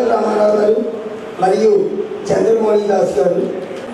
నందమూరి రామారావు గారు మరియు చంద్రమౌళి దాస్ గారు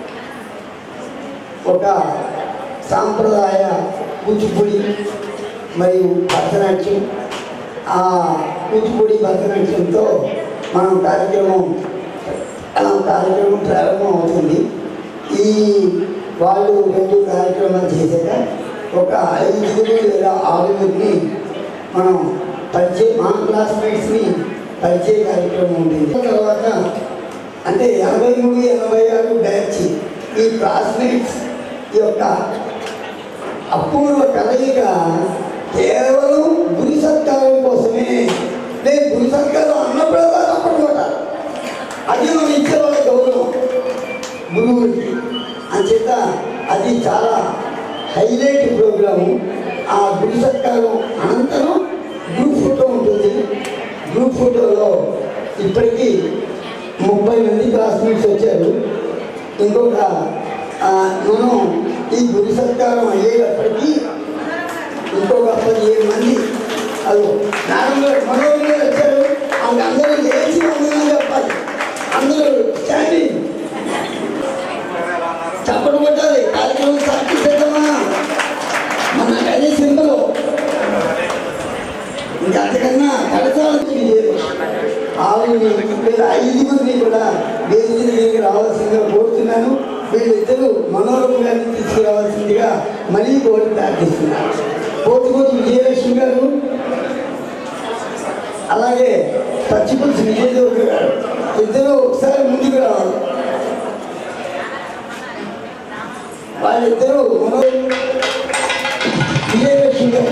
ఒక సాంప్రదాయ కూచిపూడి మరియు భరతనాట్యం ఆ కూచిపూడి భరతనాట్యంతో మనం కార్యక్రమం ఆ కార్యక్రమం ప్రారంభం అవుతుంది ఈ వాళ్ళు రెండు కార్యక్రమాలు చేశాక ఒక ఐదుగురు లేదా ఆరుగురిని మనం పరిచయ మా క్లాస్మేట్స్ని పరిచయ కార్యక్రమం ఉంటుంది తర్వాత అంటే ఎనభై మూడు ఎనభై ఆరు బ్యాచ్ ఈ క్లాస్మేట్స్ యొక్క అపూర్వ కలయిక కేవలం గురి సత్కారం కోసమే నేను గురి సత్కారం అన్నప్పుడల్లా తప్పకుండా అది మనం ఇచ్చేవాళ్ళ గౌరవం గురువుకి అంచేత అది చాలా హైలైట్ ప్రోగ్రాము ఆ గురి సత్కారం అనంతరం గ్రూప్ ఫోటో ఉంటుంది గ్రూప్ ఫోటోలో ఇప్పటికీ ముప్పై మంది క్లాస్మేట్స్ వచ్చారు ఇంకొక ఆ, మనం ఈ గురి సత్కారం అయ్యేటప్పటికీ ఇంకొక పదిహేను మంది అది నాన్నగారు మనోహర్ గారు వచ్చారు ఆమె అందరూ లేచి వందనాలు చెప్పాలి అందరూ స్టాండింగ్ చప్పటి కొట్టాలి కార్యక్రమం సాగిద్దామా మన అదే సింబల్ ఇంకా అంతకన్నా కడతాలకి ఆవిడ వీళ్ళ ఐదుగురిని కూడా వేదిక దగ్గరికి రావాల్సిందిగా కోరుతున్నాను వీళ్ళిద్దరూ మనోరమ గారిని తీసుకురావాల్సిందిగా మరీ కోరి ప్రార్థిస్తున్నాను పోతుకోటి విజయలక్ష్మి గారు అలాగే పచ్చిపులుసు విజయదేవుడు గారు ఇద్దరు ఒకసారి ముందుకు రావాలి వాళ్ళిద్దరూ మనో విజయలక్ష్మి గారు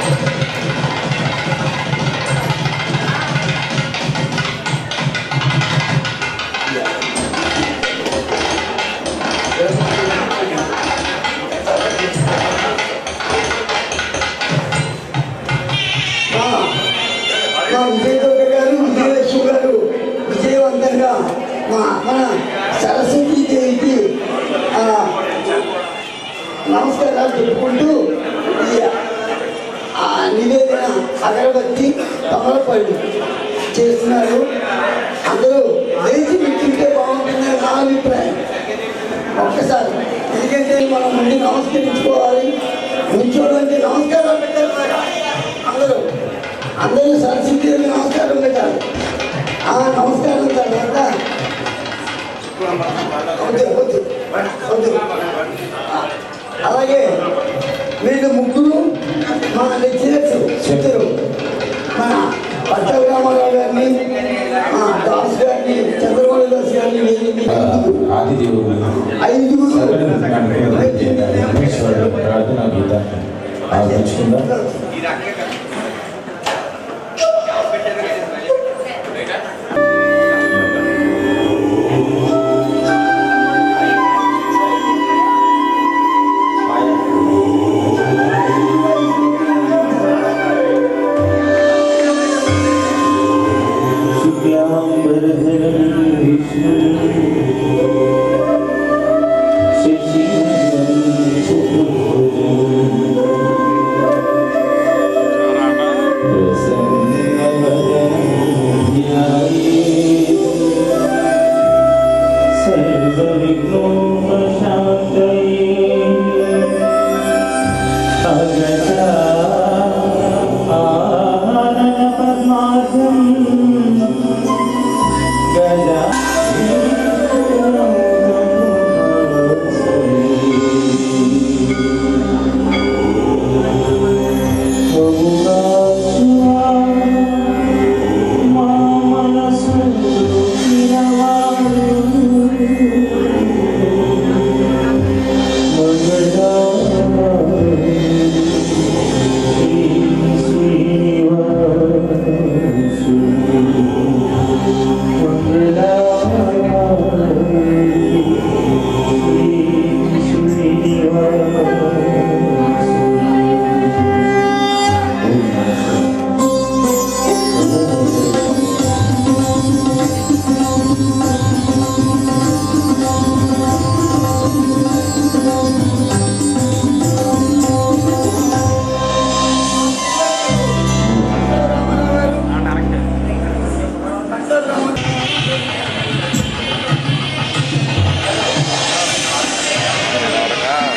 మా మా విజయదుర్గ గారు విజయలక్ష్మి గారు విజయవంతంగా మా మన సరస్వతీ దేవికి ఆ, నమస్కారాలు చెప్పుకుంటూ ఈ ఆ నివేదన అగరబత్తి కమలపల్లి చేస్తున్నారు అందరూ లేచి వింటుంటే బాగుంటుందని నా అభిప్రాయం ఒక్కసారి ఎందుకంటే మనం ముందు నమస్కరించుకోవాలి నిల్చోడంటే నమస్కారం పెట్టాలి అందరూ అందరూ సరస్వతి నమస్కారం పెట్టాలి ఆ నమస్కారం తర్వాత వద్దు, వద్దు, వద్దు. ఆ, అలాగే వీళ్ళు ముగ్గురు మా లెక్చరర్స్ ఇద్దరు మన పట్టల రామారావు గారిని ఆ, దాస్ గారిని చంద్రబాబు దాస్ గారిని వీళ్ళని ఆదిదేవుడు ఐదుగురు ప్రార్థనా గీతాన్ని ఆలోచించుకుందాం శుక్లాంబరధరం విష్ణు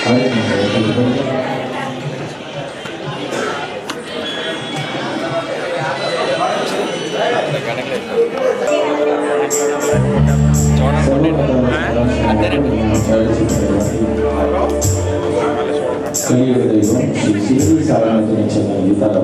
కలియుగ దైవం శ్రీ సిరి సారానికి చెందిన గీతాల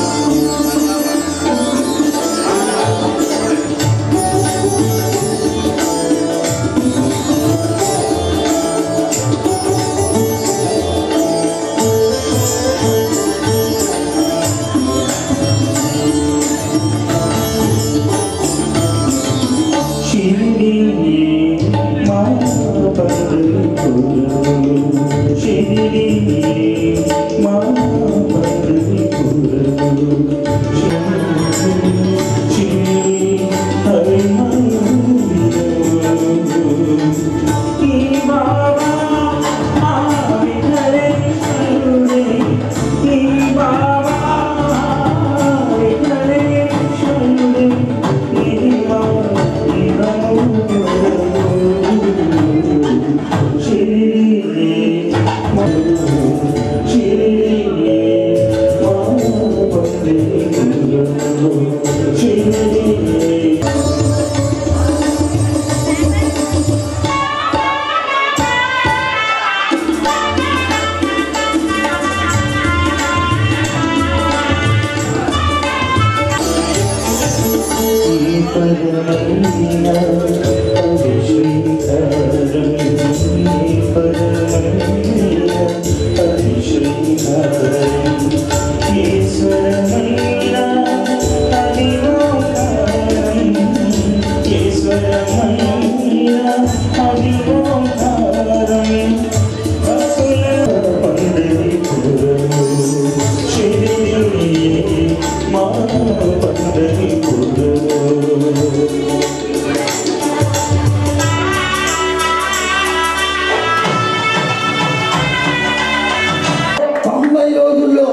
తొంభై రోజుల్లో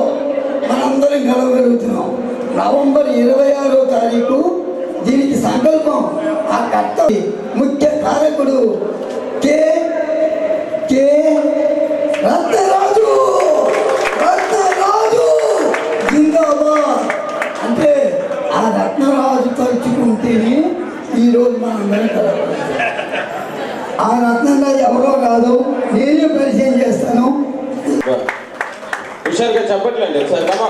మనందరం కలవగలుగుతున్నాం నవంబర్ ఇరవై ఆరో తారీఖు దీనికి సంకల్పం ఆ కర్త ముఖ్య కారకుడు కే కే రత్నరాజు రత్నరాజు జిందాబాద్ అంటే ఆ రత్నరాజు తలుచుకుంటేనే ఈరోజు మనందరం కలవగలుగుతాం ఆ రత్నరాజు ఎవరో కాదు నేనే పరిచయం చేస్తాను హుషారుగా చెప్పట్లండి ఒకసారి కమా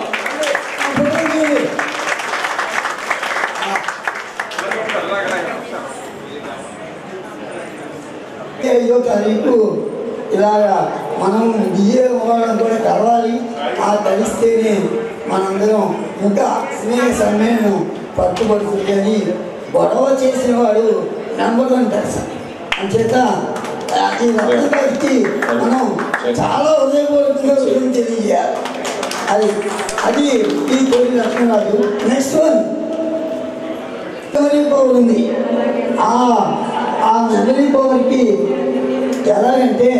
ఐదో తారీఖు ఇలాగా మనం విజయ కూడా కలవాలి ఆ కలిస్తేనే మనందరం ఇంకా స్నేహ సమ్మేళనం పట్టుబడుతుంది కానీ గొడవ చేసిన వాడు నెంబర్ వన్ పర్సన్ అంచేత ఆ, ఈ రత్నగారికి మనం చాలా హృదయపూర్వకంగా విషయం తెలియజేయాలి అది అది ఈ తొలి Ratnaraju next one memory power ఉంది ఆ ఆ మెమరీ పవర్కి ఎలాగంటే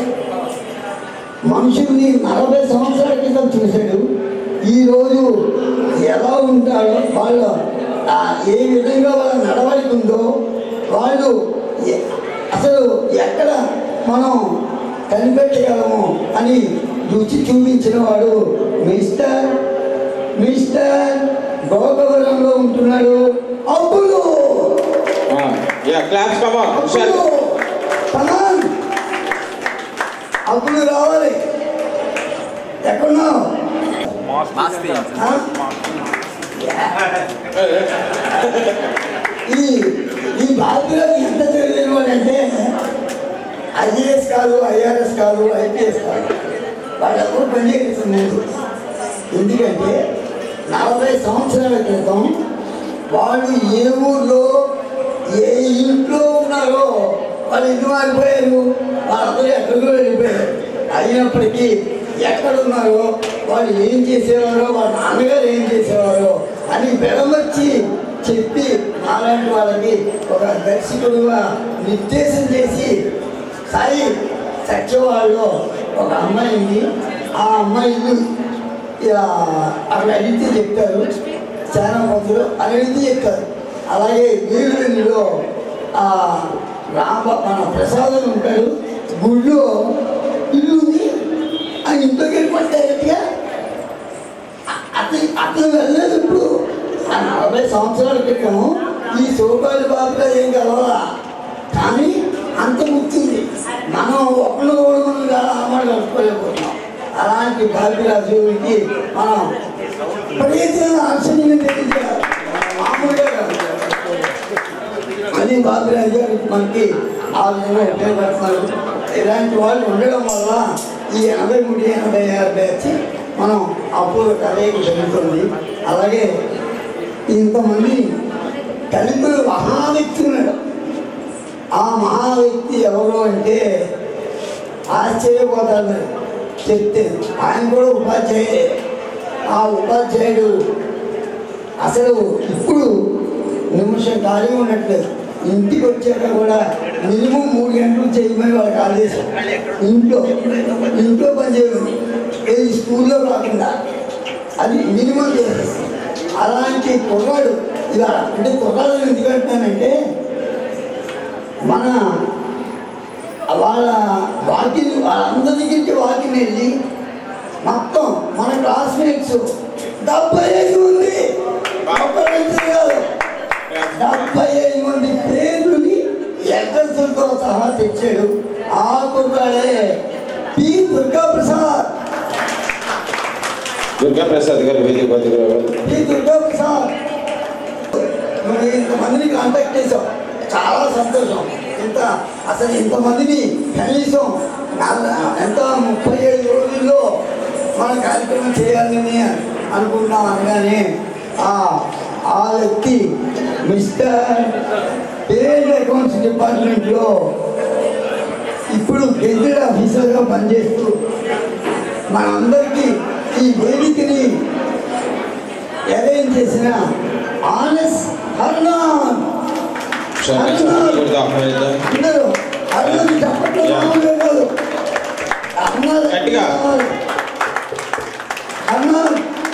మనుషుల్ని నలభై సంవత్సరాల క్రితం చూశాడు ఈరోజు ఎలా ఉంటాడో వాళ్ళు ఆ ఏ విధంగా వాళ్ళ నడవడిక ఉందో వాళ్ళు ఎ- అసలు ఎక్కడ మనం కనిపెట్టగలము అని రుచి చూపించిన వాడు మిస్టర్ మిస్టర్ గోకవరంలో ఉంటున్నాడు అప్పుడు యా క్లాప్స్ కమా అప్పుడు హుషారు కమాన్ అప్పుడు రావాలి ఎక్కడున్నావు ఆ? ఈ ఈ బాధ్యులకు ఎంత తెలియని వాళ్ళంటే ఐఏఎస్ కాదు ఐఆర్ఎస్ కాదు ఐపీఎస్ కాదు వాళ్ళెవరు పని చేస్తున్నారు ఎందుకంటే నలభై సంవత్సరాల క్రితం వాళ్ళు ఏ ఊర్లో ఏ ఇంట్లో ఉన్నారో వాళ్ళు ఇల్లు మారిపోయారు వాళ్ళందరూ ఎక్కడికో వెళ్ళిపోయారు అయినప్పటికీ ఎక్కడున్నారో వాళ్ళు ఏం చేసేవారో వాళ్ళ నాన్నగారు ఏం చేసేవారో అని వెడమర్చి చెప్పి నాలాంటి వాళ్ళకి ఒక దర్శకుడుగా నిర్దేశం చేసి సాయి సత్యవాడలో ఒక అమ్మాయి ఉంది ఆ అమ్మాయి ఇలా అక్కడ అడిగితే చెప్తారు చాలా మందులు అని అడిగితే చెప్తారు అలాగే వీరులో ఆ రామ మన ప్రసాదం ఉంటాడు గుళ్ళో ఇల్లు ఉంది అతను వెళ్ళలేదు ఇప్పుడు ఆ నలభై సంవత్సరాల క్రితం ఈ సోపాలి బాబుగా ఏం కలవాలా కానీ అంత ముచ్చింది మనం ఒకళ్ళు ఓడుకుని అమ్మాడు కలుపుకోలేకపోతున్నాం అలాంటి బాబిరాజుకి మనం ప్రయత్నం ఆశ్చర్యం తెలియజేయాలి మామూలుగా కాదు అని బాబిరాజు గారు మనకి ఆ విధంగా ఉపయోగపడుతున్నారు ఇలాంటి వాళ్ళు ఉండడం వల్ల ఈ ఎనభై మూడు ఎనభై ఆరు బ్యాచ్ మనం అప్పుడు కలయిక జరుగుతుంది అలాగే ఇంతమంది కలిపి మహా వ్యక్తి ఉన్నాడు ఆ మహా వ్యక్తి ఎవరు అంటే ఆశ్చర్యపోతారు మరి చెప్తే ఆయన కూడా ఉపాధ్యాయుడే ఆ ఉపాధ్యాయుడు అసలు ఇప్పుడు నిమిషం ఖాళీ ఉన్నట్లేదు ఇంటికి వచ్చాక కూడా మినిమం మూడు గంటలు చేయమని వాళ్ళకి ఆదేశం ఇంట్లో ఇంట్లో పని చేయమని ఇది స్కూల్లో కాకుండా అది మినిమం చేసేసి అలాంటి కుర్రాడు ఇలా అంటే కుర్రాడు ఎందుకంటున్నానంటే మన వాళ్ళ వాకిల్ వాళ్ళందరి దగ్గరికి వాకిల్ వెళ్ళి మొత్తం మన క్లాస్మేట్స్ డెబ్బై ఐదు మంది ఒక్కరైతే కాదు డెబ్బై ఐదు మంది పేర్లుని అడ్రస్లతో సహా తెచ్చాడు ఆ కుర్రాడే పి దుర్గా ప్రసాద్ దుర్గా ప్రసాద్ గారు వేదిక బదిలీ పి దుర్గా ప్రసాద్ నువ్వు ఇంతమందిని కాంటాక్ట్ చేసావు చాలా సంతోషం ఇంత అసలు ఇంతమందిని కనీసం నాలుగు- ఎంత ముప్పై ఏడు రోజుల్లో మన కార్యక్రమం చేయాలని అనుకున్నాం అనగానే ఆ ఆ వ్యక్తి మిస్టర్ పేరెంట్ అకౌంట్స్ డిపార్ట్మెంట్లో ఇప్పుడు గెజిటెడ్ ఆఫీసర్గా పనిచేస్తూ మనందరికీ ఈ వేదికని అరేంజ్ చేసిన ఆనస్ హర్నాథ్ కూడా ఆహ్వానిద్దాం అందరూ అరుణ్ చప్పట్లు యా. మామూలుగా కాదు అన్నారు గట్టిగా. అన్నారు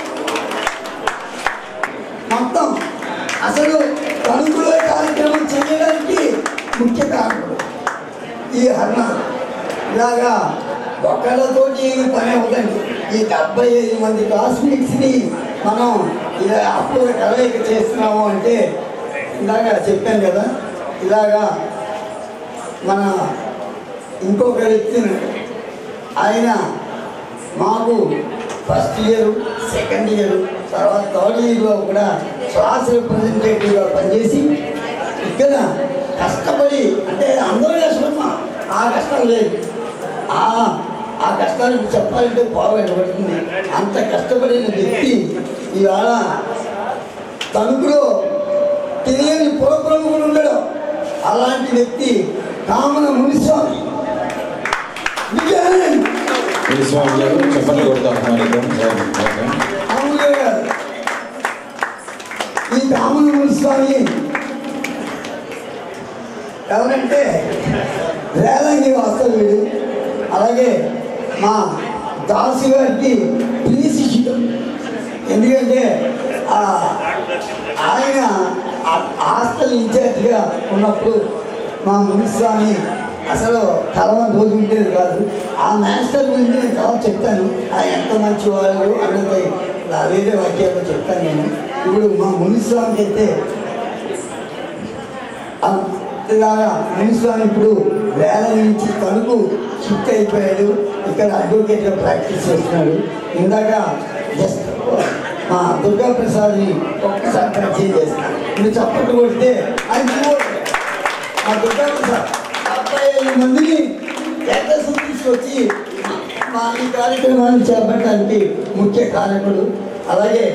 మొత్తం అసలు తణుకులో కార్యక్రమం చేయడానికి ముఖ్య కారణం ఈ హర్నాథ్ ఇలాగా ఒకళ్ళతోటి ఏమి పని అవ్వదండి ఈ డెబ్బై ఐదు మంది క్లాస్మేట్స్ని మనం ఇలా అప్పుడు కలయిక చేస్తున్నాము అంటే ఇందాక చెప్పాను కదా ఇలాగా మన ఇంకొక వ్యక్తి ఉన్నాడు. ఆయన మాకు ఫస్ట్ ఇయర్ సెకండ్ ఇయర్ తర్వాత థర్డ్ ఇయర్లో కూడా క్లాస్ రిప్రజెంటేటివ్గా పనిచేసి ఇక్కడ కష్టపడి అంటే అందరూ కష్టపడమా ఆ కష్టం లేదు ఆ ఆ కష్టానికి చెప్పాలంటే బాగుపడుతుంది అంత కష్టపడిన వ్యక్తి ఇవాళ తణుకులో తెలియని పురప్రముఖుడు ఉండడం అలాంటి వ్యక్తి కామన మునిస్వామి విజయన్ స్వామి గారు చెప్పండి కొడుతూ ఆహ్వానిద్దాం మామూలుగా కాదు. ఈ కామన మునిస్వామి ఎవరంటే రేలంగి వాస్తవ్యుడు అలాగే మా దాసు గారికి ప్రియ శిష్యుడు ఎందుకంటే ఆ ఆయన ఆ- హాస్టల్ ఇన్ఛార్జిగా ఉన్నప్పుడు మా మునిస్వామి అసలు కలవని రోజు ఉండేది కాదు ఆ మాస్టర్ గురించి నేను చాలా చెప్తాను ఆయన ఎంత మంచి వాళ్ళు అన్నది నా వేరే వాక్యాల్లో చెప్తాను నేను ఇప్పుడు మా మునిస్వామికి అయితే ఇలాగా మునిస్వామి ఇప్పుడు వేల నుంచి తణుకు షిఫ్ట్ అయిపోయాడు ఇక్కడ అడ్వకేట్గా ప్రాక్టీస్ చేస్తున్నాడు ఇందాక జస్ట్ మా దుర్గా ప్రసాద్ని ఒక్కసారి పరిచయం చేస్తున్నాను మీరు చప్పట్లు కొడితే ఆయన చూడండి. మా దుర్గా ప్రసాద్ డెబ్బై ఐదు మందిని అడ్రస్ తీసుకొచ్చి మా ఈ కార్యక్రమాన్ని చేపట్టడానికి ముఖ్య కారకుడు అలాగే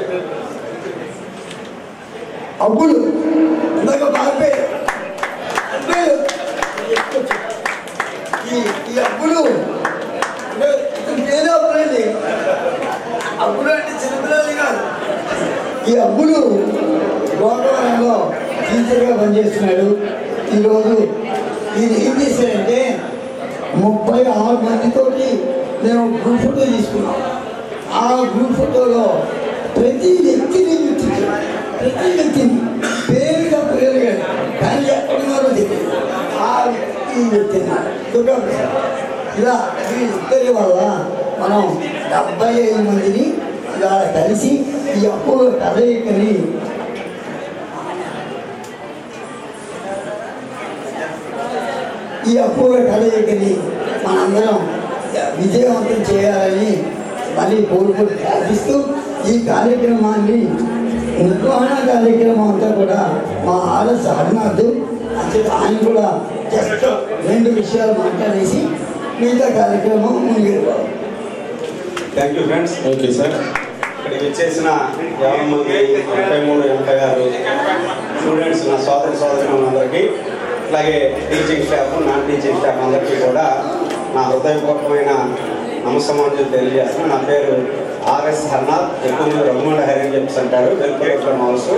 అబ్బుడు ఇందాక మారిపోయాడు అబ్బుడు ఈ ఈ అబ్బుడు అంటే ఇతని పేరు అబ్బుడండి అబ్బుడు అంటే చిన్నపిల్లలు కాదు ఈ అబ్బుడు గోకవరంలో టీచర్గా పనిచేస్తున్నాడు ఈరోజు ఈయన ఏం చేశాడంటే ముప్పై ఆరు మందితోటి మేము గ్రూప్ ఫోటో తీసుకున్నాం ఆ గ్రూప్ ఫోటోలో ప్రతి వ్యక్తిని గుర్తించాం ప్రతి వ్యక్తిని పేరుగా పేరుగాడు కానీ ఎక్కడున్నారో తెలియదు ఆ వ్యక్తి ఈ వ్యక్తి దుర్గా ప్రసాద్. ఇలా వీళ్ళిద్దరి వల్ల మనం డెబ్బై ఐదు మందిని ఇవాళ కలిసి ఈ అపూర్వ కలయికని ఈ అపూర్వ కలయికని మనందరం విజయవంతం చేయాలని మళ్ళీ కోరుకుంటూ ప్రార్థిస్తూ ఈ కార్యక్రమాన్ని నిర్వహణ కార్యక్రమం అంతా కూడా మా ఆర్ఎస్ హరినాథ్ అంటే ఆయన కూడా జస్ట్ రెండు విషయాలు మాట్లాడేసి మిగతా కార్యక్రమం ముందుకెళ్ళిపోవాలి thank you friends okay sir ఇక్కడికి వచ్చేసిన యాభై మంది ముప్పై మూడు ఎనభై ఆరు స్టూడెంట్స్ నా సోదరి సోదరులందరికీ అలాగే teaching staff non teaching staff అందరికీ కూడా నా హృదయపూర్వకమైన నమస్సమాంజలు తెలియజేస్తున్నాను నా పేరు ఆర్ఎస్ హర్నాథ్ ఎక్కువ మంది రఘుమండ హరి అని చెప్పేసి అంటారు వెల్ఫేర్ హౌస్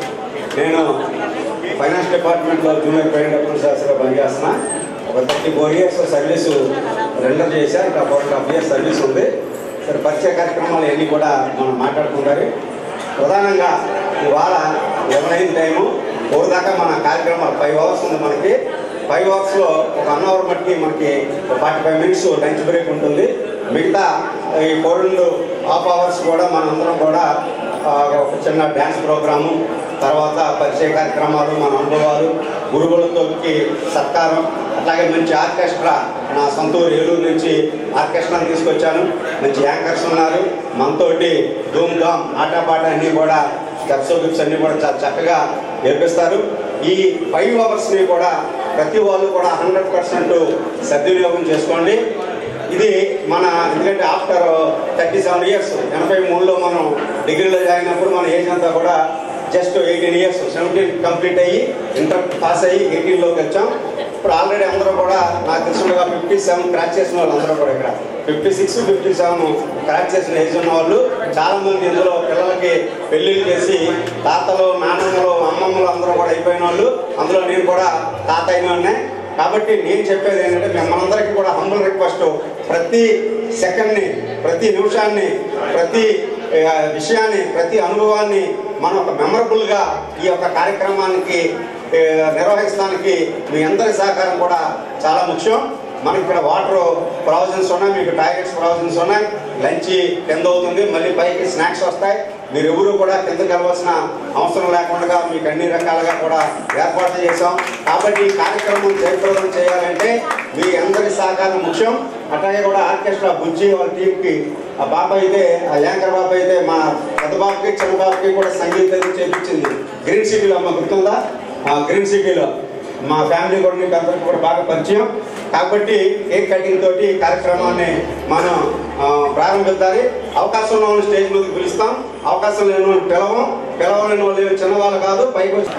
నేను ఫైనాన్స్ డిపార్ట్మెంట్లో జూనియర్ పేరెంట్ అకౌంట్ శాస్త్రిగా పనిచేస్తున్నా ఒక thirty four years service render చేశా ఇంకా four and half years service ఉంది సరే పరిచయ కార్యక్రమాలు అన్నీ కూడా మనం మాట్లాడుకుంటారు ప్రధానంగా ఇవాళ ఎవరైన టైము ఫోర్ దాకా మన కార్యక్రమాలు ఫైవ్ అవర్స్ ఉంది మనకి ఫైవ్ అవర్స్లో ఒక వన్ అవర్ మట్టికి మనకి forty five minutes lunch break ఉంటుంది మిగతా ఈ ఫోర్ హాఫ్ అవర్స్ కూడా మనందరం కూడా ఆ, ఒక చిన్న డ్యాన్స్ ప్రోగ్రాము తర్వాత పరిచయ కార్యక్రమాలు మన అనుభవాలు గురువులతోకి సత్కారం అట్లాగే మంచి ఆర్కెస్ట్రా నా సొంతూరు ఏలూరు నుంచి ఆర్కెస్ట్రాని తీసుకొచ్చాను మంచి యాంకర్స్ ఉన్నారు మనతోటి ధూమ్ ధామ్ ఆటపాట అన్నీ కూడా స్టెప్స్ గిప్స్ అన్నీ కూడా చాలా చక్కగా నేర్పిస్తారు ఈ ఫైవ్ అవర్స్ని కూడా ప్రతి వాళ్ళు కూడా హండ్రెడ్ పర్సెంట్ సద్వినియోగం చేసుకోండి ఇది మన ఎందుకంటే ఆఫ్టర్ థర్టీ సెవెన్ ఇయర్స్ ఎనభై మూడులో మనం డిగ్రీలో జాయిన్ అయినప్పుడు మన ఏజ్ అంతా కూడా just eighteen years seventeen complete అయ్యి ఇంటర్ పాస్ అయ్యి ఎయిటీన్లోకి వచ్చాం ఇప్పుడు ఆల్రెడీ అందరూ కూడా నాకు తెలిసినగా ఫిఫ్టీ సెవెన్ క్రాక్ చేసిన వాళ్ళు అందరూ కూడా ఇక్కడ fifty six fifty seven crack చేసిన ఏజ్ ఉన్న వాళ్ళు చాలా మంది ఇందులో పిల్లలకి పెళ్లిళ్ళు చేసి తాతలు నాన్నమ్మలు అమ్మమ్మలు అందరూ కూడా అయిపోయిన వాళ్ళు అందులో నేను కూడా తాత అయిన వాడినే. కాబట్టి నేను చెప్పేది ఏంటంటే మిమ్మల్ందరికీ కూడా హంబుల్ రిక్వెస్ట్ ప్రతి సెకండ్ని ప్రతి నిమిషాన్ని ప్రతి ఆ, విషయాన్ని ప్రతి అనుభవాన్ని మనం ఒక మెమరబుల్గా ఈ యొక్క కార్యక్రమానికి ఆ, నిర్వహించడానికి మీ అందరి సహకారం కూడా చాలా ముఖ్యం మనకి ఇక్కడ వాటర్ ప్రొవిజన్స్ ఉన్నాయి మీకు టాయిలెట్స్ ప్రొవిజన్స్ ఉన్నాయి లంచ్ కింద అవుతుంది మళ్ళీ పైకి స్నాక్స్ వస్తాయి మీరు ఎవరు కూడా కిందకి వెళ్ళవలసిన అవసరం లేకుండా మీకు అన్ని రకాలుగా కూడా ఏర్పాట్లు చేశాం కాబట్టి ఈ కార్యక్రమం జయప్రదం చేయాలంటే మీ అందరి సహకారం ముఖ్యం అట్లాగే కూడా ఆర్కెస్ట్రా బుజ్జి వాళ్ళ టీంకి ఆ బాబా అయితే ఆ యాంకర్ బాబా అయితే మా పెద్ద బాబుకి చిన్న బాబుకి కూడా సంగీతం చేపించింది గ్రీన్ సిటీలో అమ్మ గుర్తుందా ఆ గ్రీన్ సిటీలో మా ఫ్యామిలీ కూడా మీకు అందరికీ కూడా బాగా పరిచయం కాబట్టి కేక్ కటింగ్ తోటి ఈ కార్యక్రమాన్ని మనం ఆ, ప్రారంభిద్దాలి అవకాశం ఉన్న వాళ్ళని స్టేజ్ మీదకి పిలుస్తాం అవకాశం లేని వాళ్ళని పిలవం పిలవలేని వాళ్ళు ఏమి చిన్నవాళ్ళు కాదు పైకి వచ్చి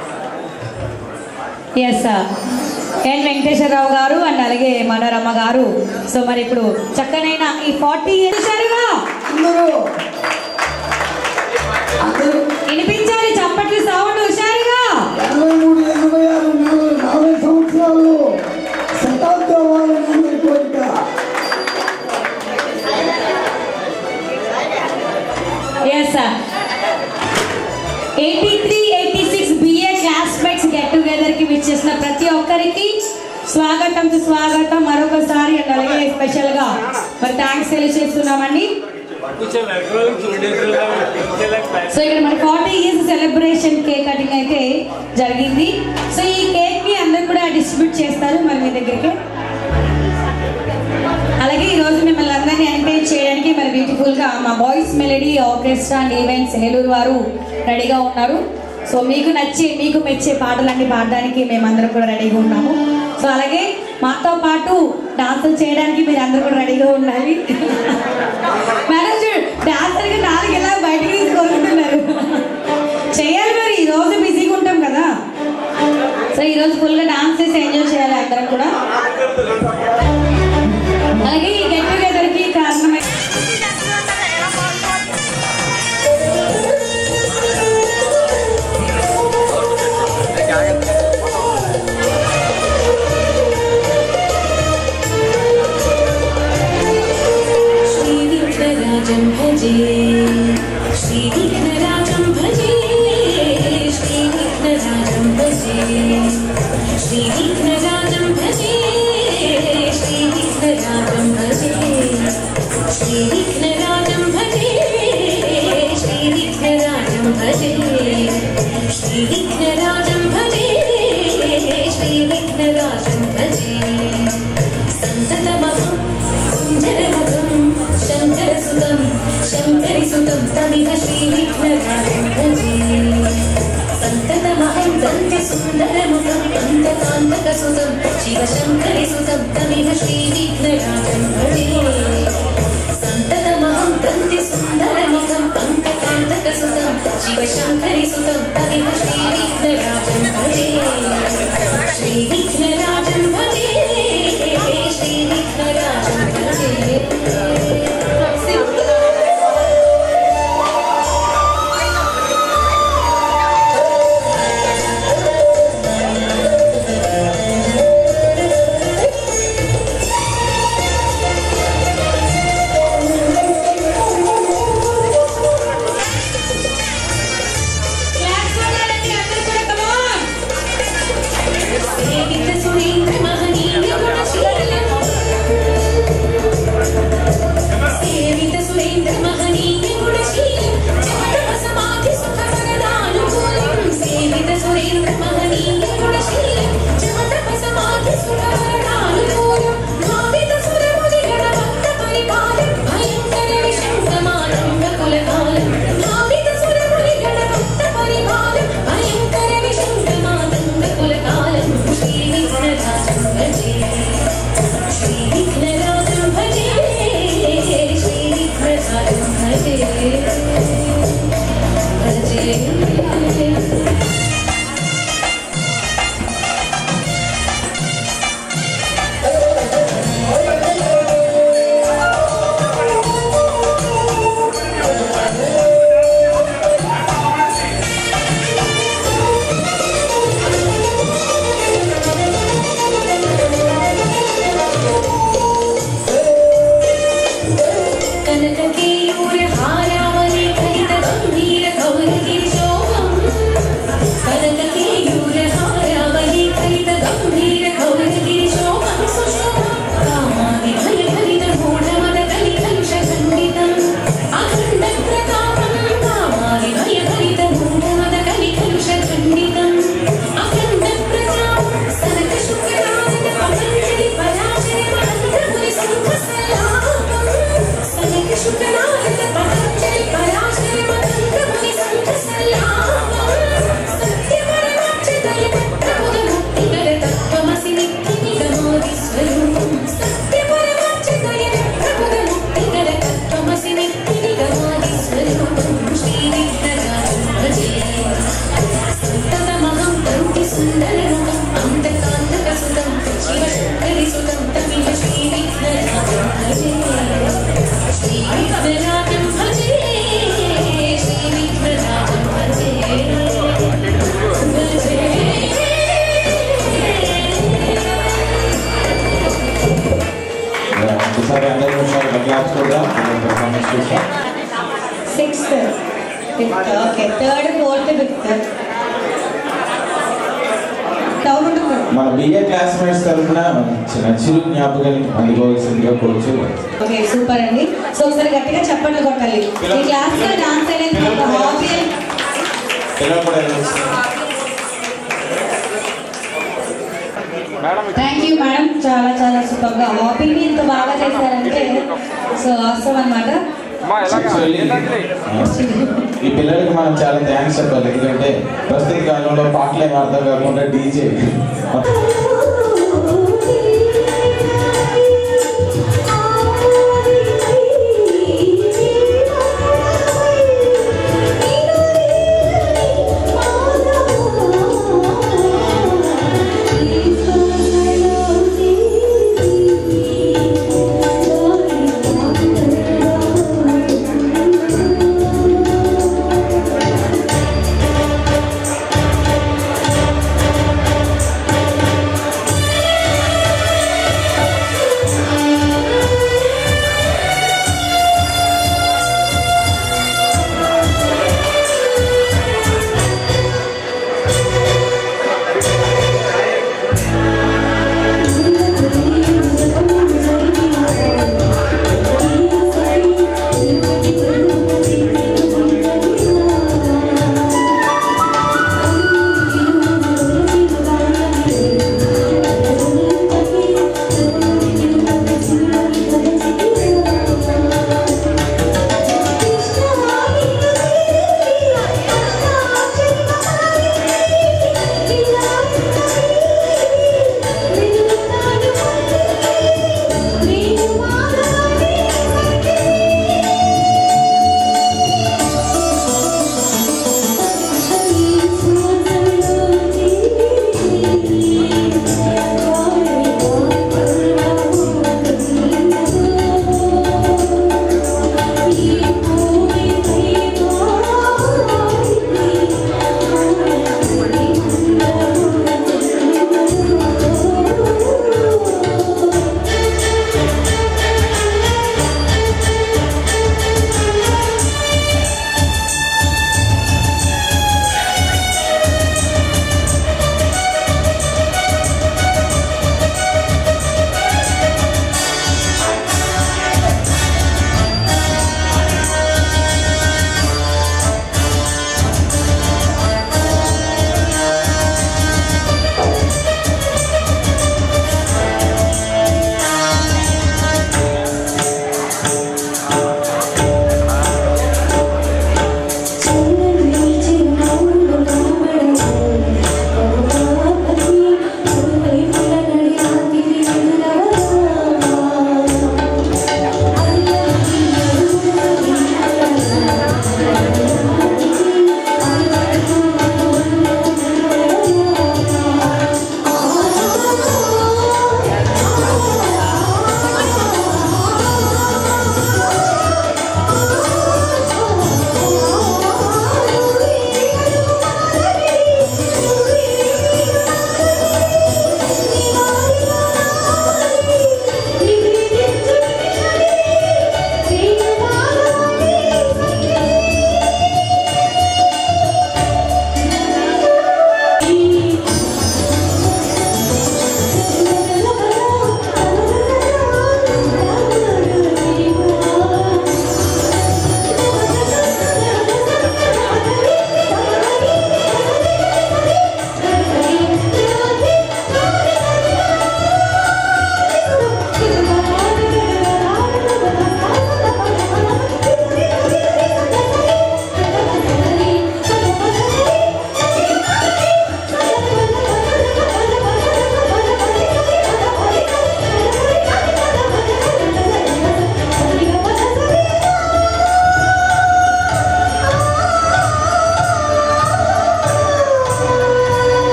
ఎస్ సార్ ఎన్ వెంకటేశ్వరరావు గారు అండ్ అలాగే మనోరమ్మ గారు సో మరి ఇప్పుడు చక్కనైన ఈ ఫార్టీ ఇయర్స్ అందరూ అందరూ వినిపించాలి చప్పట్లు సౌండ్ హుషారుగా ఎనభై మూడు ఎనభై ఆరు మూడు నలభై సంవత్సరాలు శతాబ్ది అవ్వాలని మీ కోరిక yes sir eighty three eighty six BA classmates get together కి విచ్చేసిన ప్రతి ఒక్కరికి స్వాగతం స్వాగతం మరొకసారి అండ్ అలాగే స్పెషల్ గా మరి థ్యాంక్స్ తెలియజేస్తున్నామండి సో ఇక్కడ మన forty years celebration cake cutting అయితే జరిగింది సో ఈ కేక్ ని అందరు కూడా డిస్ట్రిబ్యూట్ చేస్తారు మరి మీ దగ్గరికి అలాగే ఈ రోజు మిమ్మల్ని అందరినీ ఎంకరేజ్ చేయడానికి మరి బ్యూటిఫుల్ గా మా boys melody orchestra and events Eluru వారు రెడీగా ఉన్నారు సో మీకు నచ్చి మీకు మెచ్చే పాటలన్నీ పాడడానికి మేమందరం కూడా రెడీగా ఉన్నాము సో అలాగే మాతో పాటు డాన్సులు చేయడానికి మీరు అందరూ కూడా రెడీగా ఉండాలి మేడం చూడు డాన్సర్గా నాలుగు ఎలా బయటకు తీసుకొస్తున్నారు చేయాలి మరి ఈ రోజు బిజీగా ఉంటాం కదా సో ఈ రోజు ఫుల్గా డాన్స్ చేసి ఎంజాయ్ చేయాలి అందరం కూడా అలాగే ఈ గెట్ టుగెదర్ కి కారణమై श्रीविघ्नराजं भजे श्रीविघ्नराजं भजे श्रीविघ्नराजं भजे श्रीविघ्नराजं भजे श्रीविघ्नराजं भजे श्रीविघ्नराजं भजे सुतं तमिह श्रीविघ्नराजं भजे सन्ततमहं दन्त्यसुन्दरमुखं दन्तकान्तकसुतं शिवशङ्करिसुतं तमिह श्रीविघ्नराजं भजे सन्ततमहं दन्त्यसुन्दरमुखं दन्तकान्तकसुतं शिवशङ्करिसुतं तमिह श्रीविघ्नराजं भजे श्रीविघ्नराजं भजे श्रीविघ्नराजं भजे క్లాస్ కొట్టాలండి అందరూ కూడా come on. సేవిత సురేంద్ర మహనీయ గుణశీలం సేవిత సురేంద్ర మహనీయ గుణశీలం చిత్తమ సమాధి సుఖ వరదానుకూలం సేవిత సురేంద్ర మహనీయ గుణశీలం చిత్తమ సమాధి సుఖ వరదానుకూలం భావిత సురముని గణభక్త పరిపాలం భయంకర విషం సమానంగ కులకాలం భావిత సురముని గణభక్త పరిపాలం భయంకర విషం సమానంగ కులకాలం శ్రీ విఘ్నరాజం భజే శ్రీ విఘ్నరాజం భజే శ్రీ విఘ్నరాజం భజే భజే కనకకేయూర హారావళి ఖలిత గంభీర కౌరగిరి శోభం కనకకేయూర హారావళి ఖలిత గంభీర కౌరగిరి శోభం సుశోభం కామాది భయ భరిత మూఢమద కలి కలుష ఖండితం అఖండ ప్రతాపం కామాది భయ భరిత మూఢమద కలి కలుష ఖండితం అఖండ ప్రతాపం సనక శుక్రానంద పతంజలి పరాశర మహంతముని సంఘసలాపం సనక శుక్రానంద పతంజలి పరాశర మహంతముని సంఘసలాపం సత్యపరమార్చితయ తత్వముద ముక్తిగల తత్వమసి నిత్య నిగమోది స్వరూపం సత్యపరమార్చితయ తత్వముద ముక్తిగల తత్వమసి నిత్య నిగమోది స్వరూపం శ్రీ విఘ్నరాజం భజే సంతతమహం తంతి సుందరముఖం అంతకాంతకసుతం శివశంకరిసుతం తమిళ శ్రీ విఘ్నరాజం భజే శ్రీ విఘ్నరాజం భజే శ్రీ విఘ్నరాజం భజే ఒకసారి అందరి నిమిషాలు క్లాస్ చూద్దాం పర్ఫార్మెన్స్ చూస్తాం sixth fifth okay third fourth fifth down ఉంటుంది మన బిఏ క్లాస్మేట్స్ తరఫున చిన్న చిరు జ్ఞాపకాలు అందుకోవాల్సిందిగా కోరుచు ఓకే సూపర్ అండి సో ఒకసారి గట్టిగా చప్పట్లు కొట్టాలి ఈ క్లాస్ లో డాన్స్ అనేది ఒక హాబీ పిల్లలు కూడా వెళ్ళొచ్చు. థ్యాంక్ యూ మేడం చాలా చాలా సూపర్ గా హాబీని ఇంత బాగా చేశారంటే సో అవసరం అనమాట Actually, ఆ, ఈ పిల్లలకి మనం చాలా థ్యాంక్స్ చెప్పాలి ఎందుకంటే ప్రస్తుత కాలంలో పాటలే అర్థం కాకుండా డీజే Thank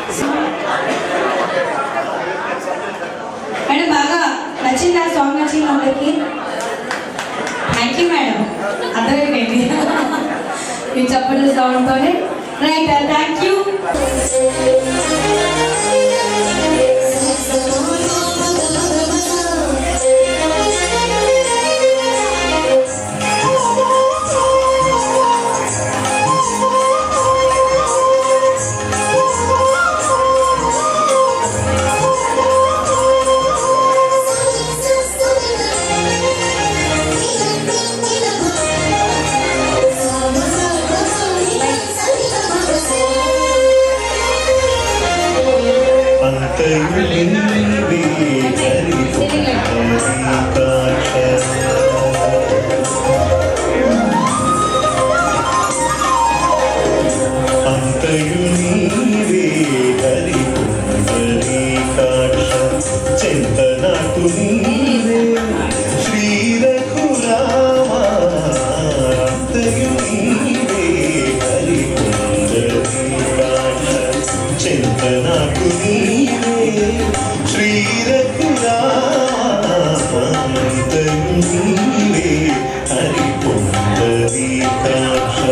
మేడం బాగా నచ్చిందా సాంగ్ నచ్చింది అందరికి థ్యాంక్ యూ మేడం అర్థమైపోయింది మీ చెప్పండి సౌండ్తోనే రైట్ థ్యాంక్ యూ చింతనకు నీవే శ్రీ రఘురామ అంతయు నీవే హరి చింతనకు నీవే శ్రీ రఘురామ అంతయు నీవే హరి పుండరీకాక్ష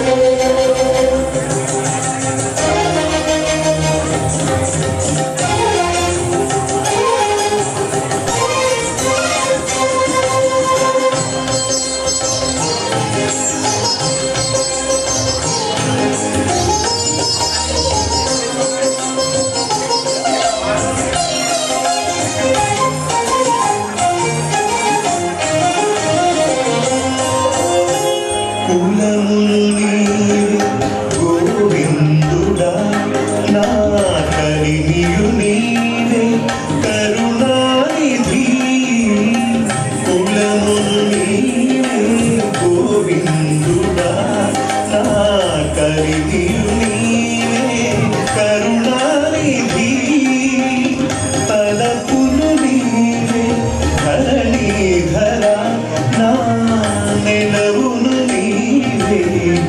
కులములు నీవే గోవిందుడా నా కలిమియు నీవే కరుణానిధి కులములు నీవే గోవిందుడా నా కలిమియు నీవే కరుణానిధి తలపులు నీవే ధరణీధర నా నెలవును నీవే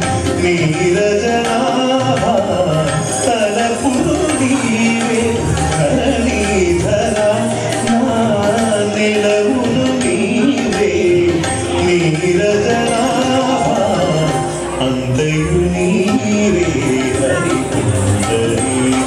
నీరజనాభ తలపులు నీవే ధరణీధర నా నెలవును నీవే నీరజనాభ అంతయు నీవే హరి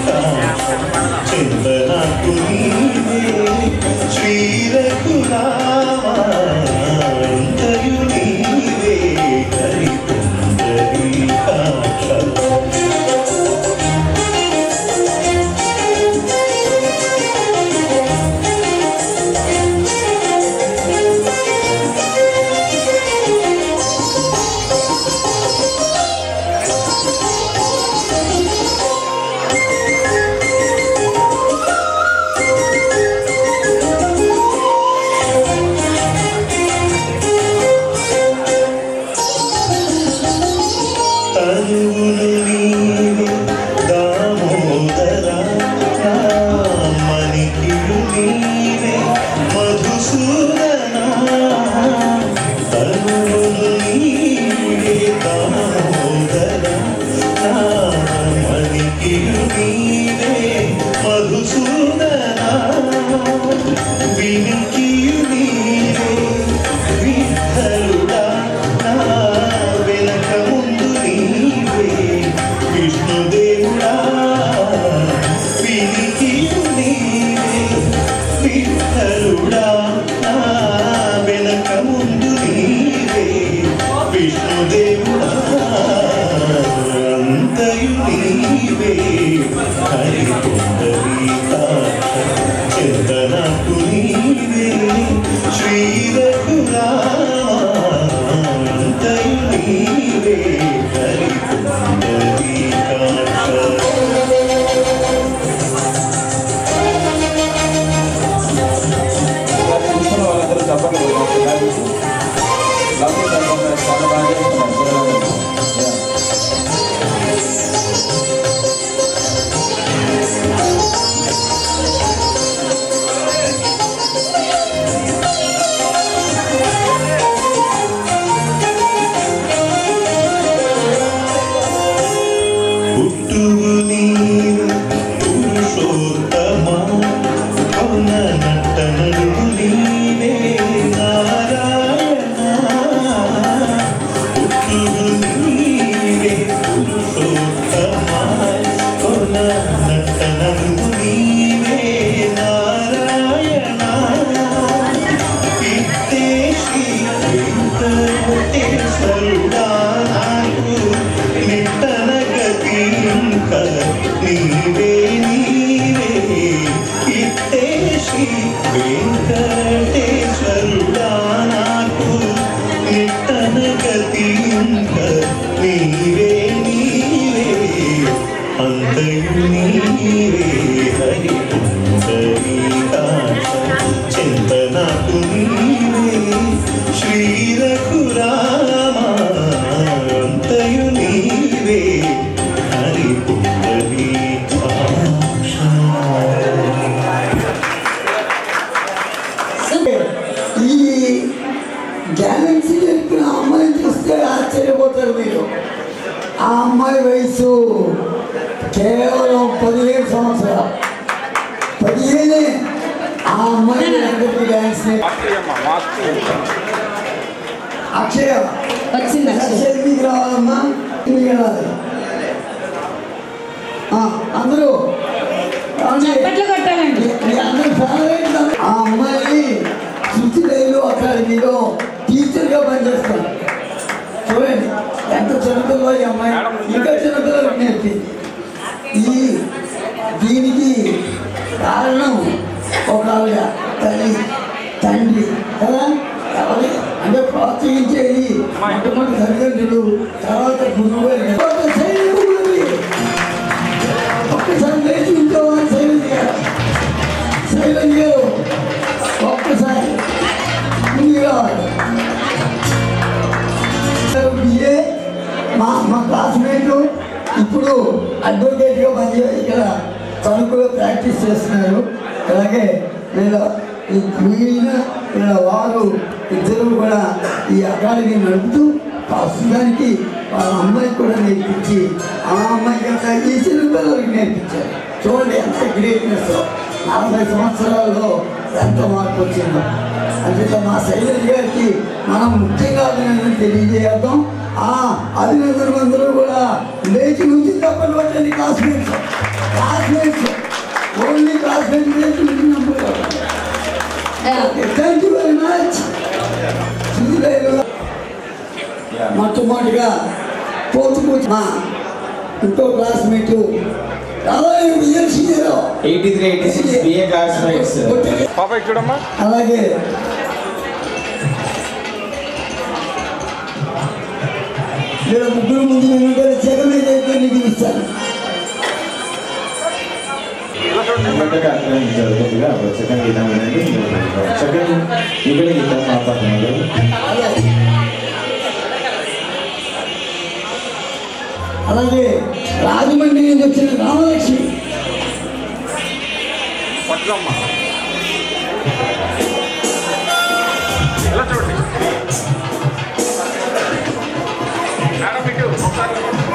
నీవే హరి పుండరీకాక్ష చింతనకు నీవే శ్రీ రఘురామ అంతయు నీవే హరి పుండరీకాక్ష ఈ గ్యాలక్సీ చెప్పిన అమ్మాయిని చూస్తే ఆశ్చర్యపోతారు మీరు ఆ అమ్మాయి వయసు కేవలం పదిహేను సంవత్సరాలు పదిహేనే ఆ అమ్మాయి అందరికీ డ్యాన్స్ అక్షయ వచ్చింది అక్షయ్. అక్షయ్ మీకు రావాలమ్మా మీకు రావాలి ఆ, అందరూ రావండి. చప్పట్లు కొట్టాలండి మీ అందరి ఫేవరెట్ ఆ అమ్మాయి శృతిదేవిలో అకాడమీలో టీచర్గా పనిచేస్తాను చూడండి ఎంత చిన్నపిల్ల ఈ అమ్మాయి ఇంకా చిన్నపిల్లలకు నేర్పింది ఈ దీనికి కారణం ఒక ఆవిడ తల్లి తండ్రి కదా ఎవరి అంటే ప్రోత్సహించేది మొట్టమొదటి తల్లిదండ్రులు తర్వాత గురువు గారు తర్వాత సైనికులు ఒక్కసారి లేచి ఉంటేవారు శైలజ గారు శైలజ గారు ఒక్కసారి ముందుకు రావాలి బిఏ మా మా క్లాస్మేట్ ఇప్పుడు అడ్వకేట్గా పని ఇక్కడ తణుకులో ప్రాక్టీస్ చేస్తున్నారు అలాగే వీళ్ళ ఈ మిగిలిన వీళ్ళ వారు ఇద్దరు కూడా ఈ అకాడమీ నడుపుతూ ప్రస్తుతానికి వాళ్ళ అమ్మాయికి కూడా నేర్పించి ఆ అమ్మాయి కన్నా ఈ చిన్న పిల్లలకి నేర్పించారు చూడండి ఎంత గ్రేట్నెస్ నలభై సంవత్సరాల్లో ఎంత మార్పు వచ్చిందో అందుకే మా శైలజ్ గారికి మనం ముఖ్యంగా అభినందన తెలియజేద్దాం ఆ అభినందన అందరూ కూడా లేచి నుంచి తప్పని పట్టండి క్లాస్మేట్స్ క్లాస్మేట్స్ ఓన్లీ క్లాస్మేట్స్ లేచి నుంచి number thank you very much మొట్టమొదటిగా పోతుకు మా ఇంకో క్లాస్మేట్ అలాగే విజయశ్రీలో eighty three eighty six BA classmates పాప చూడమ్మా అలాగే వీళ్ళ ముగ్గురు ముందు నేను కూడా జగన్ అయితే నీకు ఇస్తాను మొదటగా అర్థం జరుగుతుందిగా సెకండ్ గీతం వినండి సెకండ్ ఇక్కడ గీతం మాట్లాడుతున్నారు అలాగే రాజమండ్రి నుంచి వచ్చిన రామలక్ష్మి పట్టుకోమ్మా ఎలా చూడండి మేడం ఇటు ఒకసారి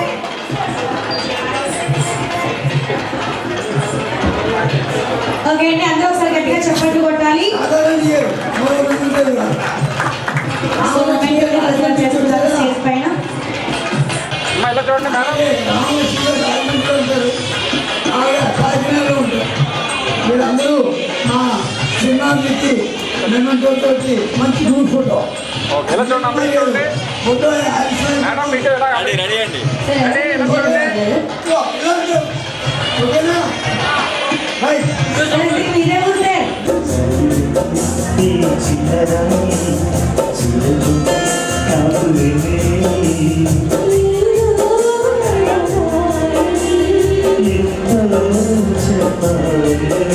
ఓకే అండి అందరూ ఒకసారి గట్టిగా చప్పట్లు కొట్టాలి రాధారాణి గారు మరో రెండు ఉంటారు కదా. సో రామలక్ష్మి గారు వెల్కమ్ చేస్తున్నారు స్టేజ్ పైన అమ్మా ఎలా చూడండి మేడం అలాగే రామలక్ష్మి గారు రాజమండ్రిలో ఉంటారు ఆవిడ కాకినాడలో ఉంటారు వీళ్ళందరూ మా చిన్నానికి నిన్నతో మంచి గ్రూప్ ఫోటో ఓకే ఎలా చూడండి అమ్మాయి చూడండి ఫోటో మేడం ఇటు ఎలా రెడీ అండి రెడీ ఎలా చూడండి ఓకేనా రైట్ మీరే ఉంటే ఈ చిన్నదాని చిరులు కాదులేవే. ఎంతో చెప్పాలి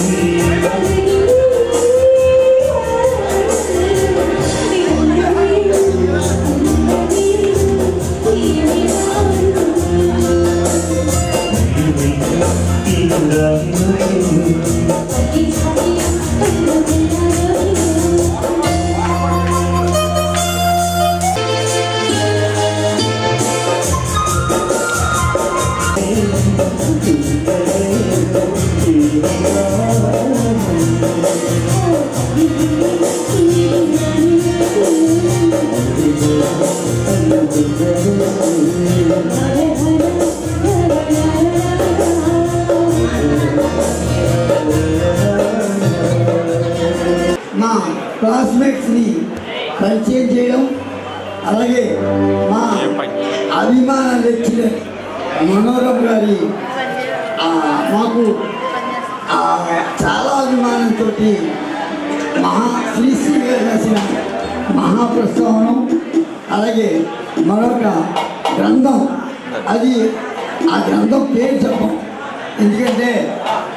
మా క్లాస్మేట్స్ని పరిచయం చేయడం అలాగే మా అభిమాన లెక్చరర్ మనోరమ్ గారి ఆ, మాకు ఆ, చాలా అభిమానంతో మహా శ్రీశ్రీ గారు రాసిన మహాప్రస్థానం అలాగే మరొక గ్రంథం అది ఆ గ్రంథం పేరు చెప్పం ఎందుకంటే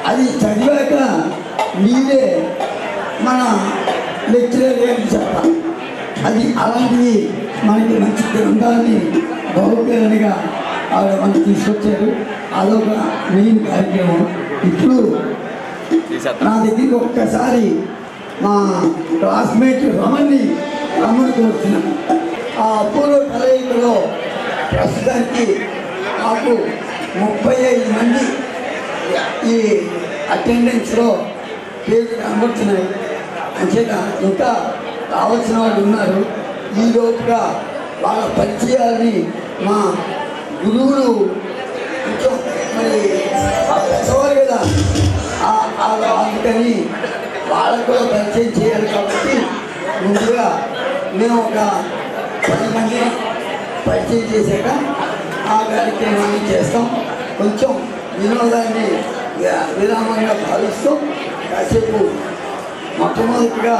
అది చదివాక మీరే మన లెక్చరర్ ఏంటి చెప్పాలి అది అలాంటివి మనకి మంచి గ్రంథాన్ని బహుపేరణగా ఆవిడ మనకి తీసుకొచ్చారు అదొక మెయిన్ కార్యక్రమం ఇప్పుడు నా దగ్గరికి ఒక్కసారి మా క్లాస్మేట్ రమణ్ని రమణ్ కోరుతున్నాను ఆ అపూర్వ కలయికలో ప్రస్తుతానికి మాకు ముప్పై ఐదు మంది ఈ అటెండెన్స్లో పేర్లు కనబడుతున్నాయి అంచేత ఇంకా రావాల్సిన వాళ్ళు ఉన్నారు ఈ లోపుగా వాళ్ళ పరిచయాలని మా గురువులు కొంచెం మరి ఆ పెద్దవారు కదా ఆ- ఆ- అందుకని వాళ్ళకు కూడా పరిచయం చేయాలి కాబట్టి ముందుగా మేము ఒక పది మందిని పరిచయం చేశాక ఆ కార్యక్రమాన్ని చేస్తాం కొంచెం వినోదాన్ని వి- విరామంగా భావిస్తూ కాసేపు మొట్టమొదటిగా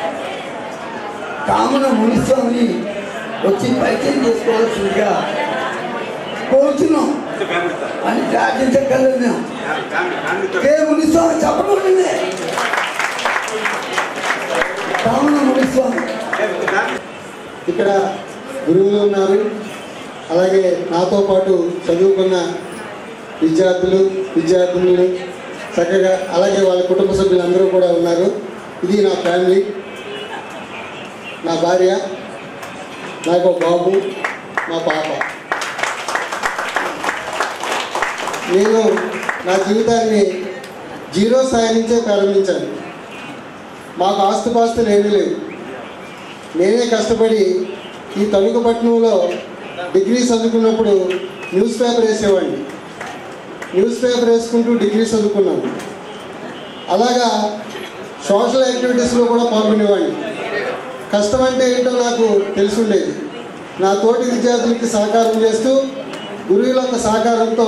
కామన మునిస్వామిని వచ్చి పరిచయం చేసుకోవాల్సిందిగా కోరుతున్నాం అని ప్రార్థించగలరు మేము ఏ మునిస్వామి చెప్పకూడదు కామన మునిస్వామి ఇక్కడ గురువులు ఉన్నారు అలాగే నాతో పాటు చదువుకున్న విద్యార్థులు విద్యార్థినులు చక్కగా అలాగే వాళ్ళ కుటుంబ సభ్యులందరూ కూడా ఉన్నారు ఇది నా ఫ్యామిలీ నా భార్య నాకు ఒక బాబు మా పాప నేను నా జీవితాన్ని జీరో స్థాయి నుంచే ప్రారంభించాను మాకు ఆస్తుపాస్తులు ఏమీ లేవు నేనే కష్టపడి ఈ తణుకు పట్టణంలో డిగ్రీ చదువుకున్నప్పుడు న్యూస్ పేపర్ వేసేవాడిని న్యూస్ పేపర్ వేసుకుంటూ డిగ్రీ చదువుకున్నాను అలాగా సోషల్ యాక్టివిటీస్లో కూడా పాల్గొనేవాడిని కష్టం అంటే ఏంటో నాకు తెలిసి ఉండేది నా తోటి విద్యార్థులకి సహకారం చేస్తూ గురువుల యొక్క సహకారంతో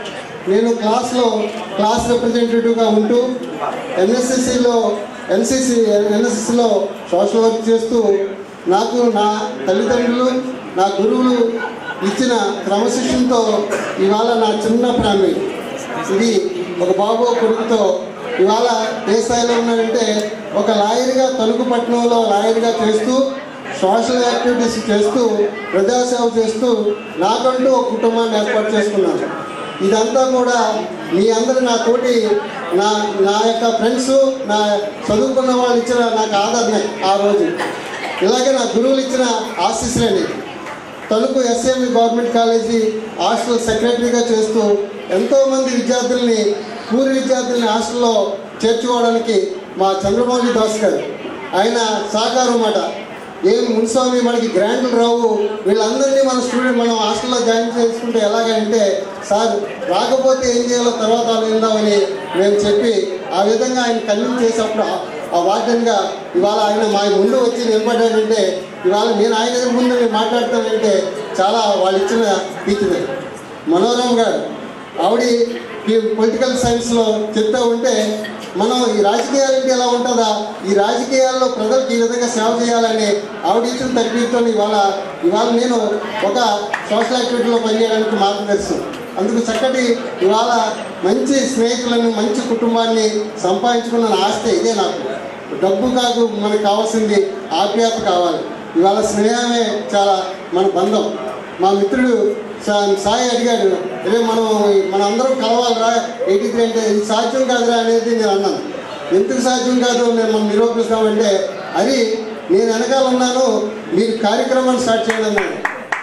నేను క్లాస్లో క్లాస్ రిప్రజెంటేటివ్గా ఉంటూ ఎన్ఎస్సిసిలో ఎన్సిసి ఎన్ఎస్సిసిలో సోషల్ వర్క్ చేస్తూ నాకు నా తల్లిదండ్రులు నా గురువులు ఇచ్చిన క్రమశిక్షణతో ఇవాళ నా చిన్న ఫ్యామిలీ ఇది ఒక బాబు ఒక కొడుకుతో ఇవాళ ఏ స్థాయిలో ఉన్నానంటే ఒక లాయర్గా తణుకు పట్టణంలో లాయర్గా చేస్తూ సోషల్ యాక్టివిటీస్ చేస్తూ ప్రజాసేవ చేస్తూ నాకంటూ ఒక కుటుంబాన్ని ఏర్పాటు చేసుకున్నాను ఇదంతా కూడా మీ అందరూ నా తోటి నా నా యొక్క ఫ్రెండ్స్ నా చదువుకున్న వాళ్ళు ఇచ్చిన నాకు ఆదరణ ఆ రోజు ఇలాగే నా గురువులు ఇచ్చిన ఆశీస్సులండి Tanuku SME government college hostel secretary చేస్తూ ఎంతోమంది విద్యార్థుల్ని పూర్వ విద్యార్థుల్ని హాస్టల్లో చేర్చుకోవడానికి మా చంద్రమౌళి దాస్ గారు ఆయన సహకారం అన్నమాట ఏం మున్స్వామి మనకి గ్రాంట్లు రావు వీళ్ళందరినీ మన స్టూడెంట్ మనం హాస్టల్లో జాయిన్ చేసుకుంటే ఎలాగంటే సార్ రాకపోతే ఏం చేయాలో తర్వాత ఆలోచిద్దామని మేము చెప్పి ఆ విధంగా ఆయన కన్విన్స్ చేసేటప్పుడు ఆ- ఆ వార్డెన్గా ఇవాళ ఆయన మా ముందు వచ్చి నిలబడ్డాడంటే ఇవాళ నేను ఆయన ఎదురు ముందు నేను మాట్లాడతానంటే చాలా వాళ్ళు ఇచ్చిన టీచర్ మనోరమ్ గారు ఆవిడ ఈ పొలిటికల్ సైన్స్లో చెప్తా ఉంటే మనం ఈ రాజకీయాలంటే ఎలా ఉంటుందా ఈ రాజకీయాల్లో ప్రజలకు ఈ విధంగా సేవ చేయాలని ఆవిడ ఇచ్చిన తరబీతో ఇవాళ ఇవాళ నేను ఒక సోషల్ యాక్టివిటీలో పనిచేయడానికి మార్గదర్శి అందుకు చక్కటి ఇవాళ మంచి స్నేహితులను మంచి కుటుంబాన్ని సంపాదించుకున్న ఆస్తి ఇదే నాకు డబ్బు కాదు మనకు కావాల్సింది ఆప్యాయత కావాలి ఇవాళ స్నేహమే చాలా మన బంధం మా మిత్రుడు సా- సాయి అడిగాడు రే మనం మన అందరం కలవాలిరా ఎయిటీ త్రీ అంటే ఇది సాధ్యం కాదురా అనేది నేను అన్నాను ఎందుకు సాధ్యం కాదు నేను మనం నిరూపిస్తామంటే అది నేను వెనకాల ఉన్నాను మీరు కార్యక్రమాన్ని స్టార్ట్ చేయండి అన్నాడు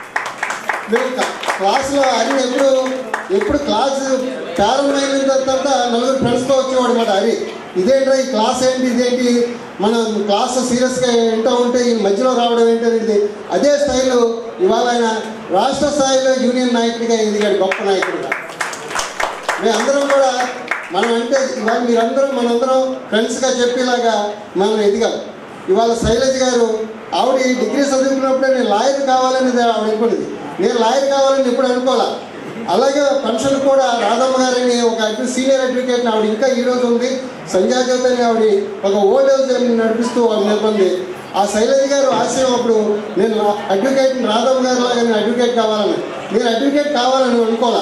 మేము క- క్లాస్లో హరి ఎప్పుడు ఎప్పుడు క్లాస్ ప్రారంభమైన తర్వాత నలుగురు ఫ్రెండ్స్తో వచ్చేవాడు మాట హరి ఇదేంట్రా ఈ క్లాస్ ఏంటి ఇదేంటి మనం క్లాస్ సీరియస్గా వింటూ ఉంటే ఈ మధ్యలో రావడం ఏంటి అనేది అదే స్థాయిలో ఇవాళ ఆయన రాష్ట్ర స్థాయిలో యూనియన్ నాయకుడిగా ఎదిగాడు గొప్ప నాయకుడిగా మేమందరం కూడా మనం అంటే ఇవాళ మీరందరం మనందరం ఫ్రెండ్స్గా చెప్పేలాగా మనం ఎదిగాం ఇవాళ శైలజ గారు ఆవిడ ఈ డిగ్రీ చదువుకున్నప్పుడే నేను లాయర్ కావాలనేది ఆవిడ అనుకున్నది నేను లాయర్ కావాలని ఎప్పుడు అనుకోవాలా అలాగే పెన్షన్ కూడా రాధమ్మ గారని ఒక అడ్వ- సీనియర్ అడ్వకేట్ ఆవిడ ఇంకా ఈ రోజు ఉంది సంజయ్ జ్యోతి అని ఆవిడ ఒక ఓల్డ్ ఏజ్ అని నడిపిస్తూ ఆవిడ నిలబడింది ఆ శైలజ గారు ఆశయం అప్పుడు నేను అడ్వకేట్ రాధమ్మ గారి లాగా నేను అడ్వకేట్ కావాలని నేను అడ్వకేట్ కావాలని అనుకోవాలా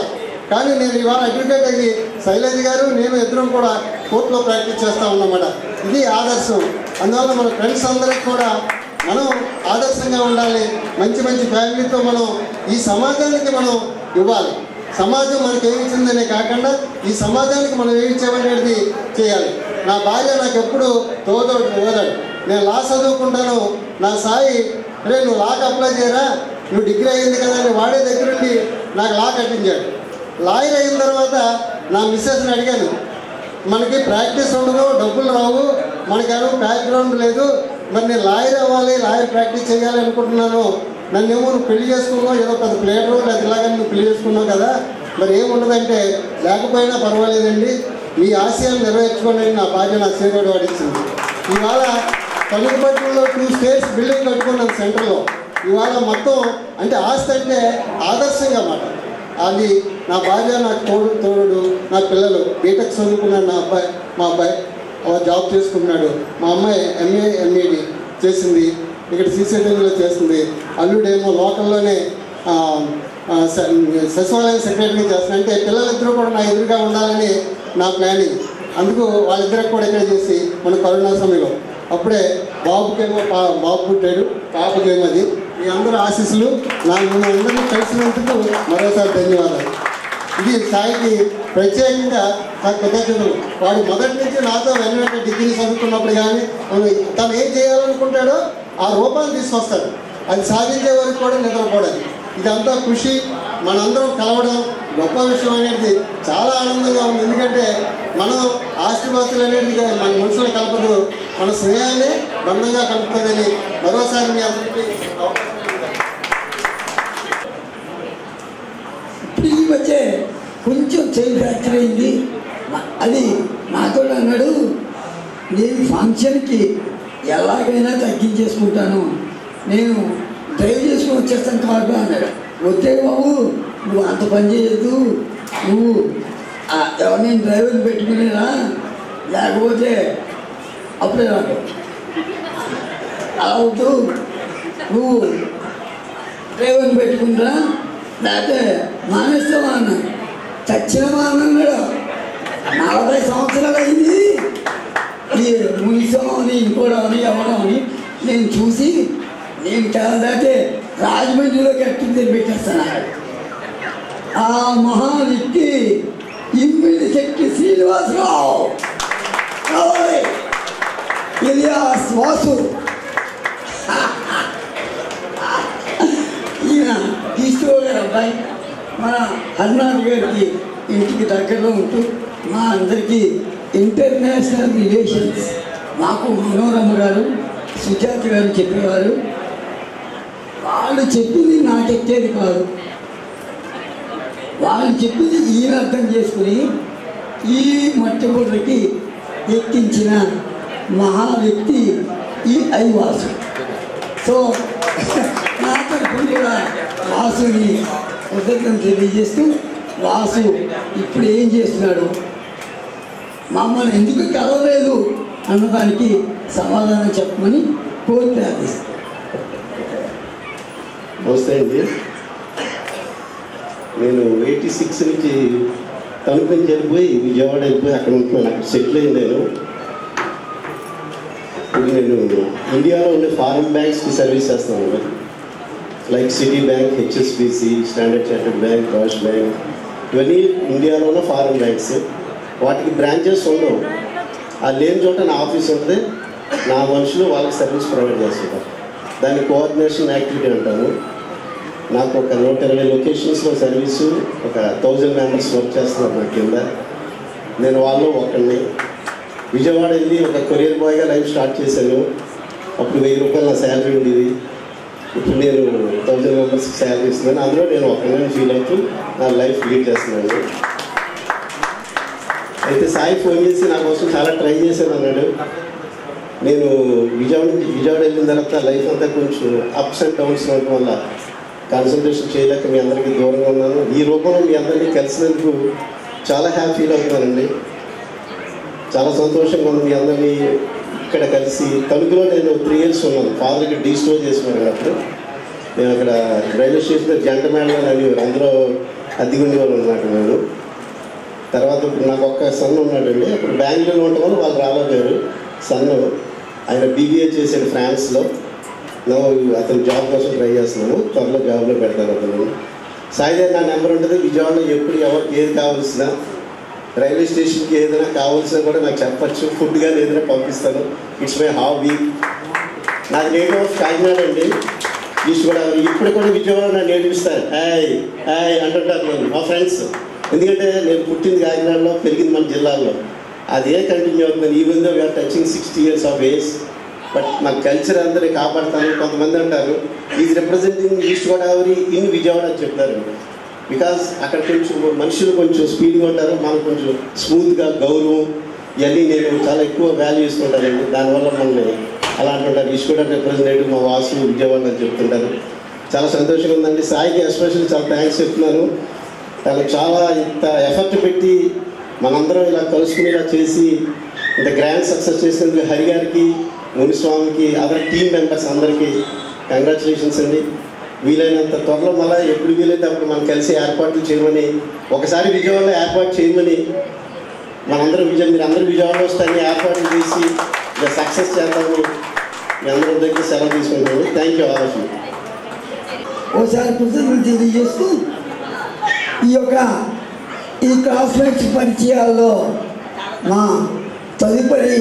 కానీ నేను ఇవాళ అడ్వకేట్ అయ్యి శైలజ గారు నేను ఇద్దరం కూడా కోర్టులో ప్రాక్టీస్ చేస్తూ ఉన్నామాట ఇది ఆదర్శం అందువల్ల మన ఫ్రెండ్స్ అందరికి కూడా మనం ఆదర్శంగా ఉండాలి మంచి మంచి ఫ్యామిలీతో మనం ఈ సమాజానికి మనం ఇవ్వాలి సమాజం మనకి ఏమి ఇచ్చిందనే కాకుండా ఈ సమాజానికి మనం ఏమి ఇచ్చామనేది చేయాలి నా భార్య నాకు ఎప్పుడు తోదోడు ఓదాడు నేను లా చదువుకుంటాను నా సాయి రే నువ్వు లాక్ అప్లై చేయరా నువ్వు డిగ్రీ అయింది కదా అని వాడే దగ్గరుండి నాకు లా కట్టించాడు లాయర్ అయిన తర్వాత నా మిస్సెస్ని అడిగాను మనకి ప్రాక్టీస్ ఉండదు డబ్బులు రావు మనకేమో బ్యాక్గ్రౌండ్ లేదు మరి నేను లాయర్ అవ్వాలి లాయర్ ప్రాక్టీస్ చేయాలి అనుకుంటున్నాను నన్నేమో నువ్వు పెళ్లి చేసుకున్నావు ఏదో పెద్ద ప్లేయర్ లేదా ఇలాగని నువ్వు పెళ్లి చేసుకున్నావు కదా మరి ఏముండదంటే లేకపోయినా పర్వాలేదండి మీ ఆశయాలు నెరవేర్చుకోండి అని నా భార్య నా సేవడు వాడిచ్చింది ఇవాళ తమిళపట్నంలో టూ స్టేట్స్ బిల్డింగ్ కట్టుకున్నాను సెంటర్లో ఇవాళ మొత్తం అంటే ఆస్తి అంటే ఆదర్శంగా మాట అది నా భార్య నాకు తోడు తోడు నా పిల్లలు బీటెక్ చదువుకున్నాడు నా అబ్బాయి మా అబ్బాయి ఆ జాబ్ చేసుకుంటున్నాడు మా అమ్మాయి ఎంఏ ఎంఏడి చేసింది ఇక్కడ సీసీటీవీలో చేస్తుంది అల్లుడేమో లోకల్లోనే ఆ, ఆ, స- సచివాలయం సెక్రటరీ చేస్తున్నా అంటే పిల్లలిద్దరూ కూడా నా ఎదురుగా ఉండాలని నా ప్లానింగ్ అందుకు వాళ్ళిద్దరికి కూడా ఇక్కడ చేసి మన కరోనా సమయంలో అప్పుడే బాబుకేమో పా బాబు పుట్టాడు పాపకేమో అది మీ అందరూ ఆశీస్సులు నా మిమ్మల్ని అందరినీ కలిసినందుకు మరోసారి ధన్యవాదాలు ఇది సాయికి ప్రత్యేకంగా నా కృతజ్ఞతలు వాడు మొదటి నుంచి నాతో వెన్నెంట డిగ్రీ చదువుకున్నప్పుడు కానీ తను ఏం చేయాలనుకుంటాడో ఆ రూపాన్ని తీసుకొస్తాడు అది సాధించే వరకు కూడా నిద్రపోవడం ఇదంతా కృషి మనందరం కలవడం గొప్ప విషయం అనేది చాలా ఆనందంగా ఉంది ఎందుకంటే మనం ఆస్తిపాస్తులు అనేది మన మనుషులు కలపదు మన స్నేహాన్ని బంధంగా కలుపుతుందని మరోసారి మీ అందరికీ అవకాశం ఇస్తాను. ఇప్పుడు ఈ మధ్య కొంచెం చేయి ఫ్రాక్చర్ అయింది నా- అది నాతో అన్నాడు నేను ఫంక్షన్కి ఎలాగైనా తగ్గించేసుకుంటాను నేను డ్రైవ్ చేసుకుని వచ్చేస్తాను కాదు అన్నాడు వద్దే బాబు నువ్వు అంత పని చేయొద్దు నువ్వు ఆ ఎవరినైనా డ్రైవర్ని పెట్టుకునేరా లేకపోతే అప్పుడే రాదు అలా వద్దు నువ్వు డ్రైవర్ని పెట్టుకుంటా లేకపోతే మానేస్తావా అన్న చచ్చిన అన్నాడు నలభై సంవత్సరాలు అయింది ఈ మునిసం అని ఇంకోటి అని ఎవడం అని నేను చూసి నేను కాదంటే రాజమండ్రిలోకి ఎట్టుంది పెట్టేస్తాను ఆ మహా వ్యక్తి ఇమ్మిడి శక్తి శ్రీనివాసరావు రావాలి ఇలియాస్ వాసు ఈయన ఈశ్వర గారు అబ్బాయి మన హరినాథ్ గారికి ఇంటికి దగ్గరలో ఉంటూ మా అందరికీ ఇంటర్నేషనల్ రిలేషన్స్ మాకు మనోరమ గారు సుజాత గారు చెప్పేవారు వాళ్ళు చెప్పింది నాకు ఎక్కేది కాదు వాళ్ళు చెప్పింది ఈయన అర్థం చేసుకుని ఈ మట్టి బుర్రకి ఎక్కించిన మహా వ్యక్తి ఈ ఐవాసు సో నా తరఫున కూడా వాసుని కృతజ్ఞత తెలియజేస్తూ వాసు ఇప్పుడు ఏం చేస్తున్నాడు మమ్మల్ని ఎందుకు కలవలేదు అన్నదానికి సమాధానం చెప్పమని కోరి ప్రార్థిస్తాను నమస్తే అండి నేను ఎయిటీ సిక్స్ నుంచి తణుకు వెళ్ళిపోయి విజయవాడ వెళ్ళిపోయి అక్కడ ఉంటున్నాను అక్కడ సెటిల్ అయింది నేను ఇప్పుడు నేను ఇండియాలో ఉండే ఫారెన్ బ్యాంక్స్కి సర్వీస్ చేస్తున్నాను like Citi bank HSBC Standard Chartered bank రాష్ బ్యాంక్ ఇవన్నీ ఇండియాలో ఉన్న ఫారెన్ బ్యాంక్స్ వాటికి బ్రాంచెస్ ఉండవు ఆ లేని చోట నా ఆఫీస్ ఉంటుంది నా మనుషులు వాళ్ళకి సర్వీస్ ప్రొవైడ్ చేస్తుంటారు దాన్ని కోఆర్డినేషన్ యాక్టివిటీ అంటాము నాకు ఒక నూట ఇరవై లొకేషన్స్లో సర్వీసు ఒక థౌజండ్ మెంబర్స్ వర్క్ చేస్తున్నారు నా కింద నేను వాళ్ళు ఒకరిని విజయవాడ వెళ్ళి ఒక కొరియర్ బాయ్గా లైఫ్ స్టార్ట్ చేశాను అప్పుడు వెయ్యి రూపాయలు నా శాలరీ ఉండేది ఇప్పుడు నేను థౌజండ్ మెంబర్స్కి శాలరీ ఇస్తున్నాను అందులో నేను ఒకరిని ఫీల్ అవుతూ నా లైఫ్ లీడ్ చేస్తున్నాను అయితే సాయి ఫోన్ చేసి నా కోసం చాలా ట్రై చేశాను అన్నాడు నేను విజయవాడ నుంచి విజయవాడ వెళ్ళిన తర్వాత లైఫ్ అంతా కొంచెం అప్స్ అండ్ డౌన్స్ ఉండటం వల్ల కాన్సన్ట్రేషన్ చేయలేక మీ అందరికీ దూరంగా ఉన్నాను ఈ రూపంలో మీ అందరినీ కలిసినందుకు చాలా హ్యాపీ ఫీల్ అవుతున్నానండి చాలా సంతోషంగా ఉంది మీ అందరినీ ఇక్కడ కలిసి తణుకులో నేను త్రీ ఇయర్స్ ఉన్నాను ఫాదర్కి డీస్టోర్ చేసినాను అప్పుడు నేను అక్కడ రైల్వే స్టేషన్లో జంట మేళ అనేవారు అందులో అద్దెగుండి వాళ్ళు అనమాట మేము తర్వాత ఇప్పుడు నాకు ఒక్క సన్ ఉన్నాడండి అప్పుడు బెంగళూరులో ఉండటం వల్ల వాళ్ళు రాలేగారు సన్ ఆయన బీబీఏ చేశాడు ఫ్రాన్స్లో నో అతను జాబ్ కోసం ట్రై చేస్తున్నాను త్వరలో జాబ్లో పెడతాను అతను సాయిదే నా నెంబర్ ఉంటుంది విజయవాడలో ఎప్పుడు ఎవరికి ఏది కావాల్సిన రైల్వే స్టేషన్కి ఏదైనా కావాల్సినా కూడా నాకు చెప్పచ్చు ఫుడ్ కానీ ఏదైనా పంపిస్తాను ఇట్స్ మై హాబీ నాకు నేటివ్ ఆఫ్ కాకినాడ అండి ఈస్ట్ గోదావరి ఇప్పుడు కూడా విజయవాడ నన్ను నేర్పిస్తారు హాయ్ హాయ్ అంటుంటారు నేను మా ఫ్రెండ్స్ ఎందుకంటే నేను పుట్టింది కాకినాడలో పెరిగింది మన జిల్లాలో అదే కంటిన్యూ అవుతుంది even though we are touching sixty years of age but మా కల్చర్ అందరినీ కాపాడుతాను కొంతమంది అంటారు is representing East Godavari in Vijayawada అని చెప్తారు బికాస్ అక్కడ కొంచెం మనుషులు కొంచెం స్పీడ్గా ఉంటారు మనం కొంచెం స్మూత్గా గౌరవం ఇవన్నీ నేను చాలా ఎక్కువ వాల్యూ ఇస్తుంటానండి దానివల్ల మనల్ని అలా అంటుంటారు ఈస్ట్ గోదావరి రిప్రజెంటేటివ్ మా వాసు విజయవాడ అని చెప్తుంటారు చాలా సంతోషంగా ఉందండి సాయికి ఎస్పెషల్లీ చాలా థ్యాంక్స్ చెప్తున్నాను తను చాలా ఇంత ఎఫర్ట్ పెట్టి మనందరం ఇలా కలుసుకునేలా చేసి ఇంత గ్రాండ్ సక్సెస్ చేసినందుకు హరి గారికి మునిస్వామికి అదర్ టీమ్ మెంబర్స్ అందరికీ కంగ్రాచులేషన్స్ అండి వీలైనంత త్వరలో మళ్ళీ ఎప్పుడు వీలైతే అప్పుడు మనం కలిసి ఏర్పాట్లు చేయమని ఒకసారి విజయవాడలో ఏర్పాటు చేయమని మనందరం విజయ మీరు అందరూ విజయవాడలో వస్తే అన్ని ఏర్పాట్లు చేసి ఇలా సక్సెస్ చేద్దామని మీ అందరి దగ్గర సెలవు తీసుకుంటామండి thank you all of you ఓసారి కృతజ్ఞతలు తెలియజేస్తూ ఈ యొక్క ఈ క్లాస్మేట్స్ పరిచయాల్లో మా తదుపరి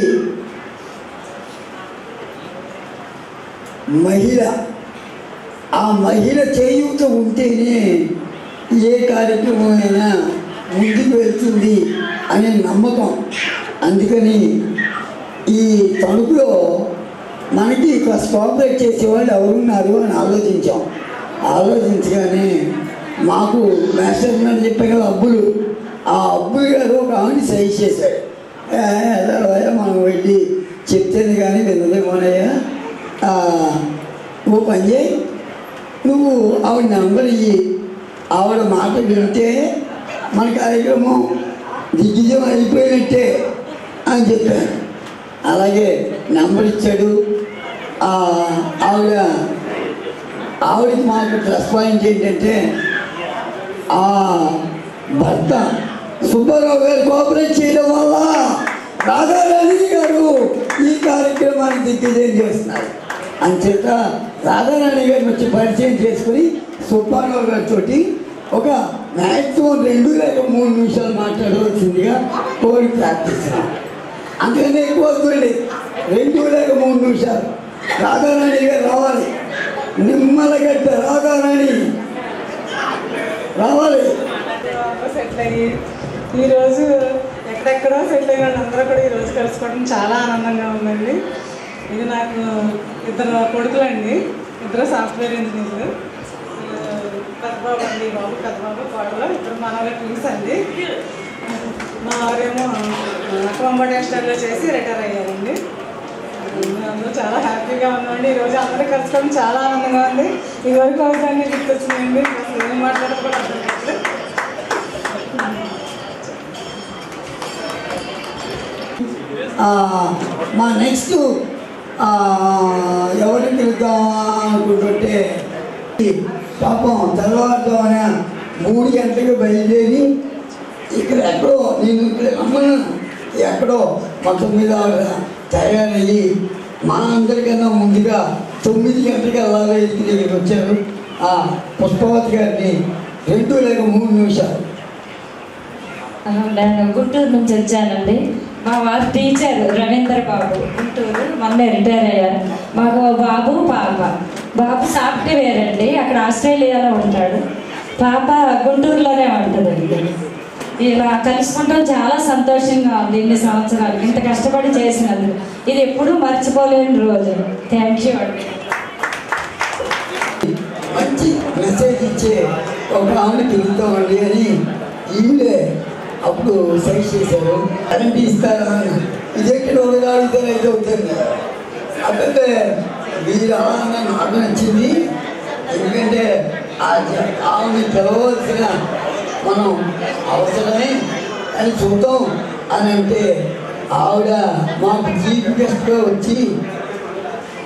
మహిళ ఆ మహిళ చేయూత ఉంటేనే ఏ కార్యక్రమమైనా ముందుకు వెళ్తుంది అనే నమ్మకం అందుకని ఈ తణుకులో మనకి ఫస్ట్ కోఆపరేట్ చేసేవాళ్ళు ఎవరున్నారు అని ఆలోచించాం ఆలోచించగానే మాకు మాస్టర్ గారు చెప్పే కదా అబ్బులు ఆ అబ్బులు గారు ఒక ఆమెని సజెస్ట్ చేశాడు "ఏ, ఎదరవయ్యా, మనం వెళ్ళి చెప్తేనే కానీ వినదేమోనయ్యా ఆ, నువ్వు పని చేయి నువ్వు ఆవిడ నెంబర్ ఇయ్యి ఆవిడ మాట వింటే మన కార్యక్రమం దిగ్విజయం అయిపోయినట్టే అని చెప్పాను అలాగే నెంబర్ ఇచ్చాడు ఆ, ఆవిడ ఆవిడకి మాకు ప్లస్ పాయింట్ ఏంటంటే ఆ భర్త సుబ్బారావు గారు కోఆపరేట్ చేయడం వల్ల రాధారాణి గారు ఈ కార్యక్రమాన్ని దిగ్విజయం చేస్తున్నారు అంచేత రాధారాణి గారిని వచ్చి పరిచయం చేసుకుని సుబ్బారావు గారితో ఒక మ్యాక్సిమం రెండు లేక మూడు నిమిషాలు మాట్లాడవలసిందిగా కోరి ప్రార్థిస్తున్నాం అందుకనే ఎక్కువ వద్దండి రెండు లేక మూడు నిమిషాలు రాధారాణి గారు రావాలి నిమ్మలగడ్డ రాధారాణి రావాలి సెటిల్ అయ్యి ఈరోజు ఎక్కడెక్కడో సెటిల్ అయిన వాళ్ళందరూ కూడా ఈరోజు కలుసుకోవడం చాలా ఆనందంగా ఉందండి ఇది నాకు ఇద్దరు కొడుకులండి ఇద్దరు సాఫ్ట్వేర్ ఇంజనీర్లు పెద్దబాబు అండి బాబు పెద్దబాబు కోడలు ఇద్దరు మనవల ట్విన్స్ అండి మా వారేమో కోంబ టెక్స్టైల్లో చేసి రిటైర్ అయ్యారండి అందరూ చాలా హ్యాపీగా ఉందండి ఈరోజు అందరూ కలుసుకోవడం చాలా ఆనందంగా ఉంది ఇదివరకు అవసరాన్ని గుర్తొచ్చినాయండి అసలు ఏం మాట్లాడడం కూడా అర్థం కావట్లేదు ఆ, మా నెక్స్ట్ ఆ, ఎవరికి వెళ్దాం అనుకుంటుంటే పాపం తెల్లవారుజామున మూడు గంటలకు బయలుదేరి ఇక్కడ ఎక్కడో నేను ఇక్కడ రమ్మను ఎక్కడో మొత్తం మీద ఆవిడ తయారయ్యి మా అందరికన్నా ముందుగా తొమ్మిది గంటలకు వెళ్ళాలి ఇంటి దగ్గరికి వచ్చారు ఆ పుష్పవతి గారిని రెండు లేక మూడు నిమిషాలు నేను గుంటూరు నుంచి వచ్చానండి మా వారు టీచర్ రవీంద్ర బాబు గుంటూరు మొన్నే రిటైర్ అయ్యారు మాకు ఓ బాబు పాప బాబు సాఫ్ట్వేర్ అండి అక్కడ ఆస్ట్రేలియాలో ఉంటాడు పాప గుంటూరులోనే ఉంటుందండి ఇలా కలుసుకుంటాం చాలా సంతోషంగా ఉంది ఇన్ని సంవత్సరాలు ఇంత కష్టపడి చేసినందుకు ఇది ఎప్పుడూ మర్చిపోలేని రోజు థ్యాంక్ యూ అండి మంచి మెసేజ్ ఇచ్చే ఒక ఆవిడ తిరుగుతామండి అని ఈవిడే అప్పుడు సజెస్ట్ చేశారు కరెంట్ ఇస్తారా అని ఇదెక్కడ ఒక అడిగితే అయితే అవుతుంది అప్పుడే మీరు అలా అన్న నాకు నచ్చింది ఎందుకంటే ఆ జ- ఆవిడని పిలవలసిన మనం అవసరమే అని చూద్దాం అని అంటే ఆవిడ మాకు చీఫ్ గెస్ట్గా వచ్చి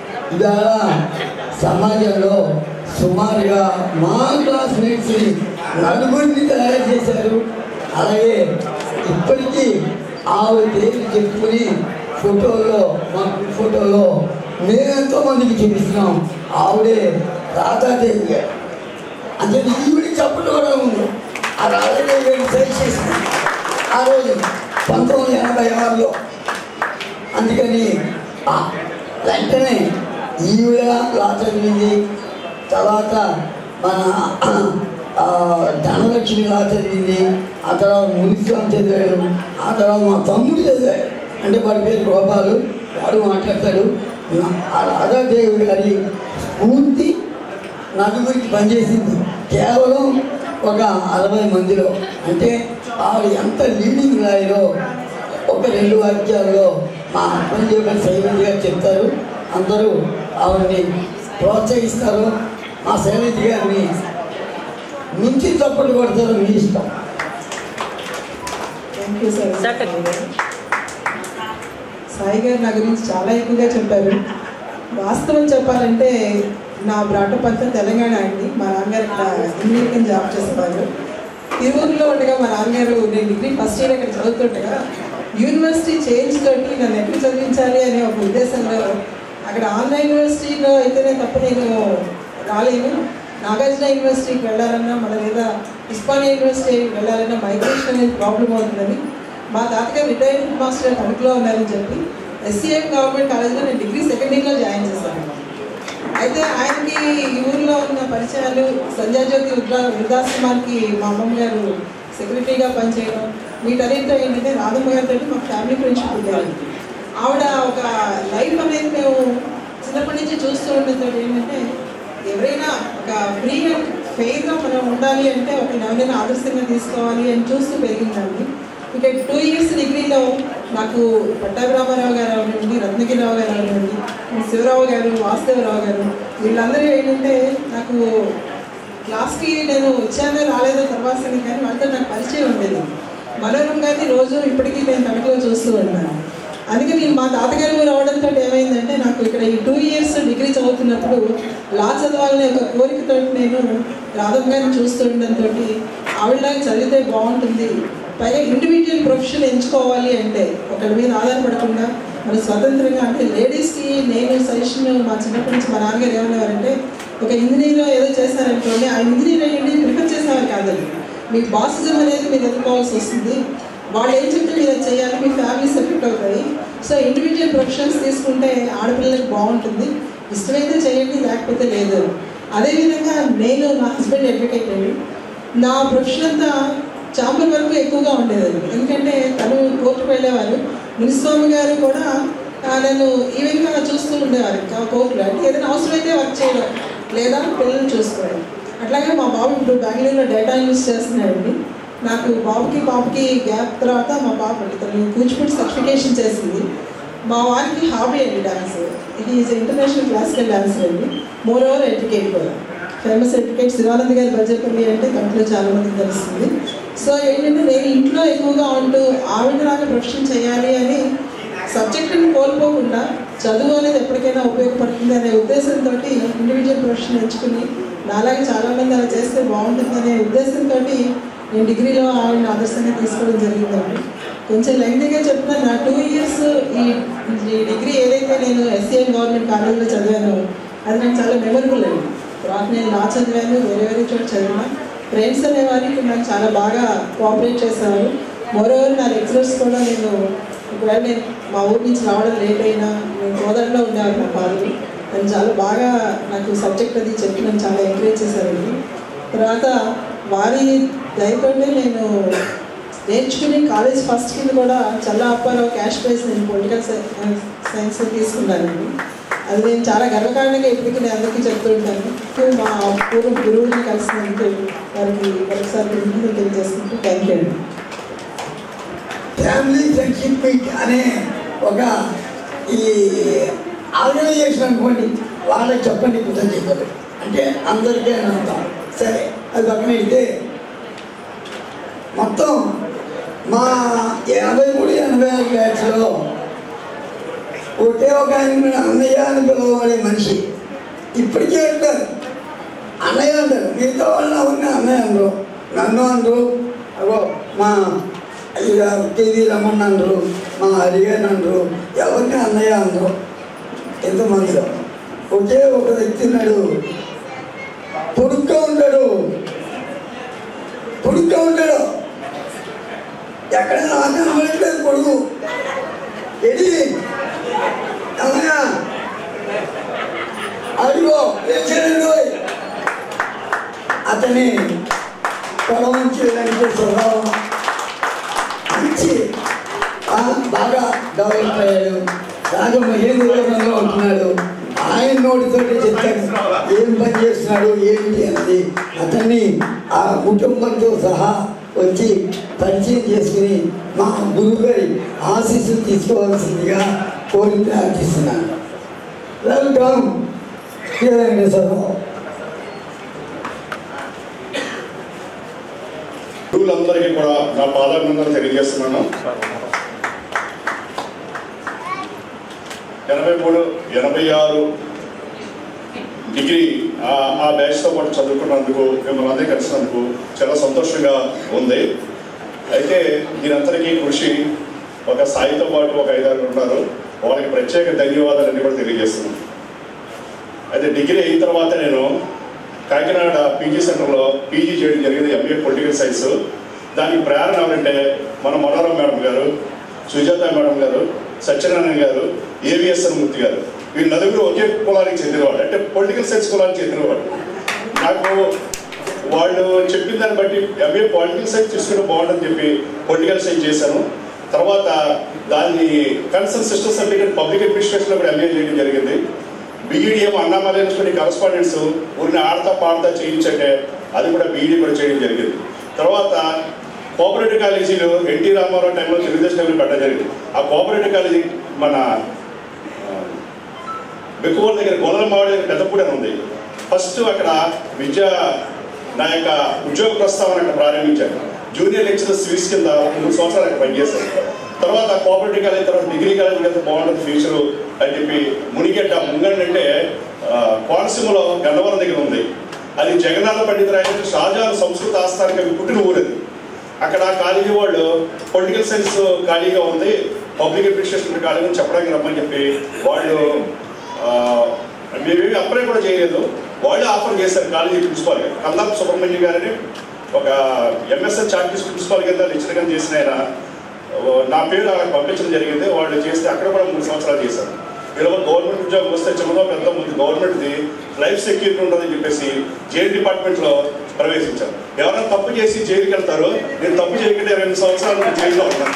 ఇవాళ సమాజంలో సుమారుగా మా క్లాస్మేట్స్ నలుగురిని తయారు చేశారు అలాగే ఇప్పటికీ ఆవిడ పేరు చెప్పుకుని ఫోటోలో మా ఫోటోలో మేము ఎంతో మందికి చూపిస్తున్నాం ఆవిడే రాధాదేవి గారు అంటే ఈవిడి చప్పుడు కూడా ఉంది ఆ రాధాదేవి గారిని సైజ్ చేసింది ఆ రోజు పంతొమ్మిది వందల ఎనభై ఆరులో అందుకని ఆ వెంటనే ఈవిడ లా చదివింది తర్వాత మన ఆ, ధనలక్ష్మి లా చదివింది ఆ తర్వాత మునిస్వామి చదివాడు ఆ తర్వాత మా తమ్ముడు చదివాడు అంటే వాడి పేరు గోపాలు వాడు మాట్లాడతాడు ఆ రాధాదేవి గారి స్ఫూర్తి నలుగురికి పనిచేసింది కేవలం ఒక అరవై మందిలో అంటే ఆవిడ ఎంత లీడింగ్ రాయరో ఒక రెండు వాక్యాల్లో మా అబ్బాయి యొక్క శైలజ గారు చెప్తారు అందరూ ఆవిడని ప్రోత్సహిస్తారు మా శైలజ గారిని మించి తప్పుడు కొడతారు మీ ఇష్టం థ్యాంక్ యూ సార్ సాయి గారు నా గురించి చాలా ఎక్కువగా చెప్పారు వాస్తవం చెప్పాలంటే నా బ్రాటప్ అంతా తెలంగాణ అండి మా నాన్నగారు ఇక్కడ ఇంజనీరింగ్ జాబ్ చేసేవారు తిరువురులో ఉండగా మా నాన్నగారు నేను డిగ్రీ ఫస్ట్ ఇయర్ ఇక్కడ చదువుతుండగా యూనివర్సిటీ చేంజ్ తోటి నన్ను ఎక్కడ చదివించాలి అనే ఒక ఉద్దేశంలో అక్కడ ఆన్లైన్ యూనివర్సిటీలో అయితేనే తప్ప నేను రాలేను నాగార్జున యూనివర్సిటీకి వెళ్ళాలన్నా మన లేదా ఇస్పానియా యూనివర్సిటీకి వెళ్ళాలన్నా మైగ్రేషన్ అనేది ప్రాబ్లం అవుతుందని మా తాతగారు రిటైర్డ్ మాస్టర్ తణుకులో ఉన్నారని చెప్పి ఎస్సీఎం గవర్నమెంట్ కాలేజ్లో నేను డిగ్రీ సెకండ్ ఇయర్లో జాయిన్ చేశాను అయితే ఆయనకి ఈ ఊర్లో ఉన్న పరిచయాలు సంజయ్ జ్యోతి వృద్ధా వృద్ధాశ్రమానికి మా అమ్మమ్మ గారు సెక్రటరీగా పనిచేయడం వీటన్నిటితో ఏంటంటే రాధమ్మ గారితో మా ఫ్యామిలీ ఫ్రెండ్షిప్ ఉండేది ఆవిడ ఒక లైఫ్ అనేది మేము చిన్నప్పటి నుంచి చూస్తూ ఉండేది ఏంటంటే ఎవరైనా ఒక ఫ్రీ అండ్ ఫెయిర్గా మనం ఉండాలి అంటే ఒక ఎవరైనా ఆదర్శంగా తీసుకోవాలి అని చూస్తూ పెరిగిందండి ఇక టూ ఇయర్స్ డిగ్రీలో నాకు పట్టాభిరామారావు గారు అవనివ్వండి రత్నగిరిరావు గారు అవనివ్వండి శివరావు గారు వాసుదేవరావు గారు వీళ్ళందరూ ఏంటంటే నాకు క్లాస్కి నేను వచ్చానో రాలేదో తర్వాత సంగతి కానీ వాళ్ళతో నాకు పరిచయం ఉండేది మనోరం గారిని రోజు ఇప్పటికీ నేను తణుకులో చూస్తూ ఉన్నాను అందుకే నేను మా తాతగారు ఊరు రావడంతో ఏమైందంటే నాకు ఇక్కడ ఈ టూ ఇయర్స్ డిగ్రీ చదువుతున్నప్పుడు లా చదవాలనే ఒక కోరికతో నేను రాధవ్ గారిని చూస్తూ ఉండడంతో ఆవిడలాగా చదివితే బాగుంటుంది పైగా ఇండివిజువల్ ప్రొఫెషన్ ఎంచుకోవాలి అంటే ఒకరి మీద ఆధారపడకుండా మన స్వతంత్రంగా అంటే లేడీస్కి నేను సజెషన్ మా చిన్నప్పటి నుంచి మా నాన్నగారు ఏమనేవారంటే ఒక ఇంజనీర్ ఏదో చేశారనుకోండి ఆ ఇంజనీర్ అయ్యండి ప్రిఫర్ చేసేవారు కాదండి మీ బాసిజం అనేది మీరు ఎదుర్కోవాల్సి వస్తుంది వాళ్ళు ఏం చెప్తే మీరు అది చేయాలి మీ ఫ్యామిలీస్ ఎఫెక్ట్ అవుతాయి సో ఇండివిజువల్ ప్రొఫెషన్స్ తీసుకుంటే ఆడపిల్లలకు బాగుంటుంది ఇష్టమైతే చేయండి లేకపోతే లేదు అదేవిధంగా నేను నా హస్బెండ్ అడ్వకేట్ అండి నా ప్రొఫెషన్ అంతా చాంబర్ వరకు ఎక్కువగా ఉండేది ఎందుకంటే తను కోర్టుకు వెళ్ళేవారు మునిస్వామి గారు కూడా ఆ, నన్ను ఈవెన్గా చూస్తూ ఉండేవారు ఇంకా కోర్టులో అంటే ఏదైనా అవసరమైతే వర్క్ చేయడం లేదా పిల్లల్ని చూసుకోవడం అట్లాగే మా బాబు ఇప్పుడు బెంగళూరులో డేటా యూస్ చేస్తున్నాడండి నాకు బాబుకి పాపకి గ్యాప్ తర్వాత మా పాప తను కూచిపూడి సర్టిఫికేషన్ చేసింది మా వారికి హాబీ అండి డాన్స్ ఇది ఈజ్ ఇంటర్నేషనల్ క్లాసికల్ డాన్సర్ అండి మోర్ ఓవర్ ఎడ్యుకేట్ కూడా ఫేమస్ ఎడ్యుకేట్ శివానంద్ గారి బడ్జెపల్లి అంటే దాంట్లో చాలా మందికి తెలుస్తుంది సో ఏంటంటే నేను ఇంట్లో ఎక్కువగా ఉంటూ ఆవిడలాగా ప్రొఫెషన్ చేయాలి అని సబ్జెక్టుని కోల్పోకుండా చదువు అనేది ఎప్పటికైనా ఉపయోగపడుతుంది అనే ఉద్దేశంతో ఇండివిజువల్ ప్రొఫెషన్ ఎంచుకుని నాలాగే చాలామంది అలా చేస్తే బాగుంటుంది అనే ఉద్దేశంతో నేను డిగ్రీలో ఆవిడని ఆదర్శంగా తీసుకోవడం జరిగిందండి కొంచెం లెంగ్తీగా చెప్పిన నా టూ ఇయర్స్ ఈ ఈ డిగ్రీ ఏదైతే నేను ఎస్సీఎం గవర్నమెంట్ కాలేజీలో చదివానో అది నాకు చాలా మెమరబుల్ అండి తర్వాత నేను లా చదివాను వేరే వేరే చోట చదివాను ఫ్రెండ్స్ అనేవారికి నాకు చాలా బాగా కోఆపరేట్ చేసేవారు మోరోవర్ నా లెక్చరర్స్ కూడా నేను ఒకవేళ నేను మా ఊరి నుంచి రావడం లేట్ అయినా నేను కోదండలో ఉండేవారు మా ఫాదర్ నన్ను చాలా బాగా నాకు సబ్జెక్ట్ అది చెప్పి నన్ను చాలా ఎంకరేజ్ చేశారండి తర్వాత వారి దయతోనే నేను నేర్చుకుని కాలేజ్ ఫస్ట్ కింద కూడా చల్ల అప్పారావు క్యాష్ ప్రైజ్ నేను పొలిటికల్ సైన్స్ తీసుకున్నానండి అది నేను చాలా గర్వకారణంగా ఇప్పటికీ నేను అందరికీ చెప్తూ ఉంటాను ఇప్పుడు మా పూర్వ గురువుని కలిసినందుకు వారికి ఒకసారి కృతజ్ఞతలు తెలియజేసుకుంటూ థ్యాంక్ యూ అండి ఫ్యామిలీ ఫ్రెండ్షిప్ మీట్ అనే ఒక ఈ ఆర్గనైజేషన్ అనుకోండి వాళ్ళకి చెప్పండి కృతజ్ఞతలు అంటే అందరికీ అని అంటాం సరే అది పక్కన పెడితే మొత్తం మా యాభై మూడు ఎనభై ఆరు బ్యాచ్లో ఒకే ఒక ఆయన అన్నయ్య అని పిలవబడే మనిషి ఇప్పటికే అంటారు అన్నయ్య అంటారు మిగతా వాళ్ళు అవన్నీ అన్నయ్య అనరు నన్ను అందరూ అగో మా ఇక కేవీ రమణ అందరు మా హరిగారు అందరు ఎవరిని అన్నయ్య అందరు ఎంతమందిలో ఒకే ఒక వ్యక్తి ఉన్నాడు పొడుగ్గా ఉంటాడు పొడుగ్గా ఉంటాడు ఎక్కడ నాకు కనబడట్లేదు పొడుగు ఎడి అన్నయ్య అదిగో వేసాడు అతని పొడవంచి వెంకటేశ్వరరావు మంచి ఆ, బాగా డెవలప్ అయ్యాడు బాగా మహేంద్రంగా ఉంటున్నాడు ఆయన నోటితోటి చెప్తాడు ఏం పని చేస్తున్నాడు ఏంటి అన్నది అతన్ని ఆ కుటుంబంతో సహా వచ్చి పరిచయం చేసుకుని మా గురువు గారి ఆశీస్సులు తీసుకోవాల్సిందిగా కోరి ప్రార్థిస్తున్నాను వెల్కమ్ కే వెంకటేశ్వరరావు గురువులందరికీ కూడా నా పాదాభినందనలు తెలియజేస్తున్నాను ఎనభై మూడు ఎనభై ఆరు డిగ్రీ ఆ- ఆ బ్యాచ్తో పాటు చదువుకున్నందుకు మిమ్మల్ని అందరికీ కలిసినందుకు చాలా సంతోషంగా ఉంది అయితే దీనంతరికీ కృషి ఒక సాయితో పాటు ఒక ఐదారు ఉన్నారు వాళ్ళకి ప్రత్యేక ధన్యవాదాలన్నీ కూడా తెలియజేస్తున్నాను అయితే డిగ్రీ అయిన తర్వాత నేను కాకినాడ పీజీ సెంటర్లో పీజీ చేయడం జరిగింది ఎంఏ పొలిటికల్ సైన్స్ దానికి ప్రేరణ ఎవరంటే మన మనోరమ మేడం గారు సుజాత మేడం గారు సత్యనారాయణ గారు ఏవిఎస్ఎన్ మూర్తి గారు వీళ్ళు నలుగురు ఒకే కులానికి చెందినవాడు అంటే పొలిటికల్ సైన్స్ కులానికి చెందినవాడు నాకు వాళ్ళు చెప్పిన దాన్ని బట్టి ఎంఏ పొలిటికల్ సైన్స్ తీసుకుంటే బాగుంటుందని చెప్పి పొలిటికల్ సైన్స్ చేశాను తర్వాత దాన్ని కన్సర్న్ సిస్టమ్ సర్టిఫికేట్ పబ్లిక్ అడ్మినిస్ట్రేషన్లో కూడా ఎంఏ చేయడం జరిగింది బీఈడిఎం అన్నామలైనటువంటి కరస్పాండెంట్స్ ఊరిని ఆడతా పాడతా చేయించంటే అది కూడా బీఈడి కూడా చేయడం జరిగింది తర్వాత కోఆపరేటివ్ కాలేజీలు ఎన్టీ రామారావు టైంలో తెలుగుదేశం టైంలో పెట్టడం జరిగింది ఆ కోఆపరేటివ్ కాలేజీ మన బెక్కువల దగ్గర గొల్లమావాడి దగ్గర పెద్దపూడి అని ఉంది ఫస్ట్ అక్కడ విద్యా నా యొక్క ఉద్యోగ ప్రస్తావన అక్కడ ప్రారంభించాను జూనియర్ లెక్చరర్ సివిల్స్ కింద ఒక మూడు సంవత్సరాలు అక్కడ పనిచేశాను తర్వాత కోఆపరేటివ్ కాలేజ్ తర్వాత డిగ్రీ కాలేజ్ వెళ్తే బాగుంటుంది ఫ్యూచర్ అని చెప్పి మునిగడ్డ ముంగండి అంటే ఆ, కోనసీమలో గన్నవరం దగ్గర ఉంది అది జగన్నాథ పండితురాయ షాజహాన్ సంస్కృత ఆస్థానిక పుట్టిన ఊరది అక్కడ కాలేజీ వాళ్ళు పొలిటికల్ సైన్స్ ఖాళీగా ఉంది పబ్లిక్ అడ్మినిస్ట్రేషన్ ఖాళీగా ఉంది చెప్పడానికి రమ్మని చెప్పి వాళ్ళు ఆ, మేమేమి అప్లై కూడా చేయలేదు వాళ్ళే ఆఫర్ చేశారు కాలేజీ ప్రిన్సిపాల్ కల్లాపు సుబ్రహ్మణ్యం గారిని ఒక ఎంఎస్ఎన్ చార్టీస్ ప్రిన్సిపాల్ కింద లెక్చర్ కింద చేసిన ఆయన ఓ, నా పేరు అక్కడ పంపించడం జరిగింది వాళ్ళు చేస్తే అక్కడ కూడా మూడు సంవత్సరాలు చేశారు ఈరోజు గవర్నమెంట్ ఉద్యోగం వస్తే చిన్నదో పెద్ద ముందు గవర్నమెంట్ది లైఫ్ సెక్యూరిటీ ఉంటుందని చెప్పేసి జైలు డిపార్ట్మెంట్లో ప్రవేశించారు ఎవరైనా తప్పు చేసి జైలుకి వెళ్తారో నేను తప్పు చేయకుండా రెండు సంవత్సరాలు నేను జైల్లో ఉన్నాను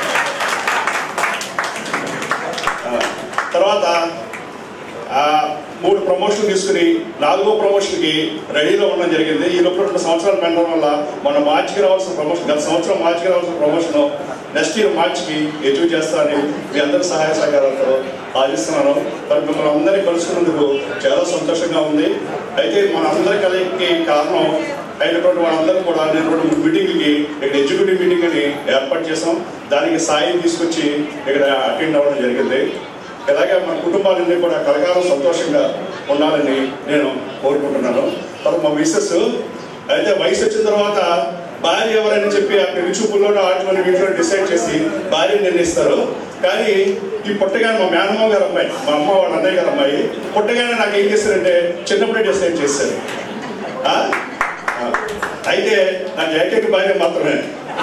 ఆ, తర్వాత ఆ, మూడు ప్రమోషన్ తీసుకుని నాలుగో ప్రమోషన్కి రెడీలో ఉండడం జరిగింది ఈ లోపల రెండు సంవత్సరాలు పెండడం వల్ల మన మార్చికి రావాల్సిన ప్రమోషన్ గత సంవత్సరం మార్చికి రావాల్సిన ప్రమోషన్ నెక్స్ట్ ఇయర్ మార్చికి అచీవ్ చేస్తానని మీ అందరి సహాయ సహకారాలతో ఆశిస్తున్నాను మరి మిమ్మల్ని అందరినీ కలుసుకున్నందుకు చాలా సంతోషంగా ఉంది అయితే మన అందరి కలయికి కారణం అయినటువంటి వాళ్ళందరూ కూడా నేను రెండు మూడు మీటింగ్లకి ఇక్కడ ఎగ్జిక్యూటివ్ మీటింగ్ అని ఏర్పాటు చేసాం దానికి సాయం తీసుకొచ్చి ఇక్కడ అటెండ్ అవ్వడం జరిగింది ఇలాగే మన కుటుంబాలన్నీ కూడా కలకాలం సంతోషంగా ఉండాలని నేను కోరుకుంటున్నాను తర్వాత మా మిస్సెస్ అయితే వయసు వచ్చిన తర్వాత భార్య ఎవరని చెప్పి ఆ పెళ్లి చూపుల్లోనూ వాటిలోని వీటిలో డిసైడ్ చేసి భార్య నిర్ణయిస్తారు కానీ ఈ పుట్టగానే మా మేనమ్మ గారు అమ్మాయి మా అమ్మ వాళ్ళ అన్నయ్య గారు అమ్మాయి పుట్టగానే నాకు ఏం చేశారంటే చిన్నప్పుడే డిసైడ్ చేశారు ఆ? ఆ. అయితే నాకు ఏకైక భార్య మాత్రమే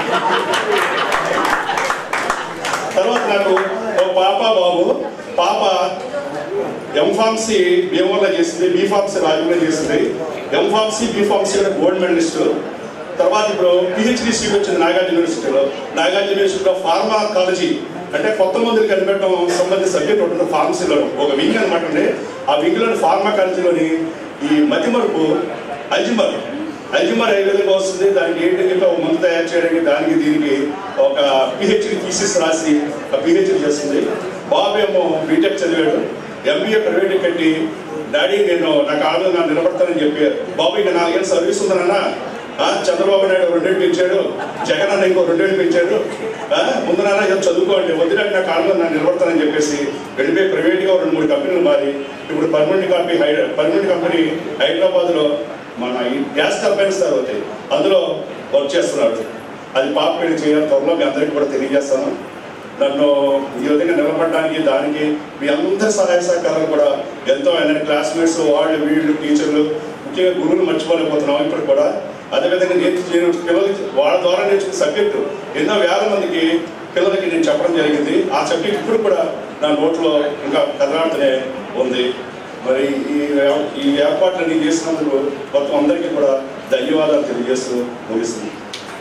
తర్వాత నాకు ఒక పాప బాబు పాప ఎంఫార్మసీ భీమవరంలో చేసింది బీఫార్మసీ రాజమండ్రి చేసింది ఎంఫార్మసీ బీఫార్మసీ కూడా గోల్డ్ మెడలిస్ట్ తర్వాత ఇప్పుడు పిహెచ్డి సీట్ వచ్చింది నాగార్జున యూనివర్సిటీలో నాగార్జున యూనివర్సిటీలో ఫార్మాకాలజీ అంటే కొత్త మందులు కనిపెట్టడం సంబంధించిన సబ్జెక్ట్ ఉంటుంది ఫార్మసీలో ఒక వింగ్ అనమాట అండి ఆ వింగ్లోని ఫార్మాకాలజీలోని ఈ మతిమరుపు అల్జిమర్ అల్జిమర్ ఏ విధంగా వస్తుంది దానికి ఏంటని చెప్పి ఒక మందు తయారు చేయడానికి దానికి దీనికి ఒక పిహెచ్డి థీసిస్ రాసి ఆ పిహెచ్డి చేస్తుంది బాబు ఏమో బీటెక్ చదివాడు ఎంబీఏ ప్రైవేట్ కట్టి డాడీ నేను నాకు ఆమె నా నిలబడతానని చెప్పి బాబు ఇంకా నాలుగేళ్ళు సర్వీస్ ఉందనన్నా ఆ, చంద్రబాబు నాయుడు రెండేళ్ళు పెంచాడు జగన్ అన్న ఇంకో రెండేళ్ళు పెంచాడు ఆ, ముందు నాన్న ఏదో చదువుకోండి వద్దులాంటి నాకు ఆమె నన్ను నిలబడతానని చెప్పేసి వెళ్ళిపోయి ప్రైవేట్గా రెండు మూడు కంపెనీలు మారి ఇప్పుడు పర్మనెంట్ కంపెనీ హై పర్మనెంట్ కంపెనీ హైదరాబాద్లో మన ఈ గ్యాస్ టర్బైన్స్ అవుతాయి అందులో వర్క్ చేస్తున్నాడు అది పాపేడి చేయాలి త్వరలో మీ అందరికీ కూడా తెలియజేస్తాను నన్ను ఈ విధంగా నిలబడడానికి దానికి మీ అందరి సహాయ సహకారాలు కూడా ఎంతో అయిన క్లాస్మేట్స్ వాళ్ళు వీళ్ళు టీచర్లు ముఖ్యంగా గురువులు మర్చిపోలేకపోతున్నాం ఇప్పుడు కూడా అదేవిధంగా నేర్చు పిల్లలకి వాళ్ళ ద్వారా నేర్చుకున్న సబ్జెక్టు ఎన్నో వేల మందికి పిల్లలకి నేను చెప్పడం జరిగింది ఆ సబ్జెక్ట్ ఇప్పుడు కూడా నా నోట్లో ఇంకా కదలాడుతూనే ఉంది మరి ఈ వ్యా- ఈ ఏర్పాట్లన్నీ చేసినందుకు మొత్తం అందరికీ కూడా ధన్యవాదాలు తెలియజేస్తూ ముగిస్తుంది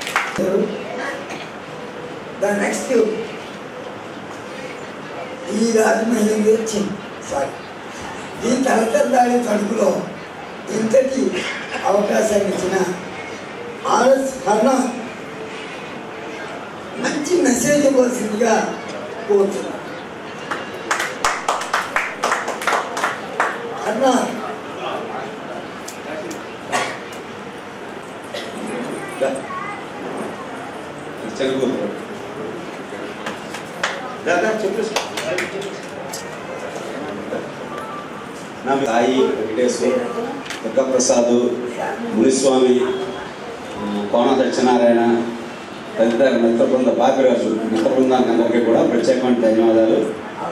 ద నెక్స్ట్ ఈ రాజమహేంద్ర వచ్చింది సారీ ఈ తలతల్లాడి తడుపులో ఇంతటి అవకాశాన్ని ఇచ్చిన ఆర్ఎస్ కర్ణ మంచి మెసేజ్ ఇవ్వాల్సిందిగా కోరుతున్నాను అన్నా తెలుగు దాదా చెప్పేసి నా సాయి వెంకటేశ్వర్ దుర్గాప్రసాద్ మునిస్వామి ఆ, కోన సత్యనారాయణ తదితర మిత్ర బృంద బాపిరాజు మిత్ర బృందానికి అందరికీ కూడా ప్రత్యేకమైన ధన్యవాదాలు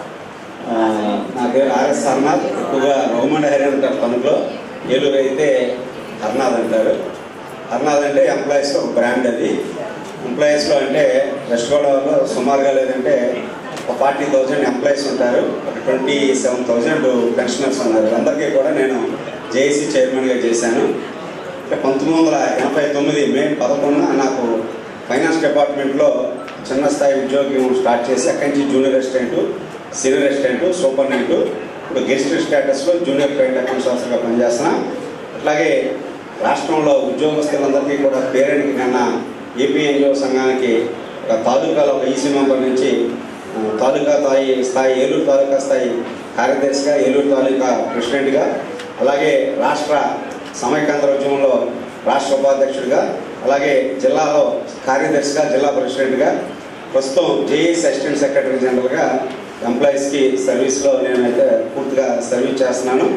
ఆ, నా పేరు ఆర్ఎస్ హర్నాథ్ ఎక్కువగా రఘుమండ హరి అంటారు తణుకులో ఏలూరు అయితే హర్నాథ్ అంటారు హర్నాథ్ అంటే ఎంప్లాయీస్లో ఒక బ్రాండ్ అది ఎంప్లాయీస్లో అంటే వెస్ట్ గోదావరిలో సుమారుగా లేదంటే ఒక ఫార్టీ థౌజండ్ ఎంప్లాయీస్ ఉంటారు ఒక ట్వంటీ సెవెన్ థౌజండ్ పెన్షనర్స్ ఉన్నారు వీళ్ళందరికీ కూడా నేను జేఏసీ చైర్మన్గా చేశాను అంటే పంతొమ్మిది వందల ఎనభై తొమ్మిది మే పదకొండున నాకు ఫైనాన్స్ డిపార్ట్మెంట్లో చిన్న స్థాయి ఉద్యోగం స్టార్ట్ చేసి అక్కడి నుంచి junior assistant senior assistant superintendent ఇప్పుడు గెస్ట్ స్టేటస్లో జూనియర్ ట్రైన్ అకౌంట్స్ ఆఫీసర్గా పనిచేస్తున్నా అట్లాగే రాష్ట్రంలో ఉద్యోగస్తులందరికీ కూడా పేరెంట్కి కన్నా ఏపీ ఎన్జిఓ సంఘానికి ఒక తాలూకాలో ఒక ఈసీ మెంబర్ నుంచి ఆ, తాలూకా స్థాయి స్థాయి ఏలూరు తాలూకా స్థాయి కార్యదర్శిగా ఏలూరు తాలూకా ప్రెసిడెంట్గా అలాగే రాష్ట్ర సమైకాంధ్ర ఉద్యమంలో రాష్ట్ర ఉపాధ్యక్షుడిగా అలాగే జిల్లాలో కార్యదర్శిగా జిల్లా ప్రెసిడెంట్గా ప్రస్తుతం జేఏసీ అసిస్టెంట్ సెక్రటరీ జనరల్గా ఎంప్లాయీస్కి సర్వీస్లో నేనైతే పూర్తిగా సర్వీస్ చేస్తున్నాను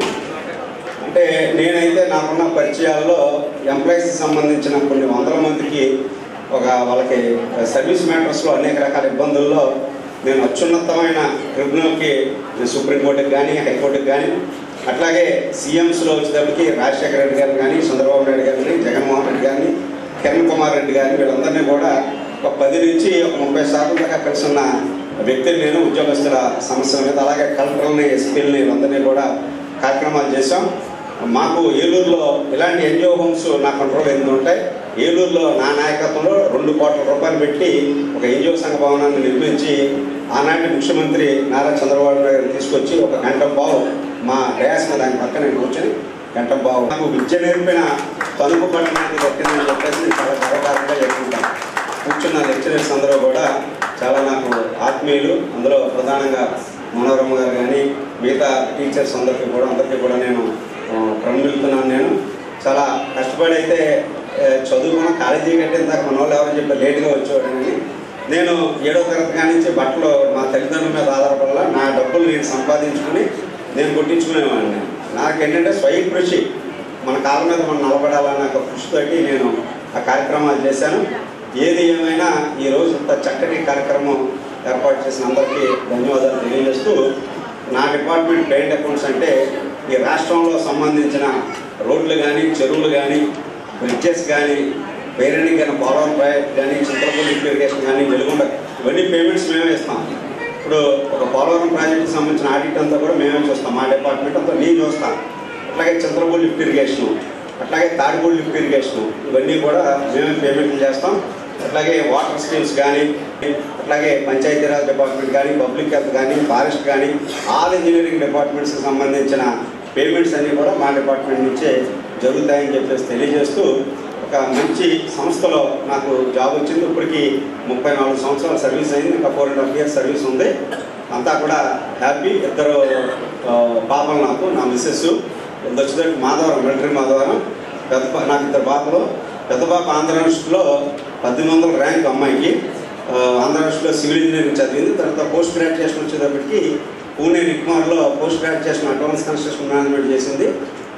అంటే నేనైతే నాకున్న పరిచయాల్లో ఎంప్లాయీస్కి సంబంధించిన కొన్ని వందల మందికి ఒక వాళ్ళకి సర్వీస్ మ్యాటర్స్లో అనేక రకాల ఇబ్బందుల్లో నేను అత్యున్నతమైన ట్రిబ్యునల్కి సుప్రీంకోర్టుకి కానీ హైకోర్టుకి కానీ అట్లాగే సీఎంస్లో వచ్చేటప్పటికి రాజశేఖర రెడ్డి గారిని కానీ చంద్రబాబు నాయుడు గారిని జగన్మోహన్ రెడ్డి గారిని కిరణ్ కుమార్ రెడ్డి గారిని వీళ్ళందరినీ కూడా ఒక పది నుంచి ఒక ముప్పై శాతం దాకా కలిసి ఉన్న వ్యక్తిని నేను ఉద్యోగస్తుల సమస్యల మీద అలాగే కలెక్టర్ని ఎస్పీలని వీళ్ళందరినీ కూడా కార్యక్రమాలు చేశాం మాకు ఏలూరులో ఇలాంటి ఎన్జిఓ హోమ్స్ నా కంట్రోల్ ఎన్ని ఉంటాయి ఏలూరులో నా నాయకత్వంలో రెండు కోట్ల రూపాయలు పెట్టి ఒక ఎన్జిఓ సంఘ భవనాన్ని నిర్మించి ఆనాటి ముఖ్యమంత్రి నారా చంద్రబాబు నాయుడు గారిని తీసుకొచ్చి ఒక గంట బావు మా డయాస్ మీద ఆయన పక్కన నేను కూర్చొని గంట బావు నాకు విద్య నేర్పిన తలుపు పట్టణానికి దక్కిందని చెప్పేసి నేను చాలా గర్వకారంగా చెప్పుకుంటాను కూర్చున్న లెక్చరర్స్ అందరూ కూడా చాలా నాకు ఆత్మీయులు అందులో ప్రధానంగా మనోరమ గారు కానీ మిగతా టీచర్స్ అందరికీ కూడా అందరికీ కూడా నేను ఆ, ప్రణమిలుతున్నాను నేను చాలా కష్టపడి అయితే ఆ, చదువుకున్న కాలేజీ కట్టిన దాకా మన వాళ్ళు ఎవరు చెప్పి లేట్గా వచ్చేవాడని నేను ఏడో తరగతి కాడి నుంచి బట్టలు మా తల్లిదండ్రుల మీద ఆధారపడాల నా డబ్బులు నేను సంపాదించుకుని నేను కొట్టించుకునేవాడిని నాకేంటంటే స్వయం కృషి మన కాళ్ళ మీద మనం నిలబడాలన్న ఒక కృషితోటి నేను ఆ కార్యక్రమాలు చేశాను ఏది ఏమైనా ఈ రోజు ఇంత చక్కటి కార్యక్రమం ఏర్పాటు చేసిన అందరికీ ధన్యవాదాలు తెలియజేస్తూ నా డిపార్ట్మెంట్ పెయింట్ అకౌంట్స్ అంటే ఈ రాష్ట్రంలో సంబంధించిన రోడ్లు కానీ చెరువులు కానీ బ్రిడ్జెస్ కానీ పేరెంటింగ్ కానీ పోలవరం ప్రాజెక్ట్ కానీ చింతలపూడి లిఫ్ట్ ఇరిగేషన్ కానీ వెలుగుండ ఇవన్నీ పేమెంట్స్ మేమే ఇస్తాం ఇప్పుడు ఒక పోలవరం ప్రాజెక్ట్కి సంబంధించిన ఆడిట్ అంతా కూడా మేమే చూస్తాం మా డిపార్ట్మెంట్ అంతా నేను చూస్తాను అట్లాగే చంద్రపూడి లిఫ్ట్ ఇరిగేషన్ అట్లాగే తాడిపూడి లిఫ్ట్ ఇరిగేషన్ ఇవన్నీ కూడా మేమే పేమెంట్లు చేస్తాం అట్లాగే వాటర్ స్కీమ్స్ కానీ అట్లాగే పంచాయతీరాజ్ డిపార్ట్మెంట్ కానీ పబ్లిక్ హెల్త్ కానీ ఫారెస్ట్ కానీ ఆల్ ఇంజనీరింగ్ డిపార్ట్మెంట్స్కి సంబంధించిన పేమెంట్స్ అన్నీ కూడా మా డిపార్ట్మెంట్ నుంచే జరుగుతాయని చెప్పేసి తెలియజేస్తూ ఒక మంచి సంస్థలో నాకు జాబ్ వచ్చింది ఇప్పటికి ముప్పై నాలుగు సంవత్సరాల సర్వీస్ అయింది ఇంకా four and half years service ఉంది అంతా కూడా హ్యాపీ ఇద్దరు ఆ, పాపలు నాకు నా మిస్సెస్ వచ్చేసరికి మాధవరం మిలిటరీ మాధవరం పెద్ద పా- నాకు ఇద్దరు పాపలు పెద్ద పాప ఆంధ్ర యూనివర్సిటీలో పద్దెనిమిది వందల ర్యాంక్ అమ్మాయికి ఆ, ఆంధ్ర యూనివర్సిటీలో సివిల్ ఇంజనీరింగ్ చదివింది తర్వాత పోస్ట్ గ్రాడ్యుయేషన్ వచ్చేటప్పటికి పూణే నిక్మార్లో post graduation advance construction management చేసింది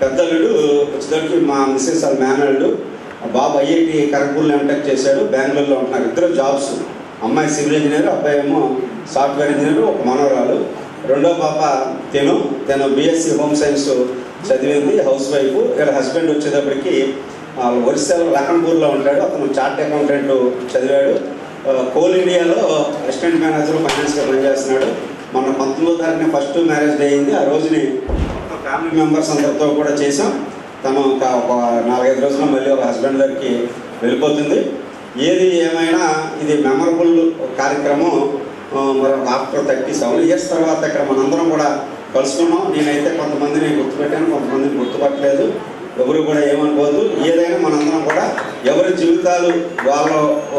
పెద్దలుడు వచ్చేసరికి మా మిస్సెస్ వాళ్ళ మేనల్డ్ బాబు ఐఐటి ఖరగ్పూర్లో ఎంటెక్ చేశాడు బెంగళూరులో ఉంటున్నారు ఇద్దరు జాబ్స్ అమ్మాయి సివిల్ ఇంజనీర్ అబ్బాయి ఏమో సాఫ్ట్వేర్ ఇంజనీర్ ఒక మనవరాలు రెండో పాప తెను తను బీఎస్సీ హోమ్ సైన్స్ చదివింది హౌస్ వైఫ్ వీళ్ళ హస్బెండ్ వచ్చేటప్పటికి ఆ, ఒరిస్సాలో లఖన్పూర్లో ఉంటాడు అతను చార్ట్ అకౌంటెంట్ చదివాడు ఆ, కోల్ ఇండియాలో అసిస్టెంట్ మేనేజర్ ఫైనాన్స్గా పనిచేస్తున్నాడు మొన్న పంతొమ్మిదో తారీఖున ఫస్ట్ మ్యారేజ్ డే అయింది ఆ రోజుని ఫ్యామిలీ మెంబర్స్ అందరితో కూడా చేసాం తను ఒక ఒక నాలుగైదు రోజుల్లో మళ్ళీ ఒక హస్బెండ్ దగ్గరికి వెళ్ళిపోతుంది ఏది ఏమైనా ఇది మెమరబుల్ కార్యక్రమం ఆ, మరి ఆఫ్టర్ థర్టీ సెవెన్ ఇయర్స్ తర్వాత ఇక్కడ మనందరం కూడా కలుసుకున్నాం నేనైతే కొంతమందిని గుర్తుపెట్టాను కొంతమందిని గుర్తుపట్టలేదు ఎవరు కూడా ఏమనుకోవద్దు ఏదైనా మనందరం కూడా ఎవరి జీవితాలు వాళ్ళు ఆ,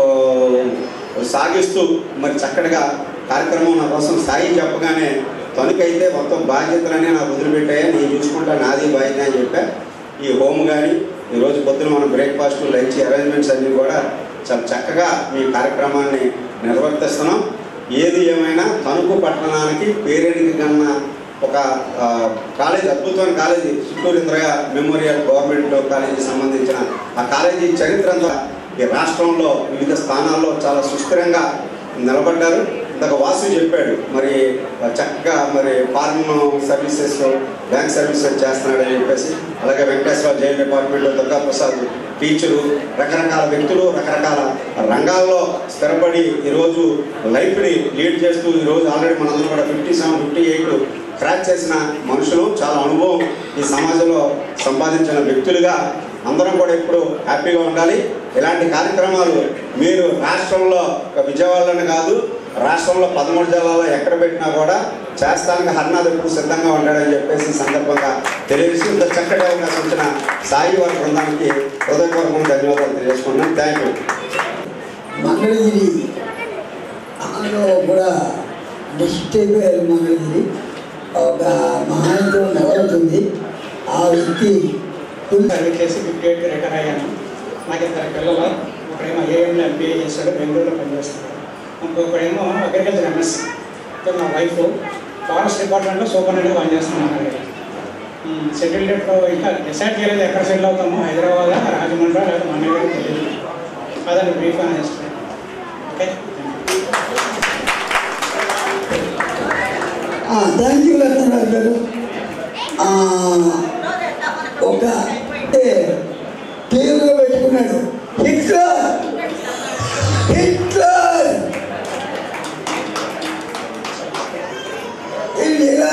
సాగిస్తూ మరి చక్కటిగా కార్యక్రమం నా కోసం సాయి చెప్పగానే తనకైతే మొత్తం బాధ్యతలనే నాకు వదిలిపెట్టాయి నేను చూసుకుంటా నాది బాధ్యత అని చెప్పా ఈ హోమ్ కానీ ఈరోజు పొద్దున మనం బ్రేక్ఫాస్ట్ లంచ్ అరేంజ్మెంట్స్ అన్నీ కూడా చాలా చక్కగా ఈ కార్యక్రమాన్ని నిర్వర్తిస్తున్నాం ఏది ఏమైనా తణుకు పట్టణానికి పేరెంట్కి కన్నా ఒక ఆ, కాలేజీ అద్భుతమైన college Chittoor Indraiah memorial government college సంబంధించిన ఆ కాలేజీ చరిత్ర అంతా ఈ రాష్ట్రంలో వివిధ స్థానాల్లో చాలా సుస్థిరంగా నిలబడ్డారు ఇందాక వాసు చెప్పాడు మరి చక్కగా మరి ఫార్మ్ సర్వీసెస్ బ్యాంక్ సర్వీసెస్ చేస్తున్నాడని చెప్పేసి అలాగే Venkateswara jail department Durga Prasad teacher రకరకాల వ్యక్తులు రకరకాల రంగాల్లో స్థిరపడి ఈరోజు లైఫ్ని లీడ్ చేస్తూ ఈరోజు ఆల్రెడీ మనందరం కూడా fifty seven fifty eight crack చేసిన మనుషులు చాలా అనుభవం ఈ సమాజంలో సంపాదించిన వ్యక్తులుగా అందరం కూడా ఎప్పుడు హ్యాపీగా ఉండాలి ఇలాంటి కార్యక్రమాలు మీరు రాష్ట్రంలో ఒక విజయవాడలోనే కాదు రాష్ట్రంలో పదమూడు జిల్లాలో ఎక్కడ పెట్టినా కూడా చేస్తానికి హర్నాథ్ ఎప్పుడు సిద్ధంగా ఉంటాడని చెప్పేసి ఈ సందర్భంగా తెలియజేసి ఇంత చక్కటి అవకాశం ఇచ్చిన సాయి వారి బృందానికి హృదయపూర్వకంగా ధన్యవాదాలు తెలియజేసుకున్నాను థ్యాంక్ యూ మంగళగిరి అందులో కూడా డిస్ట్రిక్ట్ అయిపోయారు మంగళగిరి ఒక మహాయంతో నిలబడుతుంది ఆ వ్యక్తి సర్వీస్ చేసి ఫిఫ్టీ ఎయిట్ రిటైర్ అయ్యాను నాకు ఇద్దరు పిల్లలు ఒకడేమో ఏఎంలో ఎంపీఏ చేస్తాడు బెంగళూరులో పనిచేస్తాడు ఇంకొకడేమో అగ్రికల్చర్ ఎంఎస్ ఇద్దరు మా వైఫ్ ఫారెస్ట్ డిపార్ట్మెంట్లో సూపరింటెండెంట్ పనిచేస్తున్నాను సెటిల్ డేట్లో ఇంకా డిసైడ్ చేయలేదు ఎక్కడ సెటిల్ అవుతామో హైదరాబాద్ రాజమండ్రి లేదా మన దగ్గర తెలియదు అదని బ్రీఫ్ అని చేస్తాను ఓకే థ్యాంక్ యూ రత్నరాజు గారు ఆ, ఒక అంటే టీవీలో పెట్టుకున్నాడు హిట్లర్ హిట్లర్ ఏంటి ఇలా?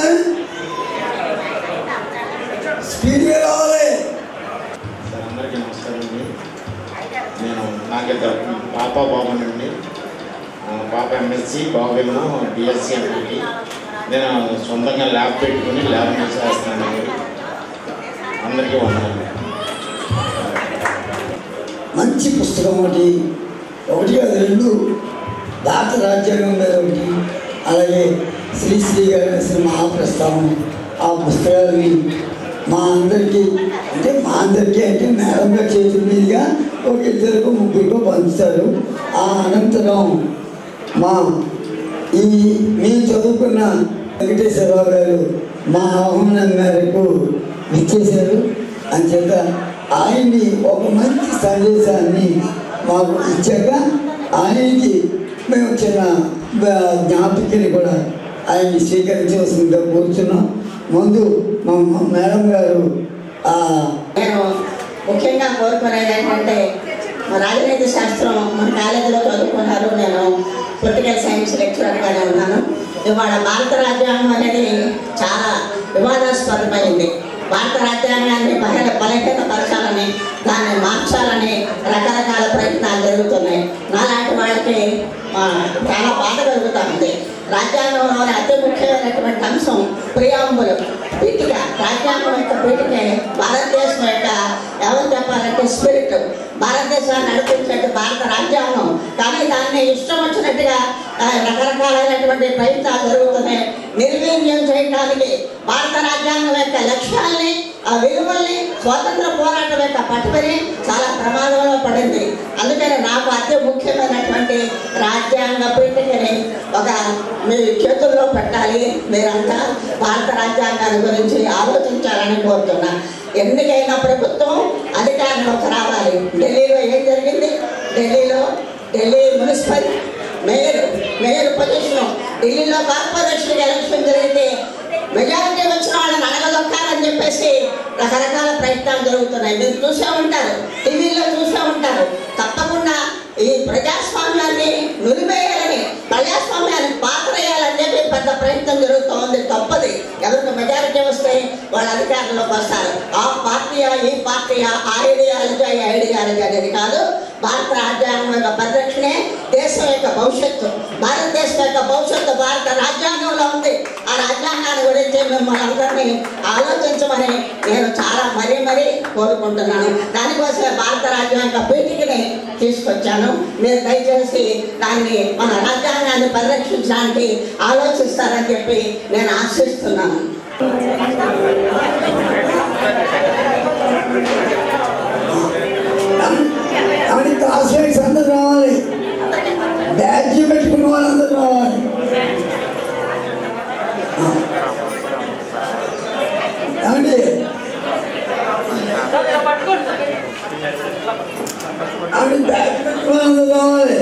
స్పీడ్గా రావాలి సార్ అందరికీ నమస్కారం అండి నేను నాకిద్దరు పాప బాబునండి ఆ, పాప ఎంఎస్సి బాబు ఏమో డిఎస్సి ఎంపీకి నేను సొంతంగా ల్యాబ్ పెట్టుకుని ల్యాబ్ చేస్తున్నాను అందరికీ వందనాలు మంచి పుస్తకం ఒకటి ఒకటి కాదు రెండు భారత రాజ్యాంగం మీద ఒకటి అలాగే శ్రీశ్రీ గారు రాసిన మహాప్రస్థానం ఆ పుస్తకాలని మా అందరికీ అంటే మా అందరికీ అంటే మేడం గారి చేతుల మీదుగా ఒక ఇద్దరికి ముగ్గురికి పంచుతారు ఆ అనంతరం మా ఈ మేము చదువుకున్న వెంకటేశ్వరరావు గారు మా ఆహ్వానం మేరకు ఇచ్చేశారు అంచేత ఆయన్ని ఒక మంచి సందేశాన్ని మాకు ఇచ్చాక ఆయనకి మేము చిన్న బ- జ్ఞాపికని కూడా ఆయన్ని స్వీకరించవలసిందిగా కోరుతున్నాం ముందు మా మా మేడం గారు ఆ నేను ముఖ్యంగా కోరుకునేది ఏంటంటే మా రాజనీతి శాస్త్రం మన కాలేజీలో చదువుకున్నారు నేను పొలిటికల్ సైన్స్ లెక్చరర్గానే ఉన్నాను ఇవాళ భారత రాజ్యాంగం అనేది చాలా వివాదాస్పదమైంది భారత రాజ్యాంగాన్ని బహిర బలహీనపరచాలని దాన్ని మార్చాలని రకరకాల ప్రయత్నాలు జరుగుతున్నాయి నాలాంటి వాళ్ళకి ఆ, చాలా బాధ కలుగుతూ ఉంది రాజ్యాంగంలోని అతి ముఖ్యమైనటువంటి అంశం ప్రియాంబులు పీఠిక రాజ్యాంగం యొక్క పీఠికే భారతదేశం యొక్క ఎవరు చెప్పాలంటే స్పిరిట్ భారతదేశాన్ని నడిపించేది భారత రాజ్యాంగం కానీ దాన్ని ఇష్టం వచ్చినట్టుగా ఆ, రకరకాలైనటువంటి ప్రయత్నాలు జరుగుతున్నాయి నిర్వీర్యం చేయడానికి భారత రాజ్యాంగం యొక్క లక్ష్యాల్ని ఆ విలువల్ని స్వాతంత్ర పోరాటం యొక్క పట్టుబడి చాలా ప్రమాదంలో పడింది అందుకని నాకు అతి ముఖ్యమైనటువంటి రాజ్యాంగ పీఠికని ఒక మీ చేతుల్లో పెట్టాలి మీరంతా భారత రాజ్యాంగాన్ని గురించి ఆలోచించాలని కోరుతున్నా ఎన్నికైన ప్రభుత్వం అధికారంలోకి రావాలి ఢిల్లీలో ఏం జరిగింది ఢిల్లీలో Delhi municipal mayor mayor position ఢిల్లీలో కార్పొరేషన్ ఎలక్షన్ జరిగితే మెజారిటీ వచ్చిన వాళ్ళని అడగదొక్కాలని చెప్పేసి రకరకాల ప్రయత్నాలు జరుగుతున్నాయి మీరు చూసే ఉంటారు టీవీలో చూసే ఉంటారు తప్పకుండా ఈ ప్రజాస్వామ్యాన్ని నులిమేయాలని ప్రజాస్వామ్యాన్ని పాత్రేయాలని చెప్పి పెద్ద ప్రయత్నం జరుగుతోంది తప్పది ఎవరికి మెజారిటీ వస్తే వాళ్ళ అధికారంలోకి వస్తారు ఆ పార్టీయా ఈ పార్టీయా ఆ ఐడియాలజీ ఈ ఐడియాలజీ అనేది కాదు భారత రాజ్యాంగం యొక్క పరిరక్షణే దేశం యొక్క భవిష్యత్తు భారతదేశం యొక్క భవిష్యత్తు భారత రాజ్యాంగంలో ఉంది ఆ రాజ్యాంగాన్ని గురించి మిమ్మల్ని అందరినీ ఆలోచించమని నేను చాలా మరీ మరీ కోరుకుంటున్నాను దానికోసమే భారత రాజ్యాంగ పీఠికని తీసుకొచ్చాను మీరు దయచేసి దాన్ని మన రాజ్యాంగాన్ని పరిరక్షించడానికి ఆలోచిస్తారని చెప్పి నేను ఆశిస్తున్నాను కానీ క్లాస్మేట్స్ అందరూ రావాలి బ్యాడ్జ్ పెట్టుకున్న వాళ్ళందరూ రావాలి ఏమండి ఆవిడ బ్యాడ్జ్ పెట్టుకున్న వాళ్ళందరూ రావాలి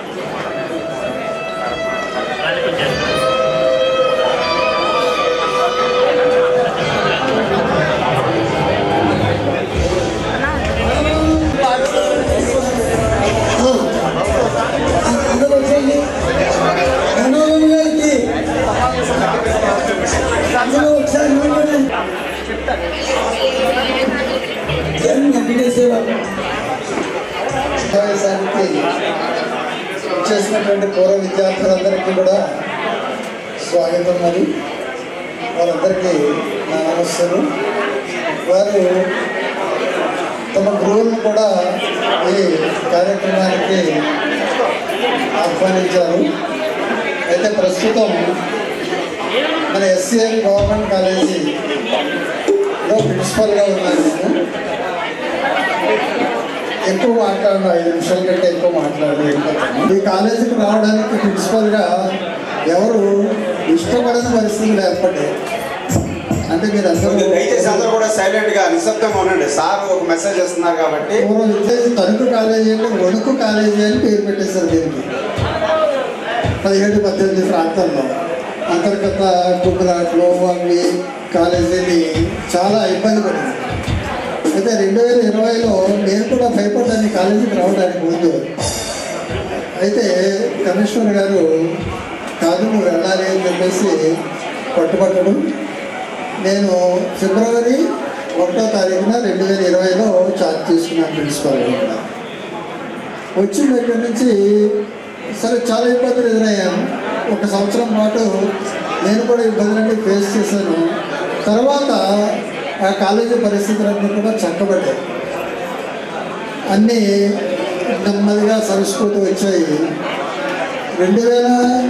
అందరూ వచ్చేయండి ధనోదం గారికి అందరూ ఒకసారి నిలబడండి. జన్ వెంకటేశ్వరరావు సమావేశానికి చేసినటువంటి పూర్వ విద్యార్థులందరికీ కూడా స్వాగతం మరి వారందరికీ నా నమస్సులు వారు తమ గురువులను కూడా ఈ కార్యక్రమానికి ఆహ్వానించారు అయితే ప్రస్తుతం మన ఎస్సీఎం గవర్నమెంట్ కాలేజీలో ప్రిన్సిపల్గా ఉన్నాను నేను ఎక్కువ మాట్లాడను ఐదు నిమిషాల కంటే ఎక్కువ మాట్లాడలేదు ఈ కాలేజీకి రావడానికి ప్రిన్సిపల్గా ఎవరు ఇష్టపడని పరిస్థితులు ఏర్పడ్డాయి అంటే మీరు అందరూ దయచేసి అందరూ కూడా సైలెంట్ గా నిశ్శబ్దంగా ఉండండి సార్ ఒక మెసేజ్ ఇస్తున్నారు కాబట్టి పూర్వం విద్యార్థి తణుకు కాలేజీ అంటే వణుకు కాలేజీ అని పేరు పెట్టేశారు దీనికి పదిహేడు పద్దెనిమిది ప్రాంతాల్లో అంతర్గత కుమ్మరాట్లు అవి కాలేజీని చాలా ఇబ్బంది పడింది అయితే రెండు వేల ఇరవైలో నేను కూడా భయపడ్డాను ఈ కాలేజీకి రావడానికి ముందు అయితే కమిషనర్ గారు కాదు నువ్వు వెళ్ళాలి అని చెప్పేసి పట్టుబట్టడం నేను ఫిబ్రవరి ఒకటో తారీఖున రెండు వేల ఇరవైలో ఛార్జ్ తీసుకున్నాను ప్రిన్సిపల్ కూడా వచ్చిన దగ్గర నుంచి సరే చాలా ఇబ్బందులు ఎదురయ్యాను ఒక సంవత్సరం పాటు నేను కూడా ఇబ్బందులన్నీ ఫేస్ చేశాను తర్వాత ఆ కాలేజీ పరిస్థితులన్నీ కూడా చక్కబడ్డాయి అన్నీ నెమ్మదిగా సరస్వతి వచ్చాయి రెండు వేల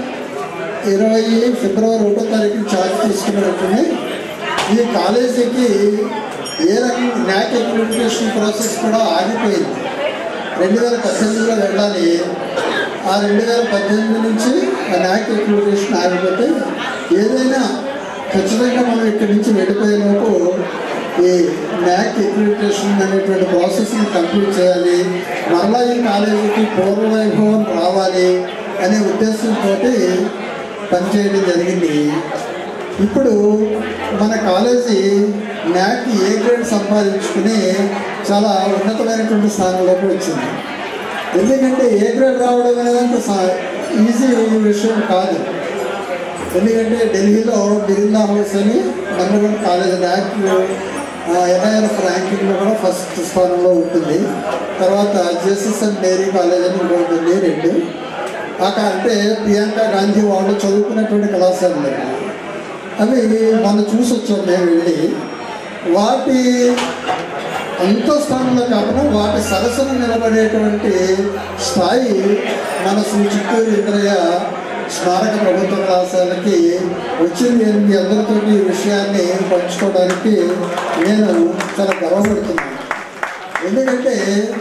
ఇరవై ఫిబ్రవరి ఒకటో తారీఖున ఛార్జ్ తీసుకున్న వెంటనే ఈ కాలేజీకి ఏ రకంగా న్యాక్ అక్రిడిటేషన్ ప్రాసెస్ కూడా ఆగిపోయింది రెండు వేల పద్దెనిమిదిలో వెళ్ళాలి ఆ రెండు వేల పద్దెనిమిది నుంచి ఆ న్యాక్ అక్రిడిటేషన్ ఆగిపోతే ఏదైనా ఖచ్చితంగా మనం ఇక్కడి నుంచి వెళ్ళిపోయేలోపు ఈ న్యాక్ అక్రిడిటేషన్ అనేటువంటి ప్రాసెస్ని కంప్లీట్ చేయాలి మరలా ఈ కాలేజీకి పూర్వ వైభవం రావాలి అనే ఉద్దేశంతో పనిచేయడం జరిగింది ఇప్పుడు మన కాలేజీ న్యాక్ ఏ గ్రేడ్ సంపాదించుకుని చాలా ఉన్నతమైనటువంటి స్థానంలోకి వచ్చింది ఎందుకంటే ఏ గ్రేడ్ రావడం అనేది అంత సా- ఈజీ విషయం కాదు ఎందుకంటే ఢిల్లీలో బిరిందా హౌస్ అని number one college rank NIRF ర్యాంకింగ్లో కూడా ఫస్ట్ స్థానంలో ఉంటుంది తర్వాత జేసెస్ఎన్ డైరీ కాలేజ్ అని ఇంకోటి ఉంది రెండు ఆ కా- అంటే ప్రియాంక గాంధీ వాళ్ళు చదువుకున్నటువంటి కళాశాలలు అవి మొన్న చూసి వచ్చాం మేము వెళ్ళి వాటి అంతో స్థానంలో కాకుండా వాటి సరసన నిలబడేటువంటి స్థాయి మన శ్రీ చిత్తూరు ఇంద్రయ్య స్మారక ప్రభుత్వ కళాశాలకి వచ్చింది నేను మీ అందరితో ఈ విషయాన్ని పంచుకోవడానికి నేను చాలా గర్వపడుతున్నాను ఎందుకంటే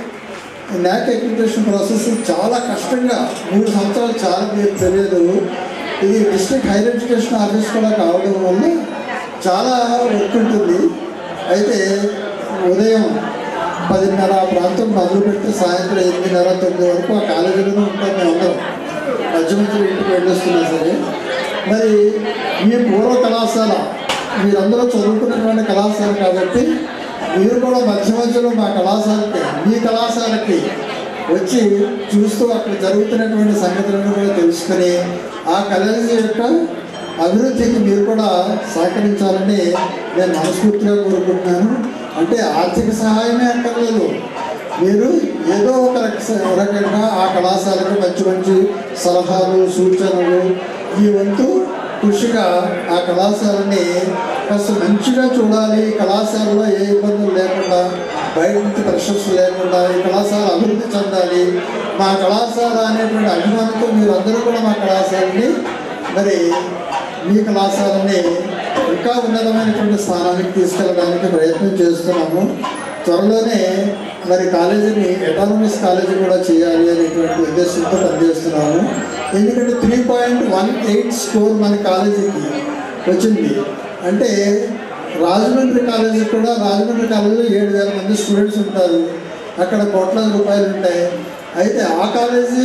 న్యాక్ అక్రిడిటేషన్ ప్రాసెస్ చాలా కష్టంగా మూడు సంవత్సరాలు చాలా మీకు తెలియదు ఇది డిస్ట్రిక్ట్ హైయర్ ఎడ్యుకేషన్ ఆఫీస్ కూడా కావడం వల్ల చాలా వర్క్ ఉంటుంది అయితే ఉదయం పదిన్నర ఆ ప్రాంతం మొదలు పెడితే సాయంత్రం ఎనిమిదిన్నర తొమ్మిది వరకు ఆ కాలేజీలోనే ఉంటాం మేము అందరం మధ్య మధ్యలో ఇంటికి వెళ్ళొస్తున్నా సరే మరి మీ పూర్వ కళాశాల మీరందరూ చదువుకున్నటువంటి కళాశాల కాబట్టి మీరు కూడా మధ్య మధ్యలో మా కళాశాలకి మీ కళాశాలకి వచ్చి చూస్తూ అక్కడ జరుగుతున్నటువంటి సంగతులను కూడా తెలుసుకొని ఆ కాలేజీ యొక్క అభివృద్ధికి మీరు కూడా సహకరించాలని నేను మనస్ఫూర్తిగా కోరుకుంటున్నాను అంటే ఆర్థిక సహాయమే అక్కర్లేదు మీరు ఏదో ఒక రక- రకంగా ఆ కళాశాలకు మంచి మంచి సలహాలు సూచనలు ఈ వంతు కృషిగా ఆ కళాశాలని కాస్త మంచిగా చూడాలి ఈ కళాశాలలో ఏ ఇబ్బందులు లేకుండా బయట నుంచి ప్రెషర్స్ లేకుండా ఈ కళాశాల అభివృద్ధి చెందాలి మా కళాశాల అనేటువంటి అభిమానంతో మీరు అందరూ కూడా మా కళాశాలని మరి మీ కళాశాలని ఇంకా ఉన్నతమైనటువంటి స్థానానికి తీసుకెళ్ళడానికి ప్రయత్నం చేస్తున్నాము త్వరలోనే మరి కాలేజీని ఎటానమస్ కాలేజీ కూడా చేయాలి అనేటువంటి ఉద్దేశంతో పనిచేస్తున్నాము ఎందుకంటే three point one eight score మన కాలేజీకి వచ్చింది అంటే రాజమండ్రి కాలేజీ కూడా రాజమండ్రి కాలేజీలో ఏడు వేల మంది స్టూడెంట్స్ ఉంటారు అక్కడ కోట్లాది రూపాయలు ఉంటాయి అయితే ఆ కాలేజీ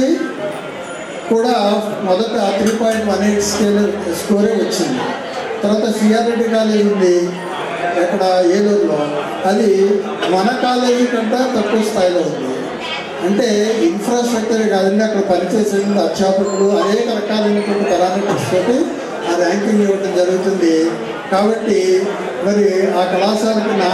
కూడా మొదట three point one eight scale స్కోరే వచ్చింది తర్వాత సిఆర్రెడ్డి కాలేజ్ ఉంది అక్కడ ఏలూరులో అది మన కాలేజీ కంటే తక్కువ స్థాయిలో ఉంది అంటే ఇన్ఫ్రాస్ట్రక్చర్ కాదండి అక్కడ పనిచేసే అధ్యాపకులు అనేక రకాలైనటువంటి పారామీటర్స్ తోటి ఆ ర్యాంకింగ్ ఇవ్వడం జరుగుతుంది కాబట్టి మరి ఆ కళాశాలకు నా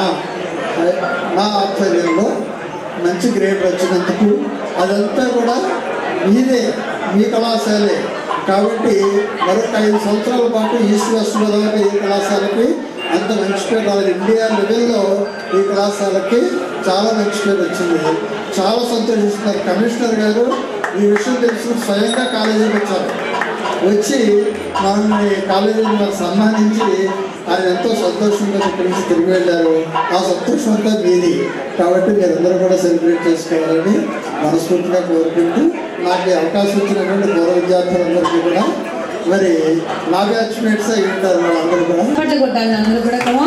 నా ఆధ్వర్యంలో మంచి గ్రేడ్ వచ్చినందుకు అదంతా కూడా మీదే మీ కళాశాలే కాబట్టి మరొక ఐదు సంవత్సరాల పాటు ఈస్ట్ వెస్ట్ గోదావరి ఈ కళాశాలకి అంత మంచి పేరు రావాలి ఇండియా లెవెల్లో ఈ కళాశాలకి చాలా మంచి పేరు వచ్చింది చాలా సంతోషిస్తున్నారు కమిషనర్ గారు ఈ విషయం తెలుసుకుని స్వయంగా కాలేజీకి వచ్చారు వచ్చి మనల్ని కాలేజీని మాకు సన్మానించి ఆయన ఎంతో సంతోషంగా ఇక్కడి నుంచి తిరిగి వెళ్ళారు ఆ సంతోషం అంతా మీది కాబట్టి మీరందరూ కూడా సెలబ్రేట్ చేసుకోవాలని మనస్ఫూర్తిగా కోరుకుంటూ నాకు ఈ అవకాశం ఇచ్చినటువంటి పూర్వ విద్యార్థులందరికీ కూడా మరి నా బ్యాచ్మేట్స్ అయి ఉంటారు వాళ్ళందరూ కూడా పట్ల కొట్టాలి అందరూ కూడా కమా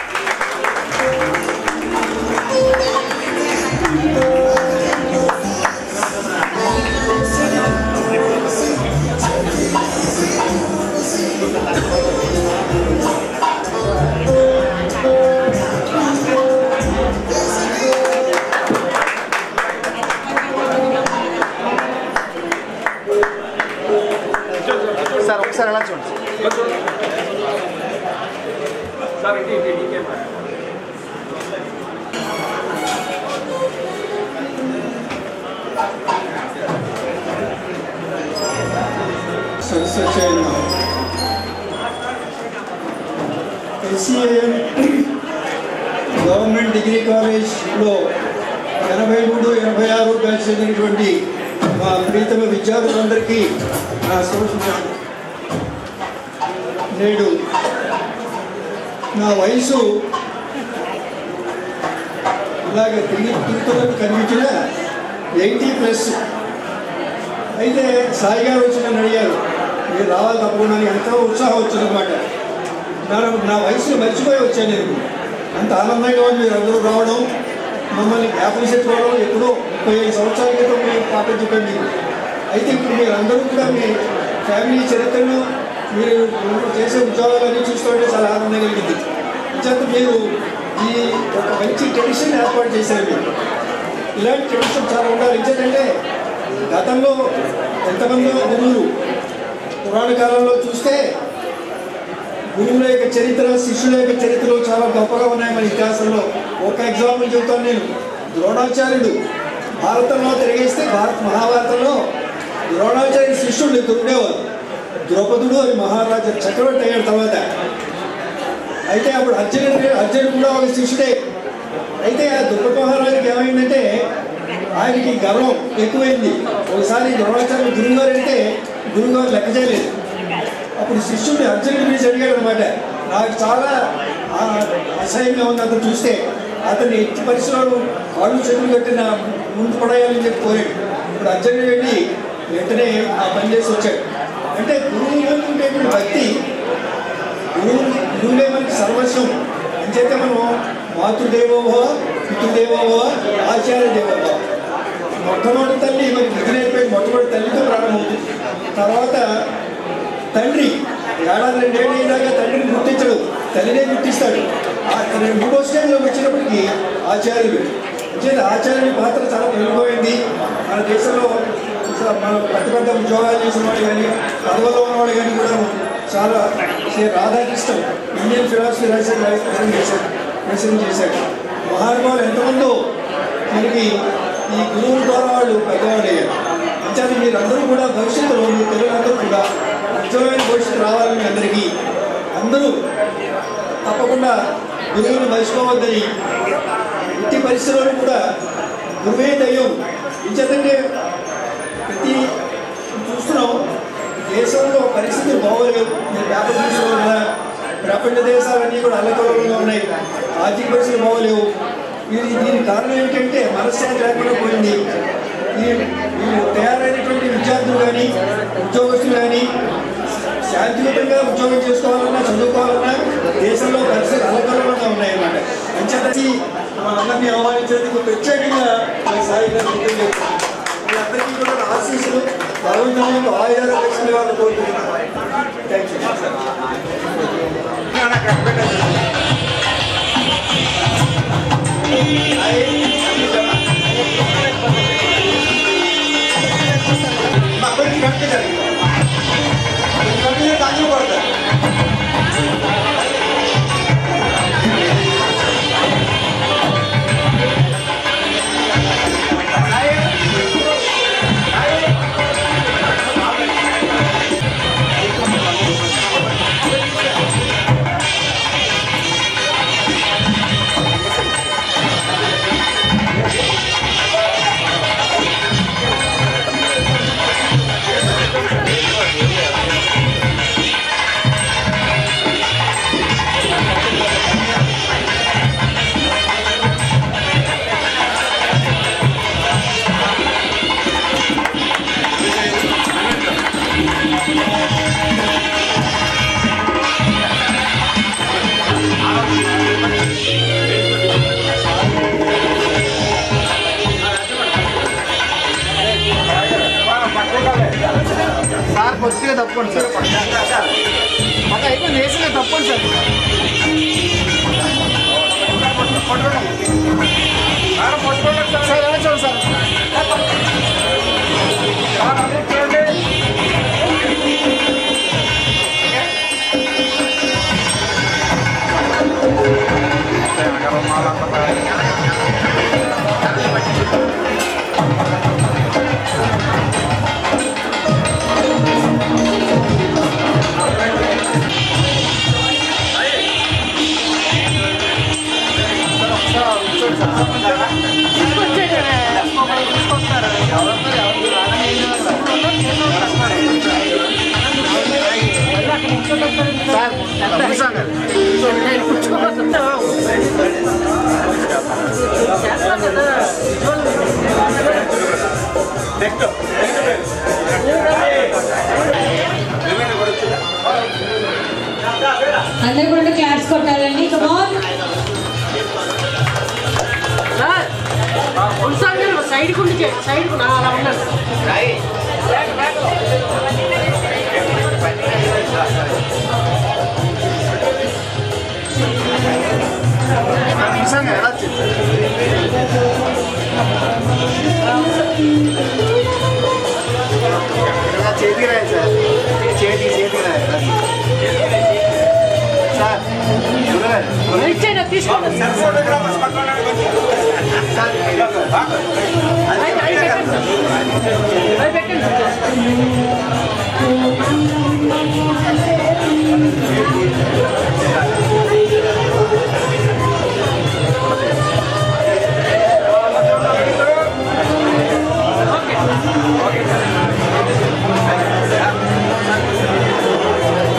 సార్ ఒకసారి ఎలా చూడండి సార్ ఇటు ఇటు ఇటు కెమెరా సక్సెస్ అయిన ఎస్సీఏఎం గవర్నమెంట్ డిగ్రీ కాలేజ్లో ఎనభై మూడు ఎనభై ఆరు బ్యాచ్ చెందినటువంటి మా ప్రీతమ విద్యార్థులందరికీ నా శుభాకాంక్షలు నేడు నా వయసు ఇలాగ తిరిగి తిరుగుతున్నట్టు కనిపించిన ఎయిటీ ప్లస్ అయితే సాయి గారు వచ్చి నన్ను అడిగారు మీరు రావాలి తప్పకుండా అని ఎంతో ఉత్సాహం వచ్చిందనమాట నా నా వయసులో మర్చిపోయి వచ్చాను నేను అంత ఆనందంగా ఉంది మీరు అందరూ రావడం మమ్మల్ని జ్ఞాపకం చేసుకోవడం ఎప్పుడో ముప్పై ఐదు సంవత్సరాల క్రితం మీరు పాట చెప్పండి అయితే ఇప్పుడు మీరు అందరూ కూడా మీ ఫ్యామిలీ చరిత్రను మీరు చేసే ఉద్యోగాలన్నీ చూస్తుంటే చాలా ఆనందం కలిగింది నిజంగా మీరు ఈ ఒక మంచి ట్రెడిషన్ ఏర్పాటు చేశారు మీరు ఇలాంటి ట్రెడిషన్ చాలా ఉండాలి ఎందుకంటే గతంలో ఎంతమంది గురువులు పురాణ కాలంలో చూస్తే గురువుల యొక్క చరిత్ర శిష్యుల యొక్క చరిత్రలు చాలా గొప్పగా ఉన్నాయి మన ఇతిహాసంలో ఒక ఎగ్జాంపుల్ చెబుతాను నేను ద్రోణాచార్యుడు భారతంలో తిరిగేస్తే భారత మహాభారతంలో ద్రోణాచార్య శిష్యుడు ఇద్దరు ఉండేవారు ద్రౌపదుడు అని మహారాజా చక్రవర్తి అయ్యాడు తర్వాత అయితే అప్పుడు అర్జునుడు అర్జునుడు కూడా ఒక శిష్యుడే అయితే ఆ దుర్గ మహారాజుకి ఏమైందంటే ఆయనకి గర్వం ఎక్కువైంది ఒకసారి ద్రోణాచార్య గురువుగారు అంటే గురువుగారు లెక్క చేయలేదు అప్పుడు శిష్యుడిని అర్జునుడి గురించి అడిగాడు అనమాట నాకు చాలా ఆ, అసహ్యంగా ఉంది అతను చూస్తే అతన్ని ఎట్టి పరిశ్రమలు కాళ్ళు చేతులు కట్టిన ముందు పడేయాలని చెప్పి కోరాడు ఇప్పుడు అర్జునుడు వెళ్ళి వెంటనే ఆ పని చేసి వచ్చాడు అంటే గురువు ఉండేటువంటి భక్తి గురువు గురువులే మనకి సర్వస్వం అంచేతే మనం మాతృదేవోభవ పితృదేవోభవ ఆచార్య దేవోభవ మొట్టమొదటి తల్లి మనకి విధి నేర్పే మొట్టమొదటి తల్లితో ప్రారంభమవుతుంది తర్వాత తండ్రి ఏడాది రెండేళ్ళు అయినాక తండ్రిని గుర్తించడు తల్లినే గుర్తిస్తాడు ఆ తన మూడో స్టేజ్లోకి వచ్చినప్పటికీ ఆచార్యులు అంటే ఆచార్యుడి పాత్ర చాలా పెరిగిపోయింది మన దేశంలో అసలు మన పెద్ద పెద్ద ఉద్యోగాలు చేసిన వాళ్ళు కానీ పదవుల్లో ఉన్నవాళ్ళు కానీ కూడా చాలా శ్రీ రాధాకృష్ణ ఇండియన్ ఫిలాసఫీ రాసిన ప్రజెంట్ చేశారు ప్రజెంట్ చేశారు మహానుభావులు ఎంతమందో మనకి ఈ గురువుల ద్వారా వాళ్ళు పెద్దవాళ్ళు అయ్యారు అంచేత మీరందరూ కూడా భవిష్యత్తులో మీ పిల్లలందరూ కూడా ఉజ్వలమైన భవిష్యత్తు రావాలని మీ అందరికీ అందరూ తప్పకుండా గురువుని మర్చిపోవద్దని ఎట్టి పరిస్థితుల్లో కూడా గురువే దయ్యం ఇంచేతంటే ప్రతి చూస్తున్నాం దేశంలో పరిస్థితులు బాగోలేవు మీరు పేపర్ చూసిన కదా ప్రపంచ దేశాలన్నీ కూడా అల్లకలంగా ఉన్నాయి ఆర్థిక పరిస్థితులు బాగోలేవు ఇది దీనికి కారణం ఏంటంటే మనశ్శాంతి లేకుండా పోయింది ఈ వీళ్ళు తయారైనటువంటి విద్యార్థులు కానీ ఉద్యోగస్తులు కానీ శాంతియుతంగా ఉద్యోగం చేసుకోవాలన్నా చదువుకోవాలన్నా దేశంలో పరిస్థితులు అలకలంగా ఉన్నాయన్నమాట అంచేతీ మనందరినీ ఆహ్వానించేందుకు ప్రత్యేకంగా మన సాయి గారు కృతజ్ఞతలు చెప్తున్నాను. మీ అందరికీ కూడా నా ఆశీస్సులు భగవంతుని ఆయుధ లక్ష్మి వాళ్ళని కోరుకుంటున్నాను థ్యాంక్ యూ సార్ కొద్దిగా తప్పండి సార్ మాకు అయిపోయింది వేసిన తప్పండి సార్ సార్ ఎలా చూడండి సార్ అందరు కూడా క్లాప్స్ కొట్టాలండి కమాన్ సైడ్ కుండి సైడ్ అలా ఉన్నాను నిజంగా ఎలా చేతికి రాయి సార్ చేతి చేతికి రాయి సార్ ఇచ్చేయండి తీసుకోండి okay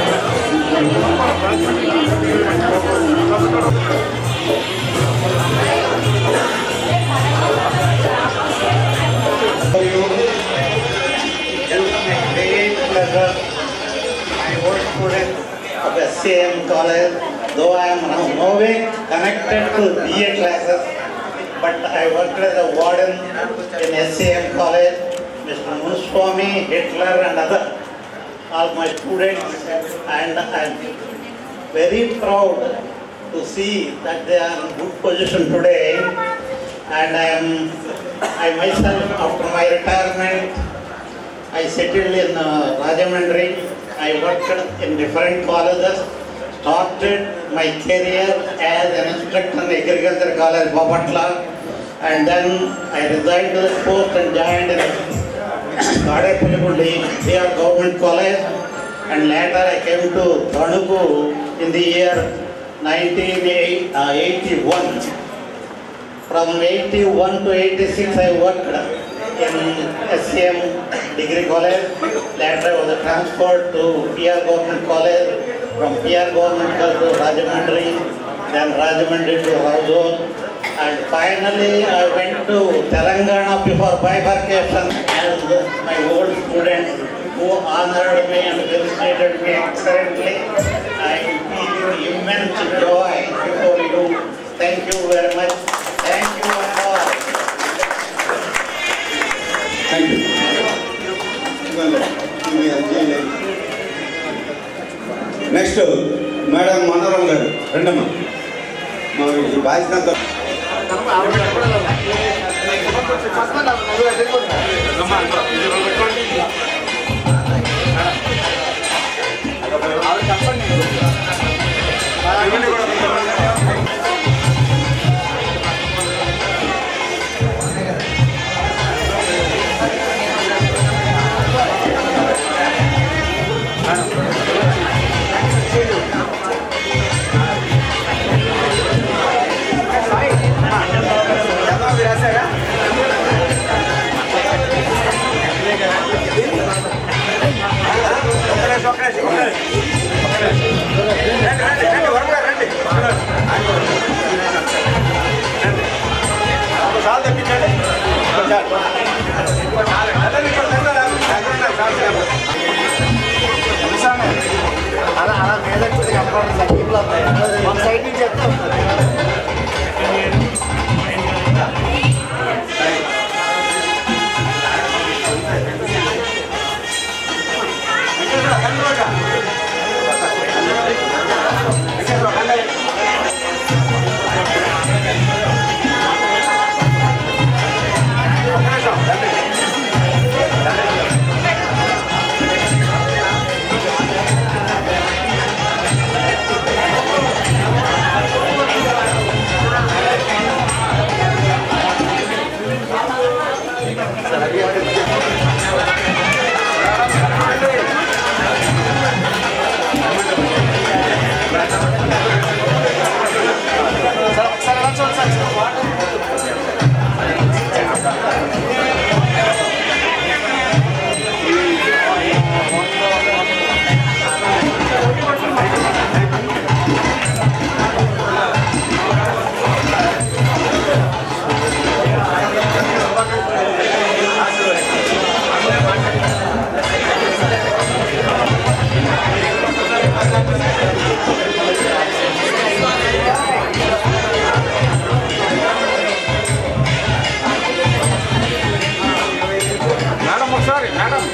SCM college, though I am now no way connected to BA classes, but I worked as a warden in SCM college, Mr. Munuswamy, Hitler and other, all my students, and I am very proud to see that they are in good position today. And I am, I myself, after my retirement, I settled in uh, Rajamandri. I worked in different colleges, started my career as an instructor in Agriculture College, Bapatla, and then I resigned to the post and joined in Kadepulipulli, here Government College, and later I came to Tanuku in the year 1981. From 81 to 86 I worked in SCM Degree College. Later I was transferred to PR Government College. From PR Government College to Rajamandri, then Rajamandri to Rauzur. And finally I went to Telangana before bifurcation as my old student who honored me and felicitated me excellently. I feel immense joy before you. Thank you very much. Thank you all. Thank you next madam Manoram గారు రెండమ్మా మా ఈ బాధ్యత అంతా అలా అలా మీద మన సైడ్ నుంచి చెప్తాం మేడం ఒకసారి మేడం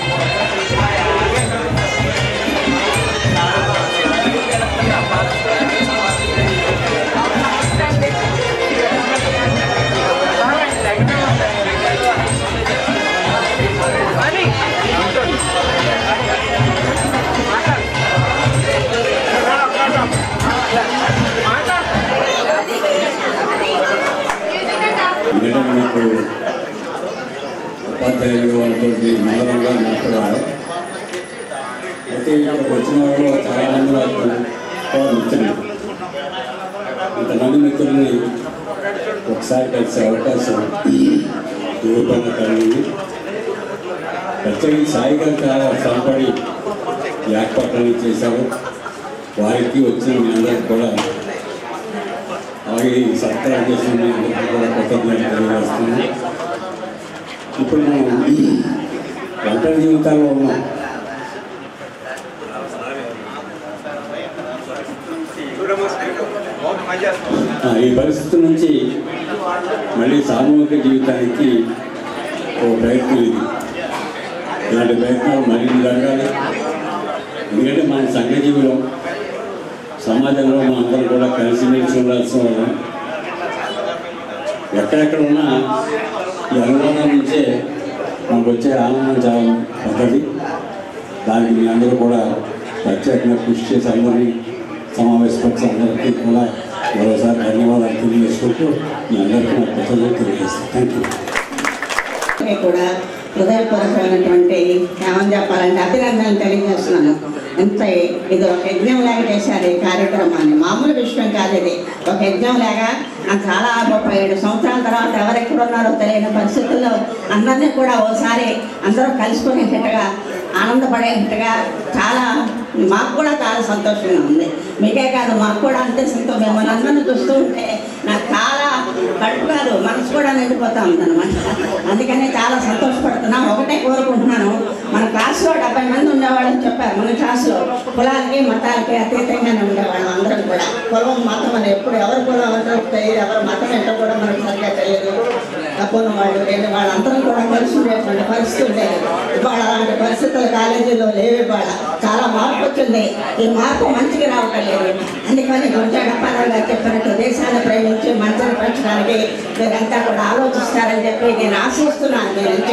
ఎందుకంటే నాకు ఉపాధ్యాయులు వాళ్ళతో మందరంగా మాట్లాడాలి అయితే ఇక్కడికి వచ్చిన వాళ్ళు చాలా మంది నాకు కూడా మిత్రులు ఇంతమంది మిత్రుల్ని ఒకసారి కలిసే అవకాశం దూరంగా కలిగింది ప్రత్యేకించి సాయి గారు చాలా శ్రమపడి ఈ ఏర్పాట్లన్నీ చేశారు వారికి వచ్చిన మీ అందరికి కూడా అలాగే ఈ సత్కారం చేసిన మీ అందరికీ కూడా కృతజ్ఞతలు తెలియజేస్తున్నాను ఇప్పుడు మనం ఒంటరి జీవితాల్లో ఉన్నాం ఆ, ఈ పరిస్థితి నుంచి మళ్ళీ సామూహిక జీవితానికి ఓ ప్రయత్నం ఇది ఇలాంటి ప్రయత్నాలు మళ్ళీ జరగాలి ఎందుకంటే మన సంఘ జీవులం సమాజంలో మన అందరం కూడా కలిసిమెలిసి ఉండాల్సిన వాళ్ళం ఎక్కడెక్కడ ఉన్నా ఈ అనుబంధం నుంచే మనకు వచ్చే ఆనందం చాలా పెద్దది దానికి మీ అందరూ కూడా ప్రత్యేకంగా కృషి చేసి అందరినీ సమావేశపరిచి అందరికీ కూడా మరోసారి ధన్యవాదాలు తెలియజేసుకుంటూ మీ అందరికీ నా కృతజ్ఞతలు తెలియజేస్తాను థ్యాంక్ యూ అందరికీ కూడా హృదయపూర్వకమైనటువంటి ఏమని చెప్పాలంటే అభినందనలు తెలియజేస్తున్నాను ఎంత ఇది ఒక యజ్ఞం లాగా చేశారు ఈ కార్యక్రమాన్ని మామూలు విషయం కాదు ఇది ఒక యజ్ఞం లాగా నాకు చాలా ముప్పై ఏడు సంవత్సరాల తర్వాత ఎవరెక్కడ ఉన్నారో తెలియని పరిస్థితుల్లో అందరినీ కూడా ఓసారి అందరూ కలుసుకునేటట్టుగా ఆనందపడేటట్టుగా చాలా మాకు కూడా చాలా సంతోషంగా ఉంది మీకే కాదు మాకు కూడా అంతే సంతోషం మిమ్మల్ని అందరినీ చూస్తూ ఉంటే నాకు చాలా కడుపు కాదు మనసు కూడా నిండిపోతా ఉందన్నమాట అందుకని చాలా సంతోషపడుతున్నాం ఒకటే కోరుకుంటున్నాను మన క్లాస్లో డెబ్బై మంది ఉండేవాళ్ళని చెప్పారు మన క్లాస్లో కులాలకి మతాలకి అతీతంగానే ఉండేవాళ్ళం అందరం కూడా కులం మతం అని ఎప్పుడు ఎవరి కులం ఏంటో తెలియదు ఎవరి మతం ఏంటో కూడా మనకు సరిగ్గా తెలియదు తప్పున్న వాళ్ళు లేని వాళ్ళందరం కూడా కలిసి ఉండేటువంటి పరిస్థితి ఉండేది ఇవాళ అలాంటి పరిస్థితులు కాలేజీలో లేవు ఇవాళ చాలా మార్పు వచ్చింది ఈ మార్పు మంచిగా రావటం లేదు అందుకని గుంజాడప్పారావు గారు చెప్పినట్టు దేశాన్ని ప్రేమించి మంచిని పెంచడానికి మీరంతా కూడా ఆలోచిస్తారని చెప్పి నేను ఆశిస్తున్నాను మీ నుంచి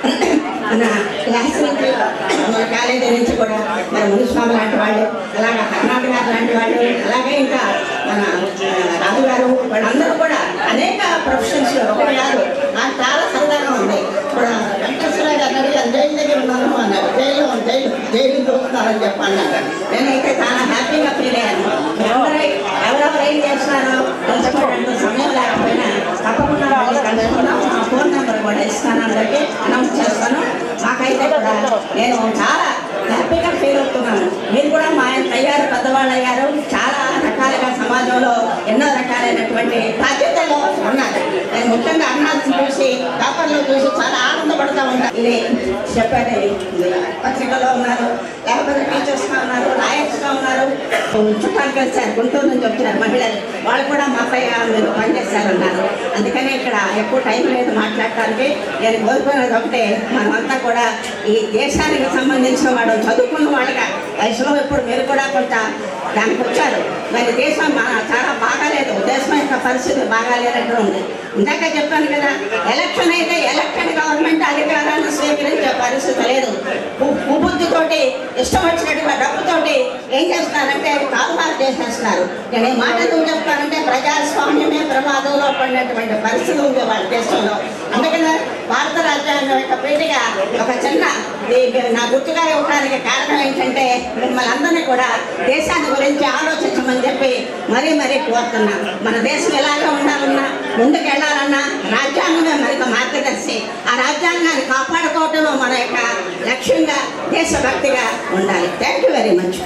మన క్లాస్ నుంచి మన కాలేజీ నుంచి కూడా మన మునిస్వామి లాంటి వాళ్ళు అలాగే కర్ణాటక గారు లాంటి వాళ్ళు అలాగే ఇంకా మన ఆ, రాజు గారు వాళ్ళందరూ కూడా అనేక ప్రొఫెషన్స్ లో ఒకటి కాదు నాకు చాలా సరదాగా ఉంది ఇప్పుడు వెంకటేశ్వర గారు అడిగారు జైలు దగ్గర ఉన్నాను అన్నారు జైలు జైలు జైలు చూస్తున్నారని చెప్పి అన్నారు నేనైతే చాలా హ్యాపీగా ఫీల్ అయ్యాను ఎవరై ఎవరెవరు ఏం చేస్తున్నారో తెలుసుకోవడానికి సమయం లేకపోయినా తప్పకుండా వాళ్ళకి కలుసుకున్నాం మా ఫోన్ నెంబర్ కూడా ఇస్తాను అందరికీ అనౌన్స్ చేస్తాను మాకైతే కూడా నేను చాలా హ్యాపీగా ఫీల్ అవుతున్నాను మీరు కూడా మా ఆయన అయ్యారు పెద్దవాళ్ళు అయ్యారు చాలా రకాలుగా సమాజంలో ఎన్నో రకాలైనటువంటి బాధ్యతలు ఉన్నారు నేను ముఖ్యంగా అన్నాల్సి చూసి పేపర్లో చూసి చాలా ఆనందపడుతూ ఉంటాను ఇది చెప్పేది ఇది పత్రికలో ఉన్నారు లేకపోతే టీచర్స్గా ఉన్నారు లాయర్స్గా ఉన్నారు చుట్టాలు కలిసారు గుంటూరు నుంచి వచ్చినారు మహిళలు వాళ్ళు కూడా మా పై మీరు పనిచేస్తారన్నారు అందుకని ఇక్కడ ఎక్కువ టైం లేదు మాట్లాడటానికి నేను కోరుకునేది ఒకటే మనమంతా కూడా ఈ దేశానికి సంబంధించిన వాడు చదువుకున్న వాళ్ళగా వయసులో ఇప్పుడు మీరు కూడా కొంత దానికి వచ్చారు మరి దేశం మన చాలా బాగాలేదు దేశం యొక్క పరిస్థితి బాగాలేనట్టు ఉంది ఇందాక చెప్పాను కదా ఎలక్షన్ అయితే ఎలక్షన్ గవర్నమెంట్ అధికారాన్ని స్వీకరించే పరిస్థితి లేదు కు- కుబుద్ధితోటి ఇష్టం వచ్చినట్టుగా డబ్బుతోటి ఏం చేస్తున్నారంటే కాలువారు చేసేస్తున్నారు నేను ఈ మాట ఎందుకు చెప్తానంటే ప్రజాస్వామ్యమే ప్రమాదంలో పడినటువంటి పరిస్థితి ఉంది వాళ్ళ దేశంలో అందుకనే భారత రాజ్యాంగం యొక్క పీఠగా ఒక చిన్న ఈ- నా గుర్తుగా ఇవ్వడానికి కారణం ఏంటంటే మిమ్మల్ని అందరినీ కూడా దేశాన్ని గురించి ఆలోచించమని చెప్పి మరీ మరీ కోరుతున్నా మన దేశం ఎలాగ ఉండాలన్నా ముందుకు వెళ్ళాలన్నా రాజ్యాంగమే మనకు మార్గదర్శి ఆ రాజ్యాంగాన్ని కాపాడుకోవటంలో మన యొక్క లక్ష్యంగా దేశభక్తిగా ఉండాలి థ్యాంక్ యూ వెరీ మచ్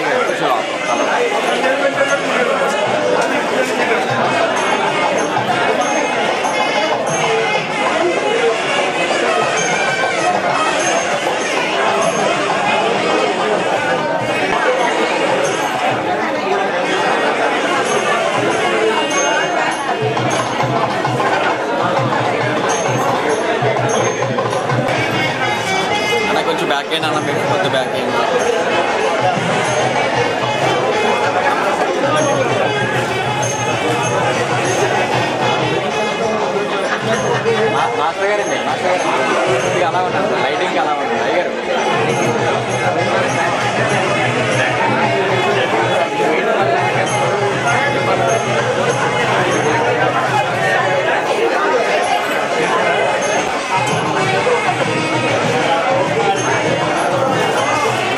అన్న కొంచెం బ్యాక్ అయ్యండి అన్న మీరు కొంచెం బ్యాక్ అయ్యండి మా- మాస్టర్ గారండి మాస్టర్ గారు కొద్దిగా అలా ఉండండి లైటింగ్ అలా ఉండండి అయ్యారు Thank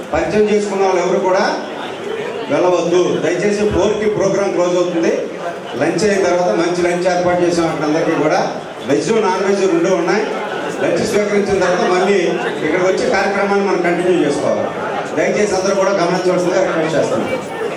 పరిచయం చేసుకున్న వాళ్ళు ఎవరు కూడా వెళ్ళవద్దు దయచేసి ఫోర్కి ప్రోగ్రామ్ క్లోజ్ అవుతుంది లంచ్ అయిన తర్వాత మంచి లంచ్ ఏర్పాటు చేసాం అక్కడ అందరికీ కూడా వెజ్ నాన్ వెజ్ రెండు ఉన్నాయి లంచ్ స్వీకరించిన తర్వాత మళ్ళీ ఇక్కడికి వచ్చి కార్యక్రమాన్ని మనం కంటిన్యూ చేసుకోవాలి దయచేసి అందరూ కూడా గమనించవలసిందిగా రిక్వెస్ట్ చేస్తున్నాం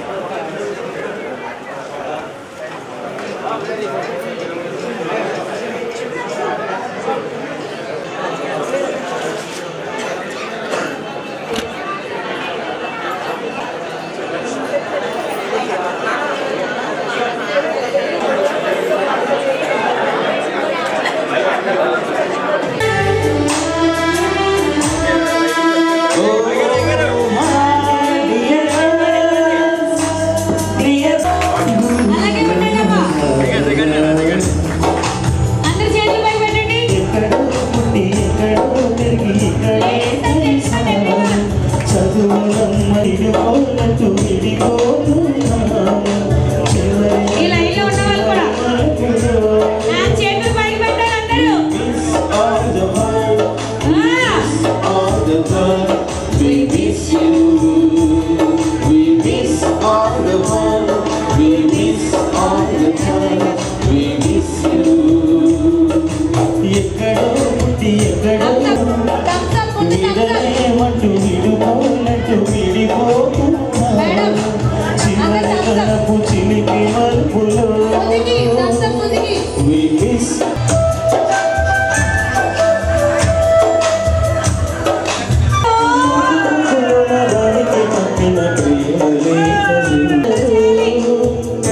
అందరు చేతులు పైకి పెట్టండి ఈ లైన్లో ఉన్న వాళ్ళు కూడా నా చేతులు పైకి పెట్టాలి అందరూ We miss you. We miss all the fun. We miss all the time. We miss you. ఎక్కడో పుట్టి ఎక్కడో విడలేమంటూ విడిపోనట్టు విడిపోతున్నా చివరి కడపు చిలిపి మలుపులో We miss కొలవడానికి పంపిన ప్రేమ లేఖలు.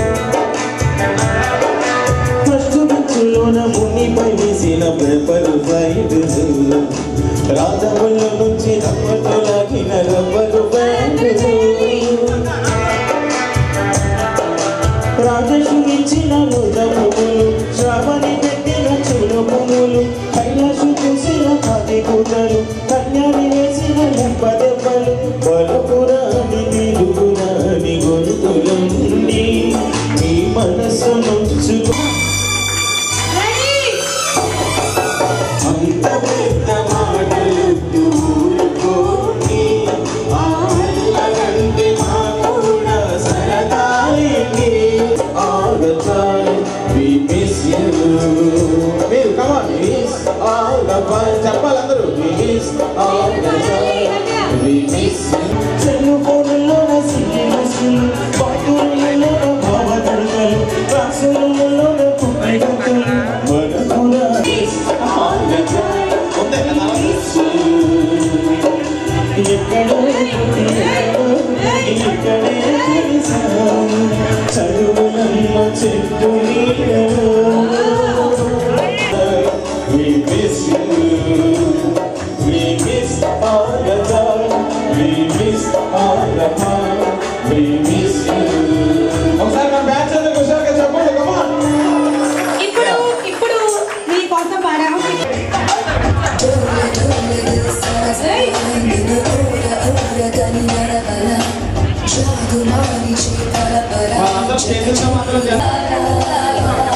ఫస్ట్ బెంచులోన మునిపై వేసిన పేపరు ఫైల్స్ రాజముల నుంచి రమ్మటు లాగిన రబ్బరు బ్యాంకులు రాజేషునిచ్చిన లోదములు శ్రావణి పెట్టిన చులుపుములు కైలాసు చూసిన కాటి కూటలు కన్యాని వేసిన లింప దెబ్బలు బలపురాని నిలుగురాని గొంతులుండి మీ మనసు నుంచుకో అంత పెద్ద మాటలు ఊరుకోని ఆ అల్లగంటి మా కూడా సరదాయింది all the time we miss you మీరు come on miss all the fun చెప్పాలి అందరూ we miss all the time we miss you cell ఫోన్లోన సిగి మసులు పాటలలో భావతడకలు క్లాసులలో కుప్పై గంటలు మన కూడా all the time we miss you ఎక్కడో ఇక్కడే తెలిసావు చదువులన్న చెట్టు We miss you. We miss all the time. We miss all the time. We miss you. ఒకసారి మన బ్యాచ్ అందరూ హుషారుగా చెప్పండి కమాన్ ఇప్పుడు ఇప్పుడు మీ కోసం పాడాము వాళ్ళందరూ చేతులతో మాత్రం చేస్తారు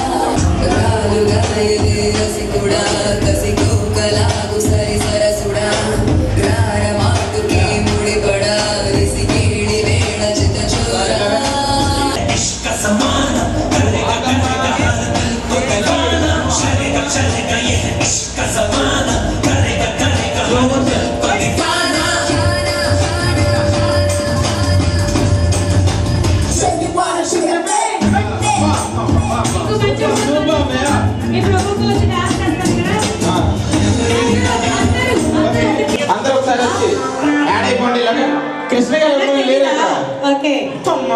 ఇప్పుడు ఒక్కొక్కరు వచ్చి డాన్స్ చేస్తారు కదా అందరూ ఒకసారి వచ్చి యాడ్ అయిపోండి ఇలాగా కృష్ణ గారు ఎవరు లేరు ఇక్కడ ఓకే అమ్మా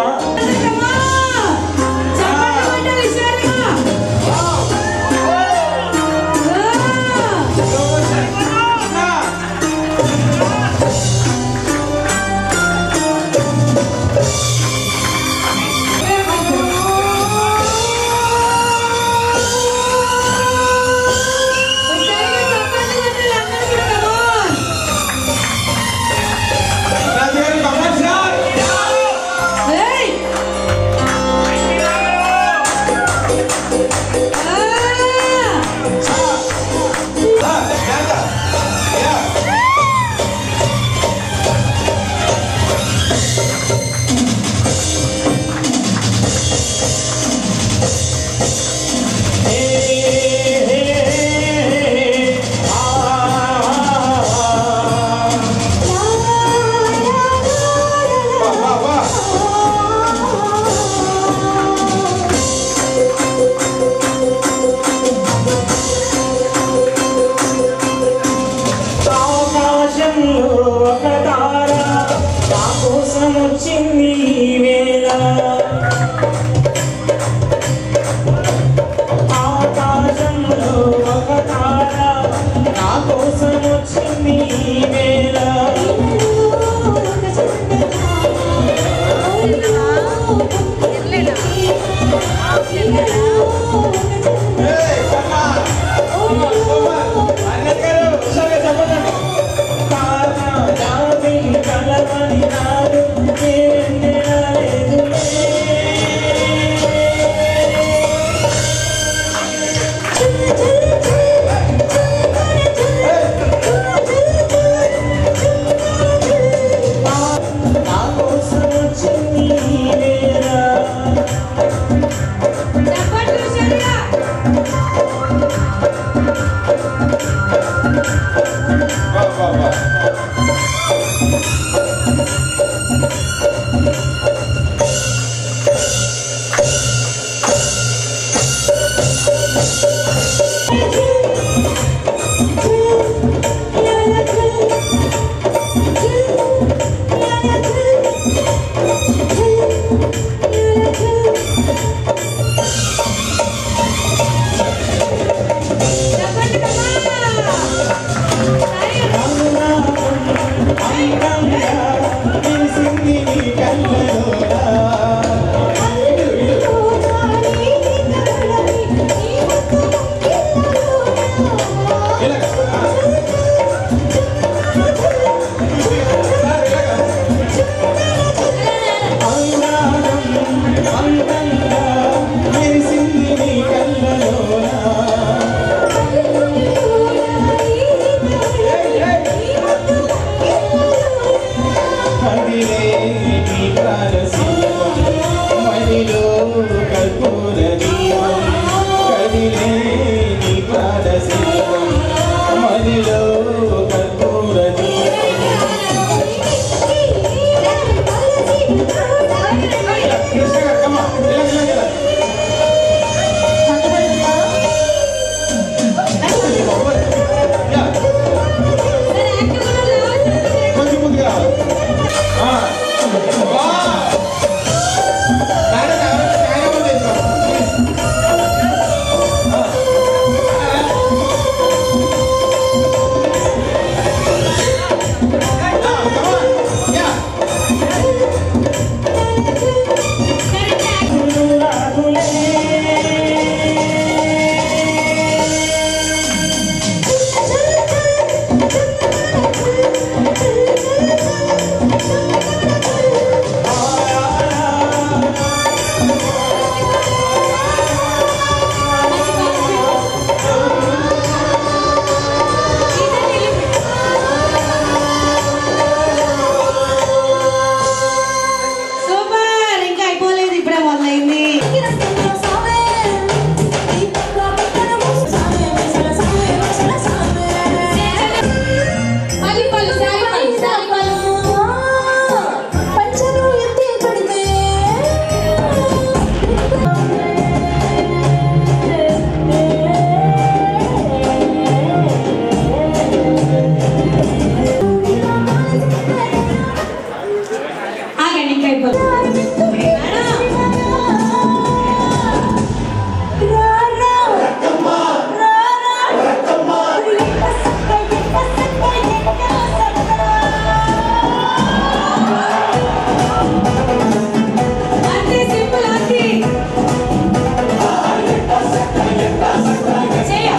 Hey! కోసం వచ్చింది ఈ వేళ ఆకాశంలో ఒక తార నా కోసం వచ్చింది ఈ వేళ కలవని నాడు నా కోసం వచ్చింది ఈ వేళ మదిలో కర్పూర కొంచెం ముందుగా ఆ. వా. మేడం, ఎవరైనా న్యాయం ఉంది ఇందులో. ప్లీజ్. సూపర్ ఇంకా అయిపోలేదు ఇప్పుడే మొదలైంది మళ్ళీ పళ్ళు సాయి పళ్ళు సాయి పళ్ళు పంచను ఎత్తి పడితే ఆగండి ఇంకా అయిపోలేదు అంతే సింపుల్ అంతే చెయ్య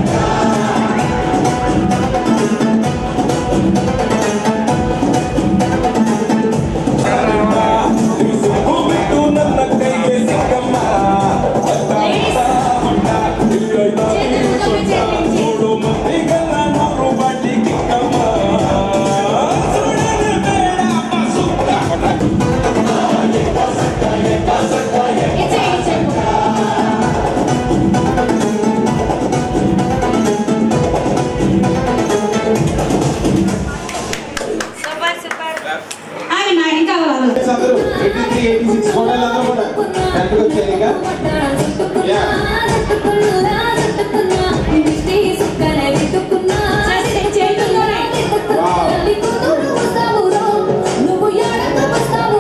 ఆగండి నాకు ఇంకా అవ్వాలి అందరూ eighty three eighty six model అందరూ కూడా కరెక్ట్గా వచ్చారు ఇక యా నువ్వు ఎడక వస్తావు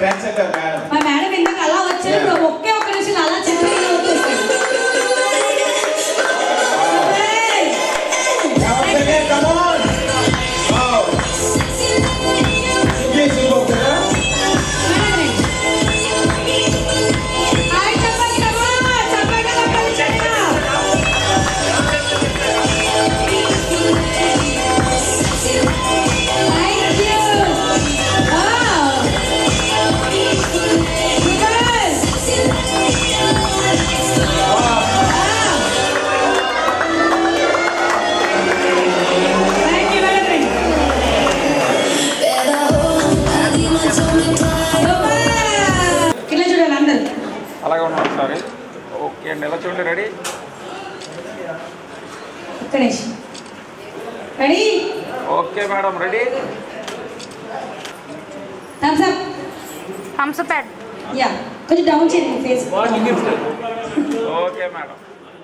ట్రెండ్ సెట్టర్ మేడం మా మేడం ఇందాక అలా వచ్చారు ఒకే ఒక్క నిమిషం అలా చెప్పి ఇలా వచ్చేసారు ఇలా చూడాలి అందరు అలాగే ఉన్నాం ఒకసారి ఓకే అండి ఎలా చూడండి రెడీ ఒక్క నిమిషం ready okay madam ready thumbs up thumbs up యా కొంచెం డౌన్ చేయండి face okay madam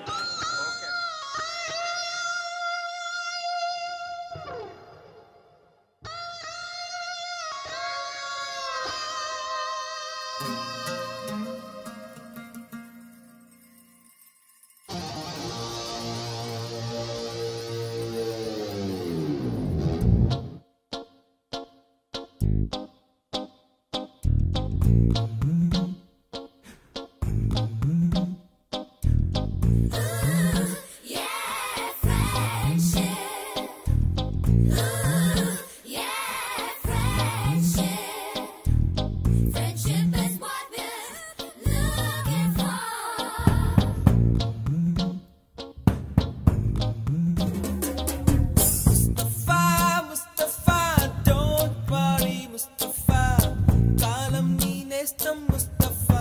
Mustafa Mustafa don't worry Mustafa కాలం నీ నేస్తం ముస్తఫా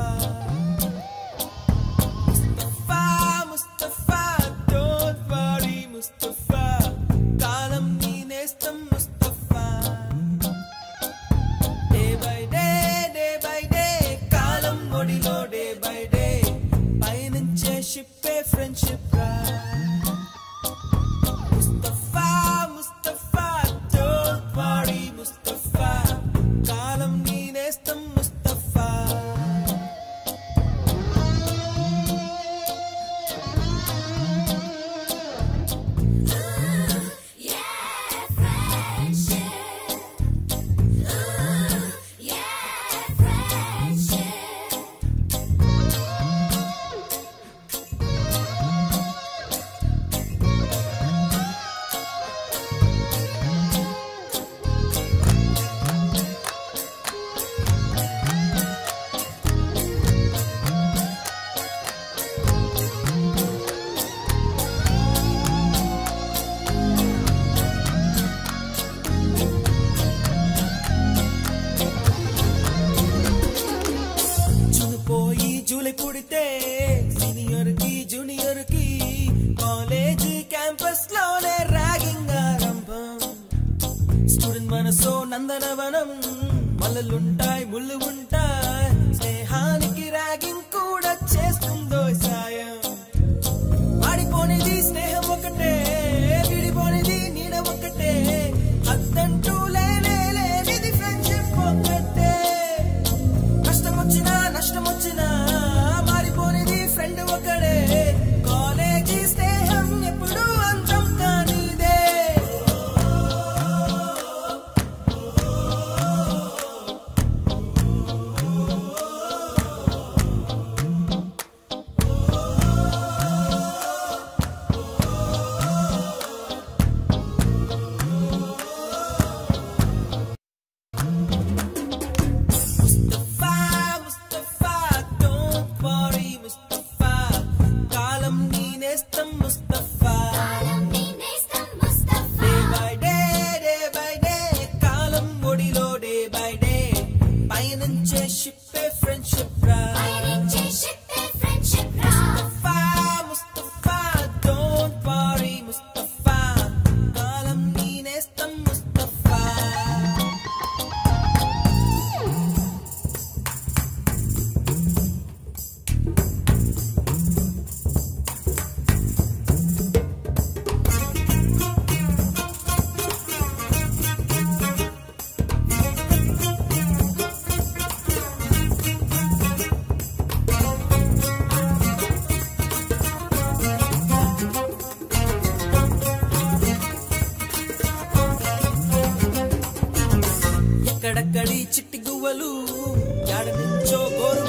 ముస్తఫా ముస్తఫా డోంట్ వరీ ముస్తఫా కాలం నీ నేస్తం Mustafa day by day day by day కాలం ఒడిలో డే బై డే పయనించే షిప్పే ఫ్రెండ్షిప్ రా ముస్తఫా ముస్తఫా డోంట్ వరీ ముస్తఫా కాలం నీ నేస్తం ముస్తఫా జూన్ పోయి జూలై పుడితే సీనియర్ కి జూనియర్ కి కాలేజ్ క్యాంపస్ లోనే ర్యాగింగ్ ఆరంభం స్టూడెంట్ మనసో నందనవనం మల్లలుంటాయి ముళ్ళు ఉంటాయి స్నేహానికి ర్యాగింగ్ కూడా చేస్తుందో సాయం వాడిపోనిది స్నేహం ఒకటే విడిపోనిది నీడ ఒకటే అద్దంటూ లేనే లేనిది ఫ్రెండ్షిప్ ఒకటే కష్టం వచ్చినా నష్టం వచ్చినా మారిపోనిది ఫ్రెండ్ ఒకడే కాలేజీ స్నేహం ఎప్పుడు అంతం కానిదే గాడి చిట్టి గువ్వలు యాడ నుంచో గోరు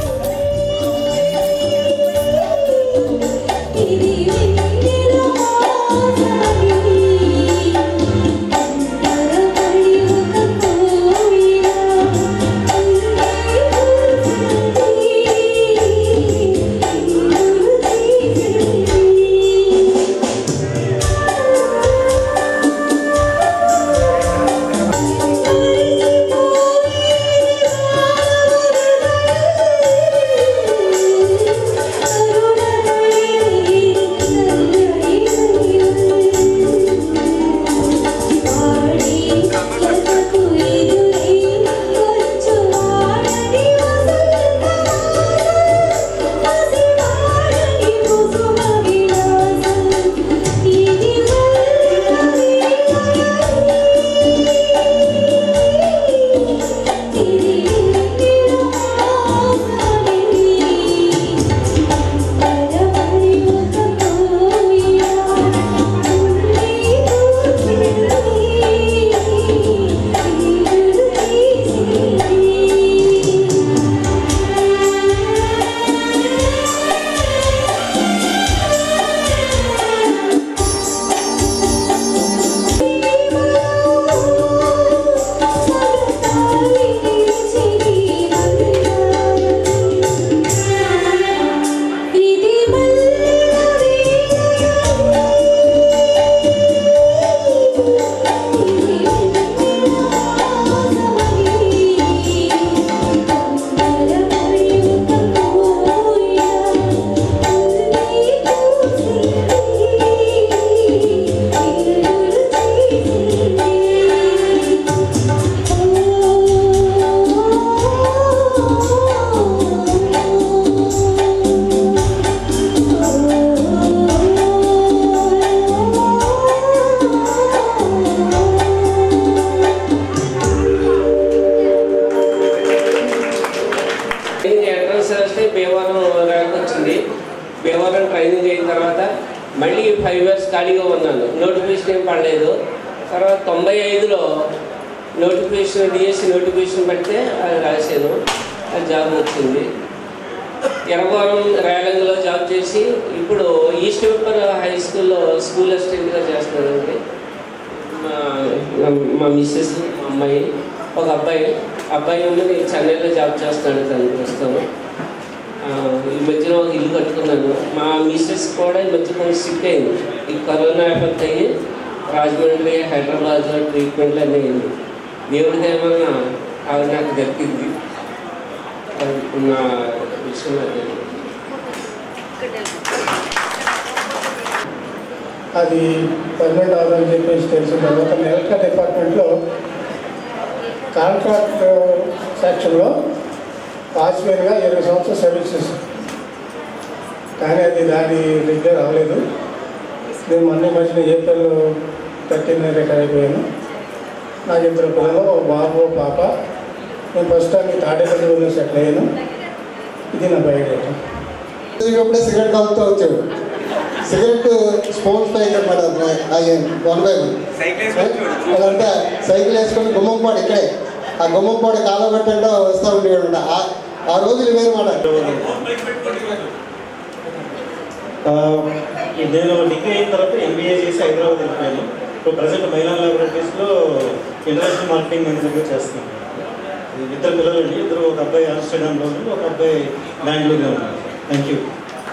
ట్రైనింగ్ ఎంట్రన్స్ వస్తే భీమవరం ర్యాంక్ వచ్చింది భీమవరం ట్రైనింగ్ అయిన తర్వాత మళ్ళీ ఫైవ్ ఇయర్స్ ఖాళీగా ఉన్నాను నోటిఫికేషన్ ఏం పడలేదు తర్వాత తొంభై ఐదులో నోటిఫికేషన్ డిఎస్సి నోటిఫికేషన్ పెడితే అది రాశాను అది జాబ్ వచ్చింది ఎర్రవరం రేలంగిలో జాబ్ చేసి ఇప్పుడు ఈస్ట్ వెప్పర్ హై స్కూల్లో స్కూల్ అసిస్టెంట్గా చేస్తున్నానండి మా మా మిస్సెస్ మా అమ్మాయి ఒక అబ్బాయి అబ్బాయి ఉన్నది చెన్నైలో జాబ్ చేస్తున్నాడు తను ప్రస్తుతం ఆ, ఈ మధ్యలో ఒక ఇల్లు కట్టుకున్నాను మా మిస్సెస్ కూడా ఈ మధ్య కొంచెం సిక్ అయింది ఈ కరోనా ఎఫెక్ట్ అయ్యి రాజమండ్రి హైదరాబాద్లో ట్రీట్మెంట్లు అన్నీ అయింది దేవుడికి ఏమన్నా అది నాకు దక్కింది అది నా విషయం అదే అది పర్మనెంట్ అవ్వాలని చెప్పేసి తెలిసిన తర్వాత ఎలక్ట్రికల్ డిపార్ట్మెంట్లో కాంట్రాక్ట్ సెక్షన్లో వాచ్మెన్గా ఇరవై సంవత్సరాలు సర్వీస్ చేశాను కానీ అది దాని దగ్గర అవ్వలేదు నేను మొన్న ఈ మధ్యన ఏప్రిల్ థర్టీన్ రిటైర్ అయిపోయాను నాకు ఇద్దరు పిల్లలు ఓ బాబు ఓ పాప నేను ప్రస్తుతానికి తాడేపల్లి సెటిల్ అయ్యాను ఇది నా బయోడేటా ఇప్పుడే సిగరెట్ తాగుతూ వచ్చాడు సిగరెట్ స్పూన్స్ పైకి అనమాట అయ్యాను వన్ బై వన్ అదంతా సైకిల్ వేసుకొని గుమ్మంపాడు ఇక్కడే ఆ గుమ్మంపాడు కాలో పెట్టంటే వస్తూ ఉండేవాడు ఆ- ఆ రోజులు వేరు మాట ఆ, నేను డిగ్రీ అయిన తర్వాత ఎంబీఏ చేసి హైదరాబాద్ వెళ్ళిపోయాను ఇప్పుడు ప్రజెంట్ మహిళా లాబొరేటరీస్లో ఇంటర్నేషనల్ మార్కెటింగ్ మేనేజర్గా చేస్తున్నాను ఇద్దరు పిల్లలండి ఇద్దరు ఒక అబ్బాయి ఆమ్స్టర్డామ్లో ఉన్నారు ఒక అబ్బాయి బెంగళూరులో ఉన్నారు థ్యాంక్ యూ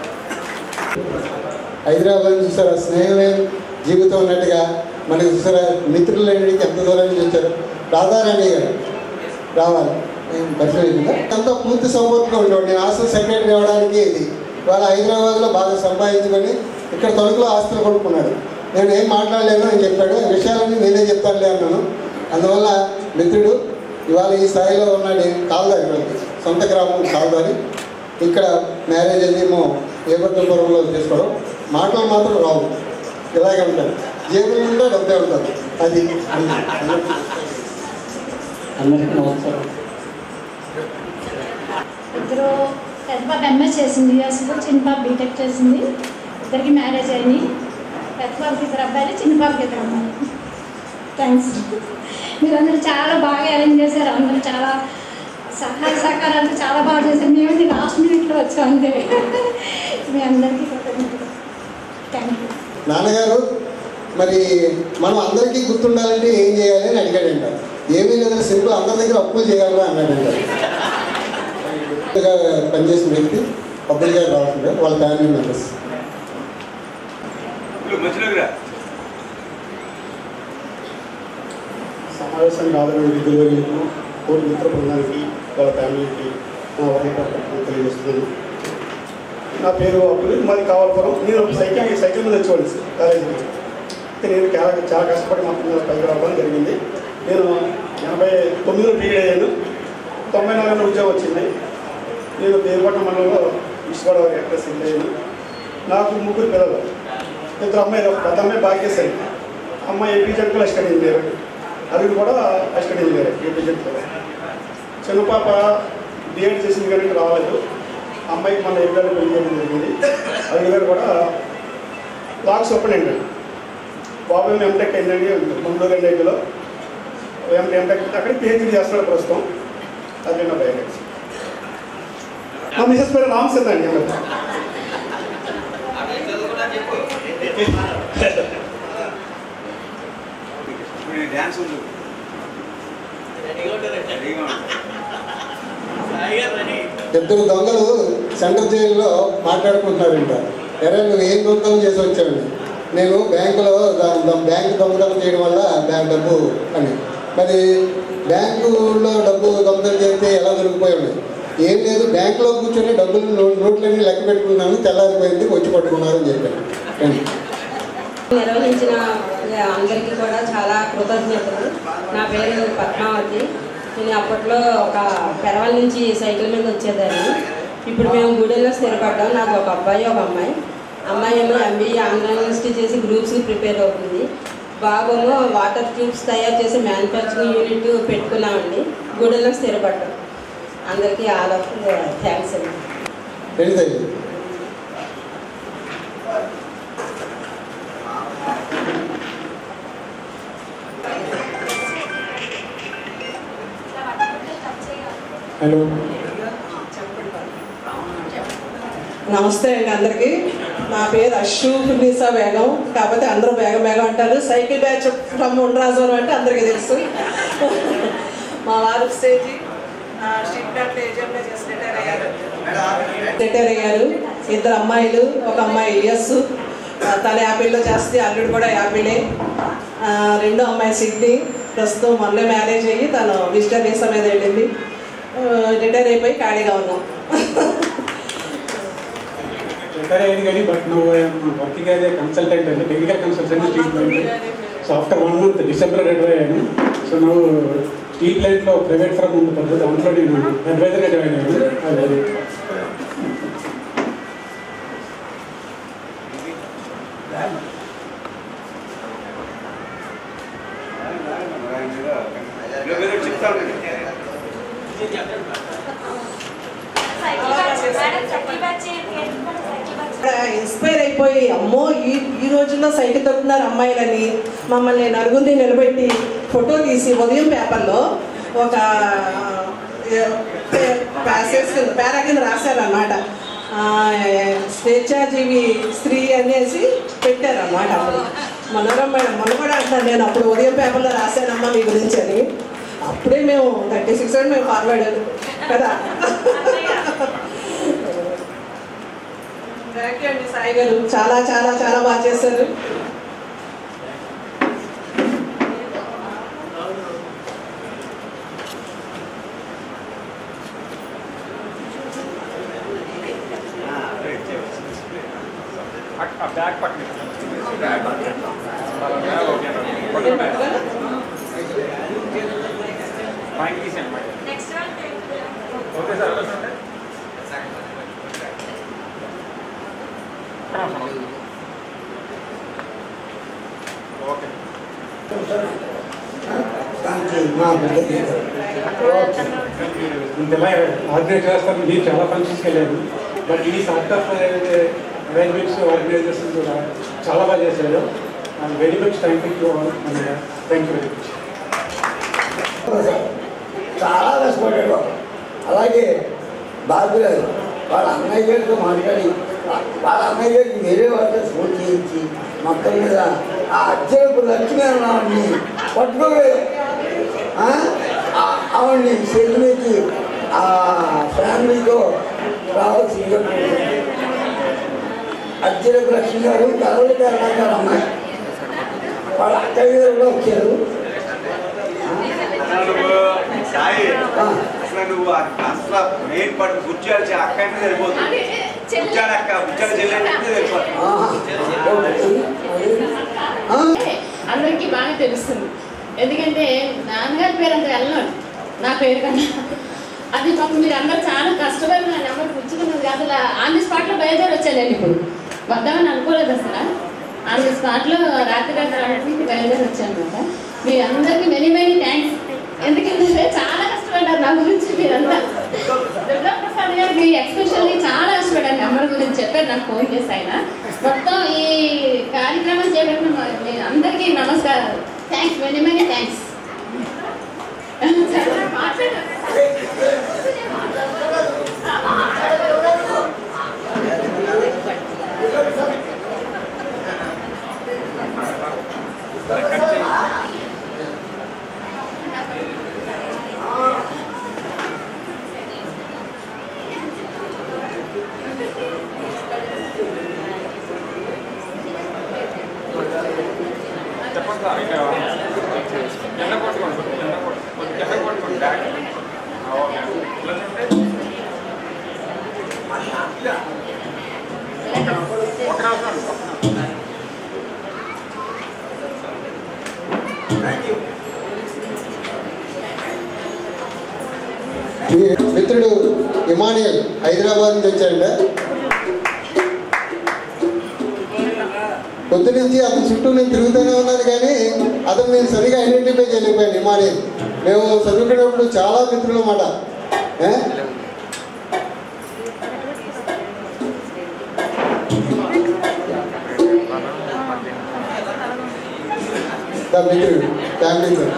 హైదరాబాద్ చూసారా స్నేహమే జీవితం ఉన్నట్టుగా మనకి చూసారా మిత్రులు లేనికి ఎంత దూరం నుంచి వచ్చారు రాధారాణి గారు రావాలి నేను పరిచయం అయిందా? అంతా పూర్తి సపోర్ట్గా ఉండేవాడు నేను హాస్టల్ సెక్రటరీ అవ్వడానికి ఇది వాళ్ళ హైదరాబాద్లో బాగా సంపాదించుకొని ఇక్కడ తణుకులో ఆస్తులు కొనుక్కున్నాడు నేను ఏం మాట్లాడలేను అని చెప్పాడు ఆ విషయాలన్నీ నేనే చెప్తానులే అన్నాను అందువల్ల మిత్రుడు ఇవాళ ఈ స్థాయిలో ఉన్నాడు కాల్దారి వాళ్ళకి సొంత గ్రామం కాల్దారి ఇక్కడ మ్యారేజ్ అది ఏమో ఏబద్ధపురంలో చేసుకోవడం మాటలు మాత్రం రావు ఇలాగే ఉంటారు జేబులు ఉంటే డబ్బే ఉంటారు అది అందరికీ నమస్కారం ఇద్దరు పెద్ద పాప ఎంఏ చేసింది అసలు చిన్న పాప బీటెక్ చేసింది ఇద్దరికి మ్యారేజ్ అయింది పెద్ద పాపకి ఇద్దరు అబ్బాయిలు చిన్న పాపకి ఇద్దరు అమ్మాయిలు థ్యాంక్స్ మీరందరూ చాలా బాగా అరేంజ్ చేశారు అందరూ చాలా సహాయ సహకారాలు చాలా బాగా చేశారు మేము లాస్ట్ మినిట్లో వచ్చాం అంతే మీ అందరికీ థ్యాంక్ యూ నాన్నగారు మరి మనం అందరికీ గుర్తుండాలంటే ఏం చేయాలి అని అడిగాడంట ఏమీ లేదు సింపుల్ అందరి దగ్గర అప్పులు చేయాలా అన్నాడంట కొత్తగా పనిచేసిన వ్యక్తి అబ్దుల్ గారు రావడం గారు వాళ్ళ ఫ్యామిలీ మెంబర్స్ సమావేశానికి ఆదరణ విధులకు కోటి మిత్ర బృందానికి వాళ్ళ ఫ్యామిలీకి నా వర్గపట్ల తెలియజేస్తున్నాను నా పేరు అప్పుడు మాది కావాలపురం నేను సైకిల్ సైకిల్ మీద వచ్చేవాడిని సార్ కాలేజీకి అయితే నేను చాలా చాలా కష్టపడి మా పిల్లల పైకి రావడం జరిగింది నేను ఎనభై తొమ్మిదిలో డిగ్రీ అయ్యాను తొంభై నాలుగులో ఉద్యోగం వచ్చింది నేను దేవపట్నం మండలంలో ఈస్ట్ గోదావరి ఎక్కడ సెటిల్ అయ్యాను నాకు ముగ్గురు పిల్లలు ఇద్దరు అమ్మాయిలు ఒక పెద్ద అమ్మాయి భాగ్యశ్రీ అమ్మాయి ఏపీ జడ్కల్ అసిస్టెంట్ ఇంజనీర్ అది కూడా అసిస్టెంట్ ఇంజనీర్ ఏపీ జడ్కల్ చిన్న పాప డిఎడ్ చేసింది కానీ రాలేదు అమ్మాయికి మన ఏపీ పెళ్లి చేయడం జరిగింది అది గారు కూడా లాక్స్ ఓపెన్ అయింది బాబు ఎంటెక్ అయిందండి మంగళూరు ఎన్ఐటీలో ఎం ఎంటెక్ అక్కడ పిహెచ్డీ చేస్తున్నాడు ప్రస్తుతం అది నా బయోడెక్స్ మా మిసెస్ పేరు రామ్ సీత అండి ఆమె. డ్యాన్స్ ఉంది ఇద్దరు దొంగలు సెంట్రల్ జైల్లో మాట్లాడుకుంటున్నారంట ఎరా నువ్వు ఏం దొంగతనం చేసి వచ్చావండి నేను బ్యాంకులో ద- ద- బ్యాంకు దొంగతనం చేయడం వల్ల బ్యాంక్ డబ్బు అని మరి బ్యాంకులో డబ్బు దొంగతనం చేస్తే ఎలా దొరికిపోయి ఉన్నాయి ఏం లేదు బ్యాంకులో కూర్చొని డబ్బులు నో- నోట్లన్నీ లెక్క పెట్టుకున్నాను తెల్లారిపోయింది వచ్చి పట్టుకున్నారని చెప్పాను రండి. నిర్వహించిన అందరికీ కూడా చాలా కృతజ్ఞతలు నా పేరు పద్మావతి నేను అప్పట్లో ఒక పెరవల నుంచి సైకిల్ మీద వచ్చేదాన్ని ఇప్పుడు మేము గూడెల్లో స్థిరపడ్డాం నాకు ఒక అబ్బాయి ఒక అమ్మాయి అమ్మాయి ఏమో ఎంబీఏ ఆంధ్ర యూనివర్సిటీ చేసి గ్రూప్స్కి ప్రిపేర్ అవుతుంది బాబేమో వాటర్ ట్యూబ్స్ తయారు చేసి మ్యానుఫ్యాక్చరింగ్ యూనిట్ పెట్టుకున్నామండి గూడెల్లో స్థిరపడ్డాం అందరికీ ఆల్ ఆఫ్ థ్యాంక్స్ అండి రండి తల్లి హలో నమస్తే అండి అందరికీ నా పేరు అషు ఫినిసా బేగం కాకపోతే అందరూ బేగం బేగం అంటారు సైకిల్ బ్యాచ్ ఫ్రమ్ ఉండ్రాజవరం అంటే అందరికీ తెలుసు మా వారు స్టేజీ స్ట్రీట్ కార్ట్ ఏజెంట్గా చేసి రిటైర్ అయ్యారు రిటైర్ అయ్యారు ఇద్దరు అమ్మాయిలు ఒక అమ్మాయి ఎస్ తన యాపిల్లో చేస్తే అల్లుడు కూడా యాపిలే ఆ, రెండో అమ్మాయి సిడ్నీ ప్రస్తుతం మొన్నే మ్యారేజ్ అయ్యి తను విజిటర్ వీసా మీద వెళ్ళింది ఆ, రిటైర్ అయిపోయి ఖాళీగా ఉన్నాం రిటైర్ అయింది కానీ బట్ నువ్వు వర్కింగ్ యాజ్ ఏ కన్సల్టెంట్ అంటే technical consultant street light so after one month December retire అయ్యాను సో నువ్వు స్ట్రీట్ లైట్లో ప్రైవేట్ ఫర్మ్ ఉంది కదా దాంట్లో నేను అడ్వైజర్గా జాయిన్ అయ్యాను అది ఇన్స్పైర్ అయిపోయి అమ్మో ఈ ఈ రోజుల్లో సైకిల్ తొక్కుతున్నారు అమ్మాయిలని మమ్మల్ని నలుగురిని నిలబెట్టి ఫోటో తీసి ఉదయం పేపర్లో ఒక ప్యాసేజ్ కింద పేరా కింద రాశారన్నమాట ఆ, స్వేచ్ఛాజీవి స్త్రీ అనేసి పెట్టారన్నమాట అప్పుడు మనోరమ మేడం మొన్న కూడా అంటున్నాను నేను అప్పుడు ఉదయం పేపర్లో రాశానమ్మా మీ గురించి అని అప్పుడే మేము థర్టీ సిక్స్ అని మేము ఫార్వర్డ్ కదా థ్యాంక్ యూ అండి సాయి గారు చాలా చాలా చాలా బాగా చేశారు ఆ బ్యాగ్ పక్కన మైక్ తీసాను మైక్ ఓకే సార్ ఓకే ఇంతలా ఆర్గనైజ్ చేస్తారు మీరు చాలా ఫంక్షన్స్కి వెళ్ళారు బట్ ఈ సార్ట్ ఆఫ్ అరేంజ్మెంట్స్ ఆర్గనైజేషన్ కూడా చాలా బాగా చేశారు very much thank you thank you very much చాలా కష్టపడ్డాడు బాబు. అలాగే బాబు గారు వాళ్ళ అన్నయ్య గారితో మాట్లాడి వాళ్ళ అన్నయ్య గారికి వేరే వాళ్ళతో ఫోన్ చేయించి మొత్తం మీద ఆ అర్జునపు లక్ష్మీ అన్నవాడిని పట్టుకోలేదు ఆ? ఆ- ఆవిడ్ని సెల్లికి ఆ ఫ్యామిలీతో రావాల్సిందిగా అర్జునపు లక్ష్మి గారు కలవలి గారు అమ్మాయి వాళ్ళ అక్కయ్య గారు కూడా వచ్చారు సాయి అసలు నువ్వు అసలు మెయిన్ పట్టు కూర్చోాల్సి అక్క అంటే సరిపోతుంది కూర్చోాలి అక్క కూర్చోాలి చెల్లెంటే సరిపోతుంది అందరికీ బాగా తెలుస్తుంది ఎందుకంటే నాన్నగారి పేరు అంత వెళ్ళను నా పేరు కన్నా అది పాపం మీరు అందరూ చాలా కష్టపడి నా నెంబర్ పుచ్చుకున్నది కాదు అలా ఆన్ ది స్పాట్లో బయలుదేరి వచ్చాను ఇప్పుడు వద్దామని అనుకోలేదు అసలు ఆన్ ది స్పాట్లో రాత్రి రాత్రి బయలుదేరి వచ్చాను అనమాట మీ అందరికీ మెనీ మెనీ థ్యాంక్స్ ఎందుకంటే చాలా కష్టపడ్డారు నా గురించి మీరంతా దుర్గా ప్రసాద్ గారికి ఎక్స్పెషల్లీ చాలా కష్టపడ్డారు నెంబర్ గురించి చెప్పారు నాకు ఫోన్ చేసి ఆయన మొత్తం ఈ కార్యక్రమం చేపట్టిన మా- మీ అందరికీ నమస్కారం థ్యాంక్స్ మెనీ మెనీ థ్యాంక్స్ చెప్పండి సార్ ఇక్కడ ఎండ కొట్టుకోండి ఎండ కొట్టుకోండి ఎండ కొట్టుకోండి బ్యాగ్ ఓకే ఇలా ఉంటే ఒక నిమిషం మీ మిత్రుడు ఇమానియల్ హైదరాబాద్ నుంచి వచ్చాడంట పొద్దు నుంచి అతని చుట్టూ నేను తిరుగుతూనే ఉన్నాను కానీ అతను నేను సరిగా ఐడెంటిఫై చేయలేకపోయాను ఇమానియల్ మేము చదువుకునేప్పుడు చాలా మిత్రులు అన్నమాట ఏ? దా మిత్రుడు ఫ్యామిలీ సార్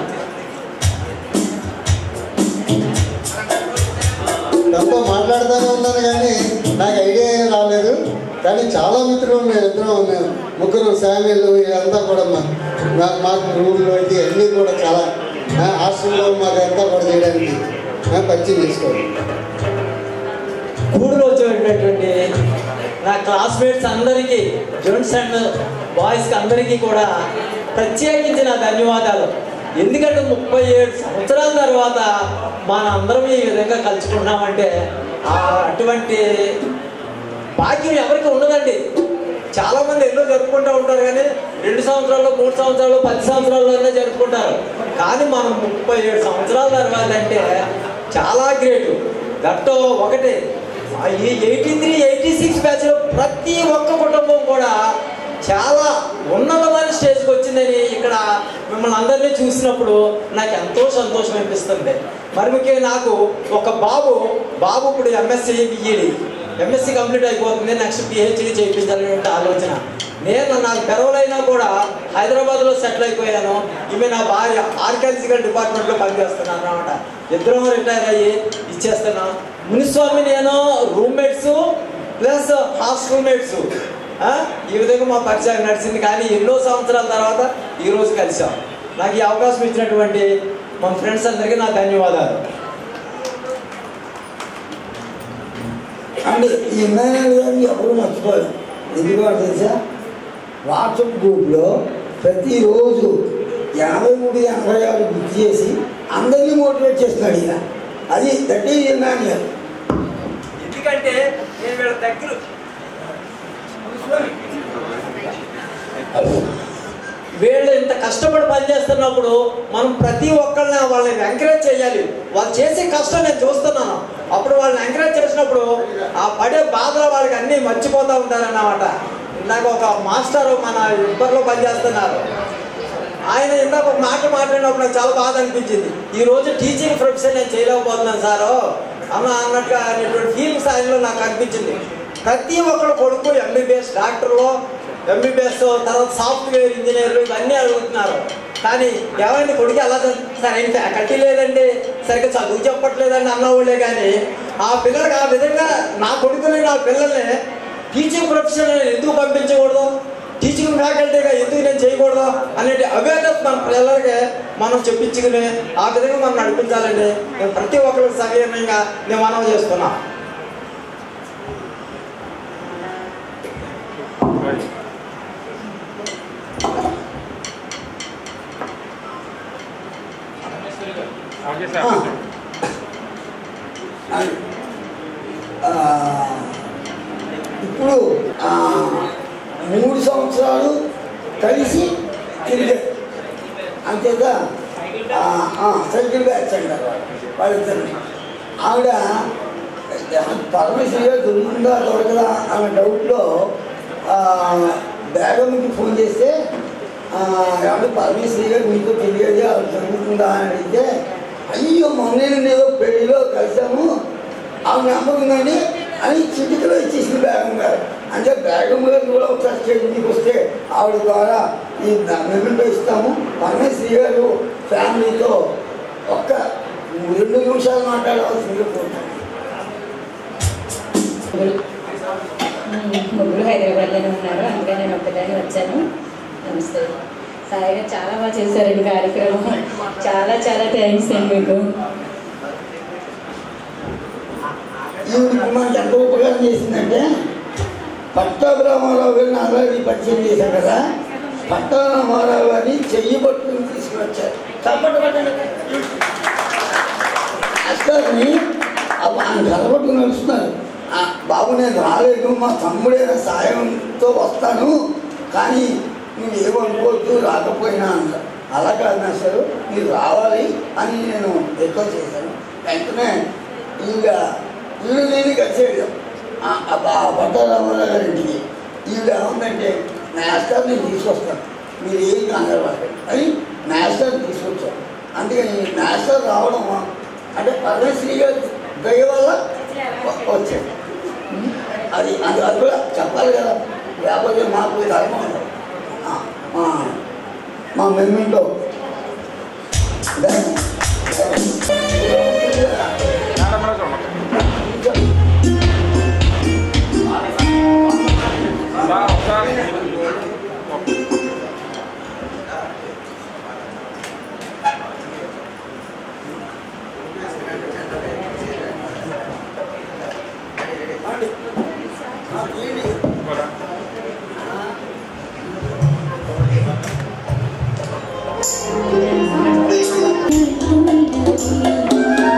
తనతో మాట్లాడుతూనే ఉన్నాను కానీ నాకు ఐడియా ఏం రాలేదు కానీ చాలా మిత్రులు మేము ఇద్దరం మేము ముగ్గురు శామ్యులు ఇదంతా కూడా మా మా- మాకు రూమ్లో అయితే అన్నీ కూడా చాలా ఆ, హాస్టల్లో మాకు అంతా కూడా చేయడానికి ఆ, పరిచయం చేసుకోవాలి గూడూరు వచ్చేటటువంటి నా క్లాస్మేట్స్ అందరికీ జెంట్స్ అండ్ బాయ్స్కి అందరికీ కూడా ప్రత్యేకించి నా ధన్యవాదాలు ఎందుకంటే ముప్పై ఏడు సంవత్సరాల తర్వాత మన అందరం ఈ విధంగా కలుసుకున్నామంటే ఆ అటువంటి భాగ్యం ఎవరికి ఉండదండి చాలా మంది ఎన్నో జరుపుకుంటూ ఉంటారు కానీ రెండు సంవత్సరాలు మూడు సంవత్సరాలు పది సంవత్సరాల్లోనే జరుపుకుంటారు కానీ మనం ముప్పై ఏడు సంవత్సరాల తర్వాత అంటే చాలా గ్రేట్ దట్టో ఒకటే ఆ ఈ ఎయిటీ త్రీ ఎయిటీ సిక్స్ బ్యాచ్లో ప్రతి ఒక్క కుటుంబం కూడా చాలా ఉన్నతమైన స్టేజ్కి వచ్చిందని ఇక్కడ మిమ్మల్ని అందరినీ చూసినప్పుడు నాకు ఎంతో సంతోషం అనిపిస్తుంది మరి ముఖ్యంగా నాకు ఒక బాబు బాబు ఇప్పుడు ఎంఎస్సీ బిఈడి ఎంఎస్సీ కంప్లీట్ అయిపోతుంది నెక్స్ట్ పిహెచ్డి చేయించాలనే ఆలోచన నేను నాకు పెరవలైనా కూడా హైదరాబాద్లో సెటిల్ అయిపోయాను ఈమె నా భార్య ఆర్కాలజికల్ డిపార్ట్మెంట్లో పనిచేస్తున్నాను అనమాట ఇద్దరం రిటైర్ అయ్యి ఇచ్చేస్తున్నాం మునిస్వామి నేను రూమ్మేట్స్ ప్లస్ హాస్టల్ మేట్స్ ఈ విధంగా మా పరిచయం నడిచింది కానీ ఎన్నో సంవత్సరాల తర్వాత ఈ రోజు కలిసాం నాకు ఈ అవకాశం ఇచ్చినటువంటి మా ఫ్రెండ్స్ అందరికీ నా ధన్యవాదాలు అంటే ఈ ఎమ్మెల్యే గారిని ఎవరు మర్చిపోలేదు ఎందుకంటే తెలుసా వాట్సాప్ గ్రూప్లో ప్రతిరోజు ఎనభై మూడు ఎనభై ఆరు గుర్తు చేసి అందరినీ మోటివేట్ చేస్తున్నాడు ఈయన అది దట్ ఈజ్ ఎమ్మెల్యే ఎందుకంటే నేను వీళ్ళ దగ్గర వీళ్ళు ఇంత కష్టపడి పనిచేస్తున్నప్పుడు మనం ప్రతి ఒక్కరిని వాళ్ళని ఎంకరేజ్ చేయాలి వాళ్ళు చేసే కష్టం నేను చూస్తున్నాను అప్పుడు వాళ్ళని ఎంకరేజ్ చేసినప్పుడు ఆ పడే బాధలు వాళ్ళకి అన్నీ మర్చిపోతూ ఉంటారన్నమాట ఇందాక ఒక మాస్టర్ మన ఇబ్బర్లో పనిచేస్తున్నారు ఆయన ఇందాక ఒక మాట మాట్లాడినప్పుడు నాకు చాలా బాధ అనిపించింది ఈ రోజు టీచింగ్ ప్రొఫెషన్ నేను చేయలేకపోతున్నాను సారు అన్న అన్నట్టుగా అనేటువంటి ఫీలింగ్స్ ఆయనలో నాకు అనిపించింది ప్రతి ఒక్కరు కొడుకు ఎంబీబీఎస్ డాక్టర్లు ఎంబీబీఎస్ తర్వాత సాఫ్ట్వేర్ ఇంజనీర్లు ఇవన్నీ అడుగుతున్నారు కానీ ఎవరైనా కొడుకు అలా సరైన ఫ్యాకల్టీ లేదండి సరిగ్గా చదువు చెప్పట్లేదండి అన్నవాళ్ళే కానీ ఆ పిల్లలకి ఆ విధంగా నా కొడుకుని నా పిల్లల్ని టీచింగ్ ప్రొఫెషన్ ఎందుకు పంపించకూడదు టీచింగ్ ఫ్యాకల్టీగా ఎందుకు నేను చేయకూడదు అనేది అవేర్నెస్ మన పిల్లలకి మనం చెప్పించుకుని ఆ విధంగా మనం నడిపించాలండి నేను ప్రతి ఒక్కరికి సవీర్యంగా నేను మనవి చేస్తున్నా ఓకే సార్ ఆ, ఇప్పుడు ఆ, మూడు సంవత్సరాలు కలిసి తిరిగారు అంతేత సైకిల్ బ్యాచ్ అంటారు వాళ్ళిద్దరు ఆవిడ పరమేశ్వరి గారు దొరుకుతుందా దొరకదా అనే డౌట్లో బేగంకి ఫోన్ చేస్తే ఏమంటే పరమేశ్వరి గారు మీతో తెలియదు ఆవిడ దొరుకుతుందా అని అడిగితే అయ్యో మొన్న ఏదో పెళ్లిలో కలిసాము ఆవిడ నెంబర్ ఉందండి అని చిటికలో ఇచ్చేసింది బేగం గారు అంటే బేగం గారు కూడా ఒకసారి స్టేజ్ మీకు వస్తే ఆవిడ ద్వారా ఈ మెమెంటో ఇస్తాము పరమేశ్వరి గారు ఫ్యామిలీతో ఒక్క రెండు నిమిషాలు మాట్లాడవలసిందిగా కోరుతాను ముగ్గురు హైదరాబాద్లోనే ఉన్నారు అందుకే నేను ఒక్కదాన్ని వచ్చాను నమస్తే సాయి గారు చాలా బాగా చేశారండి కార్యక్రమం చాలా చాలా థ్యాంక్స్ అండి మీకు ఈవిడికి మనకి ఎంత ఉపకారం చేసిందంటే పట్టాభిరామారావు గారిని ఆల్రెడీ పరిచయం చేశారు కదా పట్టాభిరామారావు గారిని చెయ్యి పట్టుకుని తీసుకువచ్చారు చప్పటి పట్టండి మాస్టర్ని ఆయన కలపట్టుకుని నడుస్తున్నారు "ఆ, బాబు నేను రాలేదు మా తమ్ముడైన సాయంతో వస్తాను కానీ నువ్వు ఏమనుకోవద్దు రాకపోయినా అంట అలా కాదు మాస్టర్ మీరు రావాలి అని నేను ఎక్కువ చేశాను వెంటనే ఈవిడ ఈవిడ నేను కలిసేయడం పట్టారామారావు గారి ఇంటికి ఈవిడ ఏముందంటే మాస్టర్ నేను తీసుకొస్తాను మీరు ఏం కంగారు పడకండి అని మాస్టర్ తీసుకొచ్చారు అందుకని మాస్టర్ రావడం అంటే పరమేశ్వరి గారి దయ వల్ల వ- వచ్చాడు అది అది అది కూడా చెప్పాలి కదా లేకపోతే మాకు ధర్మం ఉండదు ఆ, మా మా మెమ్మెంటో Thank you.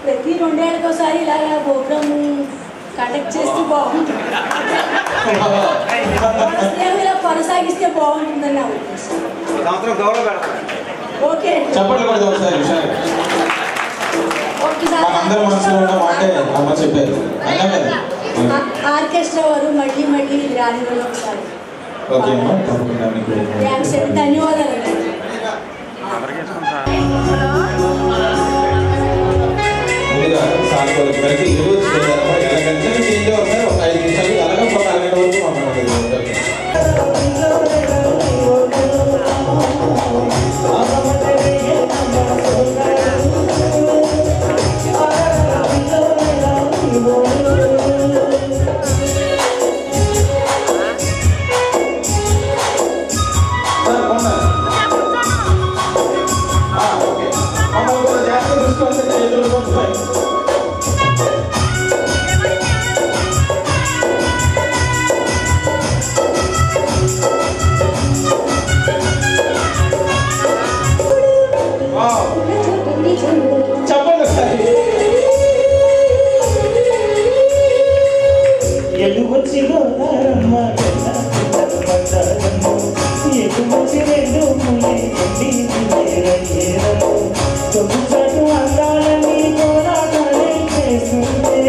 ప్రతి రెండేళ్ళకి ఒకసారి ఇలాగా ప్రోగ్రామ్ కండక్ట్ చేస్తే బాగుంటుంది వరుసగా ఇలా కొనసాగిస్తే బాగుంటుందని నా ఉద్దేశం సంవత్సరం గౌరవ పెడతాం ఓకే చప్పట్లు కొడితే ఒకసారి హుషారు ఒకసారి మనందరి మనసులో ఉన్న మాటే అమ్మ చెప్పారు అయినా కదా ఆ- ఆర్కెస్ట్రా వారు మళ్ళీ మళ్ళీ రాని వాళ్ళు ఒకసారి ఓకే అమ్మా తప్పకుండా మీకు థ్యాంక్స్ అండి ధన్యవాదాలు ముందుగా సానుకూల మేరకు ఈరోజు ఎలాగంటే చేంజ్ అవుతారు ఒక ఐదు నిమిషాలు అలాగే ఒక అరగంట వరకు మాట్లాడుతుంది చెప్పండి ఒకసారి ఎలుగొచ్చి గోదారమ్మ ఎలుగొచ్చి రెండు ముయ్యి తొమ్మిది అందాలని పోరాటాలే చేస్తుంటే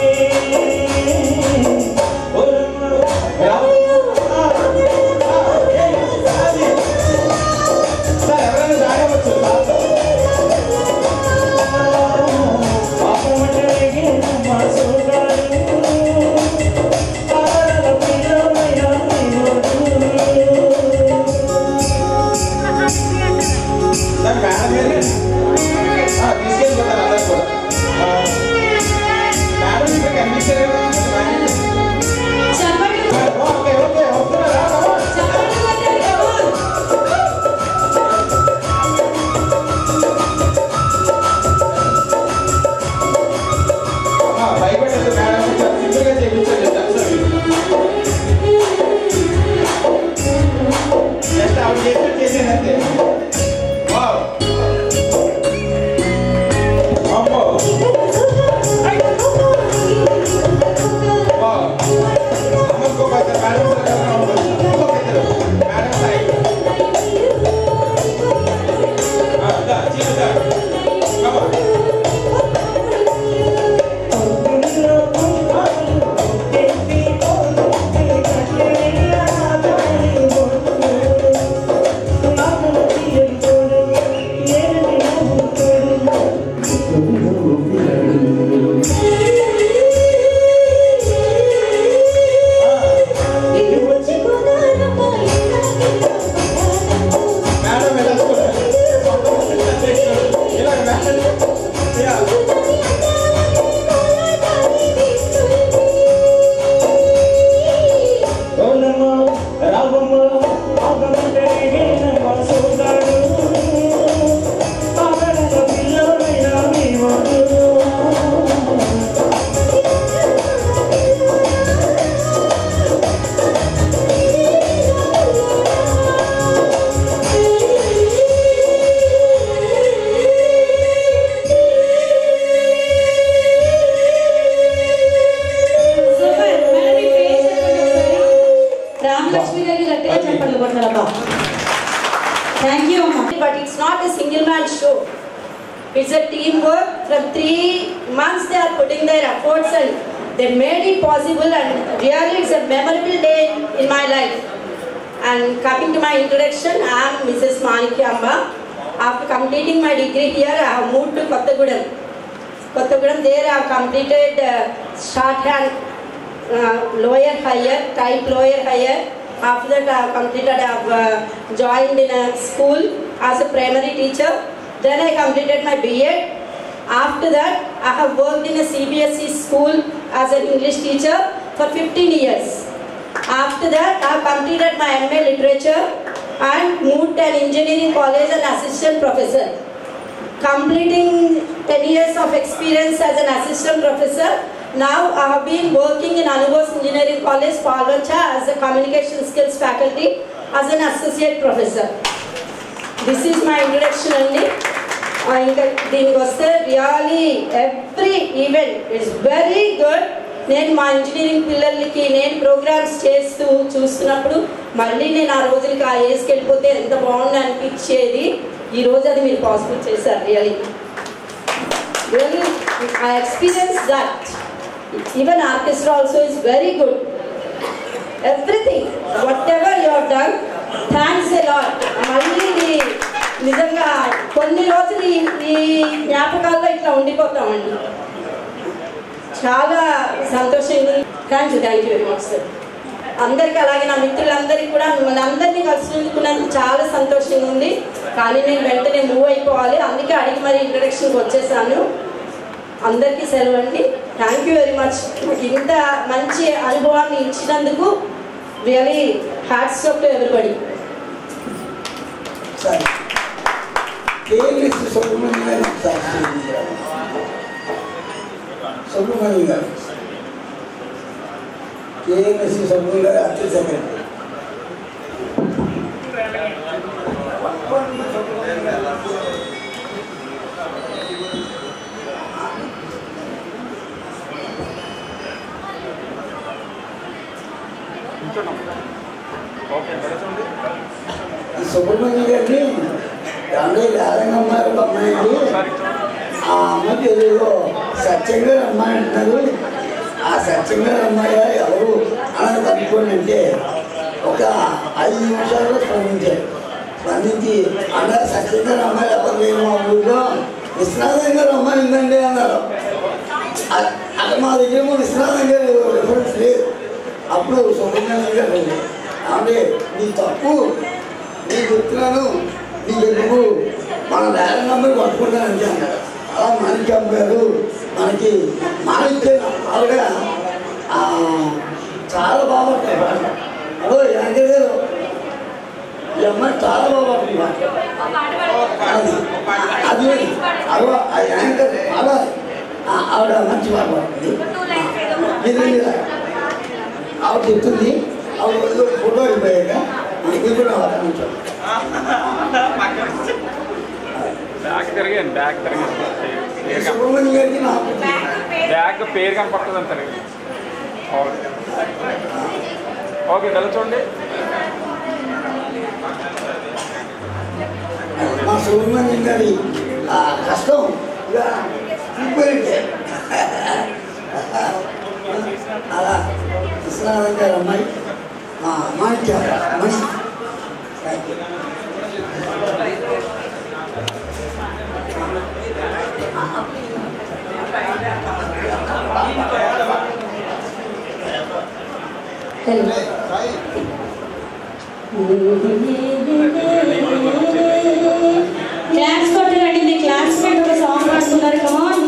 రామలక్ష్మి గారికి గట్టిగా చెప్పండి కొట్టారమ్మా థ్యాంక్ యూ అమ్మా but it's not a single man show. It's a teamwork. From three months they are putting their efforts and they made it possible and really it's a memorable day in my life. And coming to my introduction, I am Mrs. Manikyamba. After completing my degree here, I have moved to Kottagudem. Kottagudem, there I have completed uh, shorthand uh, lower higher, type lower higher. After that, I have completed, I have uh, joined in a school as a primary teacher. Then I completed my BEd. After that, I have worked in a CBSE school as an English teacher for 15 years. After that, I have completed my MA Literature and moved to an engineering college as an assistant professor. Completing 10 years of experience as an assistant professor, now I have been working in Anubos Engineering College, Palvancha as a communication skills faculty as an associate professor. This is my introduction only. ఆ, ఇంకా దీనికి వస్తే really every event it's very good నేను మా engineering పిల్లలకి నేను programmes చేస్తూ చూస్తున్నప్పుడు మళ్ళీ నేను ఆ రోజులకి ఆ ఏజ్కి వెళ్ళిపోతే ఎంత బాగుంది అనిపించేది ఈ రోజు అది మీరు పాసిబుల్ చేశారు really really I experience that even orchestra also is very good everything whatever you have done thanks a lot మళ్ళీ ఇది నిజంగా కొన్ని రోజులు ఈ- ఈ జ్ఞాపకాల్లో ఇట్లా ఉండిపోతామండి చాలా సంతోషంగా thank you thank you very much sir అందరికీ అలాగే నా మిత్రులందరికీ కూడా మిమ్మల్ని అందరినీ కలిసినందుకు చాలా సంతోషంగా ఉంది కానీ నేను వెంటనే మూవ్ అయిపోవాలి అందుకే అడిగి మరి ఇంట్రడక్షన్కి వచ్చేసాను అందరికీ సెలవు అండి థ్యాంక్ యూ వెరీ మచ్ నాకు ఇంత మంచి అనుభవాన్ని ఇచ్చినందుకు really hats off to everybody సరే కేఎల్ఎస్ సుబ్రహ్మణ్యం గారు ఒకసారి చూపించారు. సుబ్రహ్మణ్యం గారు కేఎల్ఎస్ సుబ్రహ్మణ్యం గారు అత్య సెక్రటరీ ఓకే తెలుసండి ఈ సుబ్రహ్మణ్యం గారిని దాంట్లో రారంగమ్మ గారు అమ్మాయి అండి. ఆ అమ్మకి ఏదో సత్యంగా అమ్మాయి అంటున్నారు ఆ సత్యంగా అమ్మాయి ఎవరు అని కనుక్కోండి అంటే ఒక ఐదు నిమిషాల్లో స్పందించారు స్పందించి అన్న సత్యంగా అమ్మాయి ఎవరు లేరు మా ఊళ్ళో విశ్వనాథం గారు అమ్మాయి ఉందండి అన్నారు అ- అక్కడ మా దగ్గర ఏమో విశ్వనాథం గారు రిఫరెన్స్ లేదు అప్పుడు సుబ్రహ్మణ్యం గారు అంటే నీ తప్పు నేను చెప్తున్నాను నీకు ఎందుకు మన వేల నంబర్ పట్టుకుంటాను అంతే అన్నారు అలా మాణిక్యం గారు మనకి మాణిక్యం ఆవిడ ఆ, చాలా బాగా పడతాయి పాట అదో యాంకర్ గారు ఈ అమ్మాయి చాలా బాగా పడుతుంది పాట అది అది అదో ఆ యాంకర్ చాలా ఆ, ఆవిడ మంచి పాట పడుతుంది ఇది ఇది. ఆవిడ చెప్తుంది ఆవిడ ఏదో ఫోటో అయిపోయాక మనకి కూడా ఆవిడ నుంచో బ్యాగ్ తిరిగాను బ్యాగ్ తిరిగాను సుబ్రహ్మణ్యం గారికి నాకు బ్యాగ్ పేరు కనపడుతుంది అంటారు ఓకే ఓకే నిలచోండి మా సుబ్రహ్మణ్యం గారి ఆ కష్టం ఇలా తిరిగిపోయింది అలా విశ్వనాథం గారు అమ్మాయి మా మాణిక్య మణి క్లాస్ కొట్టండి మీ క్లాస్మేట్ ఒక సాంగ్ పాడుతున్నారు కమాన్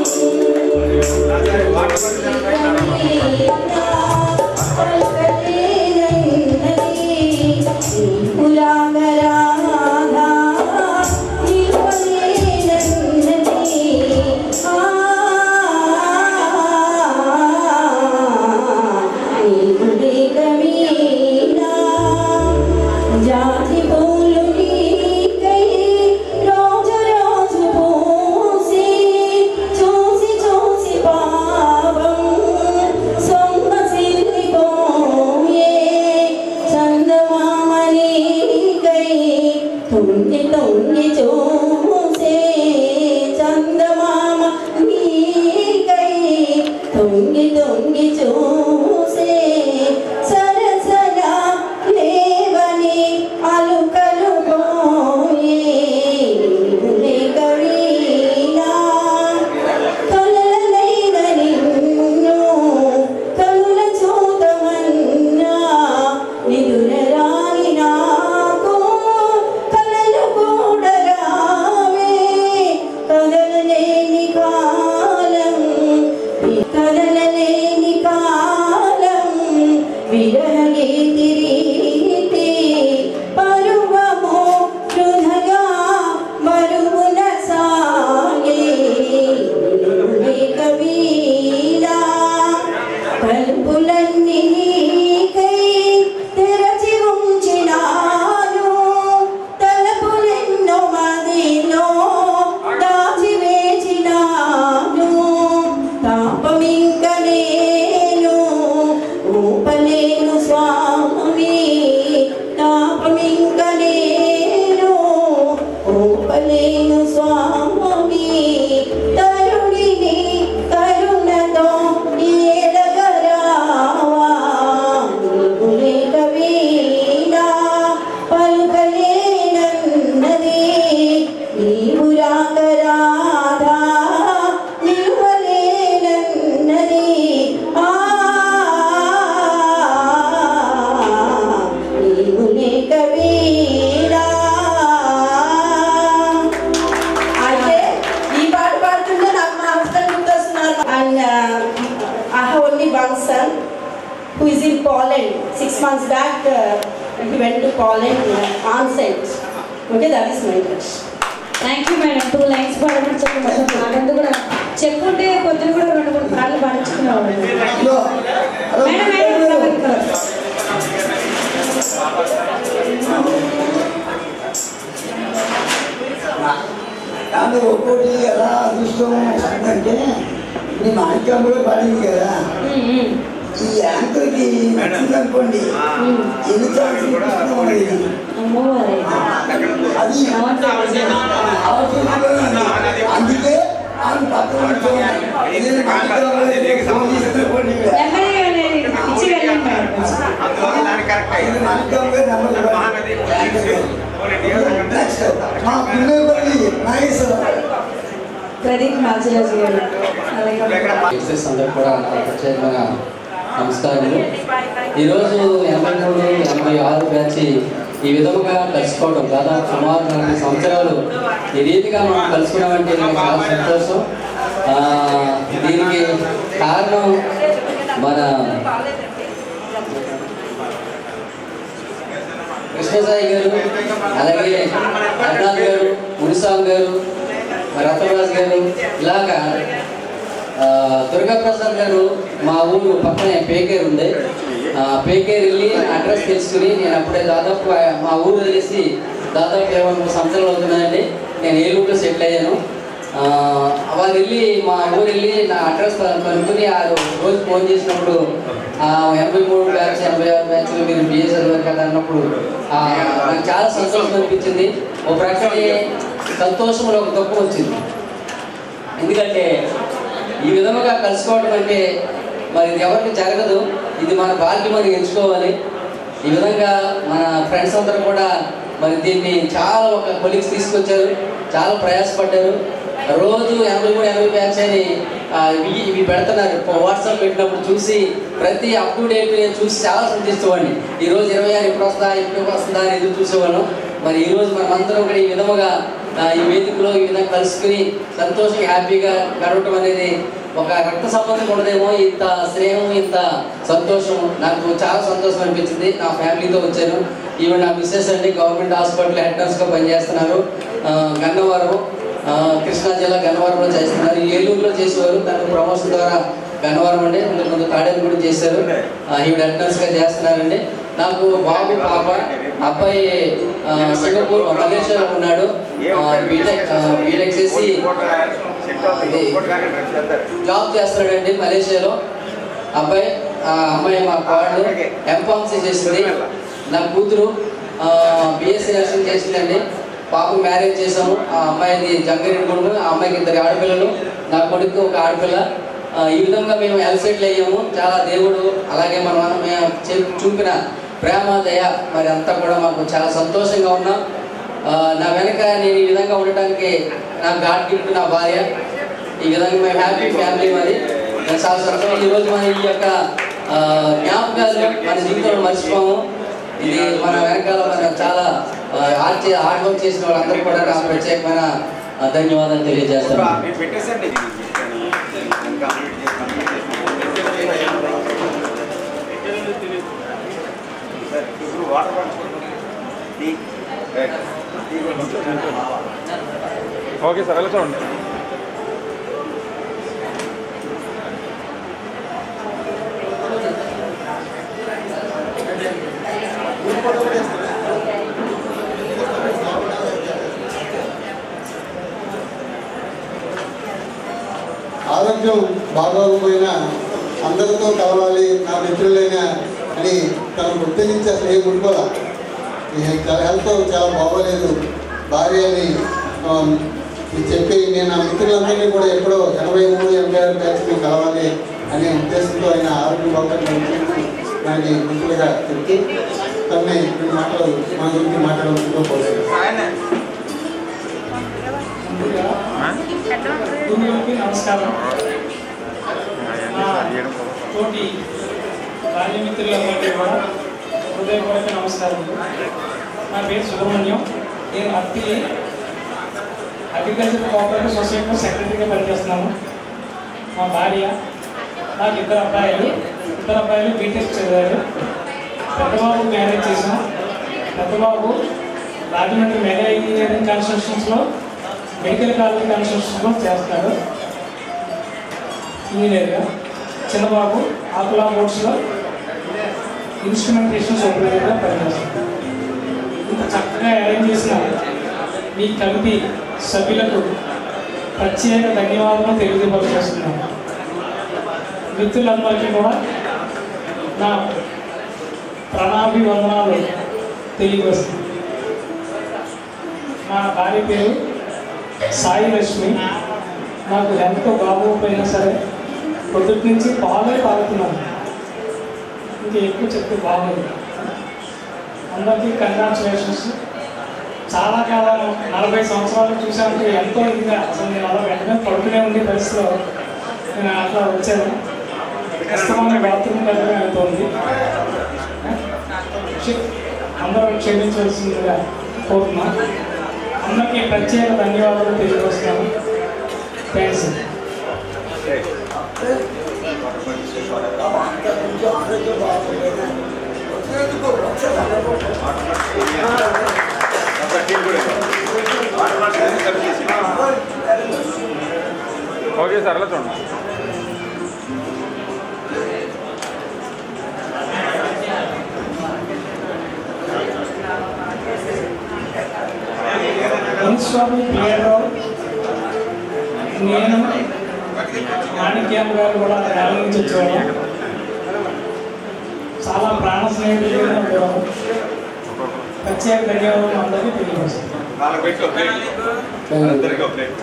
జాతి పూలు నీకై రోజు రోజు పూసి చూసి చూసి పాపం సొంత సిల్లిపోయే చందమామ నీకై తొంగి తొంగి చూసే చందమామ నీకై తొంగి తొంగి చూసే సరసరా లేవని అలుకలు పోయే కవీనా కలలైన నిన్ను కనుల చూతమన్నా నిదురరాని నాకు కలలు కూడా రావే కదలలేని కాలం కదలలేని కాలం తాపమింక నేను ఊపలేను స్వామి తాపమింక నేను ఊపలేను స్వామి తరుణిని కరుణతో ఏడగరావా నీకు లేక వీణా పలుకలేనన్నది నీవు రాకరాధా నిలువలేనన్నది ఆ నీవు లేక వీణా అయితే ఈ పాట పాడుతుంటే నాకు మా హస్బెండ్ గుర్తొస్తున్నారు and I have only one son who is in Poland. Six months back, uh, he went to Poland uh, on site. Okay, that is my wish. Thank you madam two lines పాడమని చెప్పి నాకంటూ కూడా చెప్పుంటే పొద్దున కూడా రెండు మూడు పాటలు పాడించుకున్నావు మేడం మేడం ఇక్కడ ఇక్కడ. దాంట్లో ఒక్కోటి ఎలా అదృష్టం అంటే నీ మాణిక్యంలో పడింది కదా ఈ యాంకర్కి నచ్చింది అనుకోండి ఎన్ని ఛాన్సులు ఇస్తున్నాం ఇది అది అవసరంలో ఉంది. అందుకే ఆయన పక్కన కూర్చోండి. నేను మాణిక్యంలో ఫోన్ తీసుకుని నెమ్మదిగా వెళ్ళండి. ఇచ్చి వెళ్ళండి మేడం ఇది మాణిక్యంలో నెంబర్ నెక్స్ట్ మా పిల్లపల్లి నాగేశ్వరరావు ప్రదీప్ మాచిరాజు గారు అలాగే ఎక్సెస్ అందరూ కూడా నా ప్రత్యేకమైన నమస్కారములు ఈరోజు ఎనభై మూడు ఎనభై ఆరు బ్యాచ్ ఈ విధముగా కలుసుకోవడం దాదాపు సుమారు నలభై సంవత్సరాలు ఈ రీతిగా మనం కలుసుకున్నామంటే నాకు చాలా సంతోషం ఆ, దీనికి కారణం మన కృష్ణసాయి గారు అలాగే అర్నాథ్ గారు మునిస్వామి గారు రతనరాజు గారు ఇలాగా ఆ, దుర్గాప్రసాద్ గారు మా ఊరు పక్కనే పేకేరు ఉంది ఆ, పేకేరు వెళ్ళి అడ్రస్ తెలుసుకుని నేను అప్పుడే దాదాపు ఆ- మా ఊరు వెళ్ళేసి దాదాపు ఇరవై మూడు సంవత్సరాలు అవుతున్నాయండి నేను ఏలూరులో సెటిల్ అయ్యాను ఆ, వారు వెళ్ళి మా ఊరు వెళ్ళి నా అడ్రస్ కనుక్కుని ఆ రోజు ఫోన్ చేసినప్పుడు ఆ, ఎనభై మూడు బ్యాచ్ ఎనభై ఆరు బ్యాచ్లు మీరు బిఏ చదివారు కదా అన్నప్పుడు ఆ, నాకు చాలా సంతోషం అనిపించింది ఓ ప్రక్కనే సంతోషంలో ఒక దుఃఖం వచ్చింది ఎందుకంటే ఈ విధముగా కలుసుకోవడం అంటే మరి ఇది ఎవరికి జరగదు ఇది మన భాగ్యం అని ఎంచుకోవాలి ఈ విధంగా మన ఫ్రెండ్స్ అందరూ కూడా మరి దీన్ని చాలా ఒక కొలీగ్స్ తీసుకొచ్చారు చాలా ప్రయాసపడ్డారు రోజు ఎనభై మూడు ఎనభై బ్యాచ్ అని ఆ, ఇవి ఇవి పెడుతున్నారు వాట్సాప్ పెట్టినప్పుడు చూసి ప్రతి అప్ టు డేట్ నేను చూసి చాలా సంతోషించేవాడిని ఈ రోజు ఇరవై ఆరు ఎప్పుడు వస్తుందా ఎప్పుడు వస్తుందా అని ఎదురు చూసేవాళ్ళం మరి ఈ రోజు మనమందరం కూడా ఈ విధముగా ఆ, ఈ వేదికలో ఈ విధంగా కలుసుకుని సంతోషంగా హ్యాపీగా గడవటం అనేది ఒక రక్త సంబంధం ఉండదేమో ఇంత స్నేహం ఇంత సంతోషం నాకు చాలా సంతోషం అనిపించింది నా ఫ్యామిలీతో వచ్చాను ఈవెన్ నా మిస్సెస్ అండి గవర్నమెంట్ హాస్పిటల్ హెడ్ నర్స్గా పనిచేస్తున్నారు ఆ, గన్నవరం ఆ, కృష్ణా జిల్లా గన్నవరంలో చేస్తున్నారు ఏలూరులో చేసేవారు తన ప్రమోషన్ ద్వారా గన్నవరం అండి ముందు ముందు తాడేలు కూడా చేశారు ఆ, ఈవిడ హెడ్ నర్స్గా చేస్తున్నారండి నాకు బాబు పాప అబ్బాయి ఆ, సింగపూర్ మలేషియాలో ఉన్నాడు ఆ, బీటెక్ ఆ, బీటెక్ చేసి ఇది జాబ్ చేస్తున్నాడండి మలేషియాలో అబ్బాయి ఆ అమ్మాయి మా కోడలు ఎంఫార్మసీ చేసింది నా కూతురు బిఎస్సీ నర్సింగ్ చేసిందండి పాప మ్యారేజ్ చేసాము ఆ అమ్మాయిది జంగారెడ్డిగూడెం ఆ అమ్మాయికి ఇద్దరు ఆడపిల్లలు నా కొడుకు ఒక ఆడపిల్ల ఆ, ఈ విధంగా మేము ఎల్సెట్లు అయ్యాము చాలా దేవుడు అలాగే మన మనం మేము చే- చూపిన ప్రేమ దయ మరి అంతా కూడా మాకు చాలా సంతోషంగా ఉన్నాం ఆ, నా వెనక నేను ఈ విధంగా ఉండటానికి నా గాడ్ గిఫ్ట్ నా భార్య ఈ విధంగా మేము హ్యాపీ ఫ్యామిలీ మరి నేను చాలా సంతోషం ఈరోజు మన ఈ యొక్క ఆ, జ్ఞాపకాలు మన జీవితంలో మర్చిపోము ఇది మన వెనకాల మన చాలా ఆ, హార్డ్ చే హార్డ్ వర్క్ చేసిన వాళ్ళందరూ కూడా నా ప్రత్యేకమైన ఆ, ధన్యవాదాలు తెలియజేస్తాను మీరు పెట్టేసండి ఓకే సార్ ఎలా చూడండి ఆరోగ్యం బాగోకపోయినా అందరితో కలవాలి నా మిత్రులైనా అని తను గుర్తించి అసలు ఏం ఉండిపోదా హెల్త్ చాలా బాగోలేదు భార్య అని ఆ, ఇది చెప్పి నేను ఆ మిత్రులందరినీ కూడా ఎప్పుడో ఎనభై మూడు ఎనభై ఆరు బ్యాచ్ని కలవాలి అనే ఉద్దేశంతో ఆయన ఆరోగ్యం బాగుంటుంది దాన్ని మిత్రులుగా చెప్పి తనని రెండు మాటలు మా గురించి మాట్లాడవలసిందో కోరుతున్నాను గురువులకి నమస్కారం నా తోటి రాజమిత్రులందరికీ కూడా హృదయపూర్వక నమస్కారం నా పేరు సుబ్రహ్మణ్యం నేను అత్తి అగ్రికల్చర్ కోఆపరేటివ్ సొసైటీలో సెక్రటరీగా పనిచేస్తున్నాను మా భార్య నాకు ఇద్దరు అబ్బాయిలు ఇద్దరు అబ్బాయిలు బీటెక్ చదివారు పెద్దబాబు మ్యారేజ్ చేసాం పెద్దబాబు రాజమండ్రి మెగా ఇంజనీరింగ్ కన్స్ట్రక్షన్స్లో మెడికల్ కాలేజ్ కన్స్ట్రక్షన్లో చేస్తాడు ఇంజనీర్గా చిన్నబాబు ఆకులా బోర్డ్స్లో ఇన్స్ట్రుమెంటేషన్ సూపర్వైజర్గా పనిచేస్తాడు ఇంత చక్కగా అరేంజ్ చేసిన మీ కమిటీ సభ్యులకు ప్రత్యేక ధన్యవాదాలు తెలియజేస్తున్నాను మిత్రులందరికీ కూడా నా ప్రణాభివందనాలు తెలియవస్తుంది మా భార్య పేరు సాయి లక్ష్మి నాకు ఎంత బాగోకపోయినా సరే పొద్దుటి నుంచి పాలే తాగుతున్నాను ఇంకా ఎక్కువ చెప్తే బాగోదు అందరికీ కంగ్రాచులేషన్స్ చాలా కాలం నలభై సంవత్సరాలు చూసామంటే ఎంతో ఇదిగా అసలు నేను అలా వెంటనే పడుకునే ఉండే పరిస్థితిలో నేను అట్లా వచ్చాను కష్టమైన బాత్రూమ్ దగ్గర అవుతుంది అందరూ క్షమించవలసిందిగా కోరుతున్నాం అందరికీ ప్రత్యేక ధన్యవాదాలు తెలియజేస్తున్నాను థ్యాంక్స్ ఓకే సార్ అలా చూడండి మున్స్వామి పిల్లలు నేను మాణిక్యం గారు కూడా ర్యాలీ నుంచి వచ్చేవాళ్ళం చాలా ప్రాణ స్నేహితులుగా ఉండేవాళ్ళం ప్రత్యేక ధన్యవాదాలు అందరికీ తెలియజేస్తాను వాళ్ళకి పెట్టి ఒక ప్లేట్ అందరికీ ఒక ప్లేట్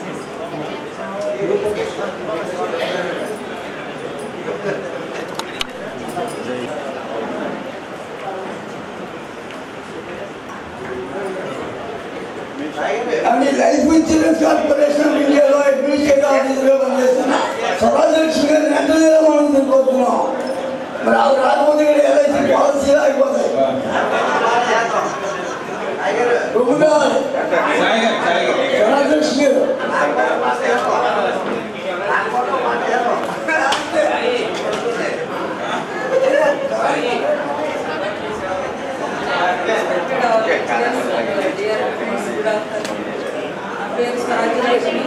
అని లైఫ్ ఇన్సూరెన్స్ కార్పొరేషన్ ఆఫ్ ఇండియాలో అడ్మినిస్ట్రేటివ్ ఆఫీసర్గా పనిచేస్తున్న స్వరాజలక్ష్మి గారిని వెంటనే మనం కోరుతున్నాం మరి ఆవిడ రాకపోతే ఇక్కడ ఎల్ఐసి పాలసీ ఆగిపోతాయి రొమ్ము కావాలి స్వరాజలక్ష్మి గారు నా పేరు స్వరాజ్యలక్ష్మి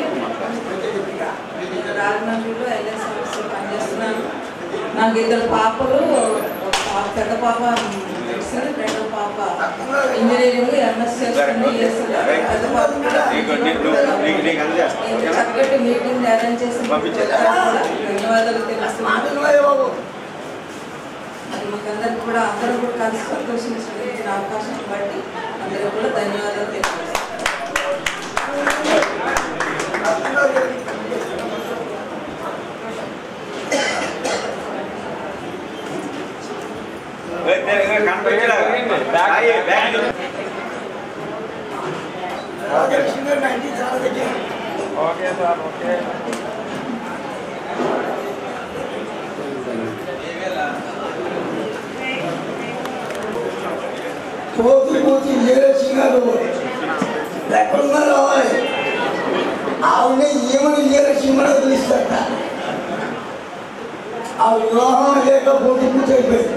రాజమండ్రిలో ఎల్ఎస్ ఆఫీస్లో పనిచేస్తున్నాను నాకు ఇద్దరు పాపలు ఒక పాప పెద్ద పాప మెడిసిన్ రెండో పాప ఇంజనీరింగ్ ఎంఎస్ చేస్తుంది చేస్తుంది. పెద్ద పాప కూడా నీకు నీకు నీకు నీకు అందజేస్తా ఇంత చక్కటి మీటింగ్ అరేంజ్ చేసిన ధన్యవాదాలు తెలుస్తున్నాను అది మాకందరికి కూడా అందరూ కూడా కలిసి సంతోషించిన అవకాశం బట్టి అందరూ కూడా ధన్యవాదాలు తెలియజేస్తాను బ్యాగ్ బ్యాగ్ స్వరాజలక్ష్మి గారు నైన్టీ చాలా దగ్గర ఓకే సార్ ఓకే కోతి కోతి విజయలక్ష్మి గారు ఎక్కడున్నారు రావాలి ఆవిడ ఏమని విజయలక్ష్మి కూడా పిలుస్తారట ఆ వివాహం లేక పోటీ పూర్తి అయిపోయింది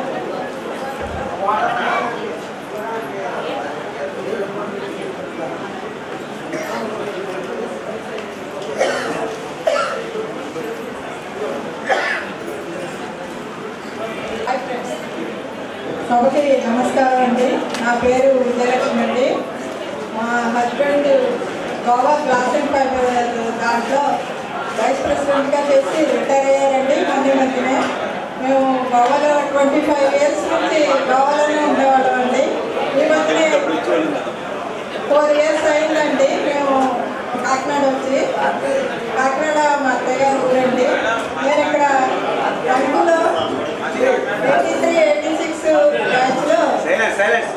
సభకి నమస్కారం అండి నా పేరు విజయలక్ష్మి అండి మా హస్బెండ్ గోవా గ్లాసింగ్ దాంట్లో వైస్ ప్రెసిడెంట్గా చేసి రిటైర్ అయ్యారండి మొన్న మధ్యనే మేము గోవాలో ట్వంటీ ఫైవ్ ఇయర్స్ నుంచి గోవాలోనే ఉండేవాళ్ళం అండి ఈ మధ్యనే ఫోర్ ఇయర్స్ అయిందండి మేము కాకినాడ వచ్చి కాకినాడ మా అత్తయ్య గారు ఊరండి నేను ఇక్కడ రంగులో ఎయిటీ త్రీ ఎయిటీ సిక్స్ బ్యాచ్లో సైలెన్స్ సైలెన్స్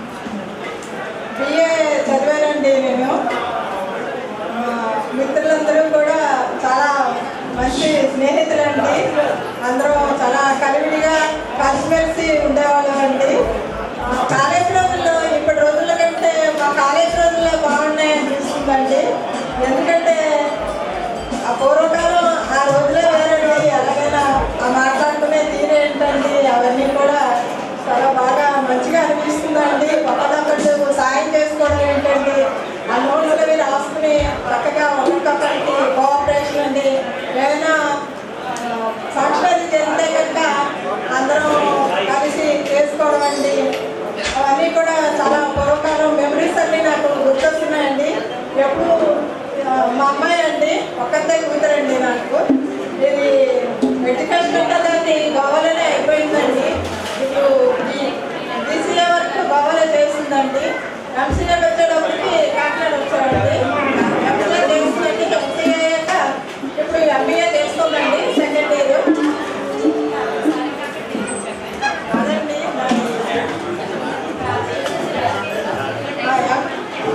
బిఏ చదివానండి నేను ఆ, మిత్రులందరూ కూడా చాలా మంచి స్నేహితులండి అందరూ చాలా కలివిడిగా కలిసిమెలిసి ఉండేవాళ్ళం అండి ఆ, కాలేజ్ రోజుల్లో ఇప్పటి రోజుల కంటే మా కాలేజ్ రోజుల్లో బాగున్నాయి అనిపిస్తుందండి ఎందుకంటే ఆ పూర్వకాలం ఆ రోజులే వేరండి ఎలాగైనా ఆ మాట్లాడుకునే తీరు ఏంటండి అవన్నీ కూడా చాలా బాగా మంచిగా అనిపిస్తుందండి ఒకరికొకరు సాయం చేసుకోవడం ఏంటండి ఆ నోట్స్ అవి రాసుకుని చక్కగా ఒకరికొకరికి కోఆపరేషన్ అండి ఏదైనా ఫంక్షన్ అది జరిగితే కనుక అందరం కలిసి చేసుకోవడం అండి అవన్నీ కూడా చాలా పూర్వకాలం మెమరీస్ అన్ని నాకు గుర్తొస్తున్నాయండి ఎప్పుడు ఆ, మా అమ్మాయి అండి ఒక్కతే కూతురండి నాకు ఇది ఎడ్యుకేషన్ అంటే దాన్ని గోవాలోనే అయిపోయిందండి ఇప్పుడు బీసీఏ వరకు గోవాలో చేసిందండి ఎంసీఏ వచ్చేటప్పటికి కాకినాడ వచ్చాడండి ఎంసీఏ చేసిందండి ఎంసీఏ అయ్యాక ఇప్పుడు ఎంబీఏ చేసుకోండి సెకండ్ ఇయర్ అదండి ఆ, ఎం-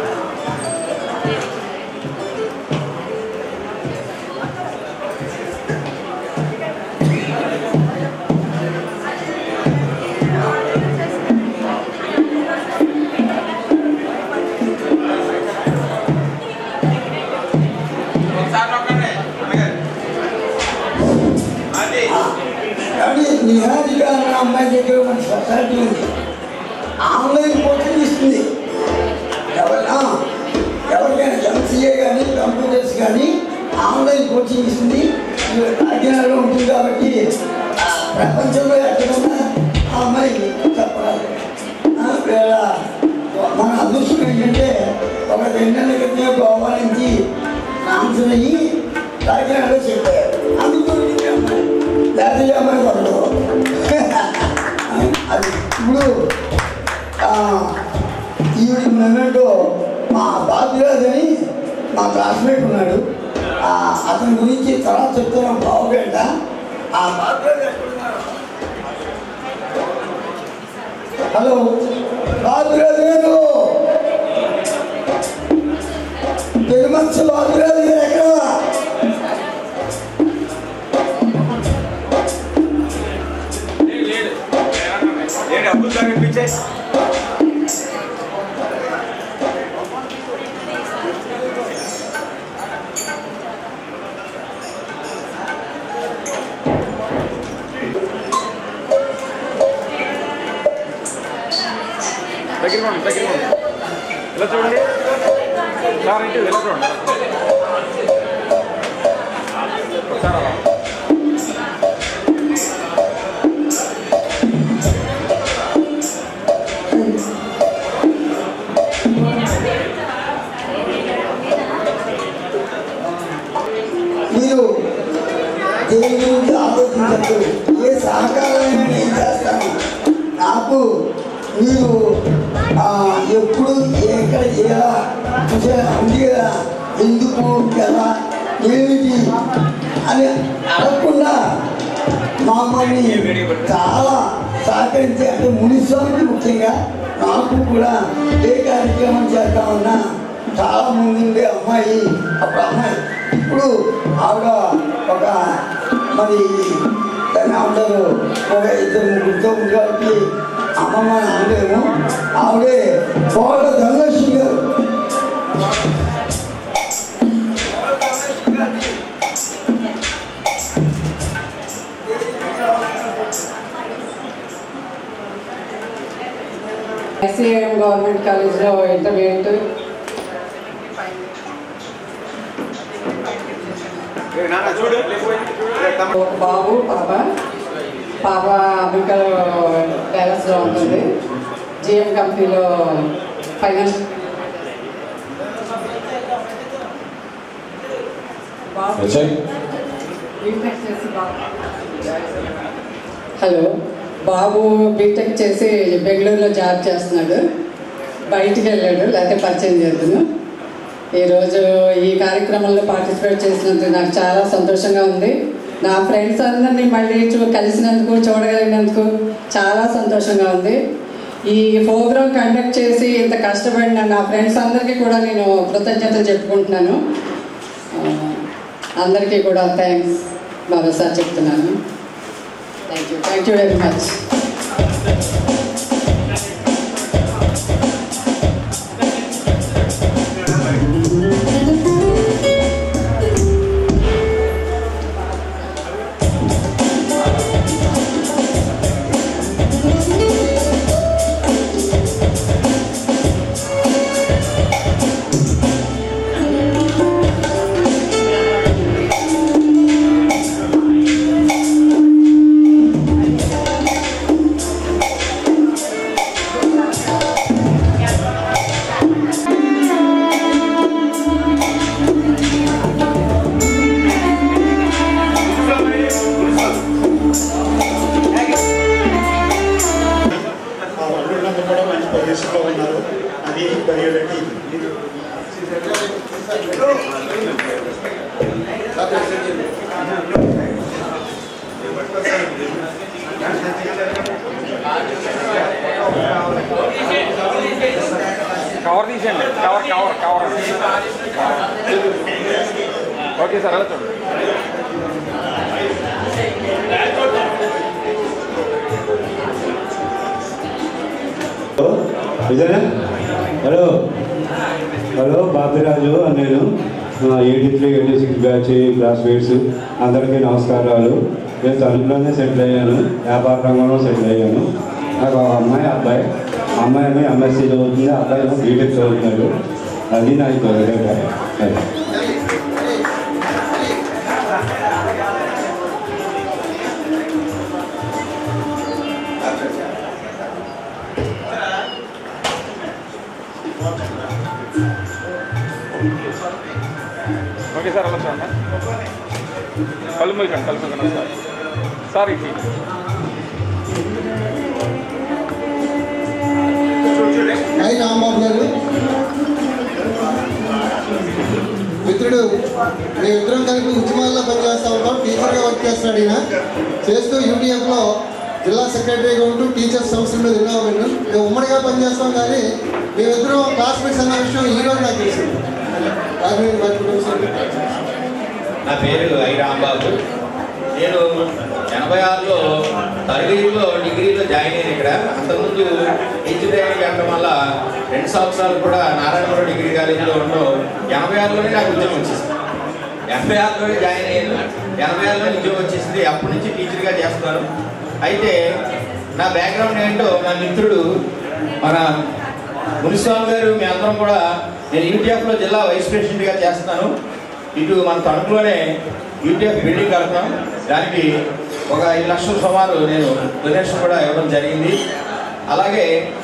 ఒకసారి నొక్కండి అన్నగారు అది కానీ నిహారిక అన్న అమ్మాయి దగ్గర మన సొసైటీ ఉంది ఆన్లైన్ కోచింగ్ ఇస్తుంది ఎవరైనా ఎవరికైనా ఎంసీఏ కానీ కంప్యూటర్స్ కానీ ఆన్లైన్ కోచింగ్ ఇస్తుంది ఇది కాకినాడలో ఉంటుంది కాబట్టి ఆ, ప్రపంచంలో ఎక్కడున్నా ఆ అమ్మాయి చెప్పరాదు ఆ, వేళ మన అదృష్టం ఏంటంటే ఒక రెండు నెలల క్రితమే గోవా నుంచి ట్రాన్స్ఫర్ అయ్యి కాకినాడలో చెప్పారు అందుకు ఈ అమ్మాయి లేకపోతే ఈ అమ్మాయి కొట్టదు అది ఇప్పుడు ఆ, ఈవిడ మెమెంటో మా బాబురాజ్ అని మా క్లాస్మేట్ ఉన్నాడు ఆ, అతని గురించి తర్వాత చెప్తున్నాం బాగుగంట ఆ బాబురాజ్ ఎక్కడున్నారు? హలో బాబురాజు గారు పెరుమత్స బాబురాజు గారు ఎక్కడ ఏంటి అబ్దుల్ గారు వినిపించాయి దగ్గర పోండి దగ్గర పోండి ఇలా చూడండి సార్ ఇంటి ఇలా చూడండి ఒకసారి అలా. మీరు దేని గురించి ఆలోచించద్దు ఏ సహకారమైనా నేను చేస్తాను నాకు మీరు ఆ, ఎప్పుడు ఎక్కడ ఎలా ఉంది కదా ఎందుకు ఎలా ఏమిటి అని అడగకుండా మమ్మల్ని చాలా సహకరించి అంటే మునిస్వామికి ముఖ్యంగా నాకు కూడా ఏ కార్యక్రమం చేద్దామన్నా చాలా మంది ఉండే అమ్మాయి అప్పుడు అమ్మాయి ఇప్పుడు ఆవిడ ఒక మరి దాన్ని ఏమంటారు ఒక ఇద్దరు ముగ్గురితో ఉంది కాబట్టి అమ్మమ్మ అనలేము ఆవిడే కోట ధనలక్ష్మి గారు ఐసీఐఎం గవర్నమెంట్ కాలేజ్లో ఇంటర్మీడియట్ ఏ నాన్న చూడు ఒక బాబు పాప పాప అమెరికా ప్యాలెస్లో ఉంటుంది జిఎం కంపెనీలో ఫైనాన్స్ వచ్చాయి బీటెక్ చేసి బాబు హలో బాబు బీటెక్ చేసి బెంగళూరులో జాబ్ చేస్తున్నాడు బయటికి వెళ్ళాడు లేకపోతే పరిచయం చేద్దాను ఈరోజు ఈ కార్యక్రమంలో పార్టిసిపేట్ చేసినందుకు నాకు చాలా సంతోషంగా ఉంది నా ఫ్రెండ్స్ అందరినీ మళ్ళీ చూ కలిసినందుకు చూడగలిగినందుకు చాలా సంతోషంగా ఉంది ఈ ప్రోగ్రామ్ కండక్ట్ చేసి ఇంత కష్టపడిన నా ఫ్రెండ్స్ అందరికీ కూడా నేను కృతజ్ఞతలు చెప్పుకుంటున్నాను ఆ, అందరికీ కూడా థ్యాంక్స్ మరోసారి చెప్తున్నాను thank you thank you very much మా వాళ్ళందరూ కూడా మంచి పొజిషన్లో ఉన్నారు అది బయోడీ కవర్ తీసేయండి cover cover cover okay sir అలా చూడండి విజయనా హలో హలో బాపిరాజు నేను eighty three eighty six batch classmates అందరికీ నమస్కారాలు నేను తణుకులోనే సెటిల్ అయ్యాను వ్యాపార రంగంలో సెటిల్ అయ్యాను నాకు ఒక అమ్మాయి అబ్బాయి అమ్మాయి ఏమో ఎంఎస్సీ చదువుతుంది అబ్బాయి ఏమో బీటెక్ చదువుతున్నాడు అది నాకు దొరకలేదు అది ఓకే సార్ అలా చూడండి కళ్ళు మూయకండి కళ్ళు మూయకండి సార్ సార్ ఇది ఐ రాంబాబు గారు మిత్రుడు మేమిద్దరం కలిపి ఉద్యమాల్లో పనిచేస్తూ ఉంటాం టీచర్గా వర్క్ చేస్తాడు ఈయన చేస్తూ యూటీఎఫ్లో జిల్లా సెక్రటరీగా ఉంటూ టీచర్స్ సంస్థల మీద ఉన్నాము మేము ఉమ్మడిగా పనిచేస్తాం కానీ మేమిద్దరం క్లాస్మేట్స్ అన్న విషయం ఈ రోజు నాకు తెలిసింది రాజమండ్రి వారి కుటుంబ సభ్యులు. నా పేరు ఐ రాంబాబు నేను ఎనభై ఆరులో థర్డ్ ఇయర్లో డిగ్రీలో జాయిన్ అయ్యాను ఇక్కడ అంతకుముందు ఇంజనీరింగ్ వెళ్ళడం వల్ల రెండు సంవత్సరాలు కూడా నారాయణపురం డిగ్రీ కాలేజీలో ఉండడం ఎనభై ఆరులోనే నాకు ఉద్యోగం వచ్చేసింది ఎనభై ఆరులోనే జాయిన్ అయ్యాను ఎనభై ఆరులో ఉద్యోగం వచ్చేసింది అప్పటి నుంచి టీచర్గా చేస్తున్నాను అయితే నా బ్యాక్గ్రౌండ్ ఏంటో నా మిత్రుడు మన మునిస్వామి గారు మీ అందరం కూడా నేను యూటీఎఫ్లో జిల్లా వైస్ ప్రెసిడెంట్గా చేస్తున్నాను ఇటు మన తణుకులోనే యూటీఎఫ్ బిల్డింగ్ కడుతున్నాం దానికి ఒక ఐదు లక్షల సుమారు నేను డొనేషన్ కూడా ఇవ్వడం జరిగింది అలాగే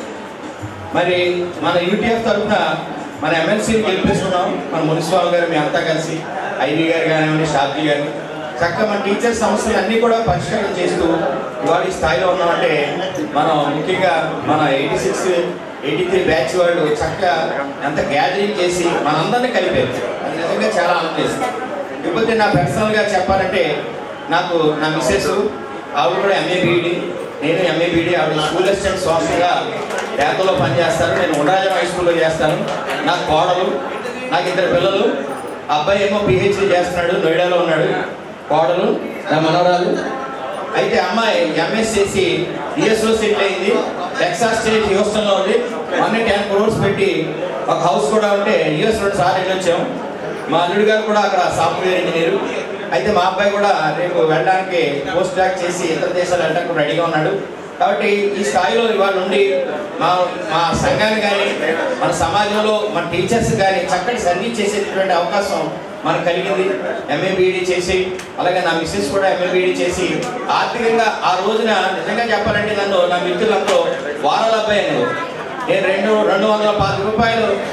మరి మన యూటీఎఫ్ తరఫున మన ఎమ్మెల్సీని గెలిపిస్తున్నాం మన మునిస్వామి గారు మీ అంతా కలిసి ఐబీ గారు కానివ్వండి షాబ్జీ గారు చక్కగా మన టీచర్ సమస్యలు అన్నీ కూడా పరిష్కారం చేస్తూ ఇవాళ ఈ స్థాయిలో ఉన్నామంటే మనం ముఖ్యంగా మన eighty six eighty three batch వాళ్ళు చక్కగా ఎంత గ్యాదరింగ్ చేసి మనందరినీ కలిపారు అది నిజంగా చాలా ఆనందిస్తుంది ఇకపోతే నా పర్సనల్గా చెప్పాలంటే నాకు నా మిస్సెస్ ఆవిడ కూడా ఎంఏ బీఈడి నేను ఎంఏ బీఈడి ఆవిడ స్కూల్ అసిస్టెంట్ సోషల్గా పేదలో పనిచేస్తాను నేను ఉండరాజం హై స్కూల్లో చేస్తాను నా కోడలు నాకు ఇద్దరు పిల్లలు అబ్బాయి ఏమో పిహెచ్డీ చేస్తున్నాడు నోయిడాలో ఉన్నాడు కోడలు నా మనవరాలు అయితే అమ్మాయి ఎంఎస్ చేసి యుఎస్లో సెటిల్ అయింది టెక్సాస్ స్టేట్ హ్యూస్టన్లో ఉంది మొన్న టెన్ క్రోర్స్ పెట్టి ఒక హౌస్ కూడా ఉంటే యుఎస్ రెండు సార్లు వెళ్ళి వచ్చాం మా అల్లుడు గారు కూడా అక్కడ సాఫ్ట్వేర్ ఇంజనీర్ అయితే మా అబ్బాయి కూడా రేపు వెళ్ళడానికి పోస్ట్ డాక్ చేసి ఇతర దేశాలు వెళ్ళడానికి రెడీగా ఉన్నాడు కాబట్టి ఈ స్థాయిలో ఇవాళ నుండి మా మా సంఘాన్ని కానీ మన సమాజంలో మన టీచర్స్ కానీ చక్కటి సర్వీస్ చేసేటటువంటి అవకాశం మనకు కలిగింది ఎంఏ బీఈడీ చేసి అలాగే నా మిస్సెస్ కూడా ఎంఏ బీఈడీ చేసి ఆర్థికంగా ఆ రోజున నిజంగా చెప్పాలంటే నన్ను నా మిత్రులందరూ వారాల అబ్బాయి నేను నేను రెండు రెండు వందల పాతి రూపాయలు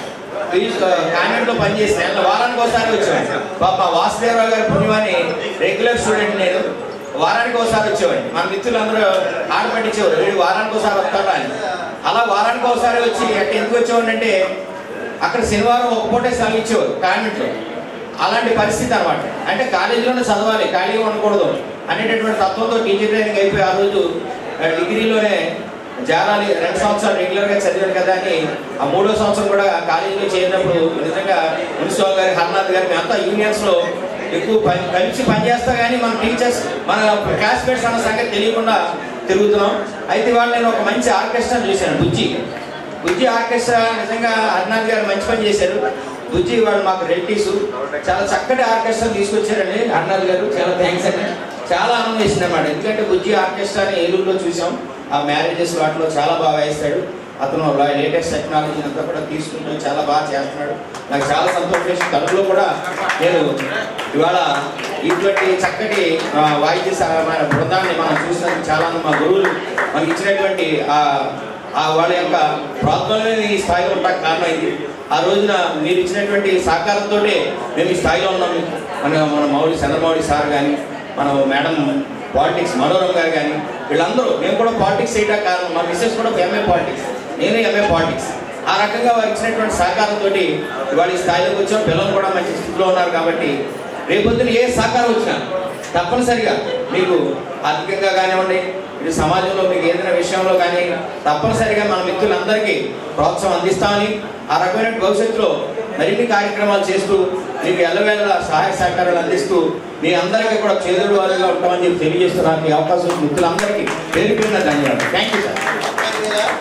కాన్వెంట్ లో పనిచేసిన వారానికి ఒకసారి వచ్చేవాడిని పాప వాసుదేవరావు గారి పుణ్యమని రెగ్యులర్ స్టూడెంట్ నేను వారానికి ఒకసారి వచ్చేవాడిని మన మిత్రులందరూ ఆట పట్టించేవారు వీడు వారానికి ఒకసారి వస్తాడా అని అలా వారానికి ఒకసారి వచ్చి అక్కడ ఎందుకు వచ్చేవాడిని అంటే అక్కడ శనివారం ఒక పూటే సెలవు ఇచ్చేవారు కాన్వెంట్లో అలాంటి పరిస్థితి అనమాట అంటే కాలేజీలోనే చదవాలి ఖాళీగా ఉండకూడదు అనేటటువంటి తత్వంతో టీచర్ ట్రైనింగ్ అయిపోయి ఆ రోజు ఆ, డిగ్రీలోనే జారాలి రెండు సంవత్సరాలు రెగ్యులర్గా చదివాను కదా అని ఆ మూడో సంవత్సరం కూడా కాలేజీలో చేరినప్పుడు నిజంగా మున్సిపల్ గారి హర్నాథ్ గారి మేమంతా యూనియన్స్లో ఎక్కువ పని కలిసి పనిచేస్తా కానీ మన టీచర్స్ మన క్లాస్మేట్స్ అన్న సంగతి తెలియకుండా తిరుగుతున్నాం అయితే వాళ్ళు నేను ఒక మంచి ఆర్కెస్ట్రా చూశాను బుజ్జి బుజ్జి ఆర్కెస్ట్రా నిజంగా హర్నాథ్ గారు మంచి పని చేశారు బుజ్జి వాళ్ళు మాకు రెడ్డిస్ చాలా చక్కటి ఆర్కెస్ట్రా తీసుకొచ్చారండి హర్నాథ్ గారు చాలా థ్యాంక్స్ అండి చాలా ఆనందం వేసింది అనమాట ఎందుకంటే బుజ్జి ఆర్కెస్ట్రాని ఏలూరులో చూసాం ఆ మ్యారేజెస్ వాటిలో చాలా బాగా వేస్తాడు అతను లేటెస్ట్ టెక్నాలజీ అంతా కూడా తీసుకుంటూ చాలా బాగా చేస్తున్నాడు నాకు చాలా సంతోషం వేసింది తణుకులో కూడా నేను ఇవాళ ఇటువంటి చక్కటి ఆ, వాయిద్య స- మన బృందాన్ని మనం చూసినందుకు చాలా మా గురువులు మనకి ఇచ్చినటువంటి ఆ ఆ వాళ్ళ యొక్క ప్రార్థనలు ఈ స్థాయిలో ఉండడానికి కారణమైంది ఆ రోజున మీరు ఇచ్చినటువంటి సహకారంతో మేము ఈ స్థాయిలో ఉన్నాం మన మన మౌలి చంద్రమౌళి సార్ కానీ మన మేడం పాలిటిక్స్ మనోరమ్ గారు కానీ వీళ్ళందరూ మేము కూడా పాలిటిక్స్ చేయడానికి కారణం మా మిస్సెస్ కూడా ఎంఏ పాలిటిక్స్ నేను ఎంఏ పాలిటిక్స్ ఆ రకంగా వారు ఇచ్చినటువంటి సహకారంతో ఇవాళ ఈ స్థాయిలోకి వచ్చాం పిల్లలు కూడా మంచి స్థితిలో ఉన్నారు కాబట్టి రేపొద్దున ఏ సహకారం వచ్చినా తప్పనిసరిగా మీకు ఆర్థికంగా కానివ్వండి ఇటు సమాజంలో మీకు ఏదైనా విషయంలో కానీ తప్పనిసరిగా మన మిత్రులందరికీ ప్రోత్సాహం అందిస్తామని ఆ రకమైన భవిష్యత్తులో మరిన్ని కార్యక్రమాలు చేస్తూ మీకు ఎల్లవేళ సహాయ సహకారాలు అందిస్తూ మీ అందరికీ కూడా చేదుడు వారిగా ఉంటామని చెప్పి తెలియజేస్తున్నాను ఈ అవకాశం ఇచ్చిన మిత్రులందరికీ పేరు పేరున ధన్యవాదాలు థ్యాంక్ యూ సార్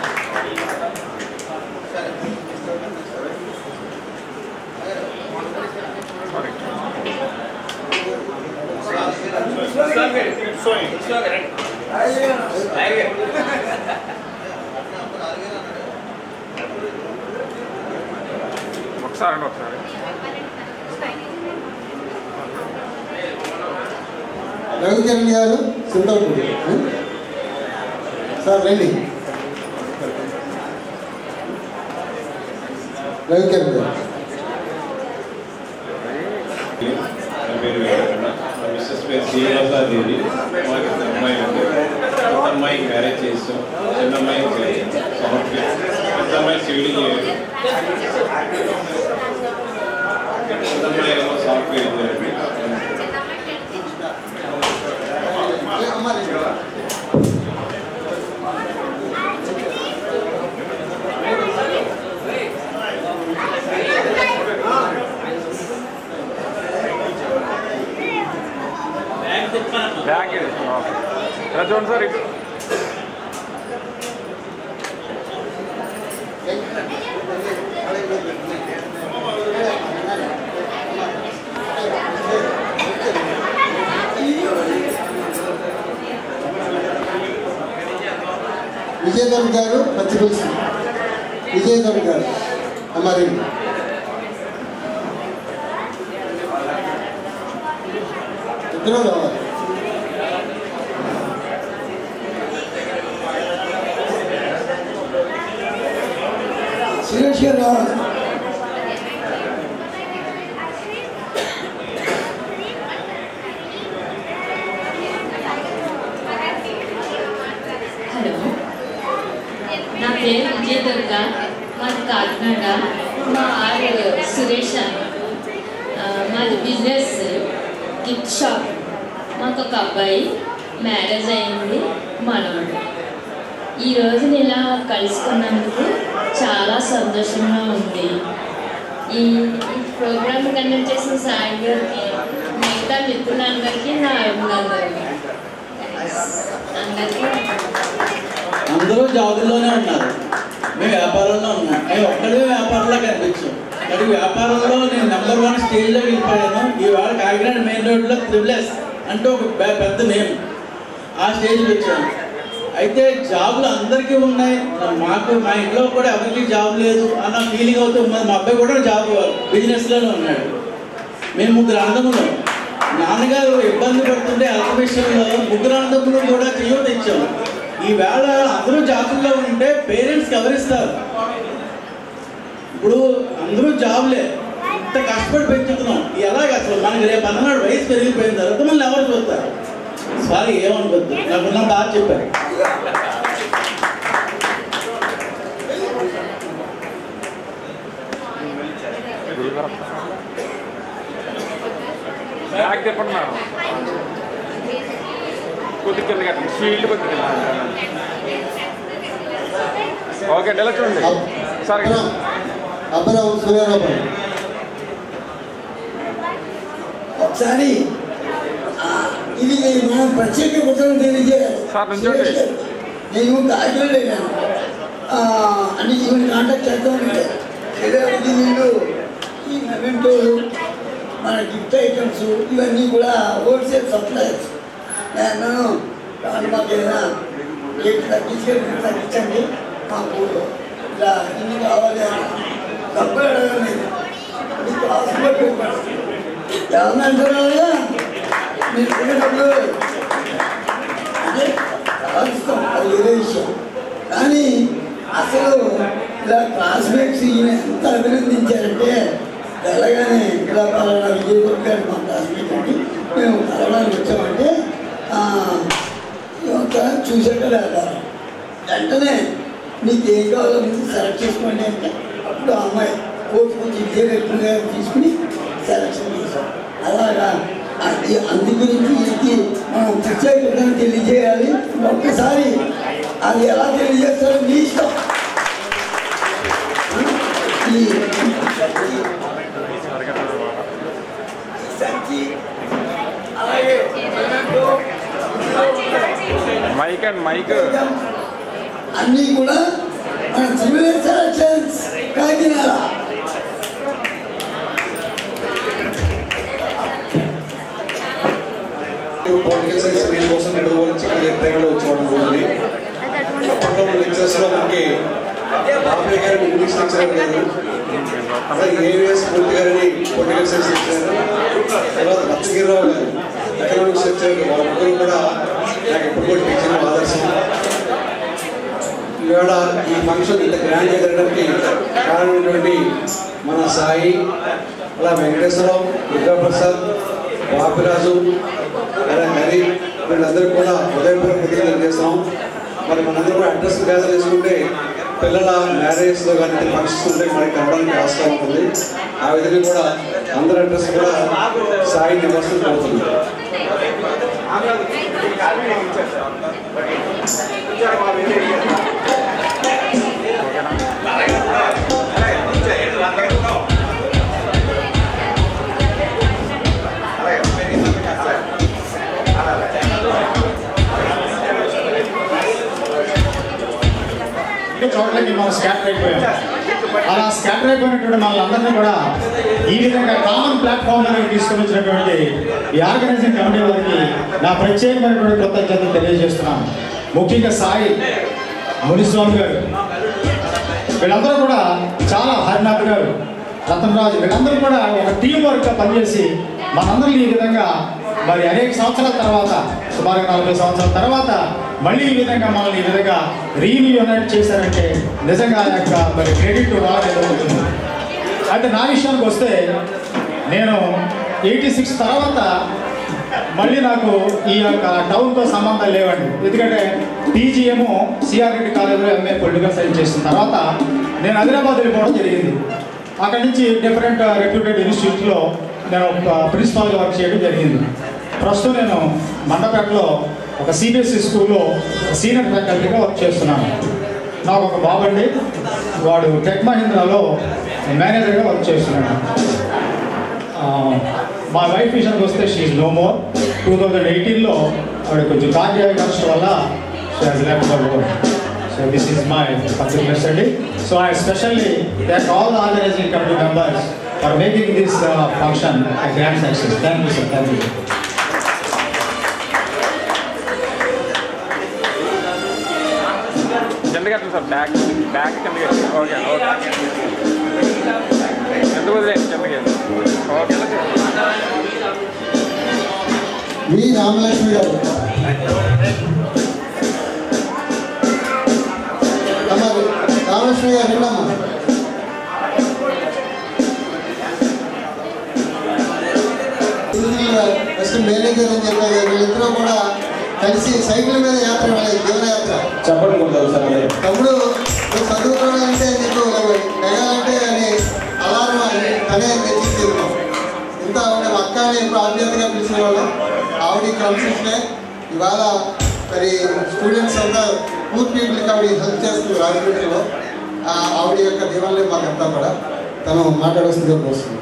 ఒకసారి అండి ఒకసారి రవికిరణ్ గారు సింతపూడి సార్ రండి రవికిరణ్ గారు నా పేరు వెంకటరమణ. మా మిస్సెస్ పేరు శ్రీనివాసాదేవి మాకు ఇద్దరు అమ్మాయిలు ఉంది పెద్ద అమ్మాయికి మ్యారేజ్ చేస్తాం చిన్న అమ్మాయికి సాఫ్ట్వేర్ పెద్ద అమ్మాయి సివిల్ ఇంజనీర్ పెద్ద అమ్మాయి ఏమో సాఫ్ట్వేర్ ఇంజనీర్ బ్యాగ్ ఇది. ఓకే. ఇలా చూడండి సార్ ఇటు. విజయధర్ గారు పచ్చిపులుసు విజయధర్ గారు అమ్మారెడ్డి ఇద్దరు రావాలి సురేష్ గారు రావాలి హలో నా పేరు విజయదుర్గ మాది కాకినాడ మా ఆరు సురేష్ అన్నమాట ఆ, మాది బిజినెస్ గిఫ్ట్ షాప్ మాకు ఒక అబ్బాయి మ్యారేజ్ అయింది మనవడు ఈరోజు నేను ఇలా కలుసుకున్నందుకు చాలా సంతోషంగా ఉంది ఈ ఈ ప్రోగ్రామ్ కండక్ట్ చేసిన సాయి గారికి మిగతా మిత్రులందరికీ నా అభినందనలు అందరికీ అందరూ జాబుల్లోనే ఉన్నారు మేము వ్యాపారంలో ఉన్నాం మేము ఒక్కడే వ్యాపారంలో కనిపించాం కానీ వ్యాపారంలో నేను నెంబర్ వన్ స్టేజ్లో వెళ్ళిపోయాను ఈవేళ కాకినాడ మెయిన్ రోడ్లో త్రిబులెస్ అంటే ఒక పె- పెద్ద నేమ్ ఆ స్టేజ్కి వచ్చాను అయితే జాబులు అందరికీ ఉన్నాయి మాకు మా ఇంట్లో కూడా ఎవరికి జాబ్ లేదు అన్న ఫీలింగ్ అవుతూ ఉన్నది మా అబ్బాయి కూడా జాబ్ బిజినెస్లోనే ఉన్నాడు మేము ముగ్గురు అన్నదమ్ములు నాన్నగారు ఇబ్బంది పడుతుంటే అల్ప విషయంలో ముగ్గురు అన్నదమ్ములు కూడా చేయూత ఇచ్చాం ఈవేళ అందరూ జాతుల్లో ఉంటే పేరెంట్స్కి ఎవరిస్తారు ఇప్పుడు అందరూ జాబ్లే ఇంత కష్టపడి పెంచుతున్నాం ఎలాగ అసలు మనకి రేపు అన్ననాడు వయసు పెరిగిపోయిన తర్వాత మళ్ళీ ఎవరు చూస్తారు సారీ ఏమనుకోద్దు నాకున్న బాగా చెప్పారు బ్యాగ్ తిప్పండి మేడం కొద్ది కింద కట్టండి షీల్డ్ కొద్ది కింద ఓకే అండి ఇలా చూడండి సరే అబ్బరావు సూర్యారావు ఒకసారి ఆ, ఇది మనం ప్రత్యేక కుట్రలు తెలియజేయాలి నేను కాకినాడ వెళ్ళాను ఆ, అన్ని ఈవెన్ కాంటాక్ట్ చేద్దాం అంటే ఇది వీళ్ళు ఈ మెమెంటోలు మన గిఫ్ట్ ఐటమ్స్ ఇవన్నీ కూడా హోల్సేల్ సప్లైస్ నేను వాళ్ళు మాకు ఏదైనా రేట్ తగ్గించండి తగ్గించండి మాకు ఇలా ఇన్ని కావాలి అని డబ్బులు అడగడం లేదు మీకు హాస్పిటల్ ఎవరిని అంటున్నారా మీరు కొనే డబ్బులు అంటే కలుస్తాం అది వేరే విషయం కానీ అసలు ఇలా క్లాస్మేట్స్ ఈయన ఎంత అభినందించారంటే వెళ్ళగానే ఇలా పలానా విజయదుర్గ గారు మా క్లాస్మేట్ అండి మేము కలవడానికి వచ్చామంటే ఆ, ఇవంత చూసాక వెళ్తారు వెంటనే మీకు ఏం కావాలో ముందు సెలెక్ట్ చేసుకోండి అంటే అప్పుడు ఆ అమ్మాయి కోర్టు కొంచెం విజయలక్ష్మిగా తీసుకుని సెలక్షన్ చేశాం అలాగా అది అందు గురించి ఇది మనం ప్రత్యేకతను తెలియజేయాలి ఒక్కసారి అది ఎలా తెలియజేస్తారో మీ ఇష్టం ఈ సంచి అలాగే మైక్ అండ్ మైక్ అన్నీ కూడా మన civil selections Kakinada political science screen కోసం రెండు రోజుల నుంచి ఇక్కడ ఎత్తైనా వచ్చేవాడు రోజుని అప్పట్లో లెక్చర్స్లో మనకి బాబు గారు ఇంగ్లీష్ లెక్చరర్ గారు అలాగే ఏవిఎస్ మూర్తి గారిని పొలిటికల్ సైన్స్ లెక్చరర్ తర్వాత లచ్చగిరిరావు గారు ఎకనామిక్స్ లెక్చరర్ వాళ్ళ ముగ్గురు కూడా నాకు ఎప్పుడు కూడా టీచర్ ఆదర్శం ఇవాళ ఈ ఫంక్షన్ ఇంత గ్రాండ్ జరగడానికి కారణమైనటువంటి మన సాయి అలా వెంకటేశ్వరరావు దుర్గాప్రసాద్ బాపిరాజు అలా హరి వీళ్ళందరూ కూడా ఉదయపూర్వక కృతజ్ఞతలు చేస్తాం మరి మనందరూ కూడా అడ్రస్ గ్యాదర్ చేసుకుంటే పిల్లల మ్యారేజ్లో కానీ ఫంక్షన్స్ ఉంటే మనకి కలవడానికి ఆస్కారం ఉంటుంది ఆ విధంగా కూడా అందరి అడ్రస్ కూడా సాయి నివాసం కోరుతుంది అన్ని చోట్లకి మనం స్కాటర్ అయిపోయాం అలా స్కాటర్ అయిపోయినటువంటి మనందరినీ కూడా ఈ విధంగా కామన్ ప్లాట్ఫామ్ మీద తీసుకొని వచ్చినటువంటి ఈ ఆర్గనైజింగ్ కమిటీ వారికి నా ప్రత్యేకమైనటువంటి కృతజ్ఞతలు తెలియజేస్తున్నాను ముఖ్యంగా సాయి మునిస్వామి గారు వీళ్ళందరూ కూడా చాలా హరినాథ్ గారు రతన్ రాజు వీళ్ళందరూ కూడా ఒక టీం వర్క్గా పనిచేసి మనందరినీ ఈ విధంగా మరి అనేక సంవత్సరాల తర్వాత సుమారు నలభై సంవత్సరాల తర్వాత మళ్ళీ ఈ విధంగా మనల్ని ఈ విధంగా రీయూనైట్ చేశారంటే నిజంగా ఆ యొక్క మరి క్రెడిట్ వాళ్ళకే ఉంటుంది అయితే నా విషయానికి వస్తే నేను ఎయిటీ సిక్స్ తర్వాత మళ్ళీ నాకు ఈ యొక్క టౌన్తో సంబంధాలు లేవండి ఎందుకంటే పీజీ ఏమో సిఆర్ రెడ్డి కాలేజీలో ఎంఏ పొలిటికల్ సైన్స్ చేసిన తర్వాత నేను హైదరాబాద్ వెళ్ళిపోవడం జరిగింది అక్కడి నుంచి డిఫరెంట్ రెప్యూటెడ్ ఇన్స్టిట్యూట్లో నేను ప్రిన్సిపాల్గా వర్క్ చేయడం జరిగింది ప్రస్తుతం నేను మండపేటలో ఒక సిబిఎస్ఈ స్కూల్లో సీనియర్ ఫ్యాకల్టీగా వర్క్ చేస్తున్నాను నాకు ఒక బాబండి వాడు టెక్ మహీంద్రాలో మేనేజర్గా వర్క్ చేస్తున్నాడు ఆ, మా వైఫ్ విషయానికి వస్తే she no more two thousand ఎయిటీన్లో ఆవిడ కొంచెం కార్డియాక్ అరెస్ట్ వల్ల so this is my particular study so I specially thank all the organizing committee members for making this function grand success thank you sir thank you కింద కట్టండి sir bag bag కింద కట్టండి okay okay ఎంత వదిలేండి కిందకి okay we Ramalakshmi గారు అమ్మ రామలక్ష్మి గారు విన్నామా నెక్స్ట్ మేనేజర్ అని చెప్పారు వీళ్ళిద్దరూ కూడా కలిసి సైకిల్ మీద యాత్ర వెళ్ళాలి జీవనయాత్ర చెప్పండి కొంచెం సార్ అదే తమ్ముడు నువ్వు చదువుకోవాలంటే నీకు ఎగాలంటే అని అలారం అనే తెచ్చి తీరుతాం ఇంత ఆవిడ అక్క అని ఎప్పుడు ఆప్యాయతగా పిలిచేవాళ్ళం ఆవిడ క్రమశిక్షణే ఇవాళ మరి స్టూడెంట్స్ అంతా పూర్ పీపుల్కి ఆవిడ హెల్ప్ చేస్తుంది రాజమండ్రిలో ఆ ఆవిడ యొక్క దీవెనలే మాకంతా కూడా తను మాట్లాడాల్సిందే వస్తుంది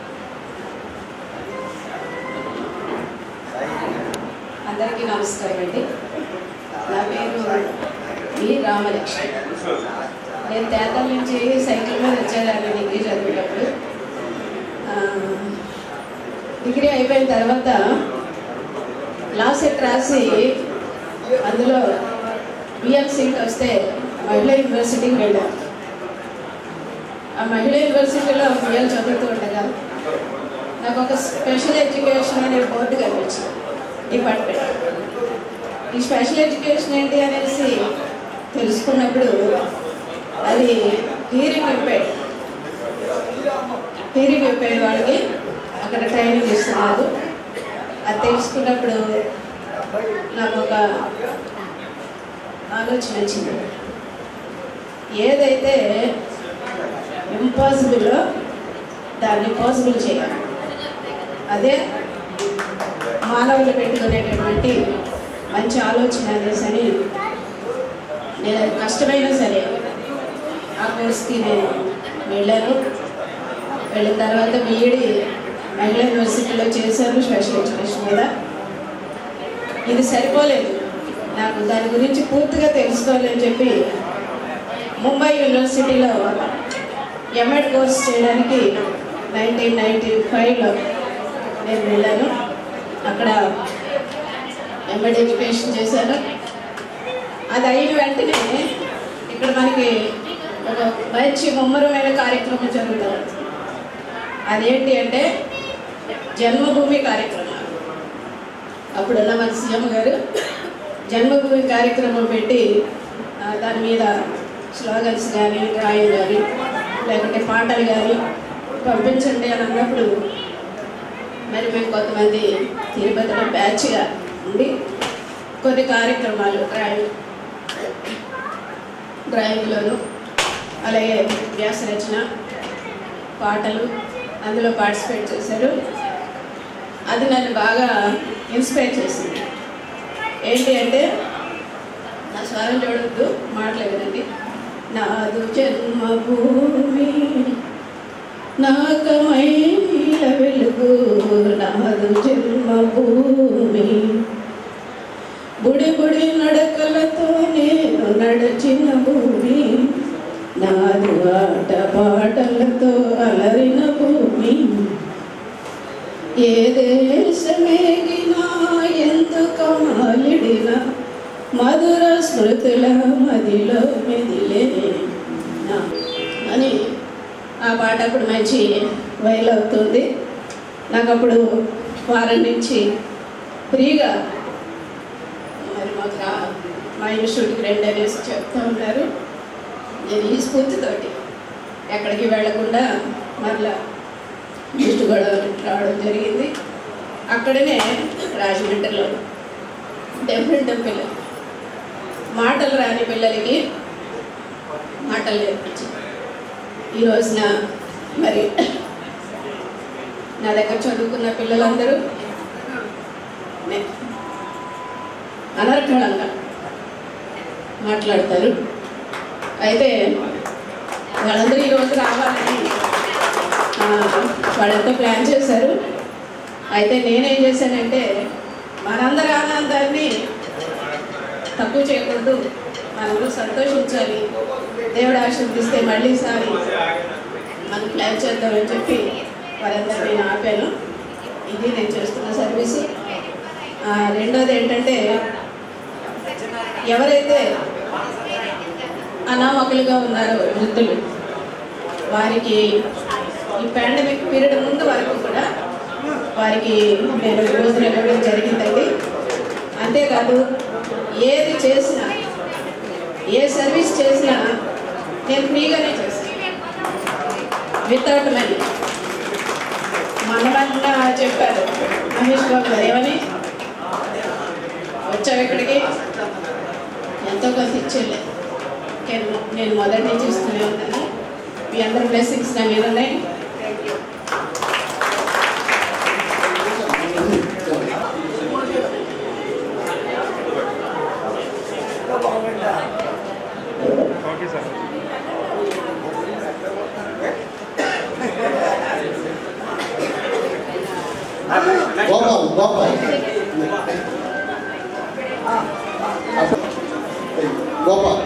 అందరికీ నమస్కారం అండి నా పేరు వి రామలక్ష్మి నేను తేతల నుంచి సైకిల్ మీద వచ్చేదాన్ని డిగ్రీ చదివేటప్పుడు ఆ, డిగ్రీ అయిపోయిన తర్వాత లా సెట్ రాసి అందులో బిఎల్ సీట్ వస్తే మహిళా యూనివర్సిటీకి వెళ్ళాను ఆ మహిళా యూనివర్సిటీలో బిఎల్ చదువుతూ ఉండగా నాకు ఒక స్పెషల్ ఎడ్యుకేషన్ అనే బోర్డు కనిపించింది డిపార్ట్మెంట్ ఈ స్పెషల్ ఎడ్యుకేషన్ ఏంటి అనేసి తెలుసుకున్నప్పుడు అది హీరింగ్ ఇంపైర్డ్ హీరింగ్ ఇంపైర్డ్ వాళ్ళకి అక్కడ ట్రైనింగ్ ఇస్తున్నారు అది తెలుసుకున్నప్పుడు నాకు ఒక ఆలోచన వచ్చింది ఏదైతే ఇంపాసిబుల్ దాన్ని పాసిబుల్ చేయాలి అదే మానవులు పెట్టుకునేటటువంటి మంచి ఆలోచన అనేసి అని నేను కష్టమైనా సరే ఆ కోర్స్కి నేను వెళ్ళాను వెళ్ళిన తర్వాత బీఈడి మహిళా యూనివర్సిటీలో చేశాను స్పెషల్ ఎడ్యుకేషన్ మీద ఇది సరిపోలేదు నాకు దాని గురించి పూర్తిగా తెలుసుకోవాలని చెప్పి ముంబై యూనివర్సిటీలో ఎంఎడ్ కోర్స్ చేయడానికి నైన్టీన్ నైన్టీ ఫైవ్లో నేను వెళ్ళాను అక్కడ ఎంఎడ్ ఎడ్యుకేషన్ చేశాను అది అయిన వెంటనే ఇక్కడ మనకి ఒక మంచి ముమ్మరమైన కార్యక్రమం జరుగుతుంది అదేంటి అంటే జన్మభూమి కార్యక్రమం అప్పుడున్న మన సీఎం గారు జన్మభూమి కార్యక్రమం పెట్టి ఆ, దాని మీద స్లోగన్స్ కానీ డ్రాయింగ్ కానీ లేకుంటే పాటలు కానీ పంపించండి అని అన్నప్పుడు మరి మేము కొంతమంది తిరుపతిలో బ్యాచ్గా ఉండి కొన్ని కార్యక్రమాలు డ్రాయింగ్ డ్రాయింగ్లోను అలాగే వ్యాస రచన పాటలు అందులో పార్టిసిపేట్ చేశారు అది నన్ను బాగా ఇన్స్పైర్ చేసింది ఏంటి అంటే నా స్వరం చూడొద్దు మాట్లాడదండి నాదు జన్మభూమి నాకమైన వెలుగు నాదు జన్మభూమి బుడి బుడి నడకలతో నేను నడచిన భూమి నాదు ఆట పాటలతో అలరిన భూమి ఏ దేశమేగినా ఎందుకు మాలిడినా మధుర స్మృతుల మదిలో మెదిలే నా అని ఆ పాట అప్పుడు మంచి వైల్ అవుతుంది నాకు అప్పుడు వారం నుంచి ఫ్రీగా మరి మాకు రా మా ఇన్స్టిట్యూట్కి రెండు అనేసి చెప్తా ఉన్నారు నేను ఈ స్ఫూర్తితోటి ఎక్కడికి వెళ్లకుండా మరలా ఈస్ట్ గోదావరి రావడం జరిగింది అక్కడనే రాజమండ్రిలో డిఫరెంట్ పిల్లలు మాటలు రాని పిల్లలకి మాటలు నేర్పించింది ఈ రోజున మరి నా దగ్గర చదువుకున్న పిల్లలందరూ నే- అనర్గళంగా మాట్లాడతారు అయితే వాళ్ళందరూ ఈరోజు రావాలని ఆ, వాళ్ళంతా ప్లాన్ చేశారు అయితే నేనేం చేశానంటే మనందరి ఆనందాన్ని తక్కువ చేయకూడదు మనందరూ సంతోషించాలి దేవుడు ఆశీర్దిస్తే మళ్ళీ సారి మనం ప్లాన్ చేద్దామని చెప్పి వారందరినీ నేను ఆపాను ఇది నేను చేస్తున్న సర్వీసు ఆ, రెండోది ఏంటంటే ఎవరైతే అనామకులుగా ఉన్నారో వృద్ధులు వారికి ఈ పాండమిక్ పీరియడ్ ముందు వరకు కూడా వారికి నేను రోజున ఇవ్వడం జరిగిందండి అంతేకాదు ఏది చేసినా ఏ సర్వీస్ చేసినా నేను ఫ్రీగానే చేస్తాను వితౌట్ మనీ మా అన్నదాంట్లో చెప్పారు మహేష్ బాబు గారు ఏమని వచ్చావు ఇక్కడికి ఎంతో కొంత ఇచ్చేలే నేను- నేను మొదటి నుంచి ఇస్తూనే ఉన్నాను మీ అందరి బ్లెస్సింగ్స్ నా మీద ఉన్నాయి okay sir Gopal Gopal Gopal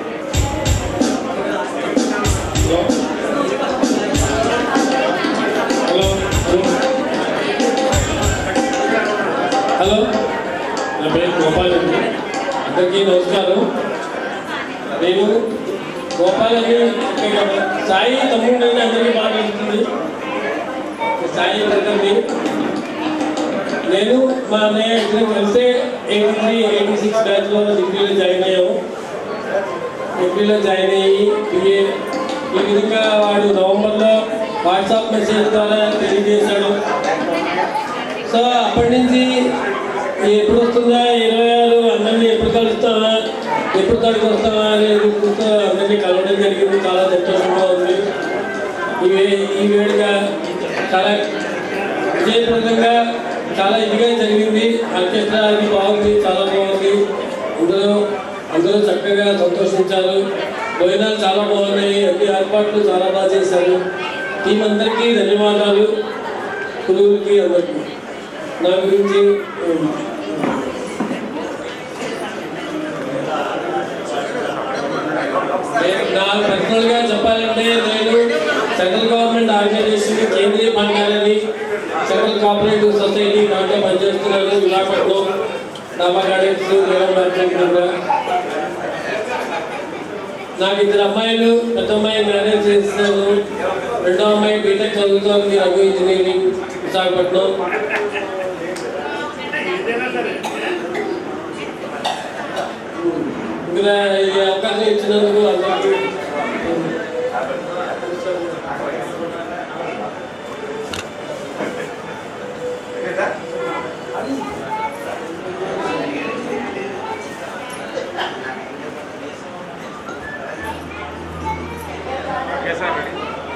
hello నా పేరు గోపాల్ అండి అందరికీ నమస్కారం నేను గోపాల్ అని ఇక్కడ సాయి తమ్ముడు అని అందరికీ బాగా తెలుస్తుంది సాయి ప్రకండి నేను మా అన్నయ్య ఇద్దరు కలిసే ఎయిటీ త్రీ ఎయిటీ సిక్స్ బ్యాచ్లో డిగ్రీలో జాయిన్ అయ్యాము డిగ్రీలో జాయిన్ అయ్యి బిఏ ఈ విధంగా వాడు నవంబర్లో వాట్సాప్ మెసేజ్ ద్వారా తెలియజేశాడు సో అప్పటి నుంచి ఎప్పుడు వస్తుందా ఇరవై ఆరు అందరినీ ఎప్పుడు కలుస్తావా ఎప్పుడు తడికి వస్తావా అనేది చూస్తూ అందరినీ కలవడం జరిగింది చాలా సంతోషంగా ఉంది ఈ వే- ఈ వేడుక చాలా విజయప్రదంగా చాలా ఇదిగా జరిగింది ఆర్కెస్ట్రా అది బాగుంది చాలా బాగుంది అందరూ అందరూ చక్కగా సంతోషించారు భోజనాలు చాలా బాగున్నాయి అన్ని ఏర్పాట్లు చాలా బాగా చేశారు టీం అందరికీ ధన్యవాదాలు గురువులకి అందరికీ నా గురించి ఉమ్, నేను నా పర్సనల్గా చెప్పాలంటే నేను సెంట్రల్ గవర్నమెంట్ ఆర్గనైజేషన్ కేంద్రీయ భండారని సెంట్రల్ కోఆపరేటివ్ సొసైటీ దాంట్లో పనిచేస్తున్నాను విశాఖపట్నం డాబా గార్డెన్స్ నీలం కింద నాకు ఇద్దరు అమ్మాయిలు పెద్ద అమ్మాయి మ్యారేజ్ చేస్తున్నాను రెండో అమ్మాయి బీటెక్ చదువుతోంది రఘు ఇంజనీరింగ్ విశాఖపట్నం ఇంకా ఈ అవకాశం ఇచ్చినందుకు అందరికీ ఓకే సార్ రెడీ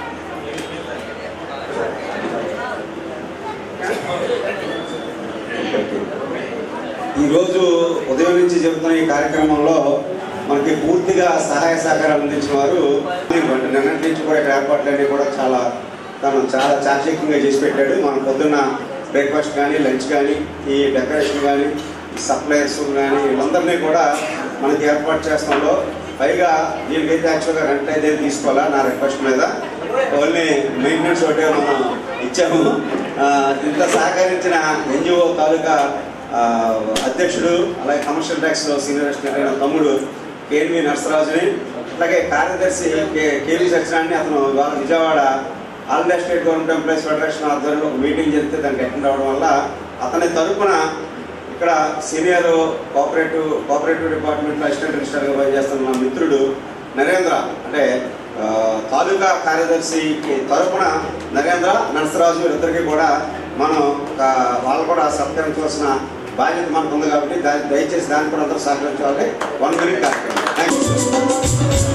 ఈరోజు ఉదయం నుంచి జరుగుతున్న ఈ కార్యక్రమంలో మనకి పూర్తిగా సహాయ సహకారాలు అందించిన వారు నిన్నటి నుంచి కూడా ఇక్కడ ఏర్పాట్లన్నీ కూడా చాలా తను చాలా చాకచక్యంగా చేసి పెట్టాడు మనం పొద్దున్న బ్రేక్ఫాస్ట్ కానీ లంచ్ కానీ ఈ డెకరేషన్ కానీ ఈ సప్లయర్స్ కానీ వీళ్ళందరినీ కూడా మనకి ఏర్పాటు చేస్తాంలో పైగా దీనికైతే యాక్చువల్గా రెంట్ అయితే తీసుకోవాలా నా రిక్వెస్ట్ మీద ఓన్లీ మెయింటెనెన్స్ ఒకటే మనం ఇచ్చాము ఆ, ఇంత సహకరించిన ఎన్జిఓ తాలూకా ఆ, అధ్యక్షుడు అలాగే కమర్షియల్ ట్యాక్స్ సీనియర్ అసిస్టెంట్ అయిన తమ్ముడు కేఎన్వి నరసరాజుని అలాగే కార్యదర్శి కే- కేవీ సత్యనారాయణ అతను ఇవాళ Vijayawada all India state government employees federation ఆధ్వర్యంలో ఒక మీటింగ్ జరిగితే దానికి అటెండ్ అవ్వడం వల్ల అతని తరపున ఇక్కడ సీనియర్ కోఆపరేటివ్ కోఆపరేటివ్ డిపార్ట్మెంట్లో అసిస్టెంట్ రిజిస్టర్గా పనిచేస్తున్న మా మిత్రుడు నరేంద్ర అంటే ఆ, తాలూకా కార్యదర్శి తరపున నరేంద్ర నరసరాజు వీరిద్దరికీ కూడా మనం ఒక వాళ్ళు కూడా సత్కరించవలసిన బాధ్యత మనకు ఉంది కాబట్టి దా- దయచేసి దాన్ని కూడా అందరూ సహకరించాలి వన్ మినిట్ కార్యక్రమం థ్యాంక్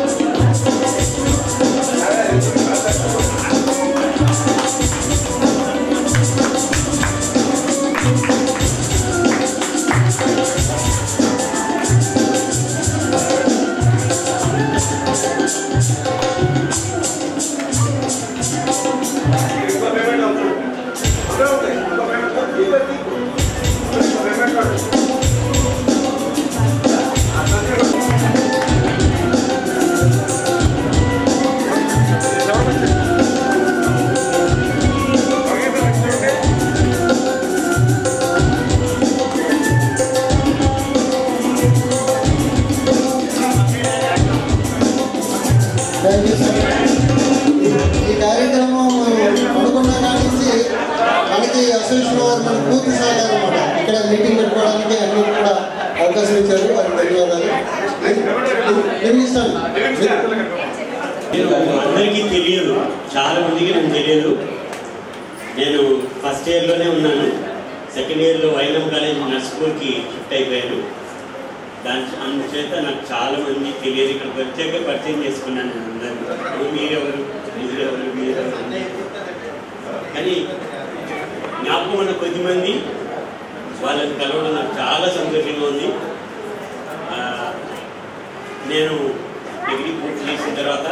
థ్యాంక్ యూ సార్ ఈ కార్యక్రమం అనుకున్న కాడి నుంచి మనకి అసోసియేషన్ వారు మనకు పూర్తి సహకారం అన్నమాట ఇక్కడ మీటింగ్ పెట్టుకోవడానికి అన్ని కూడా అవకాశం ఇచ్చారు వారికి ధన్యవాదాలు నేను ఇస్తాను అందరికీ తెలియదు చాలా మందికి నాకు తెలియదు నేను ఫస్ట్ ఇయర్లోనే ఉన్నాను సెకండ్ ఇయర్లో వైలం కాలేజ్ నర్స్ స్కూల్కి షిఫ్ట్ అయిపోయాను దాని అందుచేత నాకు చాలా మంది తెలియదు ఇక్కడ ప్రత్యేక పరిచయం చేసుకున్నాను నేను అందరినీ మీరెవరు మీరెవరు మీరెవరు కానీ జ్ఞాపకం ఉన్న కొద్దిమంది వాళ్ళని కలవడం నాకు చాలా సంతోషంగా ఉంది ఆ, నేను డిగ్రీ పూర్తి చేసిన తర్వాత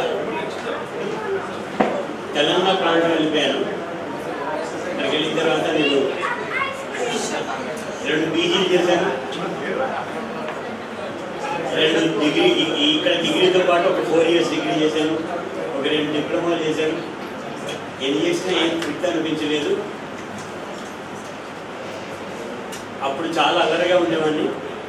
తెలంగాణ ప్రాంతం వెళ్ళిపోయాను అక్కడికి వెళ్ళిన తర్వాత నేను రెండు పీజీలు చేశాను రెండు డిగ్రీ ఈ- ఈ- ఇక్కడ డిగ్రీతో పాటు ఒక ఫోర్ ఇయర్స్ డిగ్రీ చేశాను ఒక రెండు డిప్లొమాలు చేశాను ఎన్ని చేసినా ఏం ఫిట్ అనిపించలేదు అప్పుడు చాలా అల్లరిగా ఉండేవాడిని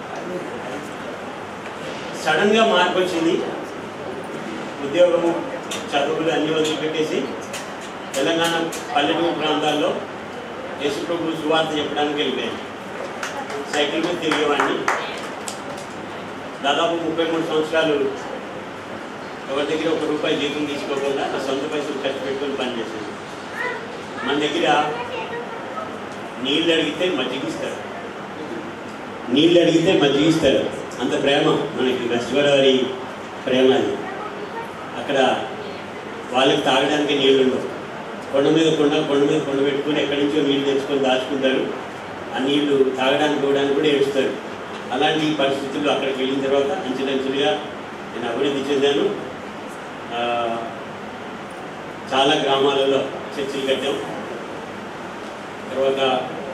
సడన్గా మార్పు వచ్చింది ఉద్యోగము చదువులు అన్ని వదిలిపెట్టేసి తెలంగాణ పల్లెటూరు ప్రాంతాల్లో యేసుప్రభు సువార్త చెప్పడానికి వెళ్ళిపోయాను సైకిల్ మీద తిరిగేవాడిని దాదాపు ముప్పై మూడు సంవత్సరాలు ఎవరి దగ్గర ఒక రూపాయి జీతం తీసుకోకుండా నా సొంత పైసలు ఖర్చు పెట్టుకొని పనిచేశాను మన దగ్గర నీళ్ళు అడిగితే మజ్జిగిస్తారు నీళ్ళు అడిగితే మజ్జిగిస్తారు అంత ప్రేమ మనకి వెస్ట్ గోదావరి ప్రేమ అది అక్కడ వాళ్ళకి తాగడానికి నీళ్ళు ఉండవు కొండ మీద కొండ కొండ మీద కొండ పెట్టుకుని ఎక్కడి నుంచో నీళ్ళు తెచ్చుకొని దాచుకుంటారు ఆ నీళ్లు తాగడానికి ఇవ్వడానికి కూడా ఏడుస్తారు అలాంటి పరిస్థితుల్లో అక్కడికి వెళ్ళిన తర్వాత అంచెలంచెలుగా నేను అభివృద్ధి చెందాను ఆ, చాలా గ్రామాలలో చర్చిలు కట్టాం తర్వాత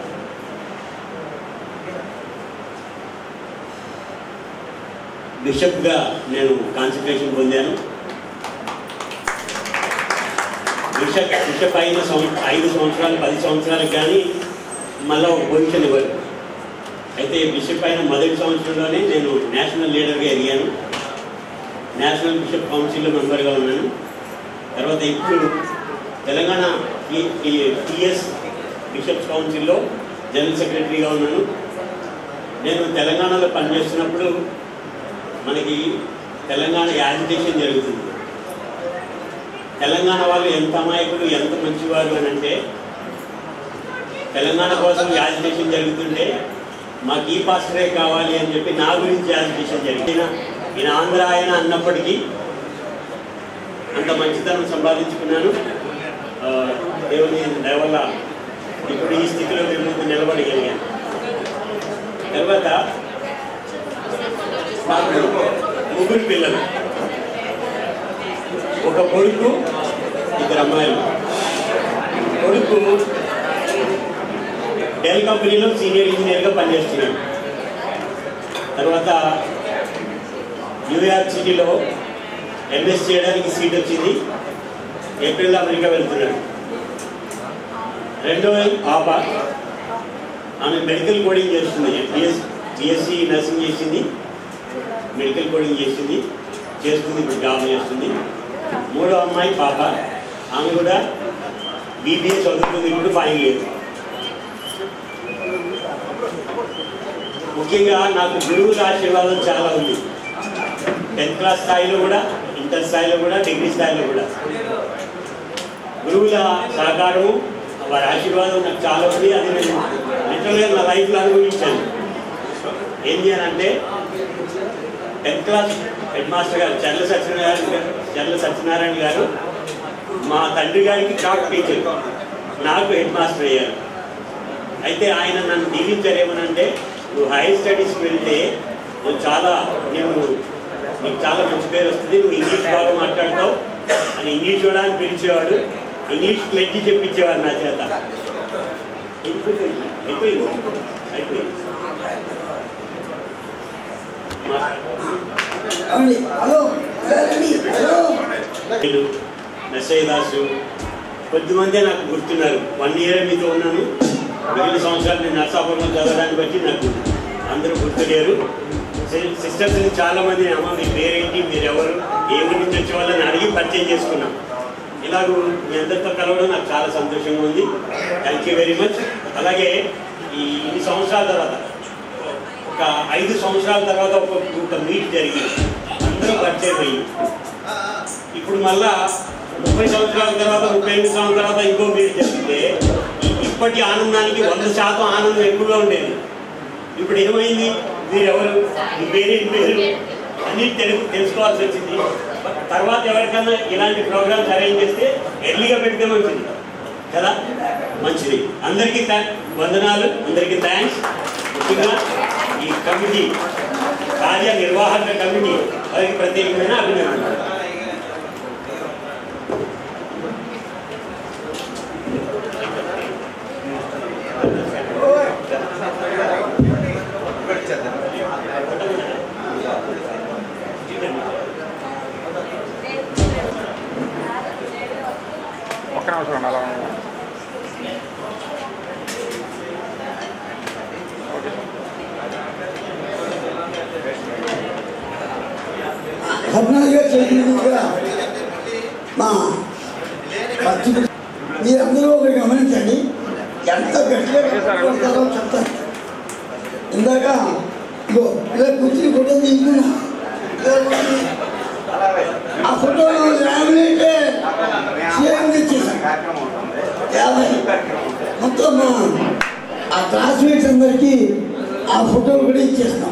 బిషప్గా నేను కాన్సన్ట్రేషన్ పొందాను బిషప్ బిషప్ అయిన సంవ- ఐదు సంవత్సరాలు పది సంవత్సరాలకు కానీ మళ్ళీ ఒక పొజిషన్ ఇవ్వరు అయితే బిషప్ అయిన మొదటి సంవత్సరంలోనే నేను నేషనల్ లీడర్గా ఎదిగాను నేషనల్ బిషప్ కౌన్సిల్లో మెంబర్గా ఉన్నాను తర్వాత ఇప్పుడు తెలంగాణ టిఎస్ బిషప్స్ కౌన్సిల్లో జనరల్ సెక్రటరీగా ఉన్నాను నేను తెలంగాణలో పనిచేస్తున్నప్పుడు మనకి తెలంగాణ యాజిటేషన్ జరుగుతుంది తెలంగాణ వాళ్ళు ఎంత అమాయకులు ఎంత మంచివారు అని అంటే తెలంగాణ కోసం యాజిటేషన్ జరుగుతుంటే మాకు ఈ పాస్టరే కావాలి అని చెప్పి నా గురించి యాజిటేషన్ జరిగింది ఈయన- ఈయన ఆంధ్ర ఆయన అన్నప్పటికీ అంత మంచితనం సంపాదించుకున్నాను ఆ, దేవుని దయ వల్ల ఇప్పుడు ఈ స్థితిలో మీ ముందు నిలబడగలిగాను తర్వాత నాకు ముగ్గురు పిల్లలు ఒక కొడుకు ఇద్దరు అమ్మాయిలు కొడుకు డెల్ కంపెనీలో సీనియర్ ఇంజనీర్గా పనిచేస్తున్నాడు తర్వాత న్యూయార్క్ సిటీలో ఎంఎస్ చేయడానికి సీట్ వచ్చింది ఏప్రిల్లో అమెరికా వెళ్తున్నాడు రెండో పాప ఆమె మెడికల్ కోడింగ్ చేస్తుంది బిఎస్ బిఎస్సి నర్సింగ్ చేసింది మెడికల్ కోడింగ్ చేసింది చేస్తుంది ఇప్పుడు జాబ్ చేస్తుంది మూడో అమ్మాయి పాప ఆమె కూడా బీబీఏ చదువుతుంది ఇప్పుడు ఫైనల్ ఇయర్ ముఖ్యంగా నాకు గురువుల ఆశీర్వాదం చాలా ఉంది టెన్త్ క్లాస్ స్థాయిలో కూడా ఇంటర్ స్థాయిలో కూడా డిగ్రీ స్థాయిలో కూడా గురువుల సహకారము వారి ఆశీర్వాదం నాకు చాలా ఉంది అది నేను లిటరల్గా నా లైఫ్లో అనుభవించాను ఏం చేయాలంటే టెన్త్ క్లాస్ హెడ్ మాస్టర్ గారు చర్ల సత్యనారాయణ గారు చర్ల సత్యనారాయణ గారు మా తండ్రి గారికి క్రాఫ్ట్ టీచర్ నాకు హెడ్ మాస్టర్ అయ్యారు అయితే ఆయన నన్ను దీవించారు ఏమనంటే నువ్వు హైయర్ స్టడీస్కి వెళ్తే నువ్వు చాలా నువ్వు నీకు చాలా మంచి పేరు వస్తుంది నువ్వు ఇంగ్లీష్ బాగా మాట్లాడతావు అని ఇంగ్లీష్ చూడడానికి పిలిచేవాడు ఇంగ్లీష్ క్లెడ్జి చెప్పించేవాడు నా చేత అయిపోయింది అయిపోయింది అయిపోయింది హలో హలో వీళ్ళు నర్సయ్య దాసు కొద్దిమందే నాకు గుర్తున్నారు వన్ ఇయర్ మీతో ఉన్నాను మిగిలిన సంవత్సరాలు నేను నర్సాపురంలో చదవడానికి బట్టి నాకు అందరూ గుర్తులేరు సిస్టర్స్ చాలా మంది అమ్మ మీ పేరేంటి మీరు ఎవరు ఏ ఊరి నుంచి వచ్చే వాళ్ళని అడిగి పరిచయం చేసుకున్నాం ఇలాగ మీ అందరితో కలవడం నాకు చాలా సంతోషంగా ఉంది థ్యాంక్ యూ వెరీ మచ్ అలాగే ఈ ఇన్ని సంవత్సరాల తర్వాత ఒక ఐదు సంవత్సరాల తర్వాత ఒక ఒక మీట్ జరిగింది అందరూ పరిచయం అయ్యి ఇప్పుడు మళ్ళా ముప్పై సంవత్సరాల తర్వాత ముప్పై ఎనిమిది సంవత్సరాల తర్వాత ఇంకో మీరు చెప్తే ఈ- ఇప్పటి ఆనందానికి వంద శాతం ఆనందం ఎక్కువగా ఉండేది ఇప్పుడు ఏమైంది మీరు ఎవరు మీ పేరేం పేరు అన్ని తెలుగు తెలుసుకోవాల్సి వచ్చింది తర్వాత ఎవరికన్నా ఇలాంటి ప్రోగ్రామ్స్ అరేంజ్ చేస్తే ఎర్లీగా పెడితే మంచిది కదా మంచిది అందరికీ థా- వందనాలు అందరికీ థ్యాంక్స్ ముఖ్యంగా ఈ కమిటీ కార్యనిర్వాహక కమిటీ వారికి ప్రత్యేకమైన అభినందనలు ఒక్క నిమిషం ఉండాలి అలా కర్ణాటక చేతిగా మా పత్రిక మీరందరూ ఒకటి గమనించండి ఎంత గట్టిగా కొడతారో చెప్తాను ఇందాక ఇగో ఇలా కూర్చుని ఫోటో తీసుకున్నా ఆ ఫోటో లామినేటే సీఎం ఇచ్చేసాను యాభై మొత్తం మా ఆ క్లాస్మేట్స్ అందరికీ ఆ ఫోటో కూడా ఇచ్చేస్తాం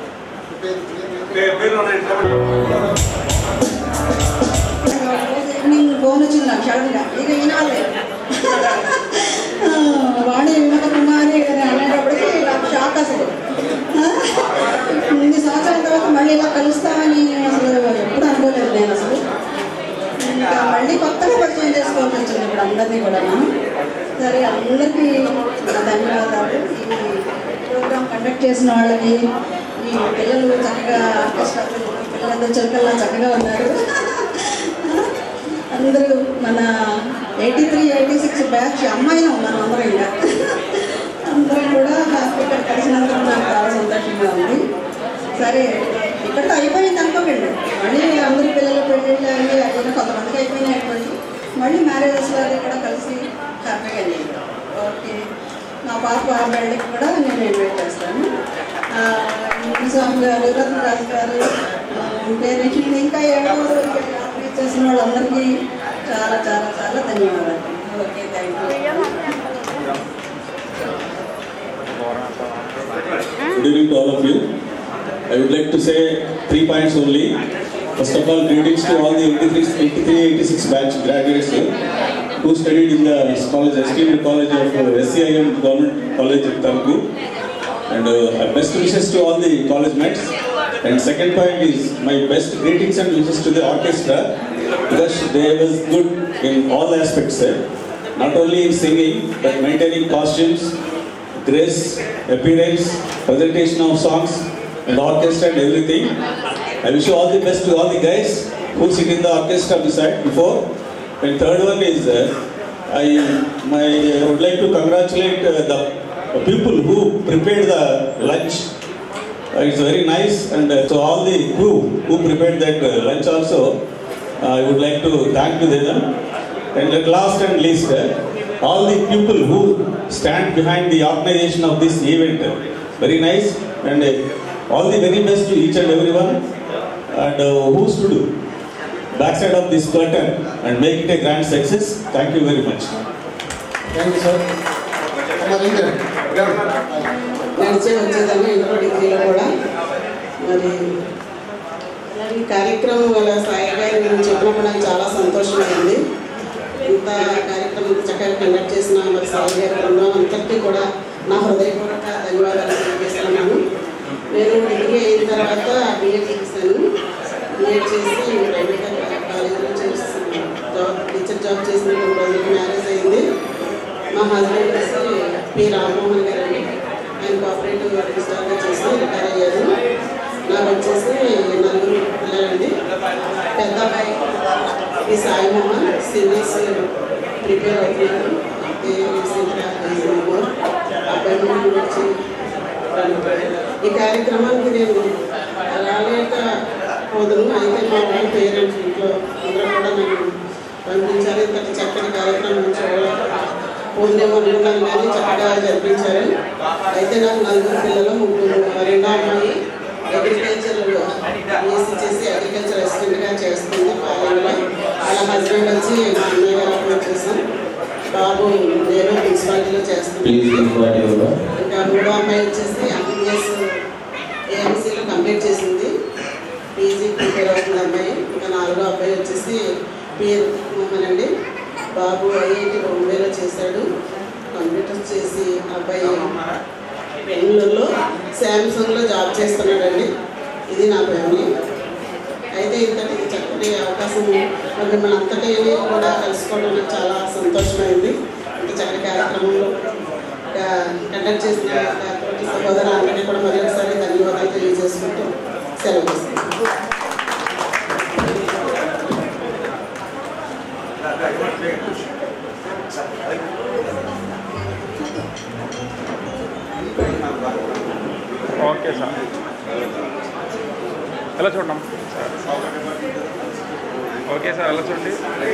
ఈవినింగ్ ఫోన్ వచ్చింది నాకు సడన్గా ఇక వినాలి వాణి విమల కుమారి అని అనేటప్పటికి నాకు షాక్ అసలు ఆ? ఇన్ని సంవత్సరాల తర్వాత మళ్ళీ ఇలా కలుస్తామని అసలు ఎప్పుడు అనుకోలేదు నేను అసలు ఇంకా మళ్ళీ కొత్తగా పరిచయం చేసుకోవాల్సి వచ్చింది ఇప్పుడు అందరినీ కూడా సరే అందరికీ నా ధన్యవాదాలు ఈ ప్రోగ్రామ్ కండక్ట్ చేసిన వాళ్ళకి ఈ పిల్లలు చక్కగా ఆర్కెస్ట్రా పిల్లలందరూ చురుకల్లా చక్కగా ఉన్నారు అందరూ మన eighty three eighty six batch అమ్మాయిలు మనం అందరం ఇంకా అందరం కూడా హాస్పిటల్ కలిసినందుకు నాకు చాలా సంతోషంగా ఉంది సరే ఇక్కడితో అయిపోయింది అనుకోకండి మళ్ళీ అందరి పిల్లలు పెళ్ళిళ్ళు అవి అయిపోయినా కొంతమందికి అయిపోయినాయి అయిపోయి మళ్ళీ మ్యారేజెస్లో అది కూడా కలిసి హ్యాపీగా వెళ్ళింది ఓకే నా పాప పెళ్ళికి కూడా నేను ఇన్వైట్ చేస్తాను ఆ, స్వామి గారు రత్నరాజు గారు ఆ, పేరు ఇంకా ఎవరు చేసిన వాళ్ళందరికీ చాలా చాలా చాలా ధన్యవాదాలు okay thank you Good evening to all of you. I would like to say three points only. First of all, greetings to all the 83, 83 86 batch graduates uh, who studied in the college, esteemed college of uh, SCIM Government College at Targu. And uh, best wishes to all the college mates. And second point is my best greetings and wishes to the orchestra because they was good in all aspects. eh. Not only in singing, but maintaining costumes, grace, appearance, presentation of songs, and orchestra and everything. I wish you all the best to all the guys who sit in the orchestra beside before. And third one is uh, I my I would like to congratulate uh, the people who prepared the lunch. Uh, it's very nice, and uh, so all the crew who prepared that uh, lunch also, uh, I would like to thank to them. And at last and least, uh, all the people who stand behind the organization of this event, uh, very nice, and uh, all the very best to each and everyone, and uh, who stood backside of this curtain and make it a grand success. Thank you very much. Thank you sir నడిచే వచ్చేదాన్ని ఇంట్లో డిగ్రీలో కూడా మరి మరి ఈ కార్యక్రమం వల్ల సాయి గారు నేను చెప్పినప్పుడు నాకు చాలా సంతోషమైంది ఇంత కార్యక్రమం ఇంత చక్కగా కండక్ట్ చేసిన మరి సాయి గారి బృందం అంతటికీ కూడా నా హృదయపూర్వక ధన్యవాదాలు తెలియజేస్తున్నాను నేను డిగ్రీ అయిన తర్వాత బీఎడ్ చేశాను బీఎడ్ చేసి ప్రైవేట్ కాలేజీలో చేస్తున్నాను జాబ్ టీచర్ జాబ్ చేసిన కొన్ని రోజులకి మ్యారేజ్ అయింది మా హస్బెండ్ వచ్చి పి రామ్మోహన్ గారు అండి ఆయన కోఆపరేటివ్ రిజిస్టర్గా చేసి రిటైర్ అయ్యారు నాకు వచ్చేసి నలుగురు పిల్లలండి పెద్ద అబ్బాయి పి సాయి మోహన్ సివిల్స్ ప్రిపేర్ అవుతున్నారు ఈ రీసెంట్గా చేసినాము అబ్బాయి ముందు వచ్చి ఈ కార్యక్రమానికి నేను రాలేక పోదును అయితే మా వాళ్ళ పేరెంట్స్ ఇంట్లో అందరూ కూడా నన్ను పంపించారు ఇంతటి చక్కటి కార్యక్రమం చూడాలి పోదునేమో అనుకున్నాను కానీ చక్కగా జరిపించారు అయితే నాకు నలుగురు పిల్లలు ముగ్గురు రెండో అమ్మాయి అగ్రికల్చర్ బీఎస్సీ చేసి అగ్రికల్చర్ అసిస్టెంట్గా చేస్తుంది పాలెంలో వాళ్ళ హస్బెండ్ వచ్చి మా అన్నయ్య గారు అప్పుడు చేసాం బాబు నేను మున్సిపాలిటీలో చేస్తున్నాను ప్లీజ్ ఇన్వైట్ ఎవరు ఇంకా మూడో అమ్మాయి వచ్చేసి ఎంబీబీఎస్ ఏఎంసీలో కంప్లీట్ చేసింది పీజీ ప్రిపేర్ అవుతుంది అమ్మాయి ఇంకా నాలుగో అబ్బాయి వచ్చేసి పిఎన్ మోహన్ అండి బాబు ఐఐటి బొంబేలో చేశాడు కంప్యూటర్ చేసి అబ్బాయి బెంగళూరులో శాంసంగ్లో జాబ్ చేస్తున్నాడండి ఇది నా ఫ్యామిలీ అయితే ఇంతటి చక్కటి అవకాశం మరి మిమ్మల్ని అంతటి కూడా కలుసుకోవడం నాకు చాలా సంతోషమైంది ఇంత చక్కటి కార్యక్రమంలో కండక్ట్ చేసిన తోటి సహోదరు అందరికీ కూడా మరి ఒకసారి ధన్యవాదాలు తెలియజేసుకుంటూ సెలవు తీసుకుంటాను ఓకే సార్ ఎలా చూడడం ఓకే సార్ ఎలా చూడండి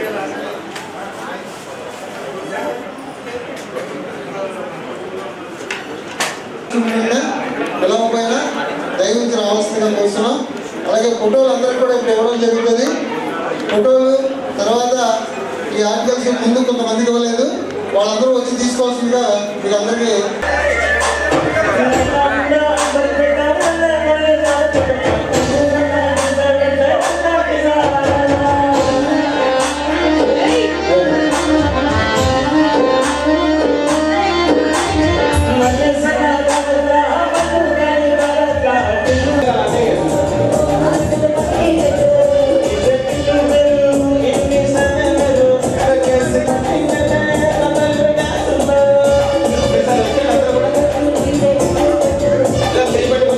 పిలవకపోయినా దయవించి రావాల్సిందిగా కోరుతున్నాం అలాగే ఫోటోలు అందరికీ కూడా ఇప్పుడు ఇవ్వడం జరుగుతుంది ఫోటోలు తర్వాత ఈ ఆర్టికల్స్ ముందు కొంతమందికి ఇవ్వలేదు వాళ్ళందరూ వచ్చి తీసుకోవాల్సిందిగా మీకు అందరికీ Thank you.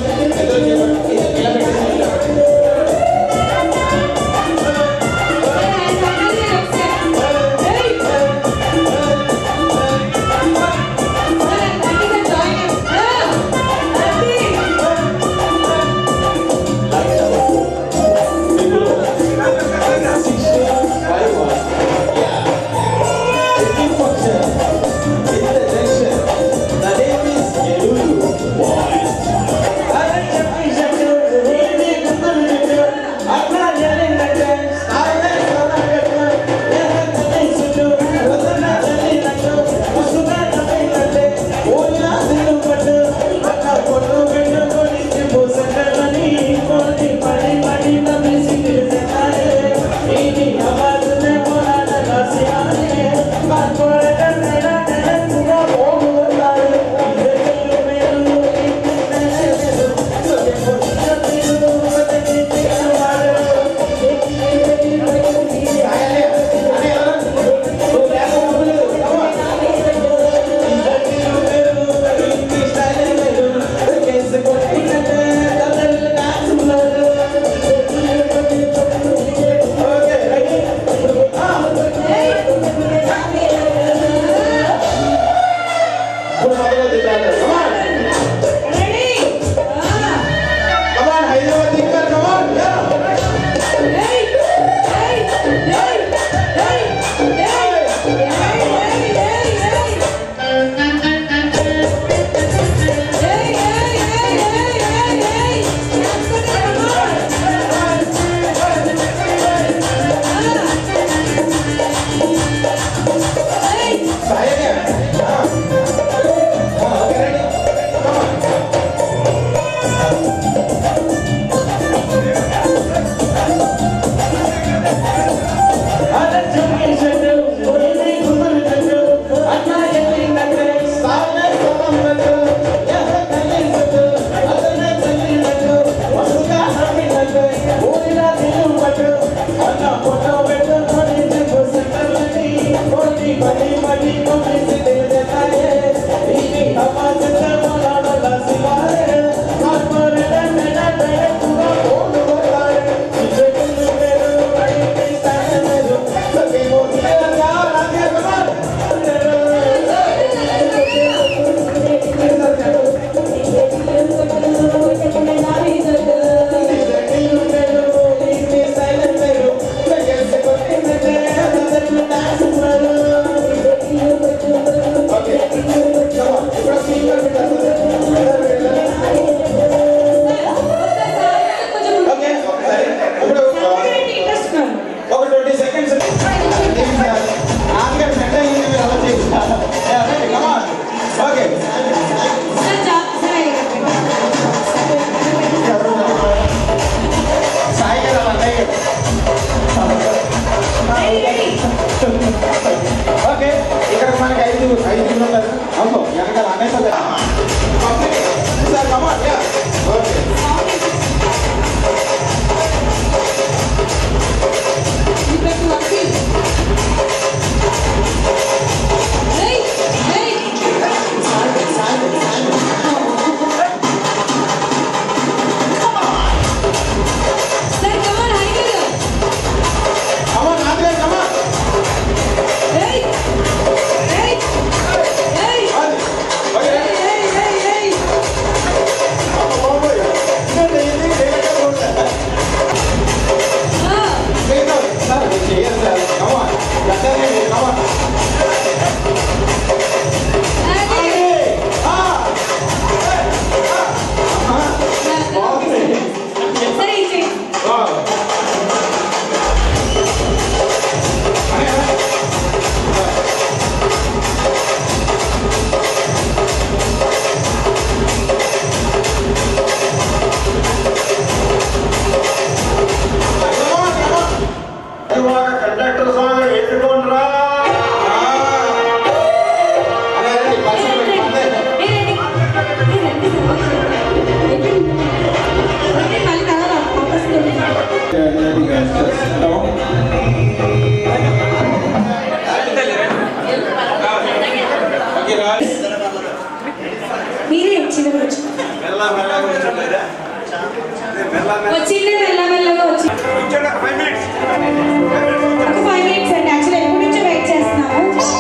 వచ్చింది మెల్లమెల్లగా వచ్చి ఒక ఫైవ్ మినిట్స్ అండి యాక్చువల్లీ ఎప్పటి నుంచో వెయిట్ చేస్తున్నాము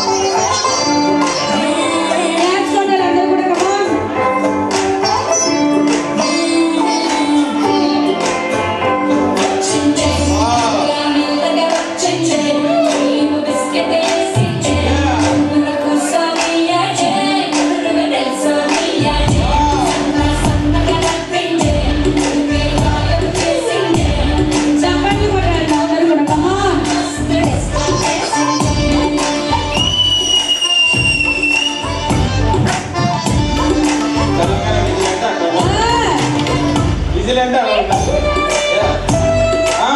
డ్యాన్స్ కొట్టాలి అందరూ కూడా కమాన్ చప్పట్లు కొట్టాలి అందరూ కూడా కమాన్ విజిల్ అంటే అలా ఉండాలి. ఆ,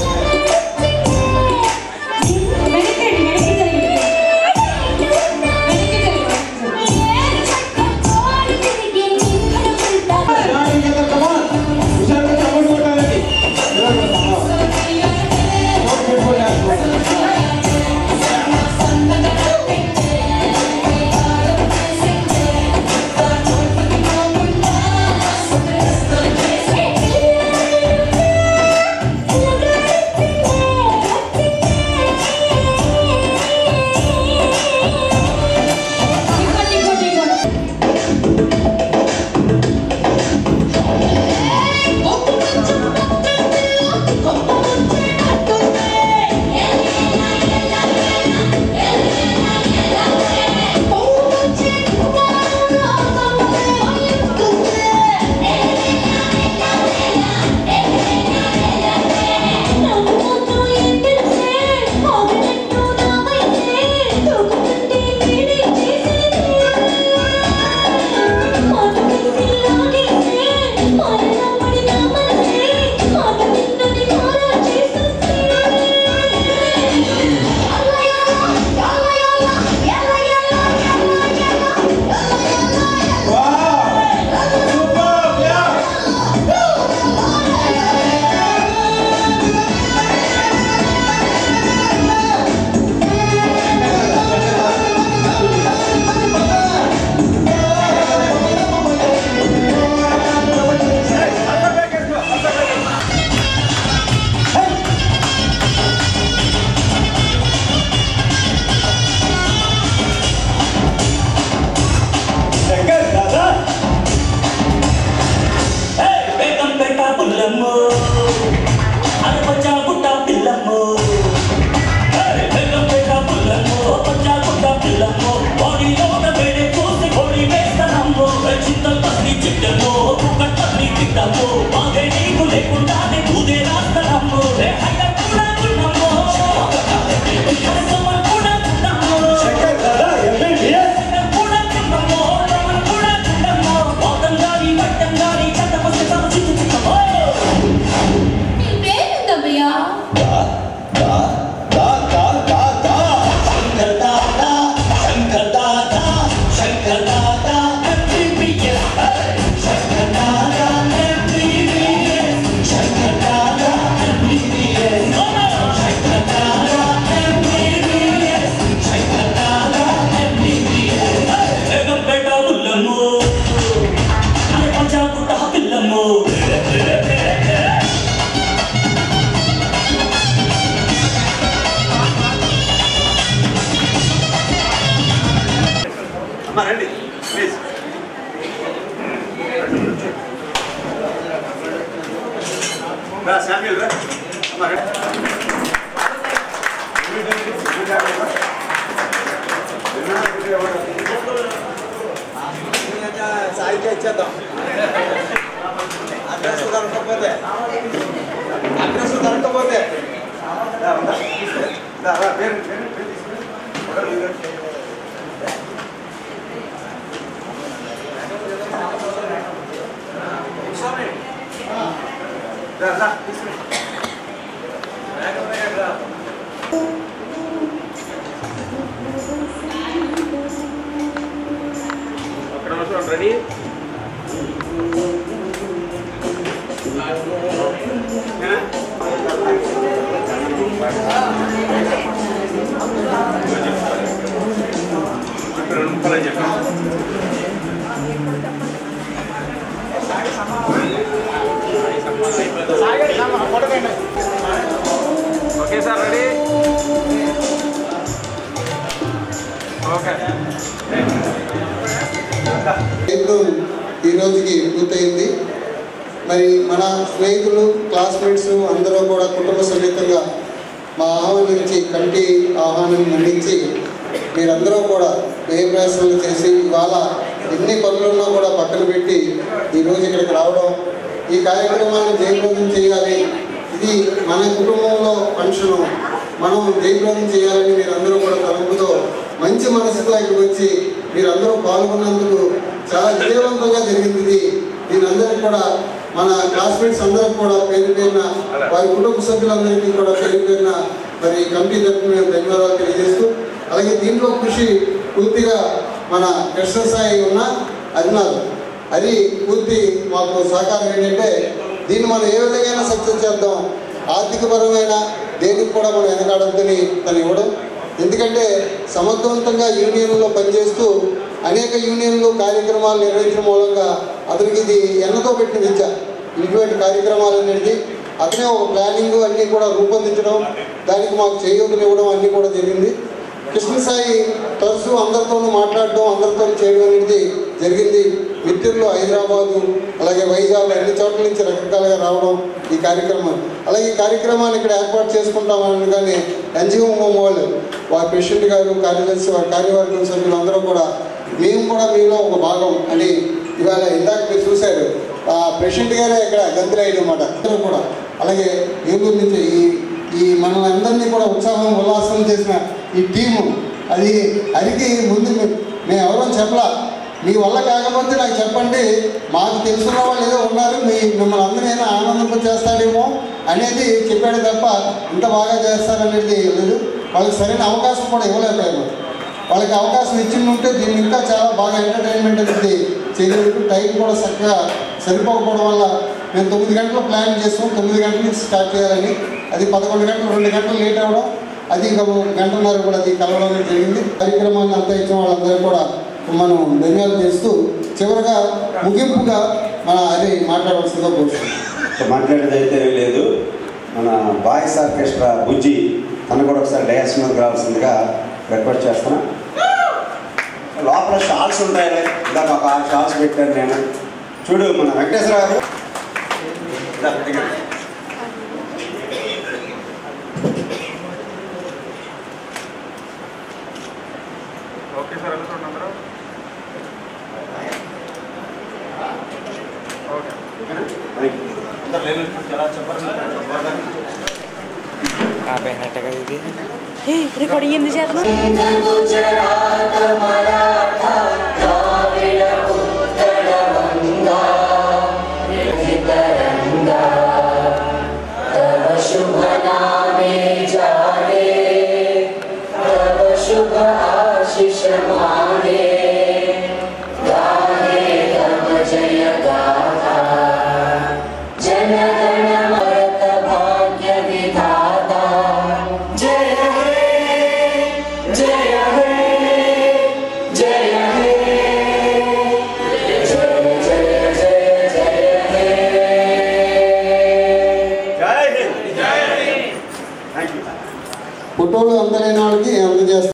వెనకండి వెనక్కి జరిగింది వెనక్కి హుషారుగా చప్పట్లు కొట్టాలండి. ఇంకోటి ఇంకోటి ఇంకోటి బేగంపేట పుల్లమ్మో అరపచ్చా గుట్ట పిల్లమ్మో బేగంపేట పుల్లమ్మో పచ్చా గుట్ట పిల్లమ్మో బాడీలోన వేడే చూసి కొడి వేస్తానమ్మో చింతలు పత్రి చిట్టమ్మో కుక్కట్ పత్రి చిట్టమ్మో మాగే నీకు లేకుండానే పూదే రాస్తానమ్మో రే హైట కూడా ఉన్నమ్మో సమర్ కూడా ఉన్నమ్మో శంకర్ దాదా ఎంబీబీఎస్ కూడా ఉన్నమ్మో రమణ కూడా ఉన్నమ్మో వాదం గాని పట్టం గాని చట్టపస్తి సమ చిత్తు చిత్తమ్మో పేరుందమ్మయ్యా పిల్లమ్మో అమ్మా రండి ప్లీజ్ రా శామ్యుల్ రా అమ్మా రండి సాయికి ఇచ్చేద్దాం అడ్రస్ దొరకకపోతే అడ్రస్ దొరకకపోతే రా, ఉందా? రా, రా, పేరు పేరు పేరు తీసుకుని. ఒకరు మీరు. రా, రా, తీసుకుని. అక్కడ మాత్రం రెడీ రెండు ముక్కలు చెప్పాను Sai okay sir ready okay ప్రయత్నం ఈ రోజుకి పూర్తయింది మరి మన స్నేహితులు క్లాస్మేట్స్ అందరూ కూడా కుటుంబ సమేతంగా మా ఆహ్వానించి కమిటీ ఆహ్వానం మన్నించి మీరందరూ కూడా ఏ ప్రయాసాలు చేసి ఇవాళ ఎన్ని పనులున్నా కూడా పక్కన పెట్టి ఈరోజు ఇక్కడికి రావడం ఈ కార్యక్రమాన్ని జయప్రదం చేయాలి ఇది మన కుటుంబంలో ఫంక్షను మనం జయప్రదం చేయాలని మీరందరూ కూడా తలంపుతో మంచి మనసుతో ఇక్కడికి వచ్చి మీరందరూ పాల్గొన్నందుకు చాలా విజయవంతంగా జరిగింది ఇది దీనందరికీ కూడా మన క్లాస్మేట్స్ అందరికి కూడా పేరు పేరున వారి కుటుంబ సభ్యులందరికీ కూడా పేరు పేరున మరి కమిటీ తరఫున మేము ధన్యవాదాలు తెలియజేస్తూ అలాగే దీంట్లో కృషి పూర్తిగా మన కృష్ణ సాయి ఉన్న అదినాలు అది పూర్తి మాకు సహకారం ఏంటంటే దీన్ని మనం ఏ విధంగా సక్సెస్ చేద్దాం ఆర్థికపరమైన దేనికి కూడా మనం వెనకాడద్దని తను ఇవ్వడం ఎందుకంటే సమర్థవంతంగా యూనియన్లో పనిచేస్తూ అనేక యూనియన్లు కార్యక్రమాలు నిర్వహించడం మూలంగా అతనికి ఇది ఎన్నతో పెట్టిన విద్య ఇటువంటి కార్యక్రమాలు అనేది అతనే ఒక ప్లానింగ్ అన్నీ కూడా రూపొందించడం దానికి మాకు చేయూతనివ్వడం అన్నీ కూడా జరిగింది కృష్ణసాయి తరచూ అందరితోనూ మాట్లాడడం అందరితో చేయడం అనేది జరిగింది మిత్రులు హైదరాబాదు అలాగే వైజాగ్ అన్ని చోట్ల నుంచి రకరకాలుగా రావడం ఈ కార్యక్రమం అలాగే ఈ కార్యక్రమాన్ని ఇక్కడ ఏర్పాటు చేసుకుంటామని కానీ ఎన్జిఓ వాళ్ళు వారి ప్రెసిడెంట్ గారు కార్యదర్శి వారి కార్యవర్గం సభ్యులు అందరూ కూడా మేము కూడా మీలో ఒక భాగం అని ఇవాళ ఇందాక మీరు చూశారు ఆ ప్రెసిడెంట్ గారే ఇక్కడ గంతులయ్యడం అనమాట అందరూ కూడా అలాగే ఏలూరు నుంచి ఈ ఈ మనల్ని అందరినీ కూడా ఉత్సాహం ఉల్లాసం చేసిన ఈ టీము అది అరికి ముందు మే- మేము ఎవరో చెప్పలా మీ వల్ల కాకపోతే నాకు చెప్పండి మాకు తెలుసున్న వాళ్ళు ఏదో ఉన్నారు మీ మిమ్మల్ని అందరైనా ఆనందింప చేస్తాడేమో అనేది చెప్పాడు తప్ప ఇంత బాగా చేస్తారనేది లేదు వాళ్ళకి సరైన అవకాశం కూడా ఇవ్వలేకపోయారు వాళ్ళకి అవకాశం ఇచ్చి ఉంటే దీన్ని ఇంకా చాలా బాగా ఎంటర్టైన్మెంట్ అనేది చేయగలుగుతూ టైం కూడా చక్కగా సరిపోకపోవడం వల్ల మేము తొమ్మిది గంటలు ప్లాన్ చేసాం తొమ్మిది గంటల నుంచి స్టార్ట్ చేయాలని అది పదకొండు గంటలు రెండు గంటలు లేట్ అవ్వడం అది ఇంకా ఒక గంటన్నర కూడా అది కలవడం జరిగింది కార్యక్రమాన్ని అంతా ఇచ్చిన వాళ్ళందరూ కూడా మనం ధన్యవాదాలు చేస్తూ చివరగా ముగింపుగా మన అది మాట్లాడవలసిందిగా కోరుతున్నాం మాట్లాడేది అయితే ఏమీ లేదు మన బాయ్స్ ఆర్కెస్ట్రా బుజ్జి తను కూడా ఒకసారి డయాస్ మీదకి రావాల్సిందిగా రిక్వెస్ట్ చేస్తున్నా లోపల షాల్స్ ఉంటాయి ఇందాక ఒక ఆరు షాల్స్ పెట్టాను నేను చూడు మన వెంకటేశ్వర గారు ఇందా, దగ్గర. ఓకే సార్ వెళ్తుండ అందరూ ఓకే అందరు లేని ఎలా చెప్పారు ఆపైనట్టుగా ఇది రికార్డింగ్ ఎందుకు చేస్తున్నావు शुभ नामे जाने तब शुभ आशीष माने गाहे तब जय गाथा जन गण मरत भाग्य विधाता जय हे जय हे जय हे जय जय जय जय हे జై హింద్ జై హింద్ థ్యాంక్ యూ ఫోటోలు అందలేని వాళ్ళకి అందజేస్తాం